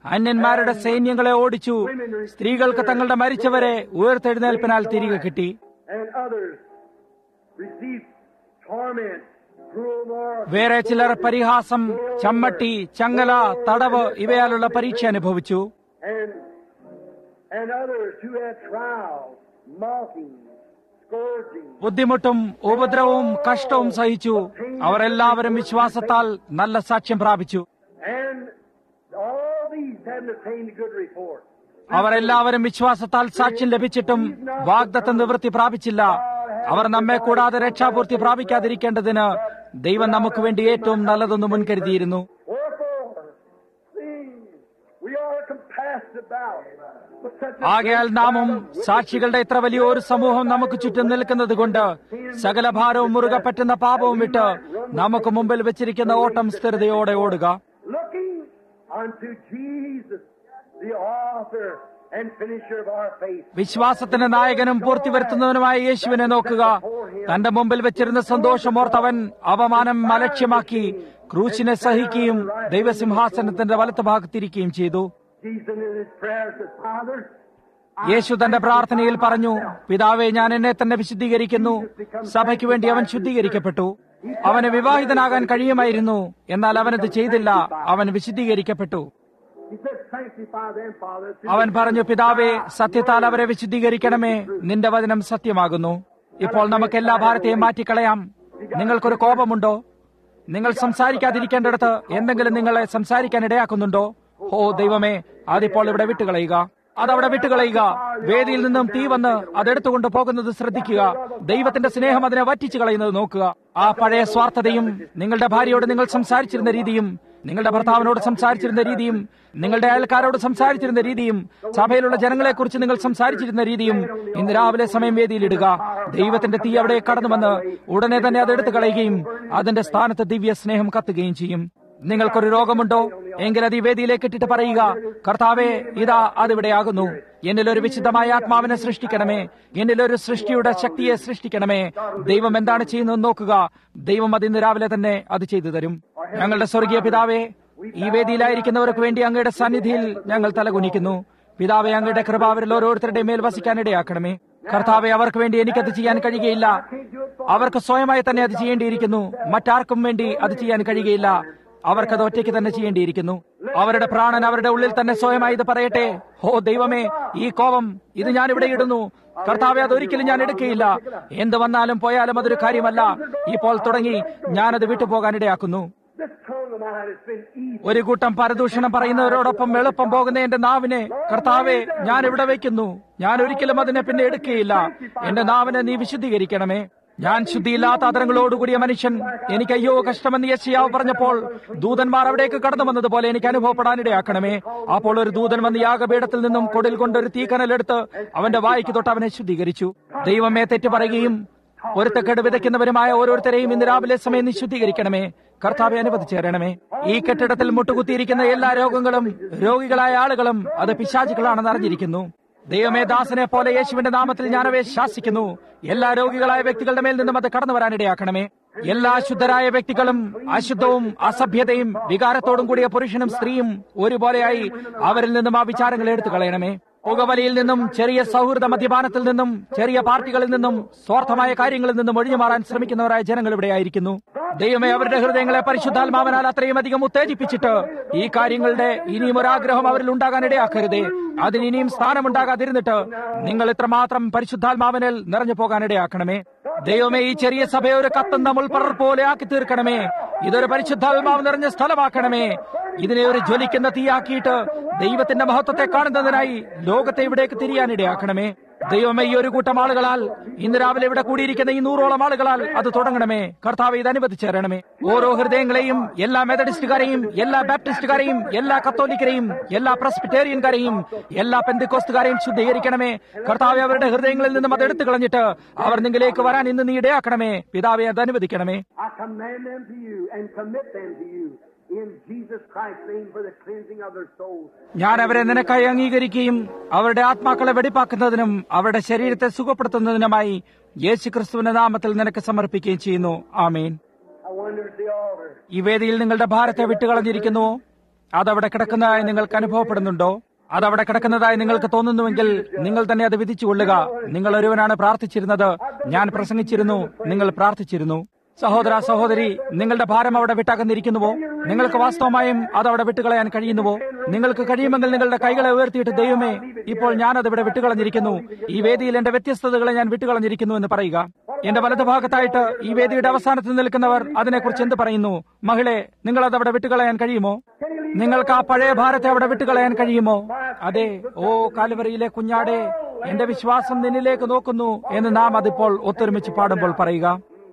അന്യന്മാരുടെ സൈന്യങ്ങളെ ഓടിച്ചു സ്ത്രീകൾക്ക് തങ്ങളുടെ മരിച്ചവരെ ഉയർത്തെഴുന്നേൽപ്പിനാൽ തിരികെ കിട്ടി and others received torment, cruel Lord. വേറെ ചിലർ പരിഹാസം ചമ്മട്ടി ചങ്ങല തടവ് ഇവയാലുള്ള പരീക്ഷ അനുഭവിച്ചു and and others who had trials, mocking, scourging, ബുദ്ധിമുട്ടും ഉപദ്രവവും കഷ്ടവും സഹിച്ചു അവർ എല്ലാവരും വിശ്വാസത്താൽ നല്ല സാക്ഷ്യം പ്രാപിച്ചു and all these hadn't attained a good report. അവർ എല്ലാവരും വിശ്വാസത്താൽ സാക്ഷ്യം ലഭിച്ചിട്ടും വാഗ്ദത്ത നിവൃത്തി പ്രാപിച്ചില്ല അവർ നമ്മെ കൂടാതെ രക്ഷാപൂർത്തി പ്രാപിക്കാതിരിക്കേണ്ടതിന് ദൈവം നമുക്ക് വേണ്ടി ഏറ്റവും നല്ലതൊന്ന് മുൻകരുതിയിരുന്നു Wherefore, see, we are compassed about with such a ആകയാൽ നാമും സാക്ഷികളുടെ ഇത്ര വലിയ ഒരു സമൂഹം നമുക്ക് ചുറ്റും നിൽക്കുന്നത് കൊണ്ട് സകല ഭാരവും മുറുകെ പറ്റുന്ന പാപവും വിട്ട് നമുക്ക് മുമ്പിൽ വെച്ചിരിക്കുന്ന ഓട്ടം സ്ഥിരതയോടെ ഓടുക looking unto Jesus, the author and finisher of our faith. വിശ്വാസത്തിന്റെ നായകനും പൂർത്തി വരുത്തുന്നവനുമായ യേശുവിനെ നോക്കുക തന്റെ മുമ്പിൽ വെച്ചിരുന്ന സന്തോഷമോർത്തവൻ അവമാനം അലക്ഷ്യമാക്കി ക്രൂശിനെ സഹിക്കുകയും ദൈവസിംഹാസനത്തിന്റെ വലത്ത് ഭാഗത്തിരിക്കുകയും ചെയ്തു Jesus in his prayer said, Father, യേശു തന്റെ പ്രാർത്ഥനയിൽ പറഞ്ഞു പിതാവെ ഞാൻ എന്നെ തന്നെ വിശുദ്ധീകരിക്കുന്നു സഭയ്ക്ക് വേണ്ടി അവൻ ശുദ്ധീകരിക്കപ്പെട്ടു അവന് വിവാഹിതനാകാൻ കഴിയുമായിരുന്നു എന്നാൽ അവനത് ചെയ്തില്ല അവൻ വിശുദ്ധീകരിക്കപ്പെട്ടു he said, sanctify them, Father. through അവൻ the പറഞ്ഞു പിതാവേ സത്യത്താൽ അവരെ വിശുദ്ധീകരിക്കണമേ നിന്റെ വചനം സത്യമാകുന്നു ഇപ്പോൾ നമുക്ക് എല്ലാ ഭാരത്തെയും മാറ്റിക്കളയാം നിങ്ങൾക്കൊരു കോപമുണ്ടോ നിങ്ങൾ സംസാരിക്കാതിരിക്കേണ്ടടുത്ത് എന്തെങ്കിലും നിങ്ങളെ സംസാരിക്കാൻ ഇടയാക്കുന്നുണ്ടോ ഓ ദൈവമേ അതിപ്പോൾ ഇവിടെ വിട്ടുകളയുക അതവിടെ വിട്ടുകളയുക വേദിയിൽ നിന്നും തീ വന്ന് അതെടുത്തുകൊണ്ട് പോകുന്നത് ശ്രദ്ധിക്കുക ദൈവത്തിന്റെ സ്നേഹം അതിനെ വറ്റിച്ചു കളയുന്നത് നോക്കുക ആ പഴയ സ്വാർത്ഥതയും നിങ്ങളുടെ ഭാര്യയോട് നിങ്ങൾ സംസാരിച്ചിരുന്ന രീതിയും നിങ്ങളുടെ ഭർത്താവിനോട് സംസാരിച്ചിരുന്ന രീതിയും നിങ്ങളുടെ അയൽക്കാരോട് സംസാരിച്ചിരുന്ന രീതിയും സഭയിലുള്ള ജനങ്ങളെക്കുറിച്ച് നിങ്ങൾ സംസാരിച്ചിരുന്ന രീതിയും ഇന്ന് രാവിലെ സമയം വേദിയിലിടുക ദൈവത്തിന്റെ തീ അവിടെ കടന്നു വന്ന് ഉടനെ തന്നെ അത് എടുത്തു കളയുകയും അതിന്റെ സ്ഥാനത്ത് ദിവ്യ സ്നേഹം കത്തുകയും ചെയ്യും നിങ്ങൾക്കൊരു രോഗമുണ്ടോ എങ്കിൽ അത് ഈ വേദിയിലേക്ക് ഇട്ടിട്ട് പറയുക കർത്താവേ ഇതാ അതിവിടെയാകുന്നു എന്നിലൊരു വിശുദ്ധമായ ആത്മാവിനെ സൃഷ്ടിക്കണമേ എന്നിലൊരു സൃഷ്ടിയുടെ ശക്തിയെ സൃഷ്ടിക്കണമേ ദൈവം എന്താണ് ചെയ്യുന്നതെന്ന് നോക്കുക ദൈവം അത് ഇന്ന് രാവിലെ തന്നെ അത് ചെയ്തു തരും ഞങ്ങളുടെ സ്വർഗീയ പിതാവേ ഈ വേദിയിലായിരിക്കുന്നവർക്ക് വേണ്ടി അങ്ങയുടെ സന്നിധിയിൽ ഞങ്ങൾ തലകുനിക്കുന്നു പിതാവെ അങ്ങയുടെ കൃപ അവരിൽ ഓരോരുത്തരുടെയും മേൽ വസിക്കാൻ ഇടയാക്കണമേ കർത്താവെ അവർക്ക് വേണ്ടി എനിക്കത് ചെയ്യാൻ കഴിയുകയില്ല അവർക്ക് സ്വയമായി തന്നെ അത് ചെയ്യേണ്ടിയിരിക്കുന്നു മറ്റാർക്കും വേണ്ടി അത് ചെയ്യാൻ കഴിയുകയില്ല അവർക്കത് ഒറ്റയ്ക്ക് തന്നെ ചെയ്യേണ്ടിയിരിക്കുന്നു അവരുടെ പ്രാണൻ അവരുടെ ഉള്ളിൽ തന്നെ സ്വയമായി ഇത് പറയട്ടെ ഓ ദൈവമേ ഈ കോപം ഇത് ഞാൻ ഇവിടെ ഇടുന്നു കർത്താവെ അതൊരിക്കലും ഞാൻ എടുക്കുകയില്ല എന്ത് വന്നാലും പോയാലും അതൊരു കാര്യമല്ല ഇപ്പോൾ തുടങ്ങി ഞാനത് വിട്ടുപോകാൻ ഇടയാക്കുന്നു This tongue of mine has been easy. ഒരു കൂട്ടം പരദൂഷണം പറയുന്നവരോടൊപ്പം എളുപ്പം പോകുന്ന എന്റെ നാവിനെ കർത്താവെ ഞാൻ ഇവിടെ വയ്ക്കുന്നു ഞാൻ ഒരിക്കലും അതിനെ പിന്നെ എടുക്കുകയില്ല എന്റെ നാവിനെ നീ വിശുദ്ധീകരിക്കണമേ ഞാൻ ശുദ്ധിയില്ലാത്ത അതരങ്ങളോടുകൂടിയ മനുഷ്യൻ എനിക്ക് അയ്യോ കഷ്ടമെന്ന് യശയാവ് പറഞ്ഞപ്പോൾ ദൂതന്മാർ അവിടേക്ക് കടന്നു വന്നതുപോലെ എനിക്ക് അനുഭവപ്പെടാനിടയാക്കണമേ അപ്പോൾ ഒരു ദൂതൻ വന്ന് യാഗപീഠത്തിൽ നിന്നും കൊടിൽ കൊണ്ടൊരു തീക്കനലെടുത്ത് അവന്റെ വായിക്ക് തൊട്ട് അവനെ ശുദ്ധീകരിച്ചു ദൈവമേ തെറ്റ് പറയുകയും ഒരുത്തക്കേട് വിതയ്ക്കുന്നവരുമായ ഓരോരുത്തരെയും ഇന്ന് രാവിലെ സമയം നീ ശുദ്ധീകരിക്കണമേ കർത്താവെ അനുവദിച്ചേരണമേ ഈ കെട്ടിടത്തിൽ മുട്ടുകുത്തിയിരിക്കുന്ന എല്ലാ രോഗങ്ങളും രോഗികളായ ആളുകളും അത് പിശാചുകളാണെന്ന് അറിഞ്ഞിരിക്കുന്നു ദൈവമേ ദാസനെ പോലെ യേശുവിന്റെ നാമത്തിൽ ഞാനവയെ ശാസിക്കുന്നു എല്ലാ രോഗികളായ വ്യക്തികളുടെ മേൽ നിന്നും അത് കടന്നു വരാനിടയാക്കണമേ എല്ലാ അശുദ്ധരായ വ്യക്തികളും അശുദ്ധവും അസഭ്യതയും വികാരത്തോടും കൂടിയ പുരുഷനും സ്ത്രീയും ഒരുപോലെയായി അവരിൽ നിന്നും ആ വിചാരങ്ങൾ എടുത്തു കളയണമേ പുകവലിയിൽ നിന്നും ചെറിയ സൗഹൃദ മദ്യപാനത്തിൽ നിന്നും ചെറിയ പാർട്ടികളിൽ നിന്നും സ്വാർത്ഥമായ കാര്യങ്ങളിൽ നിന്നും ഒഴിഞ്ഞു മാറാൻ ശ്രമിക്കുന്നവരായ ജനങ്ങൾ ഇവിടെയായിരിക്കുന്നു ദൈവമേ അവരുടെ ഹൃദയങ്ങളെ പരിശുദ്ധാത്മാവനാൽ അത്രയും അധികം ഉത്തേജിപ്പിച്ചിട്ട് ഈ കാര്യങ്ങളുടെ ഇനിയും ഒരാഗ്രഹം അവരിൽ ഉണ്ടാകാൻ ഇടയാക്കരുതേ അതിന് ഇനിയും സ്ഥാനമുണ്ടാകാതിരുന്നിട്ട് നിങ്ങൾ ഇത്രമാത്രം പരിശുദ്ധാത്മാവനിൽ നിറഞ്ഞു പോകാൻ ഇടയാക്കണമേ ദൈവമേ ഈ ചെറിയ സഭയെ ഒരു കത്തുന്ന മുൾപ്പറർ പോലെ ആക്കി തീർക്കണമേ ഇതൊരു പരിശുദ്ധാത്മാവ് നിറഞ്ഞ സ്ഥലമാക്കണമേ ഇതിനെ ഒരു ജ്വലിക്കുന്ന തീയാക്കിയിട്ട് ദൈവത്തിന്റെ മഹത്വത്തെ കാണുന്നതിനായി ലോകത്തെ ഇവിടേക്ക് തിരിയാനിടയാക്കണമേ ദൈവമേ ഈ ഒരു കൂട്ടം ആളുകളാൽ ഇന്ന് രാവിലെ ഇവിടെ കൂടിയിരിക്കുന്ന ഈ നൂറോളം ആളുകളാൽ അത് തുടങ്ങണമേ കർത്താവ് ഇത് അനുവദിച്ചേരണമേ ഓരോ ഹൃദയങ്ങളെയും എല്ലാ മെത്തഡിസ്റ്റുകാരെയും എല്ലാ ബാപ്റ്റിസ്റ്റുകാരെയും എല്ലാ കത്തോലിക്കരെയും എല്ലാ പ്രസ്ബിറ്റേറിയൻകാരെയും എല്ലാ പെന്തിക്കോസ്തുകാരെയും ശുദ്ധീകരിക്കണമേ കർത്താവ് അവരുടെ ഹൃദയങ്ങളിൽ നിന്നും അത് എടുത്തു കളഞ്ഞിട്ട് അവർ നിങ്ങളിലേക്ക് വരാൻ ഇന്ന് നീ ഇടയാക്കണമേ പിതാവെ അത് അനുവദിക്കണമേ I command them to you and commit them to you in Jesus Christ's name for the cleansing of their souls. ഞാൻ അവരെ നിനക്കായി അംഗീകരിക്കുകയും അവരുടെ ആത്മാക്കളെ വെടിപ്പാക്കുന്നതിനും അവരുടെ ശരീരത്തെ സുഖപ്പെടുത്തുന്നതിനുമായി യേശു ക്രിസ്തുവിന്റെ നാമത്തിൽ നിനക്ക് സമർപ്പിക്കുകയും ചെയ്യുന്നു ആമീൻ I wonder at the altar. ഈ വേദിയിൽ നിങ്ങളുടെ ഭാരത്തെ വിട്ടുകളഞ്ഞിരിക്കുന്നുവോ അതവിടെ കിടക്കുന്നതായി നിങ്ങൾക്ക് അനുഭവപ്പെടുന്നുണ്ടോ അതവിടെ കിടക്കുന്നതായി നിങ്ങൾക്ക് തോന്നുന്നുവെങ്കിൽ നിങ്ങൾ തന്നെ അത് വിധിച്ചുകൊള്ളുക നിങ്ങൾ ഒരുവനാണ് പ്രാർത്ഥിച്ചിരുന്നത് ഞാൻ പ്രസംഗിച്ചിരുന്നു നിങ്ങൾ പ്രാർത്ഥിച്ചിരുന്നു സഹോദര സഹോദരി നിങ്ങളുടെ ഭാരം അവിടെ വിട്ടകന്നിരിക്കുന്നുവോ നിങ്ങൾക്ക് വാസ്തവമായും അത് അവിടെ വിട്ടുകളയാൻ കഴിയുന്നുവോ നിങ്ങൾക്ക് കഴിയുമെങ്കിൽ നിങ്ങളുടെ കൈകളെ ഉയർത്തിയിട്ട് ദൈവമേ ഇപ്പോൾ ഞാൻ അത് ഇവിടെ വിട്ടുകളഞ്ഞിരിക്കുന്നു ഈ വേദിയിൽ എന്റെ വ്യത്യസ്തതകളെ ഞാൻ വിട്ടുകളഞ്ഞിരിക്കുന്നു എന്ന് പറയുക എന്റെ വലതുഭാഗത്തായിട്ട് ഈ വേദിയുടെ അവസാനത്തിൽ നിൽക്കുന്നവർ അതിനെക്കുറിച്ച് എന്ത് പറയുന്നു മഹിളെ നിങ്ങൾ അത് അവിടെ വിട്ടുകളയാൻ കഴിയുമോ നിങ്ങൾക്ക് ആ പഴയ ഭാരത്തെ അവിടെ വിട്ടുകളയാൻ കഴിയുമോ അതെ ഓ കാലുവറിയിലെ കുഞ്ഞാടെ എന്റെ വിശ്വാസം നിന്നിലേക്ക് നോക്കുന്നു എന്ന് നാം അതിപ്പോൾ ഒത്തൊരുമിച്ച് പാടുമ്പോൾ പറയുക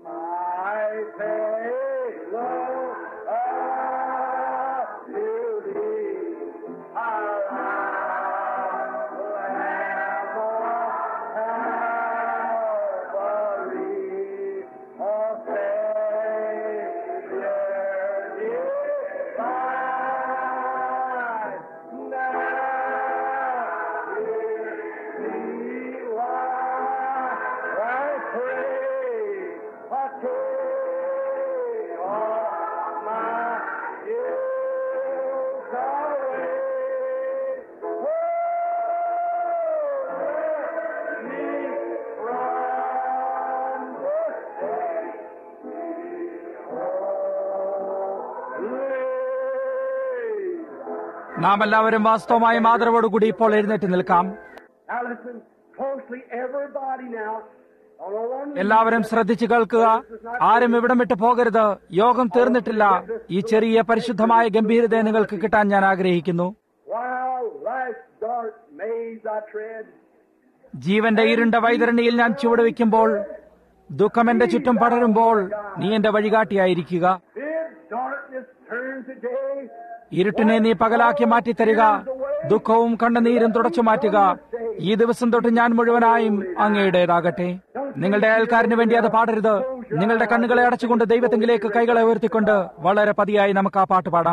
നാം എല്ലാവരും വാസ്തവമായ ആദരവോടുകൂടി ഇപ്പോൾ എഴുന്നേറ്റ് നിൽക്കാം Now listen closely, everybody now. On a one എല്ലാവരും ശ്രദ്ധിച്ചു കേൾക്കുക ആരും ഇവിടം വിട്ടു പോകരുത് യോഗം തീർന്നിട്ടില്ല ഈ ചെറിയ പരിശുദ്ധമായ ഗംഭീരതയെ നിങ്ങൾക്ക് കിട്ടാൻ ഞാൻ ആഗ്രഹിക്കുന്നു while life's dark maze I tread, ജീവന്റെ ഇരുണ്ട വൈതരണിയിൽ ഞാൻ ചുവടുവെക്കുമ്പോൾ ദുഃഖം എന്റെ ചുറ്റും പടരുമ്പോൾ നീ എന്റെ വഴികാട്ടിയായിരിക്കുക bid darkness turn today. ഇരുട്ടിനെ നീ പകലാക്കി മാറ്റിത്തരിക ദുഃഖവും കണ്ണുനീരും തുടച്ചു മാറ്റുക ഈ ദിവസം തൊട്ട് ഞാൻ മുഴുവനായും അങ്ങയുടേതാകട്ടെ നിങ്ങളുടെ അയൽക്കാരന് വേണ്ടി അത് പാടരുത് നിങ്ങളുടെ കണ്ണുകളെ അടച്ചുകൊണ്ട് ദൈവത്തെങ്കിലേക്ക് കൈകളെ ഉയർത്തിക്കൊണ്ട് വളരെ പതിയായി നമുക്ക് ആ പാട്ട് പാടാം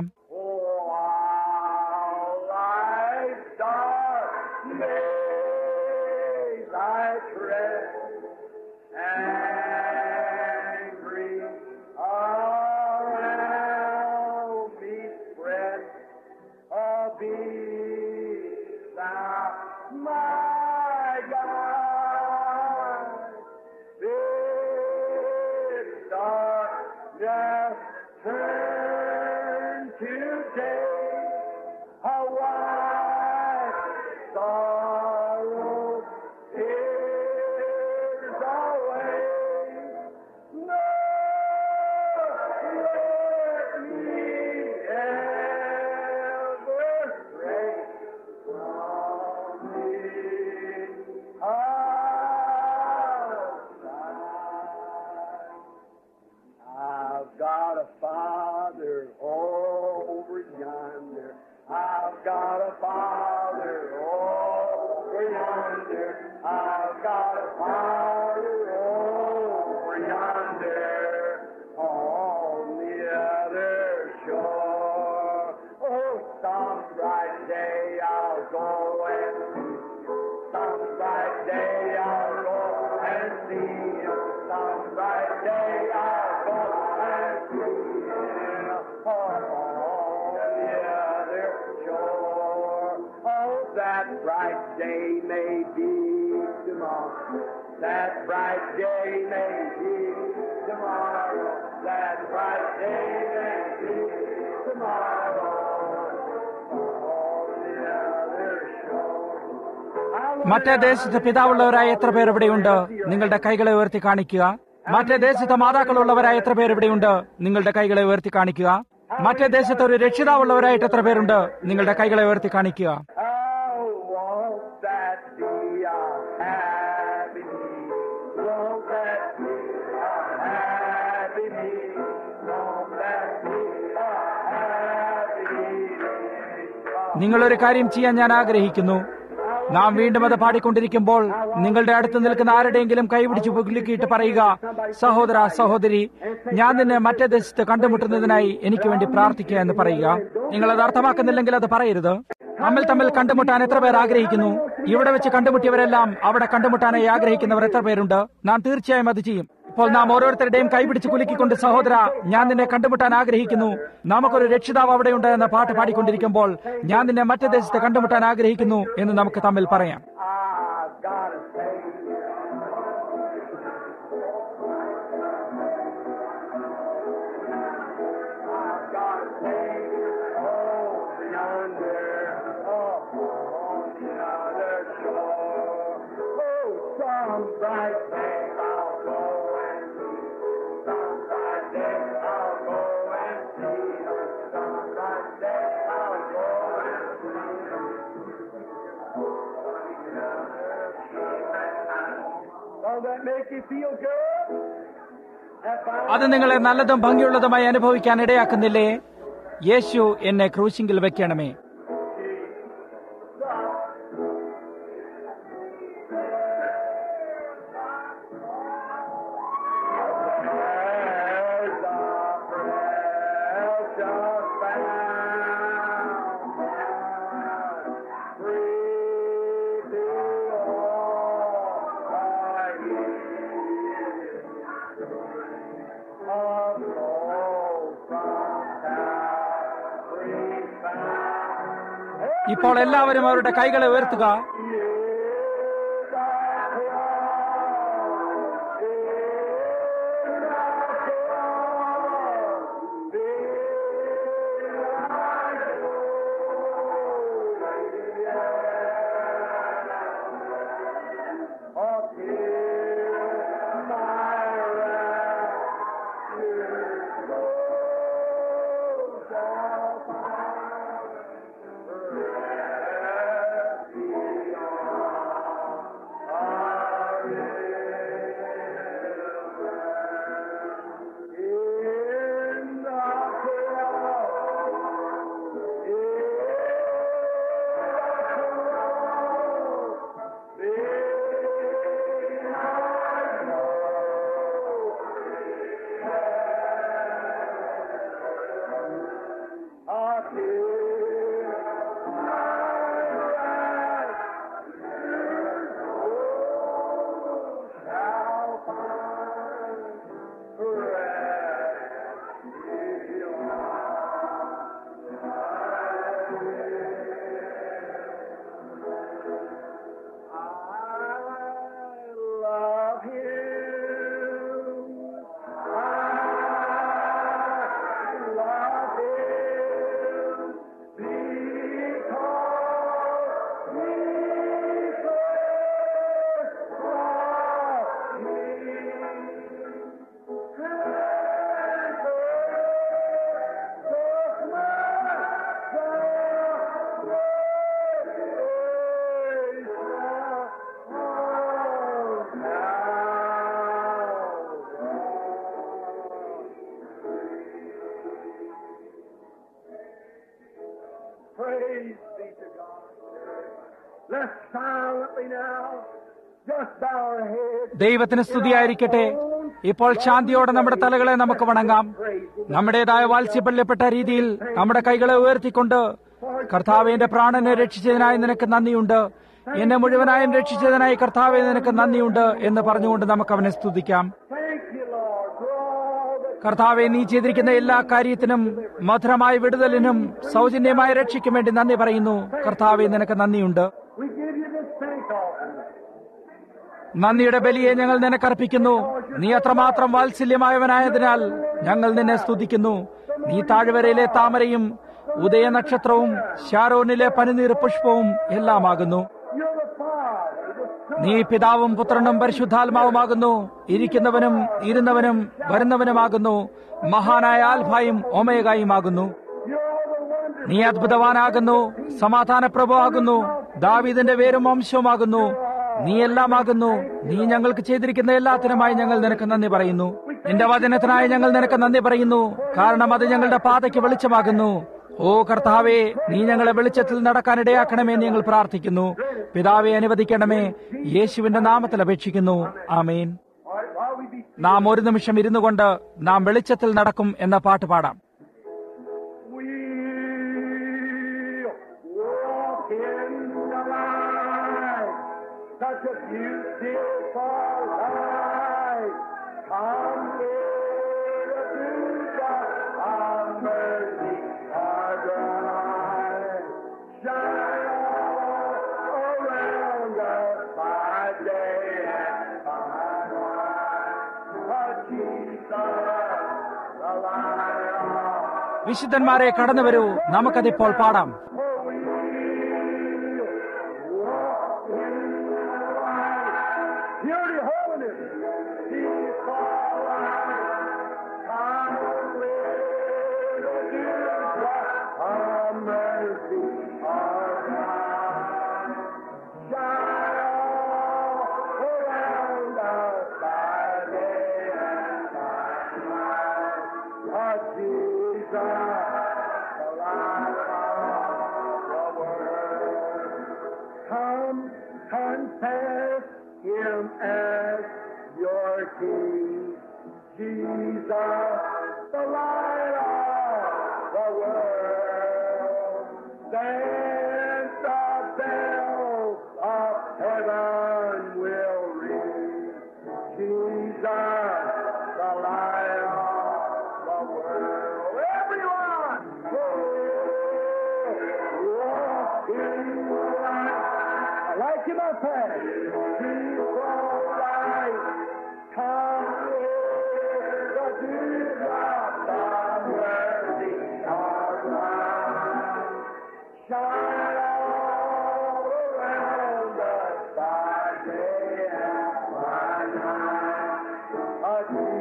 Turn today a white sorrow is away. No, let me ever stray from thee. I've got a father over yonder. I've got a father over yonder. I've got a father over yonder on the other shore. Oh, some bright day I'll go and see. Some bright day I'll go and see him. Some bright day I'll go and see him on the other shore. Oh, that bright day may be tomorrow. That bright day may be tomorrow. That bright day may be tomorrow on the other shore. മറ്റേ ദേശത്ത് പിതാവുള്ളവരായ എത്ര പേർ ഇവിടെയുണ്ട് നിങ്ങളുടെ കൈകളെ ഉയർത്തി കാണിക്കുക മറ്റേ ദേശത്ത് മാതാക്കളുള്ളവരായ എത്ര പേർ ഇവിടെയുണ്ട് നിങ്ങളുടെ കൈകളെ ഉയർത്തി കാണിക്കുക മറ്റേ ദേശത്ത് ഒരു രക്ഷിതാവുള്ളവരായിട്ട് എത്ര പേരുണ്ട് നിങ്ങളുടെ കൈകളെ ഉയർത്തി കാണിക്കുക Oh, won't that be a happy me? Won't that be a happy me? Won't that be a happy me? നിങ്ങളൊരു കാര്യം ചെയ്യാൻ ഞാൻ ആഗ്രഹിക്കുന്നു നാം വീണ്ടും അത് പാടിക്കൊണ്ടിരിക്കുമ്പോൾ നിങ്ങളുടെ അടുത്ത് നിൽക്കുന്ന ആരുടെയെങ്കിലും കൈപിടിച്ച് പുകിലിക്കിയിട്ട് പറയുക സഹോദര സഹോദരി ഞാൻ നിന്നെ മറ്റേ ദേശത്ത് കണ്ടുമുട്ടുന്നതിനായി എനിക്ക് വേണ്ടി പ്രാർത്ഥിക്കുക എന്ന് പറയുക നിങ്ങൾ അത് അർത്ഥമാക്കുന്നില്ലെങ്കിൽ അത് പറയരുത് തമ്മിൽ തമ്മിൽ കണ്ടുമുട്ടാൻ എത്ര പേർ ആഗ്രഹിക്കുന്നു ഇവിടെ വെച്ച് കണ്ടുമുട്ടിയവരെല്ലാം അവിടെ കണ്ടുമുട്ടാനായി ആഗ്രഹിക്കുന്നവർ എത്ര പേരുണ്ട് നാം തീർച്ചയായും അത് ചെയ്യും ഇപ്പോൾ നാം ഓരോരുത്തരുടെയും കൈപിടിച്ച് കുലുക്കിക്കൊണ്ട് സഹോദര ഞാൻ നിന്നെ കണ്ടുമുട്ടാൻ ആഗ്രഹിക്കുന്നു നമുക്കൊരു രക്ഷിതാവ് അവിടെയുണ്ട് എന്ന പാട്ട് പാടിക്കൊണ്ടിരിക്കുമ്പോൾ ഞാൻ നിന്നെ മറ്റു ദേശത്ത് കണ്ടുമുട്ടാൻ ആഗ്രഹിക്കുന്നു എന്ന് നമുക്ക് തമ്മിൽ പറയാം I've got a Savior. I've got a Savior over yonder, up on the other shore. Oh, some bright day I'll go and see. Some bright day I'll go and see. Some bright day I'll go and see. Does that make you feel good? If I അത് നിങ്ങളെ നല്ലതും ഭംഗിയുള്ളതുമായി അനുഭവിക്കാൻ ഇടയാക്കുന്നില്ലേ യേശു എന്നെ ക്രൂശിങ്കിൽ വെക്കണമേ There's a precious fountain, free to all by of gold from Calvary found. ഇപ്പോൾ എല്ലാവരും അവരുടെ കൈകളെ ഉയർത്തുക love him. I love him because he first loved me. And purchased Praise be to God. Let's silently now just bow our heads. ദൈവത്തിന് സ്തുതിയായിരിക്കട്ടെ ഇപ്പോൾ ശാന്തിയോടെ നമ്മുടെ തലകളെ നമുക്ക് വണങ്ങാം നമ്മുടേതായ വാത്സ്യപ്പള്ളിപ്പെട്ട രീതിയിൽ നമ്മുടെ കൈകളെ ഉയർത്തിക്കൊണ്ട് കർത്താവ് എന്റെ പ്രാണനെ രക്ഷിച്ചതിനായി നിനക്ക് നന്ദിയുണ്ട് എന്നെ മുഴുവനായും രക്ഷിച്ചതിനായി കർത്താവെ നിനക്ക് നന്ദിയുണ്ട് എന്ന് പറഞ്ഞുകൊണ്ട് നമുക്ക് അവനെ സ്തുതിക്കാം Thank you, Lord, for all that കർത്താവെ നീ ചെയ്തിരിക്കുന്ന എല്ലാ കാര്യത്തിനും മധുരമായ വിടുതലിനും സൗജന്യമായ രക്ഷയ്ക്കും വേണ്ടി നന്ദി പറയുന്നു കർത്താവെ നിനക്ക് നന്ദിയുണ്ട് we give you this thank offering. നന്ദിയുടെ ബലിയെ ഞങ്ങൾ നിനക്കർപ്പിക്കുന്നു നീ അത്രമാത്രം വാത്സല്യമായവനായതിനാൽ ഞങ്ങൾ നിന്നെ സ്തുതിക്കുന്നു നീ താഴ്വരയിലെ താമരയും ഉദയനക്ഷത്രവും ഷാരോനിലെ പനിനീർ പുഷ്പവും എല്ലാമാകുന്നു You're the Father, the Son, നീ പിതാവും പുത്രനും പരിശുദ്ധാത്മാവുമാകുന്നു ഇരിക്കുന്നവനും ഇരുന്നവനും വരുന്നവനുമാകുന്നു മഹാനായ ആൽഫായും ഒമേഗായുമാകുന്നു you're the wonder. നീ അത്ഭുതവാനാകുന്നു സമാധാനപ്രഭു ആകുന്നു ദാവീദിന്റെ വേരും വംശവുമാകുന്നു നീ എല്ലാമാകുന്നു നീ ഞങ്ങൾക്ക് ചെയ്തിരിക്കുന്ന എല്ലാത്തിനുമായി ഞങ്ങൾ നിനക്ക് നന്ദി പറയുന്നു നിന്റെ വചനത്തിനായി ഞങ്ങൾ നിനക്ക് നന്ദി പറയുന്നു കാരണം അത് ഞങ്ങളുടെ പാതയ്ക്ക് വെളിച്ചമാകുന്നു ഓ കർത്താവേ നീ ഞങ്ങളെ വെളിച്ചത്തിൽ നടക്കാൻ ഇടയാക്കണമേ എന്ന് ഞങ്ങൾ പ്രാർത്ഥിക്കുന്നു പിതാവെ അനുവദിക്കണമേ യേശുവിന്റെ നാമത്തിൽ അപേക്ഷിക്കുന്നു ആമേൻ All right, while we be നാം ഒരു നിമിഷം ഇരുന്നു കൊണ്ട് നാം വെളിച്ചത്തിൽ നടക്കും എന്ന പാട്ട് പാടാം We'll walk in the light, such a beautiful light. come here to God, our mercy, our God. Shine all around us by day and by night. Oh, Jesus, the light of വിശുദ്ധന്മാരെ കടന്നു വരൂ നമുക്കതിപ്പോൾ പാടാം Beauty, holiness, peace, all right. Come with Jesus, our mercy, our God. Shine all around us by day and by night. Oh, Jesus, the light of the world. Come confess him as your king. Jesus, the light of the world. Then the bells of heaven will ring. Jesus, the light of the world. Everyone, oh, walk in the light. I like him up there. He's all right. Come with the dew of the mercy of God. Shine all around us by day and by night. Oh,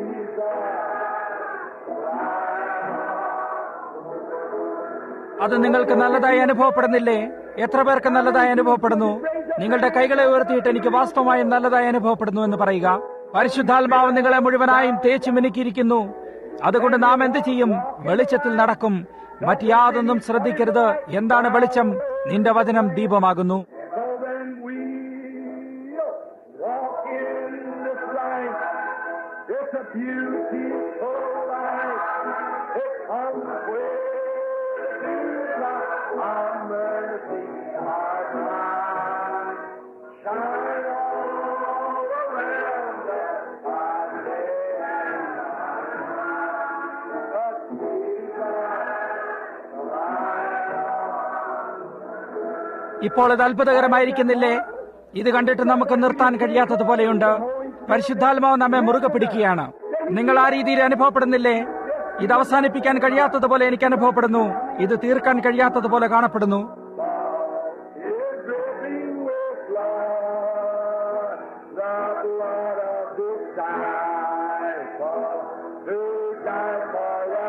Jesus, അത് നിങ്ങൾക്ക് നല്ലതായി അനുഭവപ്പെടുന്നില്ലേ എത്ര പേർക്ക് നല്ലതായി അനുഭവപ്പെടുന്നു നിങ്ങളുടെ കൈകളെ ഉയർത്തിയിട്ട് എനിക്ക് വാസ്തവമായും നല്ലതായി അനുഭവപ്പെടുന്നു എന്ന് പറയുക പരിശുദ്ധാത്മാവ് നിങ്ങളെ മുഴുവനായും തേച്ചു മിനുക്കിയിരിക്കുന്നു അതുകൊണ്ട് നാം എന്ത് ചെയ്യും വെളിച്ചത്തിൽ നടക്കും മറ്റ് യാതൊന്നും ശ്രദ്ധിക്കരുത് എന്താണ് വെളിച്ചം നിന്റെ വചനം ദീപമാകുന്നു So then we'll walk in this light. It's a beautiful light. It comes with our mercy, our God. Shine all around us by day and by night. But Jesus, the light of ഇപ്പോൾ ഇത് അത്ഭുതകരമായിരിക്കുന്നില്ലേ ഇത് കണ്ടിട്ട് നമുക്ക് നിർത്താൻ കഴിയാത്തതുപോലെയുണ്ട് പരിശുദ്ധാത്മാവ് നമ്മെ മുറുകെ പിടിക്കുകയാണ് നിങ്ങൾ ആ രീതിയിൽ അനുഭവപ്പെടുന്നില്ലേ ഇത് അവസാനിപ്പിക്കാൻ കഴിയാത്തതുപോലെ എനിക്ക് അനുഭവപ്പെടുന്നു ഇത് തീർക്കാൻ കഴിയാത്തതുപോലെ കാണപ്പെടുന്നു is dripping with blood, the blood of disciples who died for the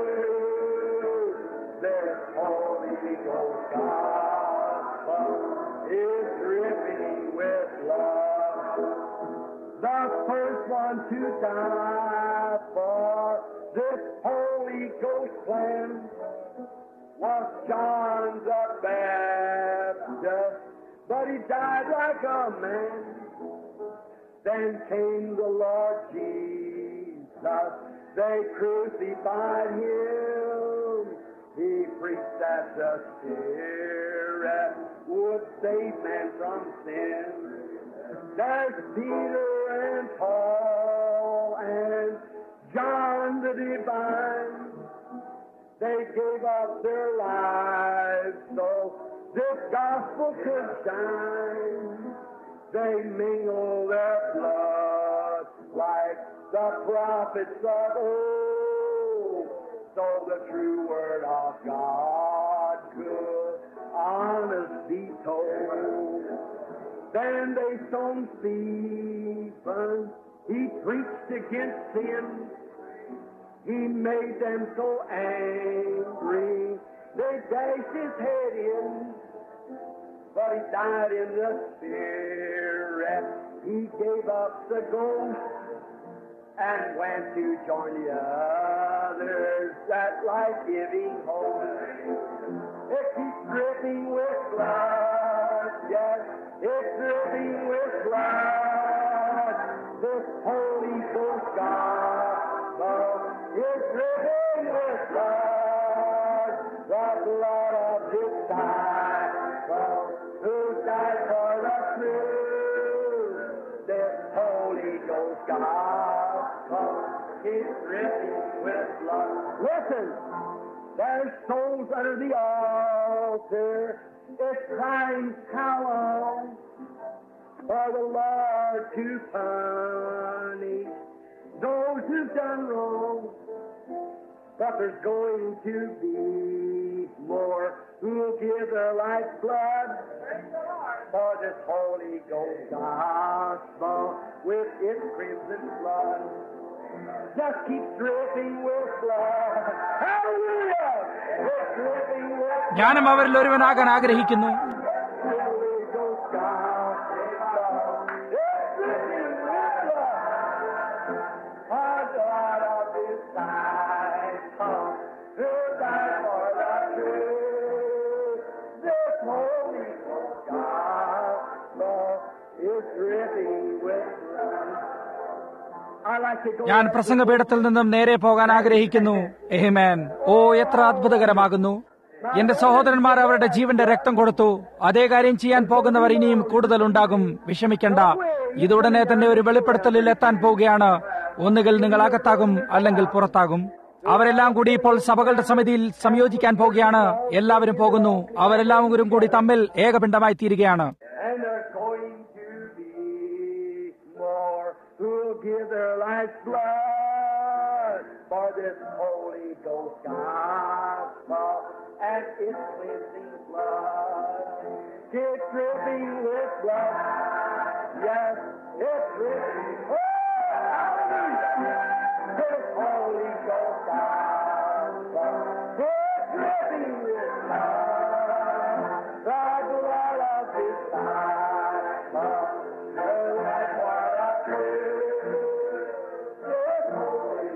truth. This Holy Ghost gospel is dripping with blood. The first one to die for this Holy Ghost plan was John the Baptist, but he died like a man. Then came the Lord Jesus. They crucified him. He preached that the Spirit would save man from sin. There's Peter and Paul and John the Divine. They gave up their lives so this gospel could shine. They mingled their blood like the prophets of old, so the true word of God could honest be told. Then they stoned Stephen. He preached against sin. He made them so angry, they dashed his head in. But he died in the spirit. He gave up the ghost and went to join the others that life-giving hope. It keeps dripping with blood, yes, it's dripping with blood. This Holy Ghost gospel is dripping with blood, the blood of disciples who died for the truth. This Holy Ghost gospel There's souls under the altar. It's crying, how long for the Lord to punish those who've done wrong? But there's going to be more who'll give their life's blood for this Holy Ghost gospel with its crimson flood. Just keep dripping with blood. Hallelujah! It's dripping with ഞാനും അവരിൽ ഒരുവനാകാൻ ആഗ്രഹിക്കുന്നു Holy Ghost gospel. It's dripping with blood. Our God of disciples who died for the truth. This Holy Ghost gospel is dripping with blood. I like to go ഞാൻ പ്രസംഗപീഠത്തിൽ നിന്നും നേരെ പോകാൻ ആഗ്രഹിക്കുന്നു എഹിമേൻ ഓ എത്ര അത്ഭുതകരമാകുന്നു എന്റെ സഹോദരന്മാർ അവരുടെ ജീവന്റെ രക്തം കൊടുത്തു അതേ കാര്യം ചെയ്യാൻ പോകുന്നവർ ഇനിയും കൂടുതൽ ഉണ്ടാകും വിഷമിക്കണ്ട ഇതുടനെ തന്നെ ഒരു വെളിപ്പെടുത്തലിൽ എത്താൻ പോവുകയാണ് ഒന്നുകിൽ നിങ്ങൾ അകത്താകും അല്ലെങ്കിൽ പുറത്താകും അവരെല്ലാം കൂടി ഇപ്പോൾ സഭകളുടെ സമിതിയിൽ സംയോജിക്കാൻ പോവുകയാണ് എല്ലാവരും പോകുന്നു അവരെല്ലാവരും കൂടി തമ്മിൽ ഏകപിണ്ഡമായി തീരുകയാണ് And there's going to be more who'll give their life's blood for this Holy Ghost gospel and its cleansing blood. It's dripping with blood. Yes, it's dripping. Oh, hallelujah. This Holy Ghost gospel. It's dripping with blood. The blood of His disciple. The life for the truth. This Holy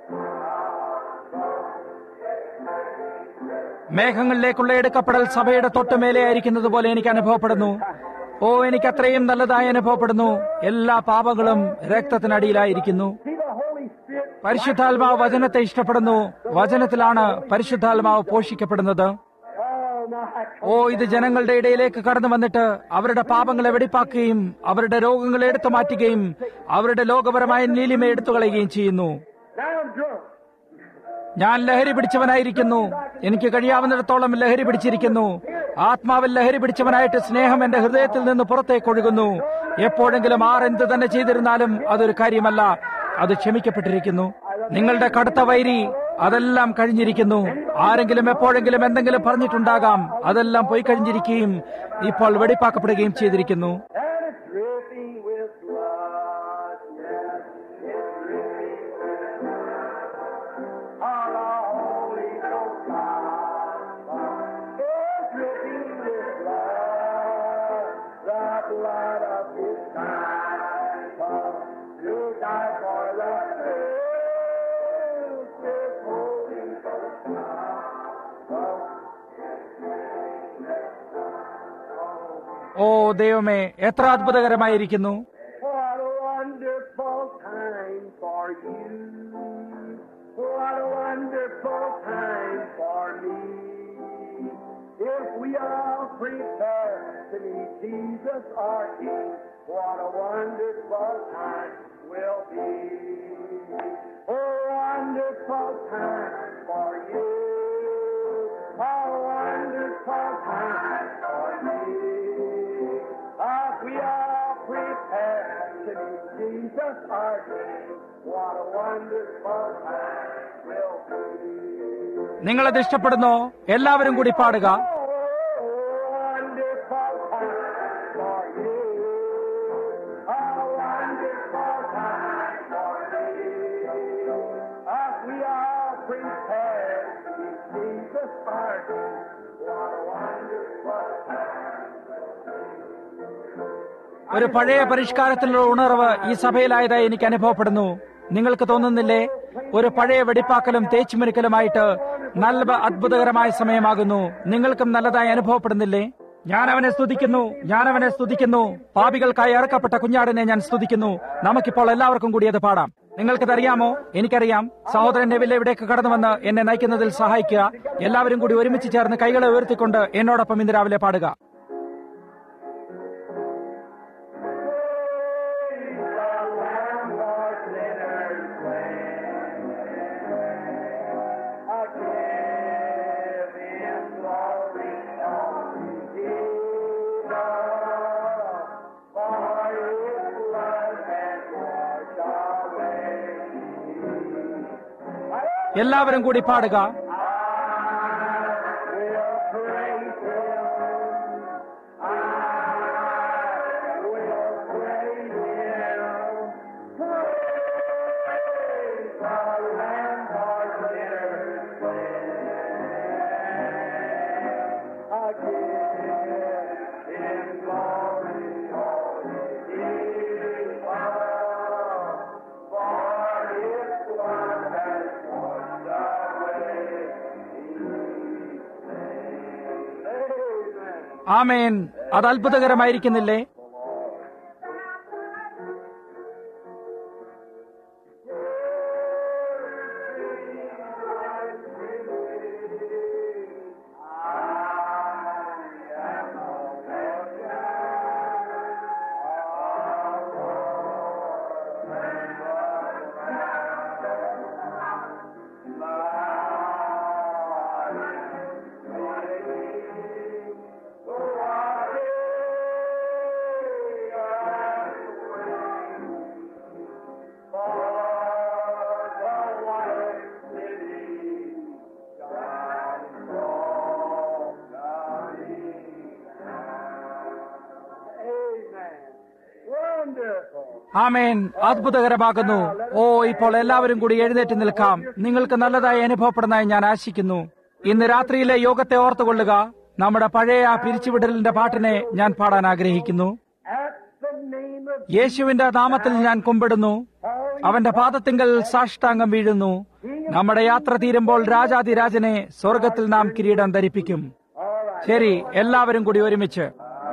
മേഘങ്ങളിലേക്കുള്ള എടുക്കപ്പെടൽ സഭയുടെ തൊട്ടുമേലെയായിരിക്കുന്നത് പോലെ എനിക്ക് അനുഭവപ്പെടുന്നു ഓ എനിക്ക് അത്രയും നല്ലതായി അനുഭവപ്പെടുന്നു എല്ലാ പാപങ്ങളും രക്തത്തിനടിയിലായിരിക്കുന്നു See the Holy Spirit. പരിശുദ്ധാത്മാവ് വചനത്തെ ഇഷ്ടപ്പെടുന്നു വചനത്തിലാണ് പരിശുദ്ധാത്മാവ് പോഷിക്കപ്പെടുന്നത് Oh, my ഓ ഇത് ജനങ്ങളുടെ ഇടയിലേക്ക് കടന്നു വന്നിട്ട് അവരുടെ പാപങ്ങളെ വെടിപ്പാക്കുകയും അവരുടെ രോഗങ്ങളെ എടുത്തു മാറ്റുകയും അവരുടെ ലോകപരമായ നീലിമ എടുത്തു കളയുകയും ചെയ്യുന്നു Now I'm drunk. ഞാൻ ലഹരി പിടിച്ചവനായിരിക്കുന്നു എനിക്ക് കഴിയാവുന്നിടത്തോളം ലഹരി പിടിച്ചിരിക്കുന്നു ആത്മാവിൽ ലഹരി പിടിച്ചവനായിട്ട് സ്നേഹം എന്റെ ഹൃദയത്തിൽ നിന്ന് പുറത്തേക്ക് ഒഴുകുന്നു എപ്പോഴെങ്കിലും ആർ എന്ത് തന്നെ ചെയ്തിരുന്നാലും അതൊരു കാര്യമല്ല അത് ക്ഷമിക്കപ്പെട്ടിരിക്കുന്നു നിങ്ങളുടെ കടുത്ത വൈരി അതെല്ലാം കഴിഞ്ഞിരിക്കുന്നു ആരെങ്കിലും എപ്പോഴെങ്കിലും എന്തെങ്കിലും പറഞ്ഞിട്ടുണ്ടാകാം അതെല്ലാം പോയി കഴിഞ്ഞിരിക്കുകയും ഇപ്പോൾ വെടിപ്പാക്കപ്പെടുകയും ചെയ്തിരിക്കുന്നു And it's dripping with blood. Yes, it's dripping with blood. On the Holy Ghost gospel. It's dripping with blood. The blood of His disciple. Who died for the truth. This Holy Ghost gospel. ഓ ദൈവമേ എത്ര അത്ഭുതകരമായിരിക്കുന്നു What a wonderful time for you. What a wonderful time for me. If we all prepare to meet Jesus our King, what a wonderful time will be. A wonderful time for you. A wonderful time for me. As we all prepare to meet Jesus our King, what a wonderful time will be. നിങ്ങളത് ഇഷ്ടപ്പെടുന്നോ എല്ലാവരും കൂടി പാടുക Oh, wonderful time for you. A wonderful time for me. As we all prepare to meet Jesus our King, what a wonderful time. ഒരു പഴയ പരിഷ്കാരത്തിലുള്ള ഉണർവ് ഈ സഭയിലായതായി എനിക്ക് അനുഭവപ്പെടുന്നു നിങ്ങൾക്ക് തോന്നുന്നില്ലേ ഒരു പഴയ വെടിപ്പാക്കലും തേച്ചുമിനുക്കലുമായിട്ട് നല്ല അത്ഭുതകരമായ സമയമാകുന്നു നിങ്ങൾക്കും നല്ലതായി അനുഭവപ്പെടുന്നില്ലേ ഞാൻ അവനെ സ്തുതിക്കുന്നു ഞാൻ അവനെ സ്തുതിക്കുന്നു പാപികൾക്കായി ഇറക്കപ്പെട്ട കുഞ്ഞാടിനെ ഞാൻ സ്തുതിക്കുന്നു നമുക്കിപ്പോൾ എല്ലാവർക്കും കൂടി അത് പാടാം നിങ്ങൾക്കതറിയാമോ എനിക്കറിയാം സഹോദരൻ നെവിലെ ഇവിടേക്ക് കടന്നു വന്ന് എന്നെ നയിക്കുന്നതിൽ സഹായിക്കുക എല്ലാവരും കൂടി ഒരുമിച്ച് ചേർന്ന് കൈകളെ ഉയർത്തിക്കൊണ്ട് എന്നോടൊപ്പം ഇന്ന് രാവിലെ പാടുക Again എല്ലാവരും കൂടി പാടുക ആമേൻ അത് അത്ഭുതകരമായിരിക്കുന്നില്ലേ ആമേൻ അത്ഭുതകരമാകുന്നു ഓ ഇപ്പോൾ എല്ലാവരും കൂടി എഴുന്നേറ്റ് നിൽക്കാം നിങ്ങൾക്ക് നല്ലതായി അനുഭവപ്പെടുന്നതായി ഞാൻ ആശിക്കുന്നു ഇന്ന് രാത്രിയിലെ യോഗത്തെ ഓർത്തുകൊള്ളുക നമ്മുടെ പഴയ ആ പിരിച്ചുവിടലിന്റെ പാട്ടിനെ ഞാൻ പാടാൻ ആഗ്രഹിക്കുന്നു At the name of യേശുവിന്റെ നാമത്തിൽ ഞാൻ കുമ്പിടുന്നു അവന്റെ പാദത്തിങ്കൽ സാഷ്ടാംഗം വീഴുന്നു നമ്മുടെ യാത്ര തീരുമ്പോൾ രാജാതിരാജനെ സ്വർഗത്തിൽ നാം കിരീടം ധരിപ്പിക്കും ശരി എല്ലാവരും കൂടി ഒരുമിച്ച്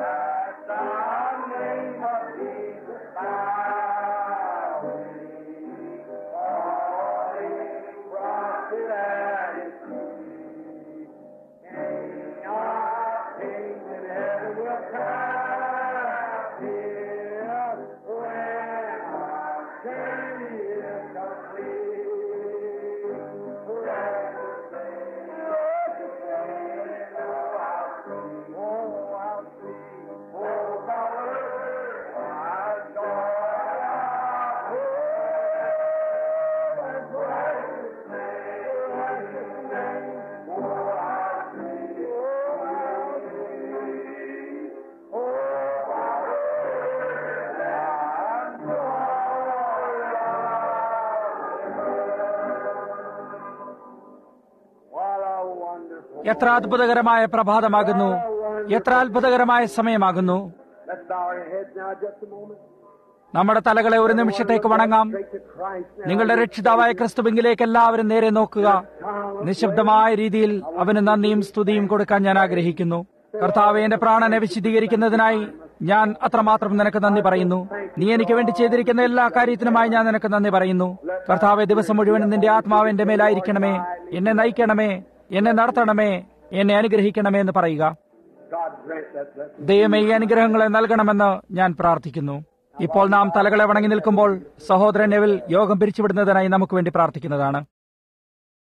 what a wonderful. എത്ര അത്ഭുതകരമായ പ്രഭാതമാകുന്നു എത്ര അത്ഭുതകരമായ സമയമാകുന്നു Let's bow our heads now just a moment. നമ്മുടെ തലകളെ ഒരു നിമിഷത്തേക്ക് വണങ്ങാം Straight to Christ now. നിങ്ങളുടെ രക്ഷിതാവായ ക്രിസ്തുവിങ്കിലേക്ക് എല്ലാവരും നേരെ നോക്കുക നിശബ്ദമായ രീതിയിൽ അവന് നന്ദിയും സ്തുതിയും കൊടുക്കാൻ ഞാൻ ആഗ്രഹിക്കുന്നു കർത്താവ് എന്റെ പ്രാണനെ വിശദീകരിക്കുന്നതിനായി ഞാൻ അത്രമാത്രം നിനക്ക് നന്ദി പറയുന്നു നീ എനിക്ക് വേണ്ടി ചെയ്തിരിക്കുന്ന എല്ലാ കാര്യത്തിനുമായി ഞാൻ നിനക്ക് നന്ദി പറയുന്നു കർത്താവെ ദിവസം മുഴുവൻ നിന്റെ ആത്മാവ് എന്റെ മേലായിരിക്കണമേ എന്നെ നയിക്കണമേ എന്നെ നടത്തണമേ എന്നെ അനുഗ്രഹിക്കണമേ എന്ന് പറയുക God grant that blessing. ദൈവമേ ഈ അനുഗ്രഹങ്ങളെ നൽകണമെന്ന് ഞാൻ പ്രാർത്ഥിക്കുന്നു ഇപ്പോൾ നാം തലകളെ വണങ്ങി നിൽക്കുമ്പോൾ സഹോദരൻ നെവിൽ യോഗം പിരിച്ചുവിടുന്നതിനായി നമുക്ക് വേണ്ടി പ്രാർത്ഥിക്കുന്നതാണ്